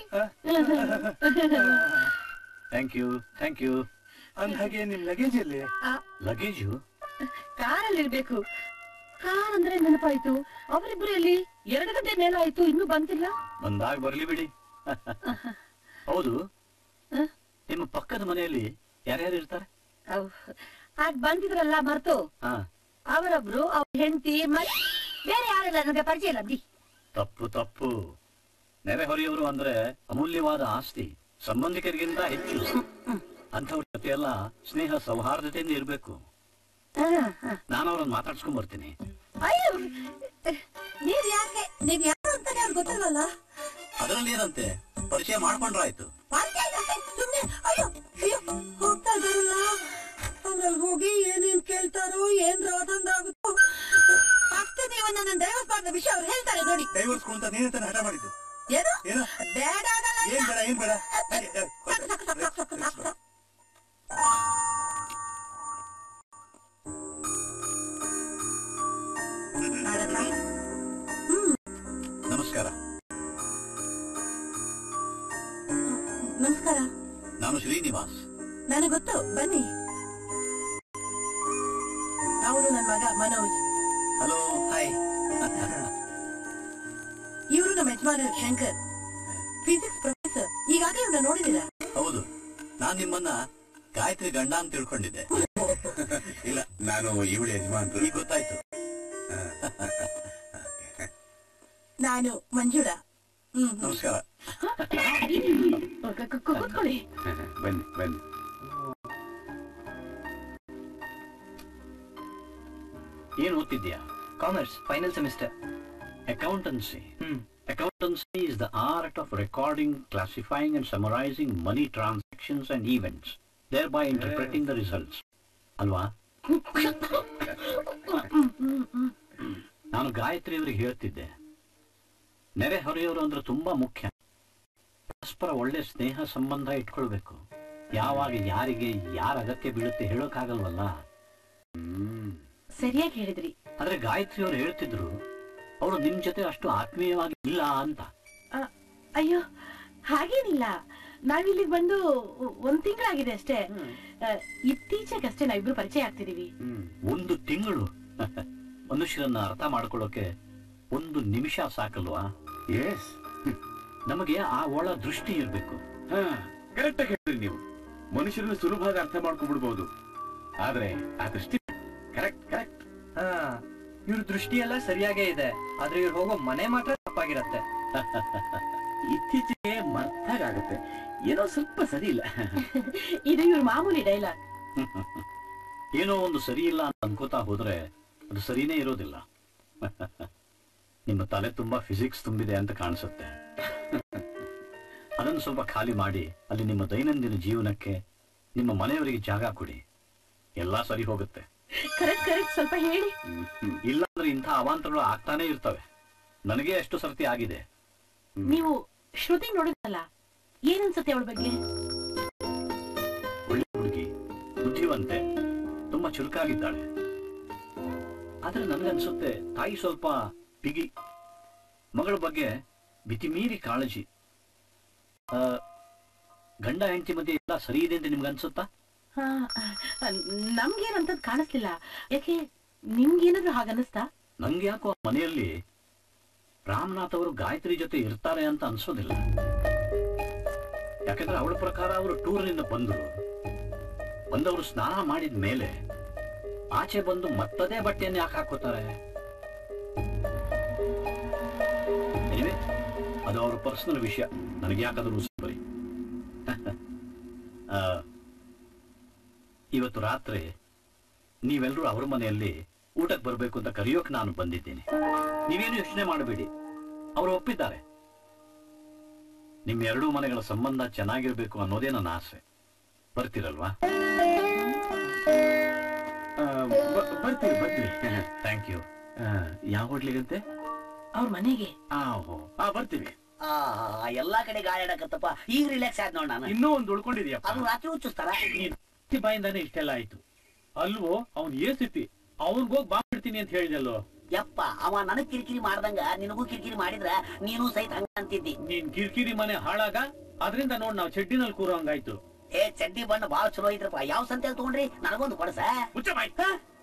ಥ್ಯಾಂಕ್ ಯು ಥ್ಯಾಂಕ್ ಯು ಅಂದ ಹಾಗೆ ನಿಮ್ ಲಗೇಜ್ ಎಲ್ಲಿ ಲಗೇಜು ಕಾರಲ್ಲಿ ಇರ್ಬೇಕು ಕಾರ್ ಅಂದ್ರೆ ನೆನಪಾಯ್ತು ಅವರಿಬ್ರು ಎಲ್ಲಿ ಎರಡು ಗಂಟೆ ಮೇಲಾಯ್ತು ಇನ್ನೂ ಬಂದಿಲ್ಲ ಬಂದಾಗ ಬರ್ಲಿ ಬಿಡಿ ಹೌದು ನಿಮ್ಮ ಪಕ್ಕದ ಮನೆಯಲ್ಲಿ ಯಾರ್ಯಾರು ಇರ್ತಾರೆ ಅವ್, ಆಗ್ ಬಂದಿದ್ರಲ್ಲ ಮರ್ತು ಹಾ ಅವರೊಬ್ರು ಅವ್ರ ಹೆಂಡತಿ ಮತ್ ಬೇರೆ ಯಾರಿಲ್ಲ ನನಗೆ ಪರಿಚಯ ಇಲ್ಲ ಬಿಡಿ ತಪ್ಪು ತಪ್ಪು ನೆರೆಹೊರೆಯವರು ಅಂದ್ರೆ ಅಮೂಲ್ಯವಾದ ಆಸ್ತಿ ಸಂಬಂಧಿಕರಿಗಿಂತ ಹೆಚ್ಚು ಅಂಥವ್ರ ಜೊತೆ ಎಲ್ಲ ಸ್ನೇಹ ಸೌಹಾರ್ದತೆಯಿಂದ ಇರ್ಬೇಕು ನಾನು ಅವ್ರನ್ನ ಮಾತಾಡ್ಸ್ಕೊಂಡ್ ಬರ್ತೀನಿ ಅಯ್ಯೋ ನೀವ್ ಯಾಕೆ ನೀವ್ ಯಾರು ಅಂತಾನೆ ಅವ್ರಿಗೆ ಗೊತ್ತಿಲ್ವಲ್ಲ ಅದರಲ್ಲಿ ಏನಂತೆ ಪರಿಚಯ ಮಾಡ್ಕೊಂಡ್ರಾಯ್ತು ಪರಿಚಯ ಇಲ್ಲ, ಸುಮ್ನೆ ಅಯ್ಯೋ ಅಯ್ಯೋ ಹೋಗ್ತಾ ಇದಾರಲ್ಲ ಅವ್ರಲ್ಲಿ ಹೋಗಿ ಏನೇನ್ ಕೇಳ್ತಾರೋ ಏನ್ ರಾದಂದಾಗುತ್ತೋ ಪಕ್ಕದ ಇವನ್ನ ನನ್ನ ಡೈವರ್ಸ್ ಮಾಡಿದ ವಿಷಯ ಅವ್ರು ಹೇಳ್ತಾರೆ ನೋಡಿ ಡೈವರ್ಸ್ ಅಂತ ನೀನೇ ತಾನೇ ಹಠ ಮಾಡಿದ್ದು ಏನು ಏನು ಬೇಡ ಅನ್ನಲ್ಲ. ಏನ್ ಬೇಡ ಏನ್ ಬೇಡ ಏ, ಏ, ಕೊಡು. ನಮಸ್ಕಾರ ನಮಸ್ಕಾರ ನಾನು ಶ್ರೀನಿವಾಸ್ ನನಗೆ ಗೊತ್ತು ಬನ್ನಿ ಅವನು ನನ್ನ ಮಗ ಮನೋಜ್ ಹಲೋ ಹಾಯ್ ಇವರು ನಮ್ಮ ಯಜಮಾನ ಶಂಕರ್ ಫಿಸಿಕ್ಸ್ ಪ್ರೊಫೆಸರ್ ಈಗಾಗಲೇ ಇವ್ರನ್ನ ನೋಡಿದ್ದೀರಾ ಹೌದು ನಾನ್ ನಿಮ್ಮನ್ನ ಗಾಯತ್ರಿ ಗಂಡ ಅಂತ ತಿಳ್ಕೊಂಡಿದ್ದೆ ಇಲ್ಲ ನಾನು ಇವಳು ಯಜಮಾನ್ರು ಈಗ ಗೊತ್ತಾಯ್ತು ನಾನು ಮಂಜುಳ ಹ್ಮ್ ನಮಸ್ಕಾರ ಕೂತ್ಕೊಳ್ಳಿ ಬನ್ನಿ ಬನ್ನಿ ಏನ್ ಓದ್ತಿದ್ಯಾ commerce final semester accountancy hmm Accountancy is the art of recording, classifying, and summarizing money transactions and events, thereby interpreting the results. ಅಲ್ವಾ ನಾನು ಗಾಯತ್ರಿ ಅವರಿಗೆ ಹೇಳ್ತಿದ್ದೆ ನೆರೆ ಹೊರೆಯವರು ಅಂದ್ರೆ ತುಂಬಾ ಮುಖ್ಯ ಪರಸ್ಪರ ಒಳ್ಳೆ ಸ್ನೇಹ ಸಂಬಂಧ ಇಟ್ಕೊಳ್ಬೇಕು ಯಾವಾಗ ಯಾರಿಗೆ ಯಾರ ಅಗತ್ಯ ಬೀಳುತ್ತೆ ಹೇಳೋಕ್ಕಾಗಲ್ವಲ್ಲ ಸರಿಯಾಗಿ ಹೇಳಿದ್ರಿ ಆದ್ರೆ ಗಾಯತ್ರಿ ಅವರು ಹೇಳ್ತಿದ್ರು ಅವರು ನಿಮ್ ಜೊತೆ ಅಷ್ಟು ಆತ್ಮೀಯವಾಗಿ ಇಲ್ಲ ಅಂತ ಅಯ್ಯೋ ಹಾಗೇನಿಲ್ಲ ನಾವಿಲ್ಲಿಗೆ ಬಂದು ಒಂದ್ ತಿಂಗಳಾಗಿದೆ ಅಷ್ಟೇ ಆ, ಇತ್ತೀಚೆಗಷ್ಟೇ ನಾವಿಬ್ರು ಪರಿಚಯ ಆಗ್ತಿದೀವಿ ಒಂದು ತಿಂಗಳು ಮನುಷ್ಯರನ್ನ ಅರ್ಥ ಮಾಡ್ಕೊಳ್ಳೋಕೆ ಒಂದು ನಿಮಿಷ ಸಾಕಲ್ವಾ ಎಸ್ ನಮಗೆ ಆ ಒಳ ದೃಷ್ಟಿ ಇರ್ಬೇಕು ಹಾ ಕರೆಕ್ಟ್ ಆಗಿ ಹೇಳ್ರಿ ನೀವು ಮನುಷ್ಯರನ್ನು ಸುಲಭವಾಗಿ ಅರ್ಥ ಮಾಡ್ಕೊಂಡ್ಬಿಡ್ಬೋದು ಆದ್ರೆ ಆ ದೃಷ್ಟಿ ಕರೆಕ್ಟ್ ಕರೆಕ್ಟ್ ಹಾ ಇವ್ರ ದೃಷ್ಟಿ ಎಲ್ಲ ಸರಿಯಾಗೇ ಇದೆ ಆದ್ರೆ ಇವ್ರು ಹೋಗೋ ಮನೆ ಮಾತ್ರ ತಪ್ಪಾಗಿರತ್ತೆ ಇತ್ತೀಚೆಗೆ ಮರ್ತಾಗುತ್ತೆ ಏನೋ ಸ್ವಲ್ಪ ಸರಿ ಇಲ್ಲ ಇದು ಇವ್ರ ಮಾಮೂಲಿ ಡೈಲಾಗ್ ಏನೋ ಒಂದು ಸರಿ ಇಲ್ಲ ಅಂತ ಅನ್ಕೋತಾ ಹೋದ್ರೆ ಅದು ಸರಿನೇ ಇರೋದಿಲ್ಲ ನಿಮ್ಮ ತಲೆ ತುಂಬಾ ಫಿಸಿಕ್ಸ್ ತುಂಬಿದೆ ಅಂತ ಕಾಣಿಸುತ್ತೆ ಅದನ್ನು ಸ್ವಲ್ಪ ಖಾಲಿ ಮಾಡಿ ಅಲ್ಲಿ ನಿಮ್ಮ ದೈನಂದಿನ ಜೀವನಕ್ಕೆ ನಿಮ್ಮ ಮನೆಯವರಿಗೆ ಜಾಗ ಕೊಡಿ ಎಲ್ಲಾ ಸರಿ ಹೋಗುತ್ತೆ ಕರೆಕ್ಟ್ ಕರೆಕ್ಟ್ ಸ್ವಲ್ಪ ಹೇಳಿ ಇಲ್ಲಾಂದ್ರೆ ಇಂಥ ಅವಾಂತರಗಳು ಆಗ್ತಾನೆ ಇರ್ತವೆ ನನಗೆ ಎಷ್ಟು ಸರ್ತಿ ಆಗಿದೆ ನೀವು ಶ್ರುತಿ ನೋಡಿದ್ರಲ್ಲ ಏನನ್ಸುತ್ತೆ ಅವಳ ಬಗ್ಗೆ ಒಳ್ಳೆ ಹುಡುಗಿ ಬುದ್ಧಿವಂತೆ ತುಂಬಾ ಚುರುಕಾಗಿದ್ದಾಳೆ ಆದ್ರೆ ನನಗನ್ಸುತ್ತೆ ತಾಯಿ ಸ್ವಲ್ಪ ಬಿಗಿ ಮಗಳ ಬಗ್ಗೆ ಮಿತಿಮೀರಿ ಕಾಳಜಿ ಆ, ಗಂಡ ಹೆಂಡತಿ ಮಧ್ಯೆ ಎಲ್ಲ ಸರಿ ಇದೆ ಅಂತ ನಿಮ್ಗನ್ಸುತ್ತಾ ಹಾ, ನಮ್ಗೇನಂತದ್ ಕಾಣಿಸ್ಲಿಲ್ಲ ಯಾಕೆ ನಿಮ್ಗೇನಾದ್ರೂ ಹಾಗನ್ನಿಸ್ತಾ ನಂಗೆ ಯಾಕೋ ಆ ಮನೆಯಲ್ಲಿ ರಾಮನಾಥ್ ಅವರು ಗಾಯತ್ರಿ ಜೊತೆ ಇರ್ತಾರೆ ಅಂತ ಅನ್ಸೋದಿಲ್ಲ ಯಾಕಂದ್ರೆ ಅವಳ ಪ್ರಕಾರ ಅವರು ಟೂರ್ನಿಂದ ಬಂದರು ಬಂದವರು ಸ್ನಾನ ಮಾಡಿದ ಮೇಲೆ ಆಚೆ ಬಂದು ಮತ್ತದೇ ಬಟ್ಟೆಯನ್ನು ಯಾಕೆ ಹಾಕೋತಾರೆ Anyway, ಅದು ಅವ್ರ ಪರ್ಸನಲ್ ವಿಷಯ ನನಗೆ ಯಾಕಾದ್ರೂ ಬರಿ ಇವತ್ತು ರಾತ್ರಿ ನೀವೆಲ್ಲರೂ ಅವ್ರ ಮನೆಯಲ್ಲಿ ಊಟಕ್ಕೆ ಬರಬೇಕು ಅಂತ ಕರೆಯೋಕ್ ನಾನು ಬಂದಿದ್ದೀನಿ ನೀವೇನು ಯೋಚನೆ ಮಾಡಬೇಡಿ ಅವರು ಒಪ್ಪಿದ್ದಾರೆ ನಿಮ್ಮ ಎರಡೂ ಮನೆಗಳ ಸಂಬಂಧ ಚೆನ್ನಾಗಿರ್ಬೇಕು ಅನ್ನೋದೇ ನನ್ನ ಆಸೆ ಬರ್ತೀರಲ್ವಾ ಬರ್ತೀವಿ ಬರ್ತೀವಿ ಥ್ಯಾಂಕ್ ಯು ಯಾವ ಹೋಟ್ಲಿಗಂತೆ ಅವ್ರ ಮನೆಗೆ ಆ ಹೋ ಆ ಬರ್ತೀವಿ ಆ ಎಲ್ಲಾ ಕಡೆ ಗಾಳಿ ಆಡಕತ್ತಪ್ಪ ಈಗ ರಿಲ್ಯಾಕ್ಸ್ ಆದ್ ನೋಡ್ ನಾನು ಇನ್ನೂ ಒಂದು ಉಳ್ಕೊಂಡಿದ್ಯಪ್ಪ ಅದು ರಾತ್ರಿ ಹುಚ್ಚಿಸ್ತಾರ ನೀನ್ ಈ ಬಾಯಿಂದಾನೆ ಇಷ್ಟೆಲ್ಲ ಆಯ್ತು ಅಲ್ವೋ ಅವ್ನ್ ಏಸಿತಿ ಅವನ್ಗೋಗ್ ಬಾಂಬ್ ಬಿಡ್ತೀನಿ ಅಂತ ಹೇಳಿದಲ್ಲೋ ಯಪ್ಪ ಅವ ನನಗ್ ಕಿರಿಕಿರಿ ಮಾಡ್ದಂಗ ನಿನಗೂ ಕಿರಿಕಿರಿ ಮಾಡಿದ್ರ ನೀನು ಸಹಿತ ಹಂಗ ಅಂತಿದ್ದಿ ನೀನ್ ಕಿರಿಕಿರಿ ಮನೆ ಹಾಳಾಗ ಅದ್ರಿಂದ ನೋಡ್ ನಾವ್ ಚಡ್ಡಿನಲ್ಲಿ ಕೂರೋ ಹಂಗಾಯ್ತು ಏ ಚಡ್ಡಿ ಬಣ್ಣ ಬಾಳ ಚಲೋ ಐತ್ರಪ್ಪ ಯಾವ ಸಂತೆಲ್ ತಗೊಂಡ್ರಿ ನನಗೊಂದು ಕೊಡಸ ಮುಚ್ಚ ಬಾಯ್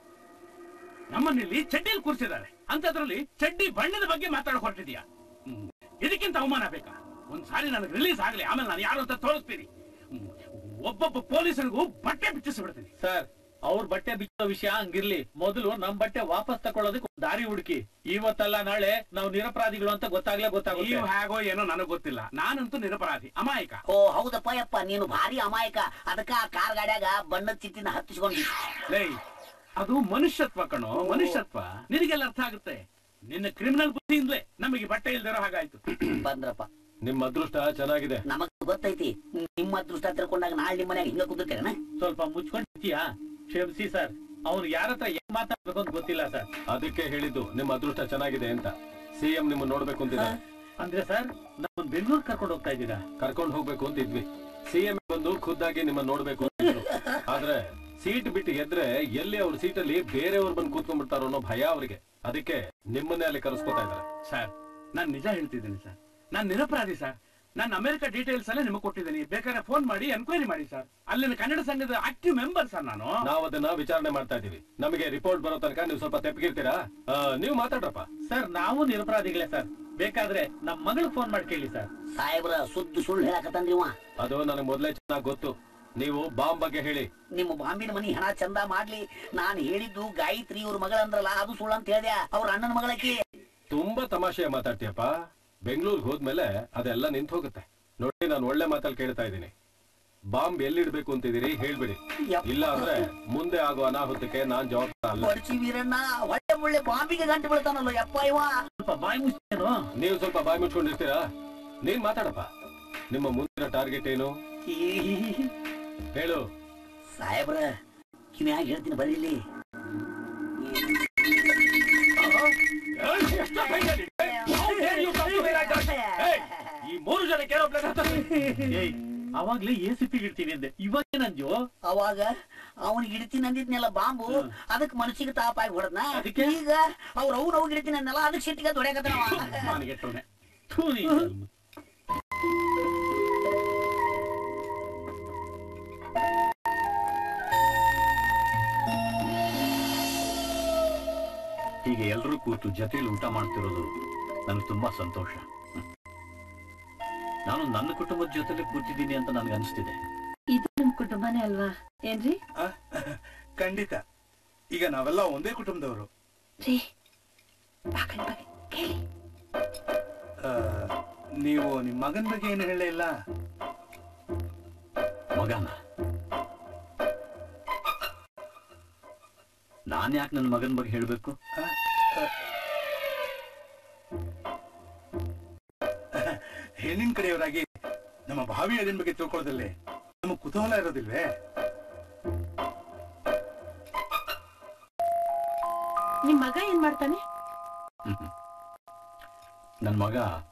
ನಮ್ಮನ್ನಿಲ್ಲಿ ಚಡ್ಡಿಯಲ್ಲಿ ಕೂರಿಸಿದ್ದಾರೆ ಅಂತದ್ರಲ್ಲಿ ಚಡ್ಡಿ ಬಣ್ಣದ ಬಗ್ಗೆ ಮಾತಾಡಕ್ ಹೊರಟಿದ್ಯಾ ಹ್ಮ್. ಇದಕ್ಕಿಂತ ಅವಮಾನ ಬೇಕಾ ಒಂದ್ ಸಾರಿ ನನಗೆ ರಿಲೀಸ್ ಆಗ್ಲಿ ಆಮೇಲೆ ನಾನು ಯಾರು ಅಂತ ತೋರಿಸ್ತೀನಿ ಹ್ಮ್. ಒಬ್ಬೊಬ್ಬ ಪೊಲೀಸರಿಗೂ ಬಟ್ಟೆ ಬಿಚ್ಚಿಸ್ಬಿಡ್ತೀನಿ ಸರ್ ಅವ್ರ ಬಟ್ಟೆ ಬಿಚ್ಚೋ ವಿಷಯ ಹಂಗಿರ್ಲಿ ಮೊದಲು ನಮ್ ಬಟ್ಟೆ ವಾಪಸ್ ತಕೊಳ್ಳೋದಕ್ಕೆ ಒಂದ್ ದಾರಿ ಹುಡುಕಿ ಇವತ್ತಲ್ಲ ನಾಳೆ ನಾವು ನಿರಪರಾಧಿಗಳು ಅಂತ ಗೊತ್ತಾಗ್ಲೇ ಗೊತ್ತಾಗುತ್ತೆ ನೀವು ಹೇಗೋ ಏನೋ ನನಗ್ ಗೊತ್ತಿಲ್ಲ ನಾನಂತೂ ನಿರಪರಾಧಿ ಅಮಾಯಕ ಓ ಹೌದಪ್ಪ ಯಪ್ಪ ನೀನು ಭಾರಿ ಅಮಾಯಕ ಅದಕ್ಕ ಆ ಕಾರ್ ಗಾಡ್ಯಾಗ ಬಣ್ಣದ ಚಿಟ್ಟಿನ ಹತ್ತಿಸ್ಕೊಂಡಿ ಲೇ ಅದು ಮನುಷ್ಯತ್ವ ಕಣೋ ಮನುಷ್ಯತ್ವ ನಿನಗೆಲ್ಲ ಅರ್ಥ ಆಗುತ್ತೆ ನಿನ್ನ ಕ್ರಿಮಿನಲ್ ಬುದ್ಧಿಯಿಂದಲೇ ನಮಗೆ ಬಟ್ಟೆ ಇಲ್ದಿರೋ ಹಾಗಾಯ್ತು ಬಂದ್ರಪ್ಪ ನಿಮ್ಮ ಅದೃಷ್ಟ ಚೆನ್ನಾಗಿದೆ ನಮಗ್ ಗೊತ್ತೈತಿ ನಿಮ್ಮ ಅದೃಷ್ಟ ತಿಳ್ಕೊಂಡಾಗ ನಾಳೆ ನಿಮ್ಮ ಮನ್ಯಾಗ ಹಿಂಗ ಕುದುರ್ತೇನೆ ಸ್ವಲ್ಪ ಮುಚ್ಕೊಂಡಿದ್ಯಾ ಕ್ಷಮಿಸಿ ಸರ್ ಅವ್ನು ಯಾರ ಹತ್ರ ಏನ್ ಮಾತಾಡ್ಬೇಕು ಅಂತ ಗೊತ್ತಿಲ್ಲ ಸರ್ ಅದಕ್ಕೆ ಹೇಳಿದ್ದು ನಿಮ್ಮ ಅದೃಷ್ಟ ಚೆನ್ನಾಗಿದೆ ಅಂತ ಸಿಎಂ ನಿಮ್ಮ ನೋಡ್ಬೇಕು ಅಂತಿದ್ದಾರೆ ಅಂದ್ರೆ ಸರ್ ನಮ್ಮನ್ ಬೆಂಗಳೂರು ಕರ್ಕೊಂಡು ಹೋಗ್ತಾ ಇದ್ದೀರಾ ಕರ್ಕೊಂಡು ಹೋಗ್ಬೇಕು ಅಂತ ಇದ್ವಿ ಸಿಎಂ ಬಂದು ಖುದ್ದಾಗಿ ನಿಮ್ಮ ನೋಡ್ಬೇಕು ಅಂತಿದ್ರು ಆದ್ರೆ ಸೀಟ್ ಬಿಟ್ಟು ಎದ್ರೆ ಎಲ್ಲಿ ಅವ್ರ ಸೀಟಲ್ಲಿ ಬೇರೆಯವ್ರು ಬಂದು ಕೂತ್ಕೊಂಡ್ಬಿಡ್ತಾರೋ ಅನ್ನೋ ಭಯ ಅವರಿಗೆ ಅದಕ್ಕೆ ನಿಮ್ಮನ್ನೇ ಅಲ್ಲಿ ಕರೆಸ್ಕೊತಾ ಇದ್ದಾರೆ ಸರ್ ನಾನ್ ನಿಜ ಹೇಳ್ತಿದ್ದೀನಿ ಸರ್ ನಾನ್ ನಿರಪರಾಧಿ ಸರ್ ನಾನು ಅಮೆರಿಕ ಡೀಟೇಲ್ಸ್ ಎಲ್ಲ ನಿಮಗೆ ಕೊಟ್ಟಿದ್ದೀನಿ ಬೇಕಾದ್ರೆ ಫೋನ್ ಮಾಡಿ ಎನ್ಕ್ವೈರಿ ಮಾಡಿ ಸರ್ ಅಲ್ಲಿನ ಕನ್ನಡ ಸಂಘದ ಆಕ್ಟಿವ್ ಮೆಂಬರ್ ಸರ್ ನಾನು ನಾವು ಅದನ್ನ ವಿಚಾರಣೆ ಮಾಡ್ತಾ ಇದೀವಿ ನಮಗೆ ರಿಪೋರ್ಟ್ ಬರೋ ತನಕ ನೀವು ಸ್ವಲ್ಪ ತೆಪ್ಪಗಿರ್ತೀರಾ ಆ, ನೀವು ಮಾತಾಡ್ರಪ್ಪ ಸರ್ ನಾವು ನಿರಪರಾಧಿಗಳೇ ಸರ್ ಬೇಕಾದ್ರೆ ನಮ್ ಮಗಳಿಗೆ ಫೋನ್ ಮಾಡಿ ಕೇಳಿ ಸರ್ ಸಾಹೇಬ್ರ ಸುದ್ದು ಸುಳ್ಳು ಹೇಳಕತ್ತನ್ರಿ ಇವ ಅದು ನನಗೆ ಮೊದಲೇ ಚೆನ್ನಾಗಿ ಗೊತ್ತು ನೀವು ಬಾಂಬ್ ಬಗ್ಗೆ ಹೇಳಿ ನಿಮ್ಮ ಬಾಂಬಿನ ಮನಿ ಹಣ ಚಂದ ಮಾಡ್ಲಿ ನಾನ್ ಹೇಳಿದ್ದು ಗಾಯತ್ರಿ ಇವ್ರ ಮಗಳಂದ್ರಲ್ಲ ಅದು ಸುಳ್ಳು ಅಂತ ಹೇಳ್ದೆ ಅವ್ರ ಅಣ್ಣನ ಮಗಳಕಿ ತುಂಬಾ ತಮಾಷೆ ಮಾತಾಡ್ತೀಯಪ್ಪ ಬೆಂಗಳೂರಿಗೆ ಹೋದ್ಮೇಲೆ ಅದೆಲ್ಲ ನಿಂತು ಹೋಗುತ್ತೆ ನೋಡಿ ನಾನು ಒಳ್ಳೆ ಮಾತಲ್ಲಿ ಕೇಳ್ತಾ ಇದ್ದೀನಿ ಬಾಂಬ್ ಎಲ್ಲಿಡ್ಬೇಕು ಅಂತಿದ್ದೀರಿ ಹೇಳ್ಬಿಡಿ ಇಲ್ಲ ಅಂದ್ರೆ ಮುಂದೆ ಆಗೋ ಅನಾಹುತಕ್ಕೆ ನಾನ್ ಜವಾಬ್ದಾರ ಅಲ್ಲ ಬಡ್ಚಿ ವೀರಣ್ಣ ಒಳ್ಳೆ ಒಳ್ಳೆ ಬಾಂಬಿಗೆ ಗಂಟು ಬೀಳ್ತಾನಲ್ಲ ಯಪ್ಪ ಇವ ಸ್ವಲ್ಪ ಬಾಯಿ ಮುಚ್ಚೇನು ನೀವು ಸ್ವಲ್ಪ ಬಾಯಿ ಮುಚ್ಕೊಂಡಿರ್ತೀರಾ ನೀನ್ ಮಾತಾಡಪ್ಪ ನಿಮ್ಮ ಮುಂದಿನ ಟಾರ್ಗೆಟ್ ಏನು ಹೇಳು ಸಾಹೇಬ್ರ ಕಿವ್ಯಾಗ ಹೇಳ್ತೀನಿ ಬರೀಲಿ ಈ ಮೂರು ಜನ ಏಯ್ ಅವಾಗ್ಲೇ ಎ ಸಿ ಪಿ ಇಡ್ತೀನಿ ಅಂದೆ ಇವಾಗ ಏನಂದ್ಯೋ ಅವಾಗ ಅವನಿಗೆ ಇಡ್ತೀನಿ ಅಂದಿದ್ನೆಲ್ಲ ಬಾಂಬು ಅದಕ್ ಮನಸ್ಸಿಗೆ ತಾಪಾಗಿ ಹೊಡೆದ್ನ ಈಗ ಅವ್ರ ಅವ್ನ ಅವ್ಗೆ ಇಡ್ತೀನಿ ಅಂದಲ್ಲ ಅದಕ್ಕೆ ಸಿಟ್ಟಿಗೆ ತೊಡೆಯಕತ್ತನವ ಮಾನಗೆಟ್ಟವ್ನೆ. ಥೂ ನೀನು. ಹೀಗೆ ಎಲ್ಲರೂ ಕೂತು ಜೊತೆಯಲ್ಲಿ ಊಟ ಮಾಡ್ತಿರೋದು ನನಗೆ ತುಂಬಾ ಸಂತೋಷ ಹ್ಮ್. ನಾನು ನನ್ನ ಕುಟುಂಬದ ಜೊತೆಲೆ ಕೂತಿದ್ದೀನಿ ಅಂತ ನನಗೆ ಅನಿಸ್ತಿದೆ ಇದು ನಿಮ್ ಕುಟುಂಬನೇ ಅಲ್ವಾ ಏನ್ರಿ ಖಂಡಿತ ಈಗ ನಾವೆಲ್ಲ ಒಂದೇ ಕುಟುಂಬದವರು ರೀ ಬಾಕಲ್ ಬಗ್ಗೆ ಕೇಳಿ ಆ, ನೀವು ನಿಮ್ ಮಗನ ಬಗ್ಗೆ ಏನು ಹೇಳೇ ಇಲ್ಲ ಮಗನ ನಾನ್ ಯಾಕೆ ನನ್ನ ಮಗನ ಬಗ್ಗೆ ಹೇಳ್ಬೇಕು ಹೆಣ್ಣಿನ ಕಡೆಯವರಾಗಿ ನಮ್ಮ ಭಾವಿ ಅದಿನ ಬಗ್ಗೆ ತಿಳ್ಕೊಳ್ಳೋದಲ್ಲಿ ನಮಗೆ ಕುತೂಹಲ ಇರೋದಿಲ್ವೇ ನಿಮ್ ಮಗ ಏನ್ ಮಾಡ್ತಾನೆ ನನ್ನ ಮಗ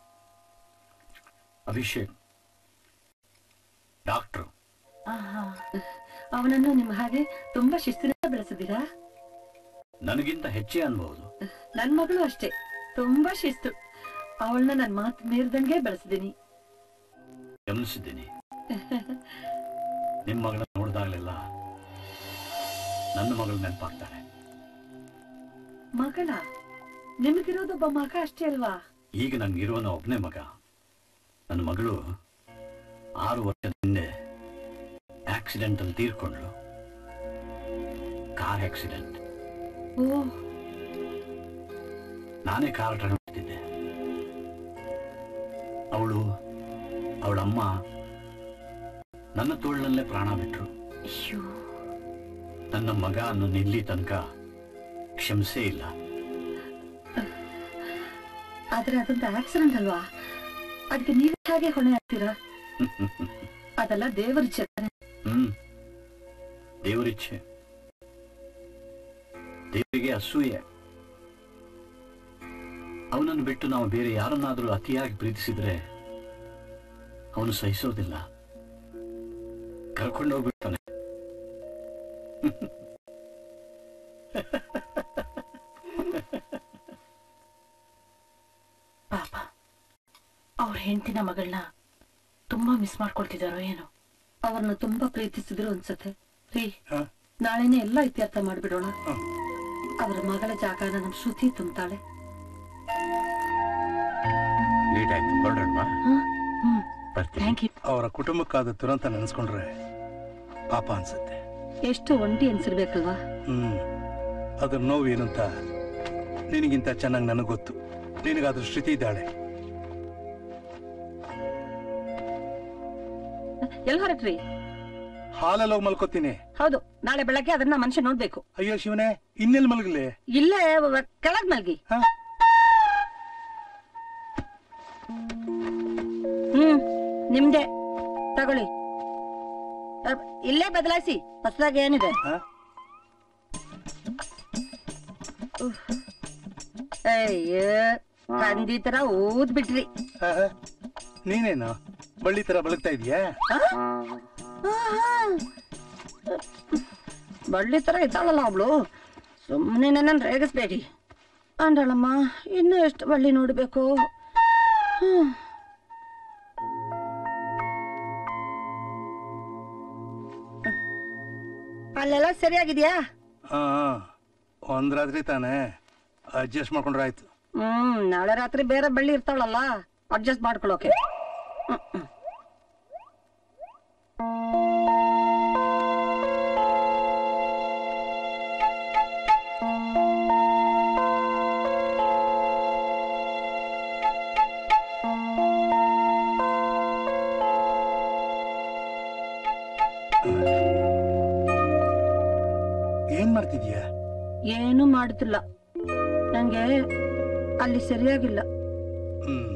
ಅಭಿಷೇಕ್ ಡಾಕ್ಟ್ರು ಆಹಾ. ಅವನನ್ನು ನಿಮ್ಮ ಹಾಗೆ ತುಂಬಾ ಶಿಸ್ತಿನಿಂದ ಬೆಳೆಸಿದ್ದೀರಾ ನನಗಿಂತ ಹೆಚ್ಚೇ ಅನ್ಬಹುದು ನನ್ ಮಗಳು ಅಷ್ಟೇ ತುಂಬಾ ಶಿಸ್ತು ಅವಳನ್ನ ನನ್ ಮಾತು ಮೀರ್ದಂಗೆ ಬೆಳೆಸಿದೀನಿ ಗಮನಿಸಿದ್ದೀನಿ ನಿಮ್ಮ ಮಗಳನ್ನ ನೋಡಿದಾಗಲೆಲ್ಲ ನನ್ನ ಮಗಳು ನೆನಪಾಗ್ತಾಳೆ ಮಗಳ ನಿಮಗಿರೋದೊಬ್ಬ ಮಗ ಅಷ್ಟೇ ಅಲ್ವಾ ಈಗ ನಂಗಿರುವನ ಒಬ್ಬನೇ ಮಗ ನನ್ನ ಮಗಳು ಆರು ವರ್ಷದ ಹಿಂದೆ ಆಕ್ಸಿಡೆಂಟ್ ಅಲ್ಲಿ ತೀರ್ಕೊಂಡ್ಳು ಕಾರ್ ಆಕ್ಸಿಡೆಂಟ್ ಓ ನಾನೇ ಕಾರ್ ಡ್ರೈವ್ ಮಾಡ್ತಿದ್ದೆ ಅವಳು ಅವಳ ಅಮ್ಮ ನನ್ನ ತೋಳಿನಲ್ಲೇ ಪ್ರಾಣ ಬಿಟ್ರು ನನ್ನ ಮಗ ನನ್ನ ಇಲ್ಲಿ ತನಕ ಕ್ಷಮಿಸೇ ಇಲ್ಲ ಆದ್ರೆ ಅದೊಂದು ಆಕ್ಸಿಡೆಂಟ್ ಅಲ್ವಾ ಅದಕ್ಕೆ ನೀವ್ ಹಾಗೆ ಹೊಣೆ ಆಗ್ತೀರಾ ಅದೆಲ್ಲ ದೇವರ ಇಚ್ಛೆ ಹ್ಮ್ ದೇವರಿಚ್ಛೆ ದೇವರಿಗೆ ಅಸೂಯೆ ಅವನನ್ನು ಬಿಟ್ಟು ನಾವು ಬೇರೆ ಯಾರನ್ನಾದ್ರೂ ಅತಿಯಾಗಿ ಪ್ರೀತಿಸಿದ್ರೆ ಅವನು ಸಹಿಸೋದಿಲ್ಲ ಕರ್ಕೊಂಡೋಗ್ಬಿಡ್ತಾನೆ ಪಾಪ ಅವ್ರ ಹೆಂಡತಿನ ಮಗಳನ್ನ ತುಂಬಾ ಮಿಸ್ ಮಾಡ್ಕೊಳ್ತಿದಾರೋ ಏನೋ ಅವ್ರನ್ನ ತುಂಬಾ ಪ್ರೀತಿಸಿದ್ರು ಅನ್ಸತ್ತೆ ರೀ ನಾಳೆನೆ ಎಲ್ಲ ಇತ್ಯರ್ಥ ಮಾಡ್ಬಿಡೋಣ ಅವರ ಮಗಳ ಜಾಗನ ನಮ್ ಶ್ರುತಿ ತುಂಬ್ತಾಳೆ ಲೇಟ್ ಆಯ್ತು ಹೊರಡೋಣ ಥ್ಯಾಂಕ್ ಯು ಅವರ ಕುಟುಂಬಕ್ಕಾದ ದುರಂತ ನೆನೆಸ್ಕೊಂಡ್ರೆ ಪಾಪ ಅನ್ಸುತ್ತೆ ಎಷ್ಟು ಒಂಟಿ ಅನ್ಸಿರ್ಬೇಕಲ್ವಾ ಹ್ಮ್ ಅದ್ರ ನೋವು ಏನಂತ ನಿನಗಿಂತ ಚೆನ್ನಾಗಿ ನನಗೆ ಗೊತ್ತು ನಿನಗಾದ್ರ ಶ್ರುತಿ ಇದ್ದಾಳೆ ಎಲ್ ಹೊರಟ್ರಿ ಹಾಲಲ್ಲಿ ಹೋಗಿ ಮಲ್ಕೋತೀನಿ ಹೌದು ನಾಳೆ ಬೆಳಗ್ಗೆ ಅದನ್ನ ಮನುಷ್ಯ ನೋಡ್ಬೇಕು ಅಯ್ಯೋ ಶಿವನೇ ಇನ್ನೆಲ್ಲಿ ಮಲಗಲಿ ಇಲ್ಲೇ ವ- ಕೆಳಗ್ ಮಲ್ಗಿ ಹ್ಮ್ ನಿಮ್ದೆ ತಗೊಳ್ಳಿ ಅ, ಇಲ್ಲೇ ಬದಲಾಯಿಸಿ ಹೊಸದಾಗಿ ಏನಿದೆ ಉಫ್. ಅಯ್ಯೋ ಕಂದಿ ತರ ಊದ್ ಬಿಟ್ರಿ ನೀನೇನು ಬಳ್ಳಿ ತರ ಬಲಗ್ತಾ ಇದೀಯಾ ಬಳ್ಳಿ ತರ ಇದ್ದಾಳಲ್ಲ ಅವಳು ಸುಮ್ಮನೆ ನನ್ನನ್ನು ರೇಗಿಸ್ಬೇಡಿ ಅಂಡಳಮ್ಮ ಇನ್ನು ಎಷ್ಟು ಬಳ್ಳಿ ನೋಡ್ಬೇಕು ಹ್ಮ್. ಅಲ್ಲೆಲ್ಲ ಸರಿಯಾಗಿದ್ಯಾ ಹಾ ಒಂದ್ ರಾತ್ರಿ ತಾನೇ ಅಡ್ಜಸ್ಟ್ ಮಾಡ್ಕೊಂಡ್ರೆ ಆಯ್ತು ಹ್ಮ್ ನಾಳೆ ರಾತ್ರಿ ಬೇರೆ ಬಳ್ಳಿ ಇರ್ತಾಳಲ್ಲ ಅಡ್ಜಸ್ಟ್ ಮಾಡ್ಕೊಳೋಕೆ ಹ್ಮ್, ಹ್ಮ್. ಏನ್ ಮಾಡ್ತಿದ್ಯಾ ಏನೂ ಮಾಡುತ್ತಿಲ್ಲ ನಂಗೆ ಅಲ್ಲಿ ಸರಿಯಾಗಿಲ್ಲ ಹ್ಮ್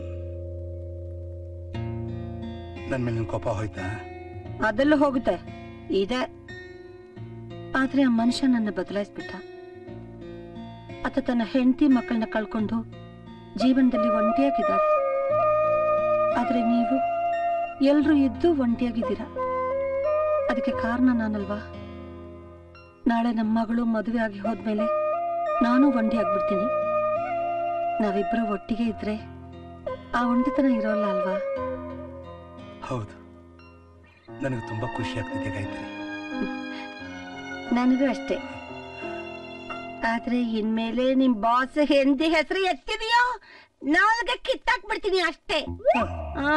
ನನ್ ಮೇಲೆ ನಿನ್ ಕೋಪ ಹೋಯ್ತಾ ಅದೆಲ್ಲ ಹೋಗುತ್ತೆ ಇದೆ ಆದ್ರೆ ಆ ಮನುಷ್ಯ ನನ್ನ ಬದಲಾಯಿಸ್ಬಿಟ್ಟ ಆತ ತನ್ನ ಹೆಂಡತಿ ಮಕ್ಕಳನ್ನ ಕಳ್ಕೊಂಡು ಜೀವನದಲ್ಲಿ ಒಂಟಿಯಾಗಿದ್ದಾರೆ ಆದ್ರೆ ನೀವು ಎಲ್ರೂ ಇದ್ದು ಒಂಟಿಯಾಗಿದ್ದೀರಾ ಅದಕ್ಕೆ ಕಾರಣ ನಾನಲ್ವಾ ನಾಳೆ ನಮ್ಮ ಮಗಳು ಮದುವೆ ಆಗಿ ಹೋದ್ಮೇಲೆ ನಾನು ಒಂಟಿ ಆಗ್ಬಿಡ್ತೀನಿ ನಾವಿಬ್ರು ಒಟ್ಟಿಗೆ ಇದ್ರೆ ಆ ಒಂಟಿತನ ಇರೋಲ್ಲ ಅಲ್ವಾ ಹೌದು ನನಗೆ ತುಂಬಾ ಖುಷಿ ಆಗ್ತಿದೆ ಗಾಯತ್ರಿ ನನಗೂ ಅಷ್ಟೇ ಆದ್ರೆ ಇನ್ಮೇಲೆ ನಿಮ್ ಬಾಸ್ ಹೆಂಡತಿ ಹೆಸರು ಎತ್ತಿದೆಯೋ ನಾಲ್ಗೆ ಕಿತ್ತಾಕ್ಬಿಡ್ತೀನಿ ಅಷ್ಟೇ ಹಾ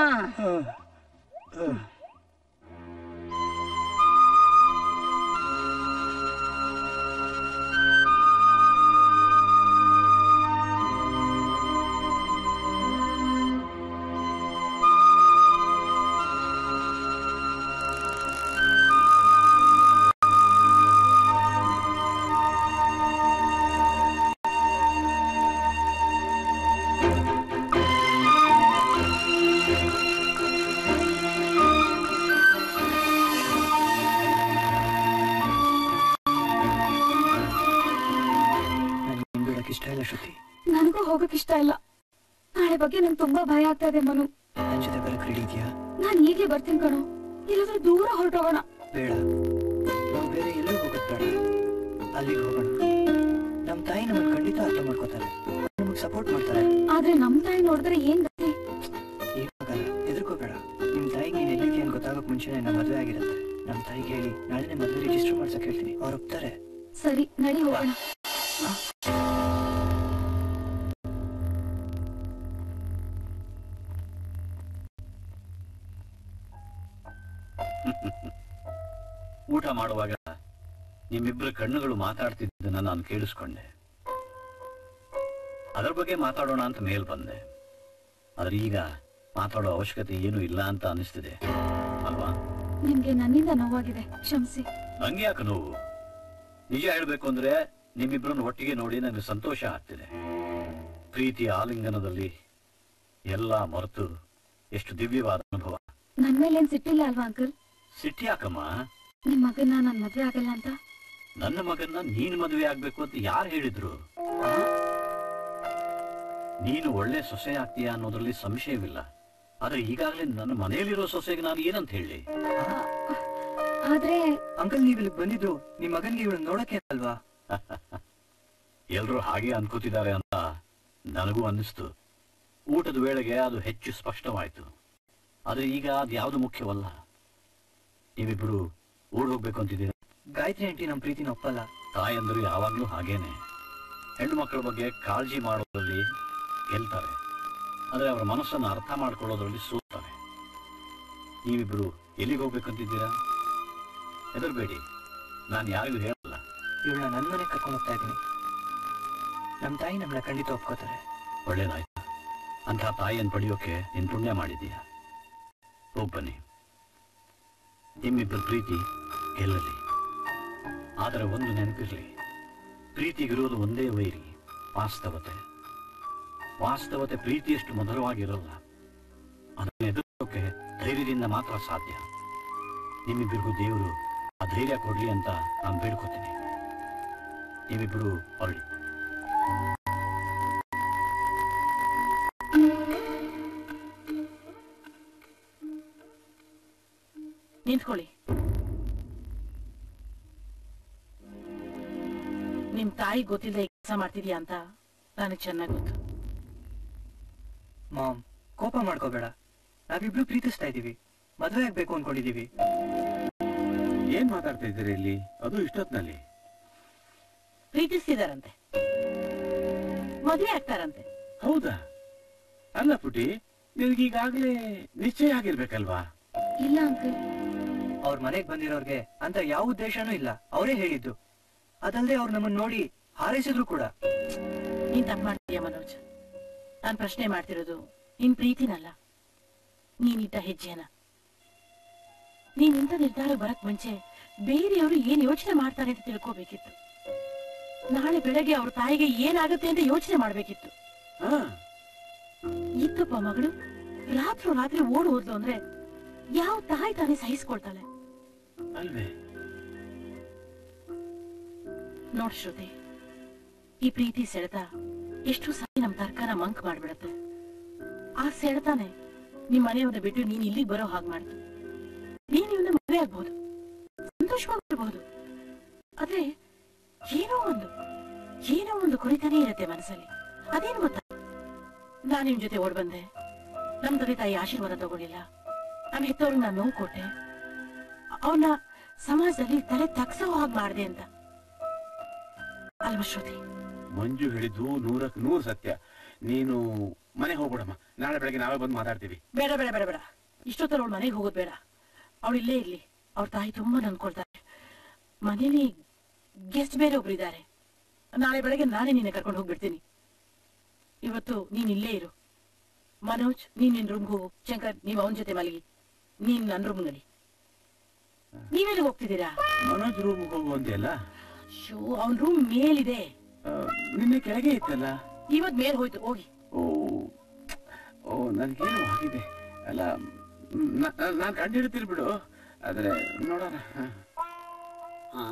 ನಿನ್ ಬಿಡಕ್ ಇಷ್ಟ ಇಲ್ಲ ಶ್ರುತಿ ನನಗೂ ಹೋಗಕ್ ಇಷ್ಟ ಇಲ್ಲ ನಾಳೆ ಬಗ್ಗೆ ನಂಗೆ ತುಂಬಾ ಭಯ ಆಗ್ತಾ ಇದೆ ಮನು ನನ್ ಜೊತೆ ಬರಕ್ ರೆಡಿ ಇದೆಯಾ ನಾನ್ ಈಗ್ಲೇ ಬರ್ತೀನಿ ಕಣೋ ಇಲ್ಲಾಂದ್ರೆ ದೂರ ಹೊರಟೋಗೋಣ ಬೇಡ ನಾವು ಬೇರೆ ಎಲ್ಲೂ ಹೋಗೋದ್ ಬೇಡ ಅಲ್ಲಿಗೆ ಹೋಗೋಣ ನಮ್ ತಾಯಿ ನಮ್ಮನ್ನ ಖಂಡಿತ ಅರ್ಥ ಮಾಡ್ಕೋತಾರೆ ನಮಗ್ ಸಪೋರ್ಟ್ ಮಾಡ್ತಾರೆ ಆದ್ರೆ ನಮ್ ತಾಯಿ ನೋಡಿದ್ರೆ ಏನ್ ಗತಿ ಏನಾಗಲ್ಲ ಹೆದರ್ಕೋಬೇಡ ನಿಮ್ ತಾಯಿಗೆ ನೀನ್ ಎಲ್ಲಿದ್ಯಾ ಅಂತ ಗೊತ್ತಾಗಕ್ ಮುಂಚೆನೆ ನಮ್ಮ ಮದುವೆ ಆಗಿರುತ್ತೆ ನಮ್ ತಾಯಿಗೆ ಹೇಳಿ ನಾಳೆನೆ ಮದುವೆ ರಿಜಿಸ್ಟರ್ ಮಾಡ್ಸಕ್ ಹೇಳ್ತೀನಿ ಅವ್ರು ಒಪ್ತಾರೆ ಸರಿ ನಡಿ ಹೋಗೋಣ ಊಟ ಮಾಡುವಾಗ ನಿಮ್ಮಿಬ್ಬರ ಕಣ್ಣುಗಳು ಮಾತಾಡ್ತಿದ್ದನ್ನ ನಾನು ಕೇಳಿಸ್ಕೊಂಡೆ ಅದರ ಬಗ್ಗೆ ಮಾತಾಡೋಣ ಅಂತ ಮೇಲ್ ಬಂದೆ ಆದ್ರೆ ಈಗ ಮಾತಾಡೋ ಅವಶ್ಯಕತೆ ಏನೂ ಇಲ್ಲ ಅಂತ ಅನಿಸ್ತಿದೆ ಅಲ್ವಾ ನಿಮ್ಗೆ ನನ್ನಿಂದ ನೋವಾಗಿದೆ ಕ್ಷಮಿಸಿ ನಂಗೆ ಯಾಕೆ ನೋವು ನಿಜ ಹೇಳ್ಬೇಕು ಅಂದ್ರೆ ನಿಮ್ಮಿಬ್ಬರನ್ನು ಒಟ್ಟಿಗೆ ನೋಡಿ ನನಗೆ ಸಂತೋಷ ಆಗ್ತಿದೆ ಪ್ರೀತಿಯ ಆಲಿಂಗನದಲ್ಲಿ ಎಲ್ಲ ಮರೆತು ಎಷ್ಟು ದಿವ್ಯವಾದ ಅನುಭವ ನನ್ ಮೇಲೆ ಏನ್ ಸಿಟ್ಟಿಲ್ಲ ಅಲ್ವಾ ಅಂಕಲ್ ಸಿಟ್ಟಿ ಯಾಕಮ್ಮ ನಿಮ್ ಮಗನ್ನ ನಾನ್ ಮದ್ವೆ ಆಗಲ್ಲ ಅಂತ ನನ್ನ ಮಗನ್ನ ನೀನು ಮದುವೆ ಆಗ್ಬೇಕು ಅಂತ ಯಾರು ಹೇಳಿದ್ರು ನೀನು ಒಳ್ಳೆ ಸೊಸೆ ಆಗ್ತೀಯ ಅನ್ನೋದ್ರಲ್ಲಿ ಸಂಶಯವಿಲ್ಲ ಆದ್ರೆ ಈಗಾಗಲೇ ನನ್ನ ಮನೆಯಲ್ಲಿರೋ ಸೊಸೆಗೆ ನಾನು ಏನಂತ ಹೇಳಿ ಆದ್ರೆ ಅಂಕಲ್ ನೀವು ಇಲ್ಲಿಗೆ ಬಂದಿದ್ದು ನಿಮ್ ಮಗನ್ಗೆ ಇವಳು ನೋಡಕ್ಕೆ ಅಲ್ವಾ ಎಲ್ರೂ ಹಾಗೆ ಅನ್ಕೋತಿದ್ದಾರೆ ಅಂತ ನನಗೂ ಅನ್ನಿಸ್ತು ಊಟದ ವೇಳೆಗೆ ಅದು ಹೆಚ್ಚು ಸ್ಪಷ್ಟವಾಯ್ತು ಆದ್ರೆ ಈಗ ಅದು ಯಾವುದು ಮುಖ್ಯವಲ್ಲ ನೀವಿಬ್ರು ಓಡ್ ಹೋಗ್ಬೇಕು ಅಂತಿದ್ದೀರಾ ಗಾಯತ್ರಿ ಆಂಟಿ ನಮ್ ಪ್ರೀತಿನ ಒಪ್ಪಲ್ಲ ತಾಯಂದರು ಯಾವಾಗ್ಲೂ ಹಾಗೇನೆ ಹೆಣ್ಣು ಮಕ್ಕಳ ಬಗ್ಗೆ ಕಾಳಜಿ ಮಾಡೋದ್ರಲ್ಲಿ ಗೆಲ್ತಾರೆ ಆದ್ರೆ ಅವರ ಮನಸ್ಸನ್ನು ಅರ್ಥ ಮಾಡ್ಕೊಳ್ಳೋದ್ರಲ್ಲಿ ಸೋತ್ತಾರೆ ನೀವಿಬ್ರು ಎಲ್ಲಿಗೆ ಹೋಗ್ಬೇಕಂತಿದ್ದೀರಾ ಹೆದರ್ಬೇಡಿ ನಾನು ಯಾರಿಗೂ ಹೇಳಲ್ಲ ಇವಳನ್ನ ನನ್ ಮನೆ ಕರ್ಕೊಂಡು ಹೋಗ್ತಾ ಇದ್ದೀನಿ ನಮ್ ತಾಯಿ ನಮ್ಮನ್ನ ಖಂಡಿತ ಒಪ್ಕೋತಾರೆ ಒಳ್ಳೇದಾಯ್ತು ಅಂಥ ತಾಯಿಯನ್ನು ಪಡೆಯೋಕೆ ನೀನ್ ಪುಣ್ಯ ಮಾಡಿದ್ದೀಯ ಹೋಗ್ ಬನ್ನಿ ನಿಮ್ಮಿಬ್ಬರ ಪ್ರೀತಿ ಗೆಲ್ಲಲಿ ಆದರೆ ಒಂದು ನೆನಪಿರ್ಲಿ ಪ್ರೀತಿಗಿರೋದು ಒಂದೇ ವೈರಿ ವಾಸ್ತವತೆ ವಾಸ್ತವತೆ ಪ್ರೀತಿಯಷ್ಟು ಮಧುರವಾಗಿರಲ್ಲ ಅದನ್ನು ಎದುರಿಸೋಕೆ ಧೈರ್ಯದಿಂದ ಮಾತ್ರ ಸಾಧ್ಯ ನಿಮ್ಮಿಬ್ಬರಿಗೂ ದೇವರು ಆ ಧೈರ್ಯ ಕೊಡ್ಲಿ ಅಂತ ನಾನು ಬೇಡ್ಕೋತೀನಿ ನೀವಿಬ್ಬರು ಹೊರಡಿ ನಿಂತ್ಕೊಳ್ಳಿ ನಿಮ್ ತಾಯಿ ಗೊತ್ತಿಲ್ಲದೆ ಕೆಲಸ ಮಾಡ್ತಿದ್ಯಾ ಅಂತ ನನಗೆ ಚೆನ್ನಾಗಿ ಗೊತ್ತು ಮಾಮ್ ಕೋಪ ಮಾಡ್ಕೋಬೇಡ ನಾವಿಬ್ರು ಪ್ರೀತಿಸ್ತಾ ಇದೀವಿ ಮದುವೆ ಆಗ್ಬೇಕು ಅನ್ಕೊಂಡಿದೀವಿ ಏನ್ ಮಾತಾಡ್ತಾ ಇದ್ದೀರಿ ಇಲ್ಲಿ ಅದು ಇಷ್ಟೊತ್ನಲ್ಲಿ ಪ್ರೀತಿಸ್ತಿದಾರಂತೆ ಮದುವೆ ಆಗ್ತಾರಂತೆ ಹೌದಾ ಅಲ್ಲ ಪುಟಿ ನಿನಗೀಗಾಗ್ಲೇ ನಿಶ್ಚಯ ಆಗಿರ್ಬೇಕಲ್ವಾ ಇಲ್ಲ ಅಂಕಲ್ ಅವ್ರ ಮನೆಗ್ ಬಂದಿರೋರ್ಗೆ ಅಂತ ಯಾವ ಉದ್ದೇಶನೂ ಇಲ್ಲ ಅವರೇ ಹೇಳಿದ್ದು ಅದಲ್ಲದೆ ಅವ್ರು ನಮ್ಮನ್ನ ನೋಡಿ ಹಾರೈಸಿದ್ರು ಕೂಡ ನೀನ್ ತಪ್ಪು ಮಾಡ್ತೀಯ ಮನೋಜ್ ನಾನ್ ಪ್ರಶ್ನೆ ಮಾಡ್ತಿರೋದು ನಿನ್ ಪ್ರೀತಿನಲ್ಲ ನೀನಿಟ್ಟ ಹೆಜ್ಜೆನ ನೀನ್ ಇಂಥ ನಿರ್ಧಾರ ಬರಕ್ ಮುಂಚೆ ಬೇರೆಯವರು ಏನ್ ಯೋಚನೆ ಮಾಡ್ತಾರೆ ಅಂತ ತಿಳ್ಕೋಬೇಕಿತ್ತು ನಾಳೆ ಬೆಳಗ್ಗೆ ಅವ್ರ ತಾಯಿಗೆ ಏನಾಗುತ್ತೆ ಅಂತ ಯೋಚನೆ ಮಾಡ್ಬೇಕಿತ್ತು ಇತ್ತಪ್ಪ ಮಗಳು ರಾತ್ರೋ ರಾತ್ರಿ ಓಡ್ ಹೋದ್ಲು ಅಂದ್ರೆ ಯಾವ ತಾಯಿ ತಾನೇ ಸಹಿಸ್ಕೊಳ್ತಾಳೆ ಅಲ್ವೇ ನೋಡ್ ಶ್ರುತಿ ಈ ಪ್ರೀತಿ ಸೆಳೆತ ಎಷ್ಟು ಸಾರಿ ನಮ್ ತರ್ಕನ ಮಂಕ್ ಮಾಡ್ಬಿಡತ್ತೆ ಆ ಸೆಳೆತಾನೆ ನಿಮ್ ಮನೆಯವ್ರನ್ನ ಬಿಟ್ಟು ನೀನ್ ಇಲ್ಲಿಗೆ ಬರೋ ಹಾಗೆ ಮಾಡ್ತು ನೀನ್ ಇವನ್ನ ಮದುವೆ ಆಗ್ಬಹುದು ಸಂತೋಷವಾಗಿರ್ಬಹುದು ಆದ್ರೆ ಏನೋ ಒಂದು ಏನೋ ಒಂದು ಕುರಿತಾನೆ ಇರತ್ತೆ ಮನಸ್ಸಲ್ಲಿ ಅದೇನು ಗೊತ್ತಾ ನಾನ್ ನಿಮ್ ಜೊತೆ ಓಡ್ ಬಂದೆ ನಮ್ ತಂದೆ ತಾಯಿ ಆಶೀರ್ವಾದ ತಗೊಳ್ಳಿಲ್ಲ ನಮ್ ಹೆತ್ತವ್ರಿಗೆ ನಾನು ನೋವು ಕೊಟ್ಟೆ ಅವನ್ನ ಸಮಾಜದಲ್ಲಿ ತಲೆ ತಗ್ಸೋ ಹಾಗೆ ಮಾಡ್ದೆ ಅಂತ ಅಲ್ವಾ ಶ್ರುತಿ ಮಂಜು ಹೇಳಿದ್ದು ನೂರಕ್ ನೂರು ಸತ್ಯ ನೀನು ಮನೆ ಹೋಗ್ಬಿಡಮ್ಮ ನಾಳೆ ಬೆಳಗ್ಗೆ ನಾವೇ ಬಂದು ಮಾತಾಡ್ತೀವಿ ಬೇಡ ಬೇಡ ಬೇಡ ಬೇಡ ಇಷ್ಟೊತ್ತರ ಅವಳು ಮನೆಗೆ ಹೋಗೋದು ಬೇಡ ಅವಳು ಇಲ್ಲೇ ಇರ್ಲಿ ಅವ್ರ ತಾಯಿ ತುಂಬಾ ನನ್ಕೊಳ್ತಾರೆ ಮನೇಲಿ ಗೆಸ್ಟ್ ಬೇರೆ ಒಬ್ರು ಇದ್ದಾರೆ ನಾಳೆ ಬೆಳಗ್ಗೆ ನಾನೇ ನಿನ್ನ ಕರ್ಕೊಂಡು ಹೋಗ್ಬಿಡ್ತೀನಿ ಇವತ್ತು ನೀನ್ ಇಲ್ಲೇ ಇರು ಮನೋಜ್ ನೀನ್ ನಿನ್ ರೂಮ್ಗೆ ಹೋಗು ಶಂಕರ್ ನೀವ್ ಅವನ ಜೊತೆ ಮಲಗಿ ನೀನ್ ನನ್ ರೂಮ್ ನಡಿ ನೀವೆಲ್ಲಿ ಹೋಗ್ತಿದ್ದೀರಾ ಮನೋಜ್ ರೂಮ್ ಹೋಗುವಂತೆಲ್ಲ ಶೋ ಅವನ್ ರೂಮ್ ಮೇಲಿದೆ ನಿನ್ನೆ ಕೆಳಗೆ ಇತ್ತಲ್ಲ ಇವತ್ ಮೇಲ್ ಹೋಯ್ತು ಹೋಗಿ ಓ ಓ ನನ್ಗೇನು ಆಗಿದೆ ಅಲ್ಲ ನ- ನಾನ್ ಕಂಡಿಡ್ತೀನಿ ಬಿಡು ಆದ್ರೆ ನೋಡೋಣ ಹ. ಆ?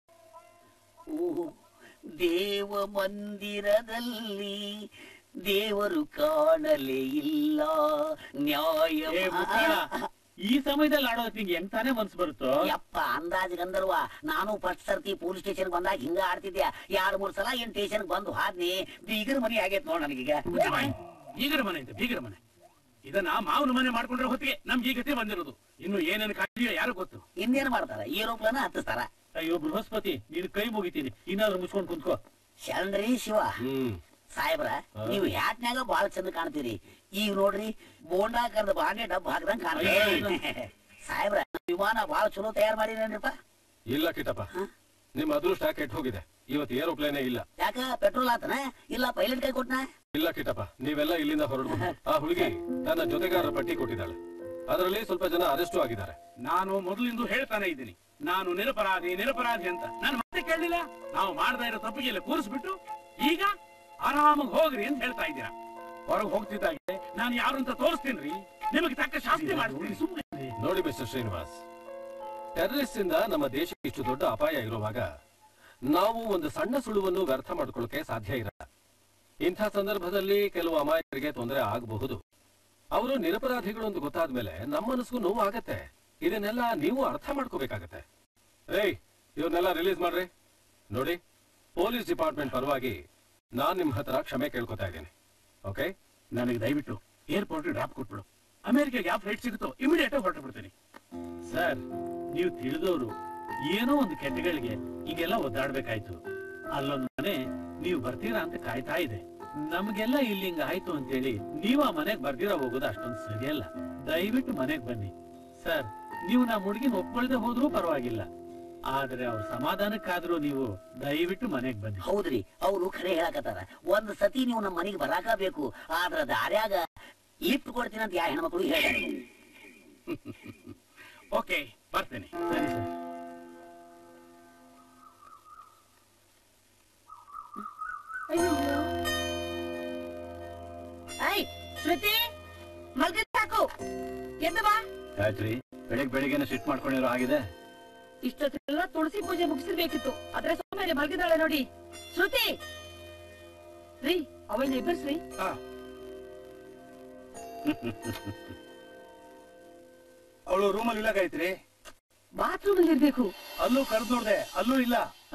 ಓ ದೇವ ಮಂದಿರದಲ್ಲಿ ದೇವರು ಕಾಣಲೇ ಇಲ್ಲ ನ್ಯಾಯ ಏ, ಮುಖಾಳ, ಈ ಸಮಯದಲ್ಲಿ ಆಡೋದಕ್ಕೆ ನಿಂಗೆ ಹೆಂಗ್ ತಾನೇ ಮನ್ಸು ಬರುತ್ತೋ ಯಪ್ಪ ಅಂದಾಜ್ ಗಂಧರ್ವ ನಾನು ಫಸ್ಟ್ ಸರ್ತಿ ಪೊಲೀಸ್ ಸ್ಟೇಷನ್ ಬಂದಾಗ ಹಿಂಗ ಆಡ್ತಿದ್ದೆ ಎರಡ್ ಮೂರ್ ಸಲ ಏನ್ ಸ್ಟೇಷನ್ ಬಂದು ಹಾದ್ನಿ ಬೀಗರ ಮನಿ ಆಗೈತ್ ನೋಡ್ ನನಗೀಗ ಬೀಗರ ಮನೆ ಅಂತ ಬೀಗರ ಮನೆ ಇದನ್ನ ಮಾವನ ಮನೆ ಮಾಡ್ಕೊಂಡ್ರೆ ಹೊತ್ತಿಗೆ ನಮ್ಗೆ ಈ ಗತಿ ಬಂದಿರೋದು ಇನ್ನು ಏನೇನು ಕಾಡಿಯೋ ಯಾರು ಗೊತ್ತು ಇನ್ನೇನ್ ಮಾಡ್ತಾರ ಏರೋಪ್ಲೇನ್ ಹತ್ತಿಸ್ತಾರ ಅಯ್ಯೋ ಬೃಹಸ್ಪತಿ ನೀನು ಕೈ ಮುಗಿತೀನಿ ಇನ್ನಾದ್ರೂ ಮುಚ್ಕೊಂಡ್ ಕುಂತ್ಕೋ ಶರಣ್ರಿ ಶಿವ ಸಾಹೇಬ್ರ ನೀವು ಹ್ಯಾಟ್ನ್ಯಾಗ ಬಾಳ ಚಂದ ಕಾಣ್ತೀರಿ ಈಗ ನೋಡ್ರಿ ಬೋಂಡಾಕರದ ಬಾಂಡೆ ಡಬ್ಬ ಹಾಕ್ದಂಗ್ ಕಾಣ್ತೀರಿ ಸಾಹೇಬ್ರ ವಿಮಾನ ಬಾಳ ಚಲೋ ತಯಾರ್ ಮಾಡಿರೇನ್ರಿಪ್ಪ ಇಲ್ಲ ಕಿಟ್ಟಪ್ಪ ನಿಮ್ ಅದೃಷ್ಟ ಕೆಟ್ಟ ಹೋಗಿದೆ ಇವತ್ತು ಏರೋಪ್ಲೇನೇ ಇಲ್ಲ ಯಾಕ ಪೆಟ್ರೋಲ್ ಆತನ ಇಲ್ಲ ಪೈಲಟ್ ಕೈ ಕೊಟ್ನ ಇಲ್ಲ ಕಿಟ್ಟಪ್ಪ ನೀವೆಲ್ಲ ಇಲ್ಲಿಂದ ಹೊರಡು ಆ ಹುಡುಗಿ ತನ್ನ ಜೊತೆಗಾರರ ಪಟ್ಟಿ ಕೊಟ್ಟಿದ್ದಾಳೆ ಅದರಲ್ಲಿ ಸ್ವಲ್ಪ ಜನ ಅರೆಸ್ಟು ಆಗಿದ್ದಾರೆ ನಾನು ಮೊದಲಿಂದ ಹೇಳ್ತಾನೆ ಇದ್ದೀನಿ ನಾನು ನಿರಪರಾಧಿ ನಿರಪರಾಧಿ ಅಂತ ನಾನು ಮತ್ತೆ ಕೇಳಲಿಲ್ಲ ನಾವು ಮಾಡದ ಇರೋ ತಪ್ಪಿಗೆ ಇಲ್ಲಿ ಕೂರಿಸ್ಬಿಟ್ಟು ಈಗ ಆರಾಮಾಗಿ ಹೋಗ್ರಿ ಅಂತ ಹೇಳ್ತಾ ಇದ್ದೀರಾ ಹೊರಗೆ ಹೋಗ್ತಿದ್ದಾಗೆ ನಾನು ಯಾರು ಅಂತ ತೋರಿಸ್ತೀನಿ ನಿಮಗೆ ತಕ್ಕ ಶಾಸ್ತಿ ಮಾಡ್ತೀನಿ ಸುಮ್ಮನೆ ನೋಡಿ ಮಿಸ್ಟರ್ ಶ್ರೀನಿವಾಸ್ ಟೆರರಿಸ್ಟ್ ಇಂದ ನಮ್ಮ ದೇಶಕ್ಕೆ ಇಷ್ಟು ದೊಡ್ಡ ಅಪಾಯ ಇರುವಾಗ ನಾವು ಒಂದು ಸಣ್ಣ ಸುಳುವನ್ನು ವ್ಯರ್ಥ ಮಾಡ್ಕೊಳ್ಳೋಕೆ ಸಾಧ್ಯ ಇರಲ್ಲ ಇಂಥ ಸಂದರ್ಭದಲ್ಲಿ ಕೆಲವು ಅಮಾಯಕರಿಗೆ ತೊಂದರೆ ಆಗಬಹುದು ಅವರು ನಿರಪರಾಧಿಗಳು ಅಂತ ಗೊತ್ತಾದ್ಮೇಲೆ ನಮ್ಮ ಮನಸ್ಸಿಗೂ ನೋವು ಆಗತ್ತೆ ಇದನ್ನೆಲ್ಲ ನೀವು ಅರ್ಥ ಮಾಡ್ಕೋಬೇಕಾಗತ್ತೆ ಏಯ್ ಇವ್ರನ್ನೆಲ್ಲ ರಿಲೀಸ್ ಮಾಡ್ರಿ ನೋಡಿ ಪೊಲೀಸ್ ಡಿಪಾರ್ಟ್ಮೆಂಟ್ ಪರವಾಗಿ ನಾನ್ ನಿಮ್ ಹತ್ರ ಕ್ಷಮೆ ಕೇಳ್ಕೊತಾ ಇದ್ದೀನಿ ಓಕೆ ನನಗೆ ದಯವಿಟ್ಟು ಏರ್ಪೋರ್ಟ್ ಡ್ರಾಪ್ ಕೊಟ್ಬಿಡು ಅಮೆರಿಕಾಗೆ ಯಾವ ಫ್ಲೈಟ್ ಸಿಗುತ್ತೋ ಇಮಿಡಿಯೇಟ್ ಆಗಿ ಹೊರಟು ಬಿಡ್ತೀನಿ ಸರ್ ನೀವು ತಿಳಿದವರು ಏನೋ ಒಂದು ಕೆಟ್ಟಗಳಿಗೆ ಈಗೆಲ್ಲ ಒದ್ದಾಡ್ಬೇಕಾಯ್ತು ಅಲ್ಲೊಂದು ಮನೆ ನೀವು ಬರ್ತೀರಾ ಅಂತ ಕಾಯ್ತಾ ಇದೆ ನಮ್ಗೆಲ್ಲ ಇಲ್ಲಿ ಹಿಂಗ ಆಯ್ತು ಅಂತೇಳಿ ನೀವು ಆ ಮನೆಗ್ ಬರ್ದಿರ ಹೋಗೋದು ಅಷ್ಟೊಂದು ಸರಿಯಲ್ಲ ದಯವಿಟ್ಟು ಮನೆಗ್ ಬನ್ನಿ ಸರ್ ನೀವು ನಮ್ಮ ಹುಡುಗಿನ ಒಪ್ಕೊಳ್ದೆ ಹೋದ್ರೂ ಪರವಾಗಿಲ್ಲ ಆದ್ರೆ ಅವ್ರ ಸಮಾಧಾನಕ್ಕಾದ್ರೂ ನೀವು ದಯವಿಟ್ಟು ಮನೆಗ್ ಬನ್ನಿ ಹೌದ್ರಿ ಅವರು ಖರೆ ಹೇಳಕತ್ತಾರ ಒಂದ್ ಸತಿ ನೀವು ನಮ್ಮ ಮನೆಗೆ ಬರಾಕ ಬೇಕು ಆದ್ರ ದಾರ್ಯಾಗ ಲಿಫ್ಟ್ ಕೊಡ್ತೀನಿ ಅಂತ ಯಾ ಹೆಣ್ಮಕ್ಳು ಹೇಳ್ತಾರೆ ಓಕೆ ಬರ್ತೇನೆ ಸರಿ ಸರ್ ಐ ಶ್ರುತಿ ಮಲ್ಗಿದ್ ಸಾಕು ಎದ್ದು ಬಾ ಗಾಯತ್ರಿ ಬೆಳಿಗ್ಗೆ ಬೆಳಿಗ್ಗೆನೆ ಸಿಟ್ ಮಾಡ್ಕೊಂಡಿರೋ ಆಗಿದೆ ಇಷ್ಟೊತ್ತೆಲ್ಲ ತುಳಸಿ ಪೂಜೆ ಮುಗಿಸಿರ್ಬೇಕಿತ್ತು ಆದ್ರೆ ಸೋಮೇಲೆ ಮಲಗಿದಾಳೆ ನೋಡಿ ಶ್ರುತಿ ರೀ ಅವಳನ್ನ ಎಬ್ಬರ್ಸ್ರಿ ಅವಳು ರೂಮಲ್ಲಿ ಇಲ್ಲ ಗಾಯತ್ರಿ ಬಾತ್ರೂಮ್ ಅಲ್ಲಿ ಇರ್ಬೇಕು ಅಲ್ಲೂ ಕರೆದು ನೋಡ್ದೆ ಅಲ್ಲೂ ಇಲ್ಲ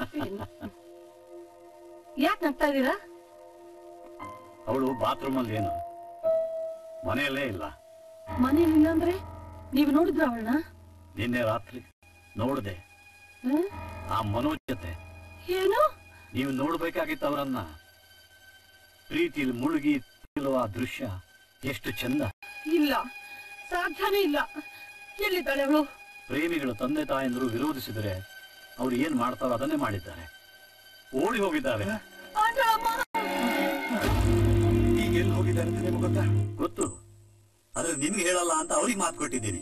ಯಾಕೆ ನಗ್ತಾ ಇದೀರಾ ಅವಳು ಬಾತ್ರೂಮ್ ಅಲ್ಲಿ ಏನು ಮನೆಯಲ್ಲೇ ಇಲ್ಲ ಮನೇಲಿ ಇಲ್ಲ ಅಂದ್ರೆ ನೀವು ನೋಡಿದ್ರ ಅವಳನ್ನ ನಿನ್ನೆ ರಾತ್ರಿ ನೋಡ್ದೆ ಆ ಮನೋಜ್ ಜೊತೆ ಏನು ನೀವು ನೋಡ್ಬೇಕಾಗಿತ್ತು ಅವರನ್ನ ಪ್ರೀತಿಲಿ ಮುಳುಗಿ ತೇಲುವ ದೃಶ್ಯ ಎಷ್ಟು ಚಂದ ಇಲ್ಲ ಸಾಧ್ಯನೇ ಇಲ್ಲ ಎಲ್ಲಿದ್ದಾಳೆ ಅವಳು ಪ್ರೇಮಿಗಳು ತಂದೆ ತಾಯಂದ್ರು ವಿರೋಧಿಸಿದರೆ ಅವ್ರು ಏನ್ ಮಾಡ್ತಾರೋ ಅದನ್ನೇ ಮಾಡಿದ್ದಾರೆ ಓಡಿ ಹೋಗಿದ್ದಾರೆ ಈಗ ಎಲ್ಲಿ ಹೋಗಿದ್ದಾರೆ ಅಂತ ನಿಮ್ಗೆ ಗೊತ್ತಾ ಗೊತ್ತು ಆದ್ರೆ ನಿಮ್ಗೆ ಹೇಳಲ್ಲ ಅಂತ ಅವ್ರಿಗೆ ಮಾತು ಕೊಟ್ಟಿದ್ದೀನಿ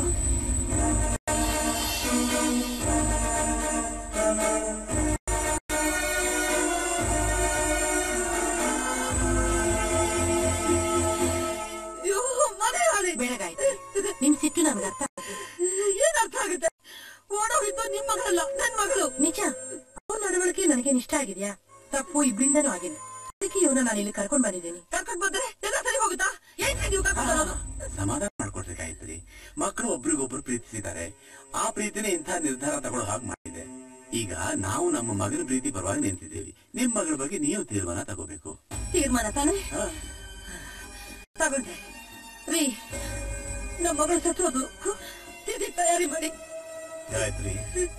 ಬೆಳಗಾಯ್ತು ನಿಮ್ ಸಿಟ್ಟು ನನ್ಗೆ ಅರ್ಥ ಏನ್ ಅರ್ಥ ಆಗುತ್ತೆ ಓಡೋಗಿದ್ದು ನಿಮ್ ಮಗಳಲ್ಲ ನನ್ ಮಗಳು ನಿಜ ಅವ್ರ ನಡವಳಿಕೆ ನನಗೇನ್ ಇಷ್ಟ ಆಗಿದ್ಯಾ ತಪ್ಪು ಇಬ್ರಿಂದನೂ ಆಗಿದೆ ಅದಕ್ಕೆ ಇವನ ನಾನು ಇಲ್ಲಿ ಕರ್ಕೊಂಡ್ ಬಂದಿದ್ದೀನಿ ಕರ್ಕೊಂಡ್ ಬಂದ್ರೆ ಎಲ್ಲ ಸರಿ ಹೋಗುತ್ತಾ ಏನ್ ನೀವು ಕರ್ಕೊಂಡ್ ಬರೋದು ಸಮಾಧಾನ ಮಾಡ್ಕೊಡ್ರಿ ಗಾಯತ್ರಿ ಮಕ್ಕಳು ಒಬ್ರಿಗೊಬ್ರು ಪ್ರೀತಿಸಿದ್ದಾರೆ ಆ ಪ್ರೀತಿನೇ ಇಂಥ ನಿರ್ಧಾರ ತಗೊಳ್ಳೋ ಹಾಗೆ ಮಾಡಿದೆ ಈಗ ನಾವು ನಮ್ಮ ಮಗನ ಪ್ರೀತಿ ಪರವಾಗಿ ನಿಂತಿದ್ದೀವಿ ನಿಮ್ ಮಗಳ ಬಗ್ಗೆ ನೀವು ತೀರ್ಮಾನ ತಗೋಬೇಕು ತೀರ್ಮಾನ ತಾನೆ ತಗೊಂಡೆ ರೀ ನಮ್ಮ ಮಗಳು ಸತ್ತೋದು ತಿರ್ಗಿ ತಯಾರಿ ಮಾಡಿ ಗಾಯತ್ರಿ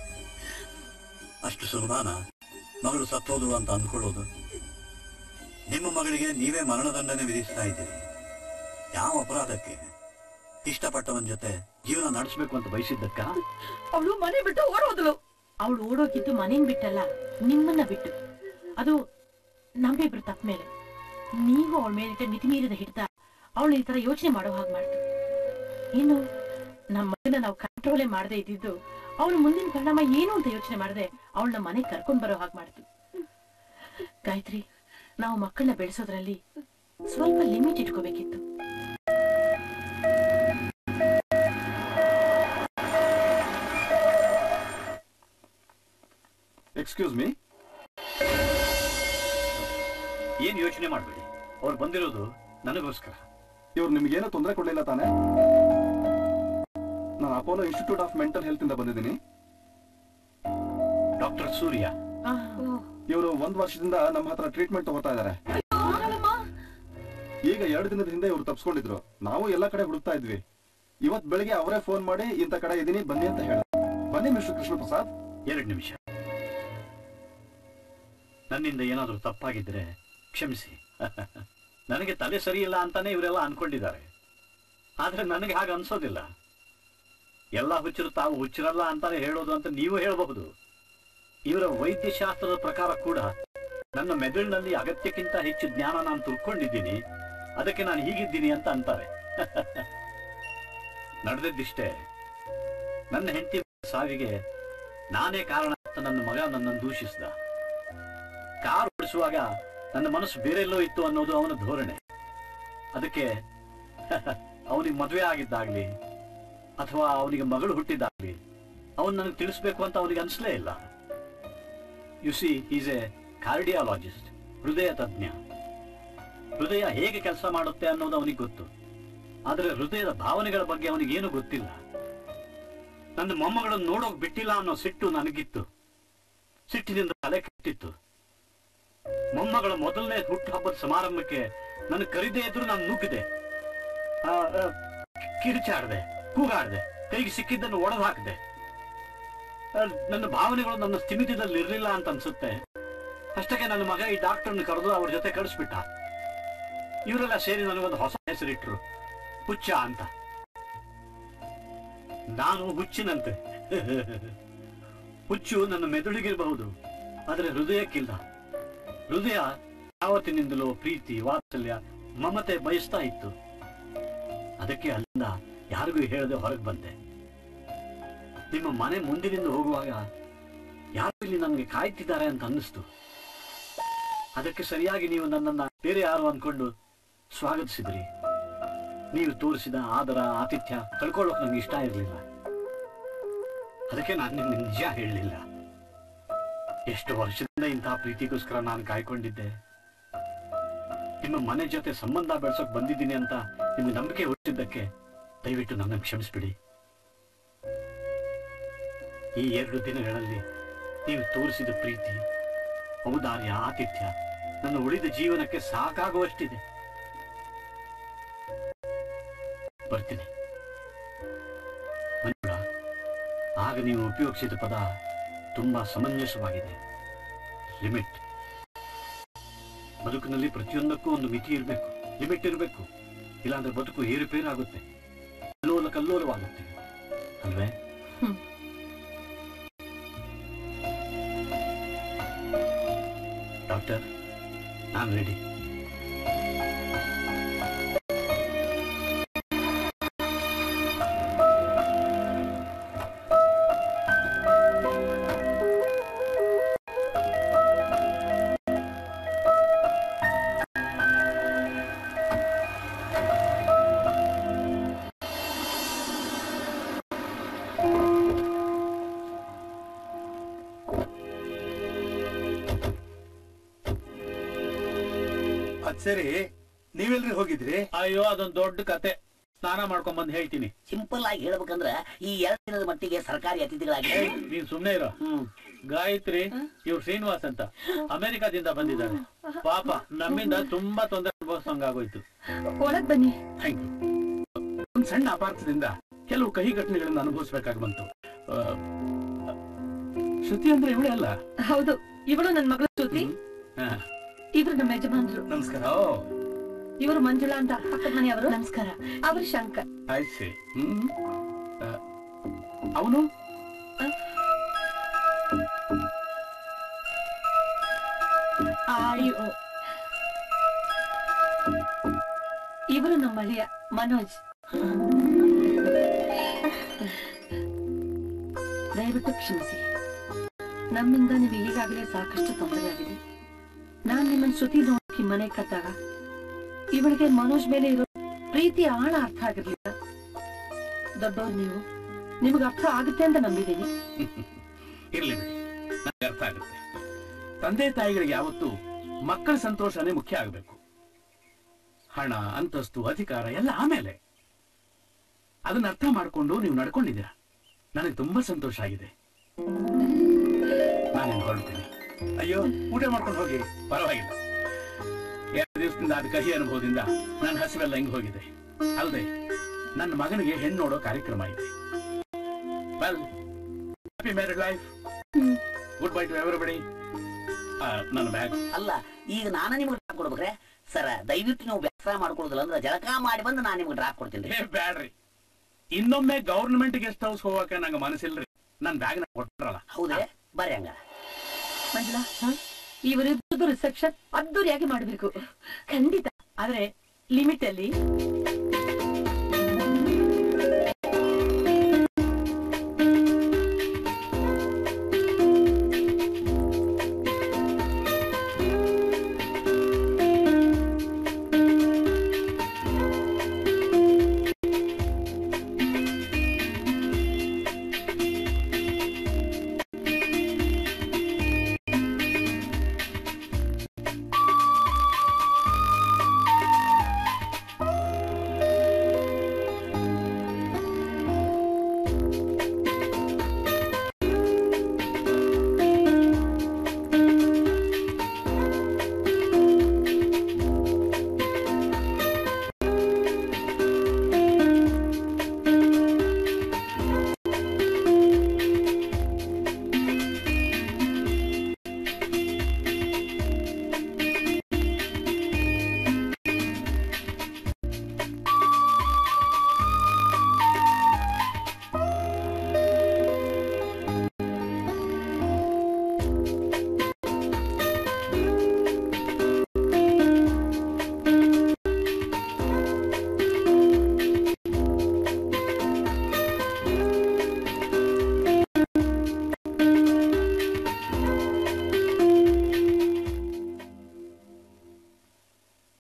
ಅಷ್ಟು ಸುಲಭಾನ ಮಗಳು ಸತ್ತೋದು ಅಂತ ಅಂದ್ಕೊಳ್ಳೋದು ನಿಮ್ಮ ಮಗಳಿಗೆ ನೀವೇ ಮರಣದಂಡನೆ ವಿಧಿಸ್ತಾ ಇದ್ದೀರಿ ಯಾವ ಅಪರಾಧಕ್ಕೆ ಇಷ್ಟಪಟ್ಟವನ ಜೊತೆ ಜೀವನ ನಡೆಸಬೇಕು ಅಂತ ಬಯಸಿದ್ದಕ್ಕ ಅವಳು ಮನೆ ಬಿಟ್ಟು ಓಡೋದ್ಲು ಅವಳು ಓಡೋಗಿದ್ದು ಮನೇನ್ ಬಿಟ್ಟಲ್ಲ ನಿಮ್ಮನ್ನ ಬಿಟ್ಟು ಅದು ನಮ್ಮಿಬ್ರು ತಪ್ಪ ಮೇಲೆ ನೀವು ಅವಳ ಮೇಲಿಟ್ಟ ಮಿತಿ ಮೀರಿದ ಹಿಡ್ತ ಅವಳು ಈ ತರ ಯೋಚನೆ ಮಾಡೋ ಹಾಗೆ ಮಾಡ್ತು ಇನ್ನು ನಮ್ಮ ಮಗನ ನಾವು ಕಂಟ್ರೋಲೇ ಮಾಡದೆ ಇದ್ದಿದ್ದು ಅವಳು ಮುಂದಿನ ಪರಿಣಾಮ ಏನು ಅಂತ ಯೋಚನೆ ಮಾಡದೆ ಅವಳನ್ನ ಮನೆಗೆ ಕರ್ಕೊಂಡ್ ಬರೋ ಹಾಗೆ ಮಾಡ್ತು ಗಾಯತ್ರಿ ನಾವು ಮಕ್ಕಳನ್ನ ಬೆಳೆಸೋದ್ರಲ್ಲಿ ಸ್ವಲ್ಪ ಲಿಮಿಟ್ ಇಟ್ಕೋಬೇಕಿತ್ತು ಎಕ್ಸ್ಕ್ಯೂಸ್ ಮೀ ಏನ್ ಯೋಚನೆ ಮಾಡ್ಬೇಡಿ ಅವ್ರು ಬಂದಿರೋದು ನನಗೋಸ್ಕರ ಇವ್ರು ನಿಮ್ಗೇನು ತೊಂದರೆ ಕೊಡ್ಲಿಲ್ಲ ತಾನೆ ನಾನು Apollo institute of mental health ಇಂದ ಬಂದಿದ್ದೀನಿ ಡಾಕ್ಟರ್ ಸೂರ್ಯ ಇವರು ಒಂದ್ ವರ್ಷದಿಂದ ನಮ್ಮ ಹತ್ರ ಟ್ರೀಟ್ಮೆಂಟ್ ತಗೋತಾ ಇದಾರೆ ಈಗ ಎರಡು ದಿನದ ಹಿಂದೆ ಇವ್ರು ತಪ್ಸ್ಕೊಂಡಿದ್ರು ನಾವು ಎಲ್ಲಾ ಕಡೆ ಹುಡುಕ್ತಾ ಇದ್ವಿ ಇವತ್ ಬೆಳಿಗ್ಗೆ ಅವರೇ ಫೋನ್ ಮಾಡಿ ಇಂಥ ಕಡೆ ಇದೀನಿ ಬನ್ನಿ ಅಂತ ಹೇಳ ಬನ್ನಿ ಮಿಸ್ಟರ್ ಕೃಷ್ಣ ಪ್ರಸಾದ್ ಎರಡು ನಿಮಿಷ ನನ್ನಿಂದ ಏನಾದರೂ ತಪ್ಪಾಗಿದ್ರೆ ಕ್ಷಮಿಸಿ ನನಗೆ ತಲೆ ಸರಿಯಿಲ್ಲ ಅಂತಾನೆ ಇವರೆಲ್ಲ ಅನ್ಕೊಂಡಿದ್ದಾರೆ ಆದ್ರೆ ನನಗೆ ಹಾಗೆ ಅನ್ಸೋದಿಲ್ಲ ಎಲ್ಲ ಹುಚ್ಚರು ತಾವು ಹುಚ್ಚರಲ್ಲ ಅಂತಾನೆ ಹೇಳೋದು ಅಂತ ನೀವು ಹೇಳಬಹುದು ಇವರ ವೈದ್ಯಶಾಸ್ತ್ರದ ಪ್ರಕಾರ ಕೂಡ ನನ್ನ ಮೆದುಳಿನಲ್ಲಿ ಅಗತ್ಯಕ್ಕಿಂತ ಹೆಚ್ಚು ಜ್ಞಾನ ನಾನು ತಿಳ್ಕೊಂಡಿದ್ದೀನಿ ಅದಕ್ಕೆ ನಾನು ಹೀಗಿದ್ದೀನಿ ಅಂತ ಅಂತಾರೆ ನಡೆದಿದ್ದಿಷ್ಟೇ ನನ್ನ ಹೆಂಡತಿ ಸಾವಿಗೆ ನಾನೇ ಕಾರಣ ಅಂತ ನನ್ನ ಮಗ ನನ್ನನ್ನು ದೂಷಿಸಿದ ಕಾರ್ ಓಡಿಸುವಾಗ ನನ್ನ ಮನಸ್ಸು ಬೇರೆಲ್ಲೋ ಇತ್ತು ಅನ್ನೋದು ಅವನ ಧೋರಣೆ ಅದಕ್ಕೆ ಅವನಿಗೆ ಮದುವೆ ಆಗಿದ್ದಾಗ್ಲಿ ಅಥವಾ ಅವನಿಗೆ ಮಗಳು ಹುಟ್ಟಿದ್ದಾಗ್ಲಿ ಅವನು ನನಗೆ ತಿಳಿಸ್ಬೇಕು ಅಂತ ಅವನಿಗೆ ಅನಿಸ್ಲೇ ಇಲ್ಲ you see is a cardiologist ಹೃದಯ ತಜ್ಞ ಹೃದಯ ಹೇಗೆ ಕೆಲಸ ಮಾಡುತ್ತೆ ಅನ್ನೋದು ಅವನಿಗೆ ಗೊತ್ತು ಆದರೆ ಹೃದಯದ ಭಾವನೆಗಳ ಬಗ್ಗೆ ಅವನಿಗೇನು ಗೊತ್ತಿಲ್ಲ ನನ್ನ ಮೊಮ್ಮಗಳನ್ನು ನೋಡೋಕ್ ಬಿಟ್ಟಿಲ್ಲ ಅನ್ನೋ ಸಿಟ್ಟು ನನಗಿತ್ತು ಸಿಟ್ಟಿನಿಂದ ತಲೆ ಕೆಟ್ಟಿತ್ತು ಮೊಮ್ಮಗಳ ಮೊದಲನೇ ಹುಟ್ಟುಹಬ್ಬದ ಸಮಾರಂಭಕ್ಕೆ ನನ್ನ ಕರಿದೇ ಇದ್ರು ನಾನು ನೂಕಿದೆ ಆ, ಆ, ಕಿರಿಚಾಡ್ದೆ ಕೂಗಾಡ್ದೆ ಕೈಗೆ ಸಿಕ್ಕಿದ್ದನ್ನು ಒಡೆದು ಹಾಕಿದೆ ನನ್ನ ಭಾವನೆಗಳು ನನ್ನ ಸ್ಥಿಮಿತದಲ್ಲಿ ಇರಲಿಲ್ಲ ಅಂತ ಅನ್ಸುತ್ತೆ ಅಷ್ಟಕ್ಕೆ ನನ್ನ ಮಗ ಈ ಡಾಕ್ಟರ್ನ ಕರೆದು ಅವ್ರ ಜೊತೆ ಕಳಿಸ್ಬಿಟ್ಟ ಇವರೆಲ್ಲ ಸೇರಿ ನನಗೊಂದು ಹೊಸ ಹೆಸರಿಟ್ರು ಹುಚ್ಚ ಅಂತ ನಾನು ಹುಚ್ಚಿನಂತೆ ಹುಚ್ಚು ನನ್ನ ಮೆದುಳಿಗಿರಬಹುದು ಆದರೆ ಹೃದಯಕ್ಕಿಲ್ಲ ಹೃದಯ ಯಾವತ್ತಿನಿಂದಲೂ ಪ್ರೀತಿ ವಾತ್ಸಲ್ಯ ಮಮತೆ ಬಯಸ್ತಾ ಇತ್ತು ಅದಕ್ಕೆ ಅಲ್ಲಿಂದ ಯಾರಿಗೂ ಹೇಳದೆ ಹೊರಗೆ ಬಂದೆ ನಿಮ್ಮ ಮನೆ ಮುಂದಿನಿಂದ ಹೋಗುವಾಗ ಯಾರು ಇಲ್ಲಿ ನನಗೆ ಕಾಯ್ತಿದ್ದಾರೆ ಅಂತ ಅನ್ನಿಸ್ತು ಅದಕ್ಕೆ ಸರಿಯಾಗಿ ನೀವು ನನ್ನನ್ನ ಬೇರೆ ಯಾರು ಅನ್ಕೊಂಡು ಸ್ವಾಗತಿಸಿದ್ರಿ ನೀವು ತೋರಿಸಿದ ಆದರ ಆತಿಥ್ಯ ಕಳ್ಕೊಳ್ಳೋಕೆ ನಂಗೆ ಇಷ್ಟ ಇರಲಿಲ್ಲ ಅದಕ್ಕೆ ನಾನು ನಿಮ್ಗೆ ನಿಜ ಹೇಳಲಿಲ್ಲ ಎಷ್ಟು ವರ್ಷದಿಂದ ಇಂತಹ ಪ್ರೀತಿಗೋಸ್ಕರ ನಾನು ಕಾಯ್ಕೊಂಡಿದ್ದೆ ನಿಮ್ಮ ಮನೆ ಜೊತೆ ಸಂಬಂಧ ಬೆಳೆಸೋಕ್ ಬಂದಿದ್ದೀನಿ ಅಂತ ನಿಮ್ಗೆ ನಂಬಿಕೆ ಹುಟ್ಟಿದ್ದಕ್ಕೆ ದಯವಿಟ್ಟು ನನ್ನನ್ನು ಕ್ಷಮಿಸ್ಬಿಡಿ ಈ ಎರಡು ದಿನಗಳಲ್ಲಿ ನೀವು ತೋರಿಸಿದ ಪ್ರೀತಿ ಔದಾರ್ಯ ಆತಿಥ್ಯ ನನ್ನ ಉಳಿದ ಜೀವನಕ್ಕೆ ಸಾಕಾಗುವಷ್ಟಿದೆ ಬರ್ತೀನಿ ಮಂಜುಳಾ ಆಗ ನೀವು ಉಪಯೋಗಿಸಿದ ಪದ ತುಂಬಾ ಸಮಂಜಸವಾಗಿದೆ ಲಿಮಿಟ್ ಬದುಕಿನಲ್ಲಿ ಪ್ರತಿಯೊಂದಕ್ಕೂ ಒಂದು ಮಿತಿ ಇರಬೇಕು ಲಿಮಿಟ್ ಇರಬೇಕು ಇಲ್ಲಾಂದ್ರೆ ಬದುಕು ಏರುಪೇರಾಗುತ್ತೆ ಕಲ್ಲೋಲ ಕಲ್ಲೋಲವಾಗುತ್ತೆ ಅಲ್ವೇ ಡಾಕ್ಟರ್ ನಾನು ರೆಡಿ ಅದ್ ಸರಿ ನೀವೆಲ್ರಿ ಹೋಗಿದ್ರಿ ಅಯ್ಯೋ ಅದೊಂದ್ ದೊಡ್ಡ ಕತೆ ಸ್ನಾನ ಮಾಡ್ಕೊಂಡ್ ಬಂದ್ ಹೇಳ್ತೀನಿ ಸಿಂಪಲ್ ಆಗಿ ಹೇಳ್ಬೇಕಂದ್ರ ಈ ಎರಡು ದಿನದ ಮಟ್ಟಿಗೆ ಸರ್ಕಾರಿ ಅತಿಥಿಗಳಾಗಿ ನೀನ್ ಸುಮ್ನೆ ಇರೋ ಗಾಯತ್ರಿ ಇವ್ರು ಶ್ರೀನಿವಾಸ್ ಅಂತ ಅಮೆರಿಕಾದಿಂದ ಬಂದಿದ್ದಾರೆ ಪಾಪ ನಮ್ಮಿಂದ ತುಂಬಾ ತೊಂದರೆ ಅನುಭವಿಸಂಗಾಗೋಯ್ತು ಒಳಗ್ ಬನ್ನಿ ಥ್ಯಾಂಕ್ ಯು ಒಂದ್ ಸಣ್ಣ ಅಪಾರ್ಥದಿಂದ ಕೆಲವು ಕಹಿ ಘಟನೆಗಳನ್ನು ಅನುಭವಿಸಬೇಕಾಗಿ ಬಂತು ಆ, ಶ್ರುತಿ ಅಂದ್ರೆ ಇವಳೇ ಅಲ್ಲ ಹೌದು ಇವಳು ನನ್ನ ಮಗಳ ಶ್ರುತಿ ಇವರು ನಮ್ಮ ಯಜಮಾನ್ರು ನಮಸ್ಕಾರ ಇವರು ಮಂಜುಳಾ ಅಂತ ಪಕ್ಕದ ಮನೆಯವರು ನಮಸ್ಕಾರ ಅವರು ಶಂಕರ್ ಆಯ್ತು ಹ್ಮ್ ಆ, ಅವನು ಇವರು ನಮ್ಮ ಅಳಿಯ ಮನೋಜ್ ದಯವಿಟ್ಟು ಕ್ಷಮಿಸಿ ನಮ್ಮಿಂದ ನೀವು ಈಗಾಗಲೇ ಸಾಕಷ್ಟು ತೊಂದರೆ ಆಗಿದೆ ನಾನ್ ನಿಮ್ಮನ್ನ ಶ್ರುತಿ ನೋಡಿ ಮನೆ ಕಟ್ಟಾಗ ಇವಳಿಗೆ ಮನೋಜ್ ಮೇಲೆ ಇರೋ ಪ್ರೀತಿ ಆಳ ಅರ್ಥ ಆಗಿರ್ಲಿಲ್ಲ ದೊಡ್ಡವ್ರು ನೀವು ನಿಮ್ಗೆ ಅರ್ಥ ಆಗುತ್ತೆ ಅಂತ ನಂಬಿದ್ದೀನಿ ಇರ್ಲಿ ಬಿಡಿ ನನಗೆ ಅರ್ಥ ಆಗುತ್ತೆ ತಂದೆ ತಾಯಿಗಳಿಗೆ ಯಾವತ್ತೂ ಮಕ್ಕಳ ಸಂತೋಷನೇ ಮುಖ್ಯ ಆಗಬೇಕು ಹಣ ಅಂತಸ್ತು ಅಧಿಕಾರ ಎಲ್ಲ ಆಮೇಲೆ ಅದನ್ನ ಅರ್ಥ ಮಾಡಿಕೊಂಡು ನೀವು ನಡ್ಕೊಂಡಿದ್ದೀರಾ ನನಗೆ ತುಂಬಾ ಸಂತೋಷ ಆಗಿದೆ ನಾನೇನು ಹೊರಡ್ತೀನಿ ಅಯ್ಯೋ ಊಟ ಮಾಡ್ಕೊಂಡು ಹೋಗಿ ಪರವಾಗಿಲ್ಲ ಎರಡು ದಿವಸದಿಂದ ಅದು ಕಹಿ ಅನುಭವದಿಂದ ನನ್ನ ಹಸಿವೆಲ್ಲ ಹಿಂಗ್ ಹೋಗಿದೆ ಅಲ್ಲದೆ ನನ್ನ ಮಗನಿಗೆ ಹೆಣ್ಣು ನೋಡೋ ಕಾರ್ಯಕ್ರಮ ಇದೆ well happy married life good bye to everybody ನನ್ನ ಬ್ಯಾಗ್ ಅಲ್ಲ ಈಗ ನಾನು ನಿಮ್ಗೆ ಡ್ರಾಪ್ ಕೊಡ್ಬೇಕ್ರೆ ಸರ ದಯವಿಟ್ಟು ನೀವು ಬೇಸರ ಮಾಡ್ಕೊಳ್ಳೋದಿಲ್ಲ ಅಂದ್ರೆ ಜಳಕ ಮಾಡಿ ಬಂದು ನಾನು ನಿಮ್ಗೆ ಡ್ರಾಪ್ ಕೊಡ್ತೀನಿ ಏ ಬ್ಯಾಡ್ರಿ ಇನ್ನೊಮ್ಮೆ ಗವರ್ನಮೆಂಟ್ ಗೆಸ್ಟ್ ಹೌಸ್ ಹೋಗಕ್ಕೆ ನಂಗೆ ಮನಸ್ಸಿಲ್ರಿ ನನ್ನ ಬ್ಯಾಗ್ ನ ಕೊಟ್ರಲ್ಲ ಹೌದೇ ಬರ್ರಿ ಹಂಗ ಮಂಜುಳಾ ಇವರಿಬ್ಬರದು ರಿಸೆಪ್ಷನ್ ಅದ್ದೂರಿಯಾಗಿ ಮಾಡ್ಬೇಕು ಖಂಡಿತ ಆದ್ರೆ ಲಿಮಿಟ್ ಅಲ್ಲಿ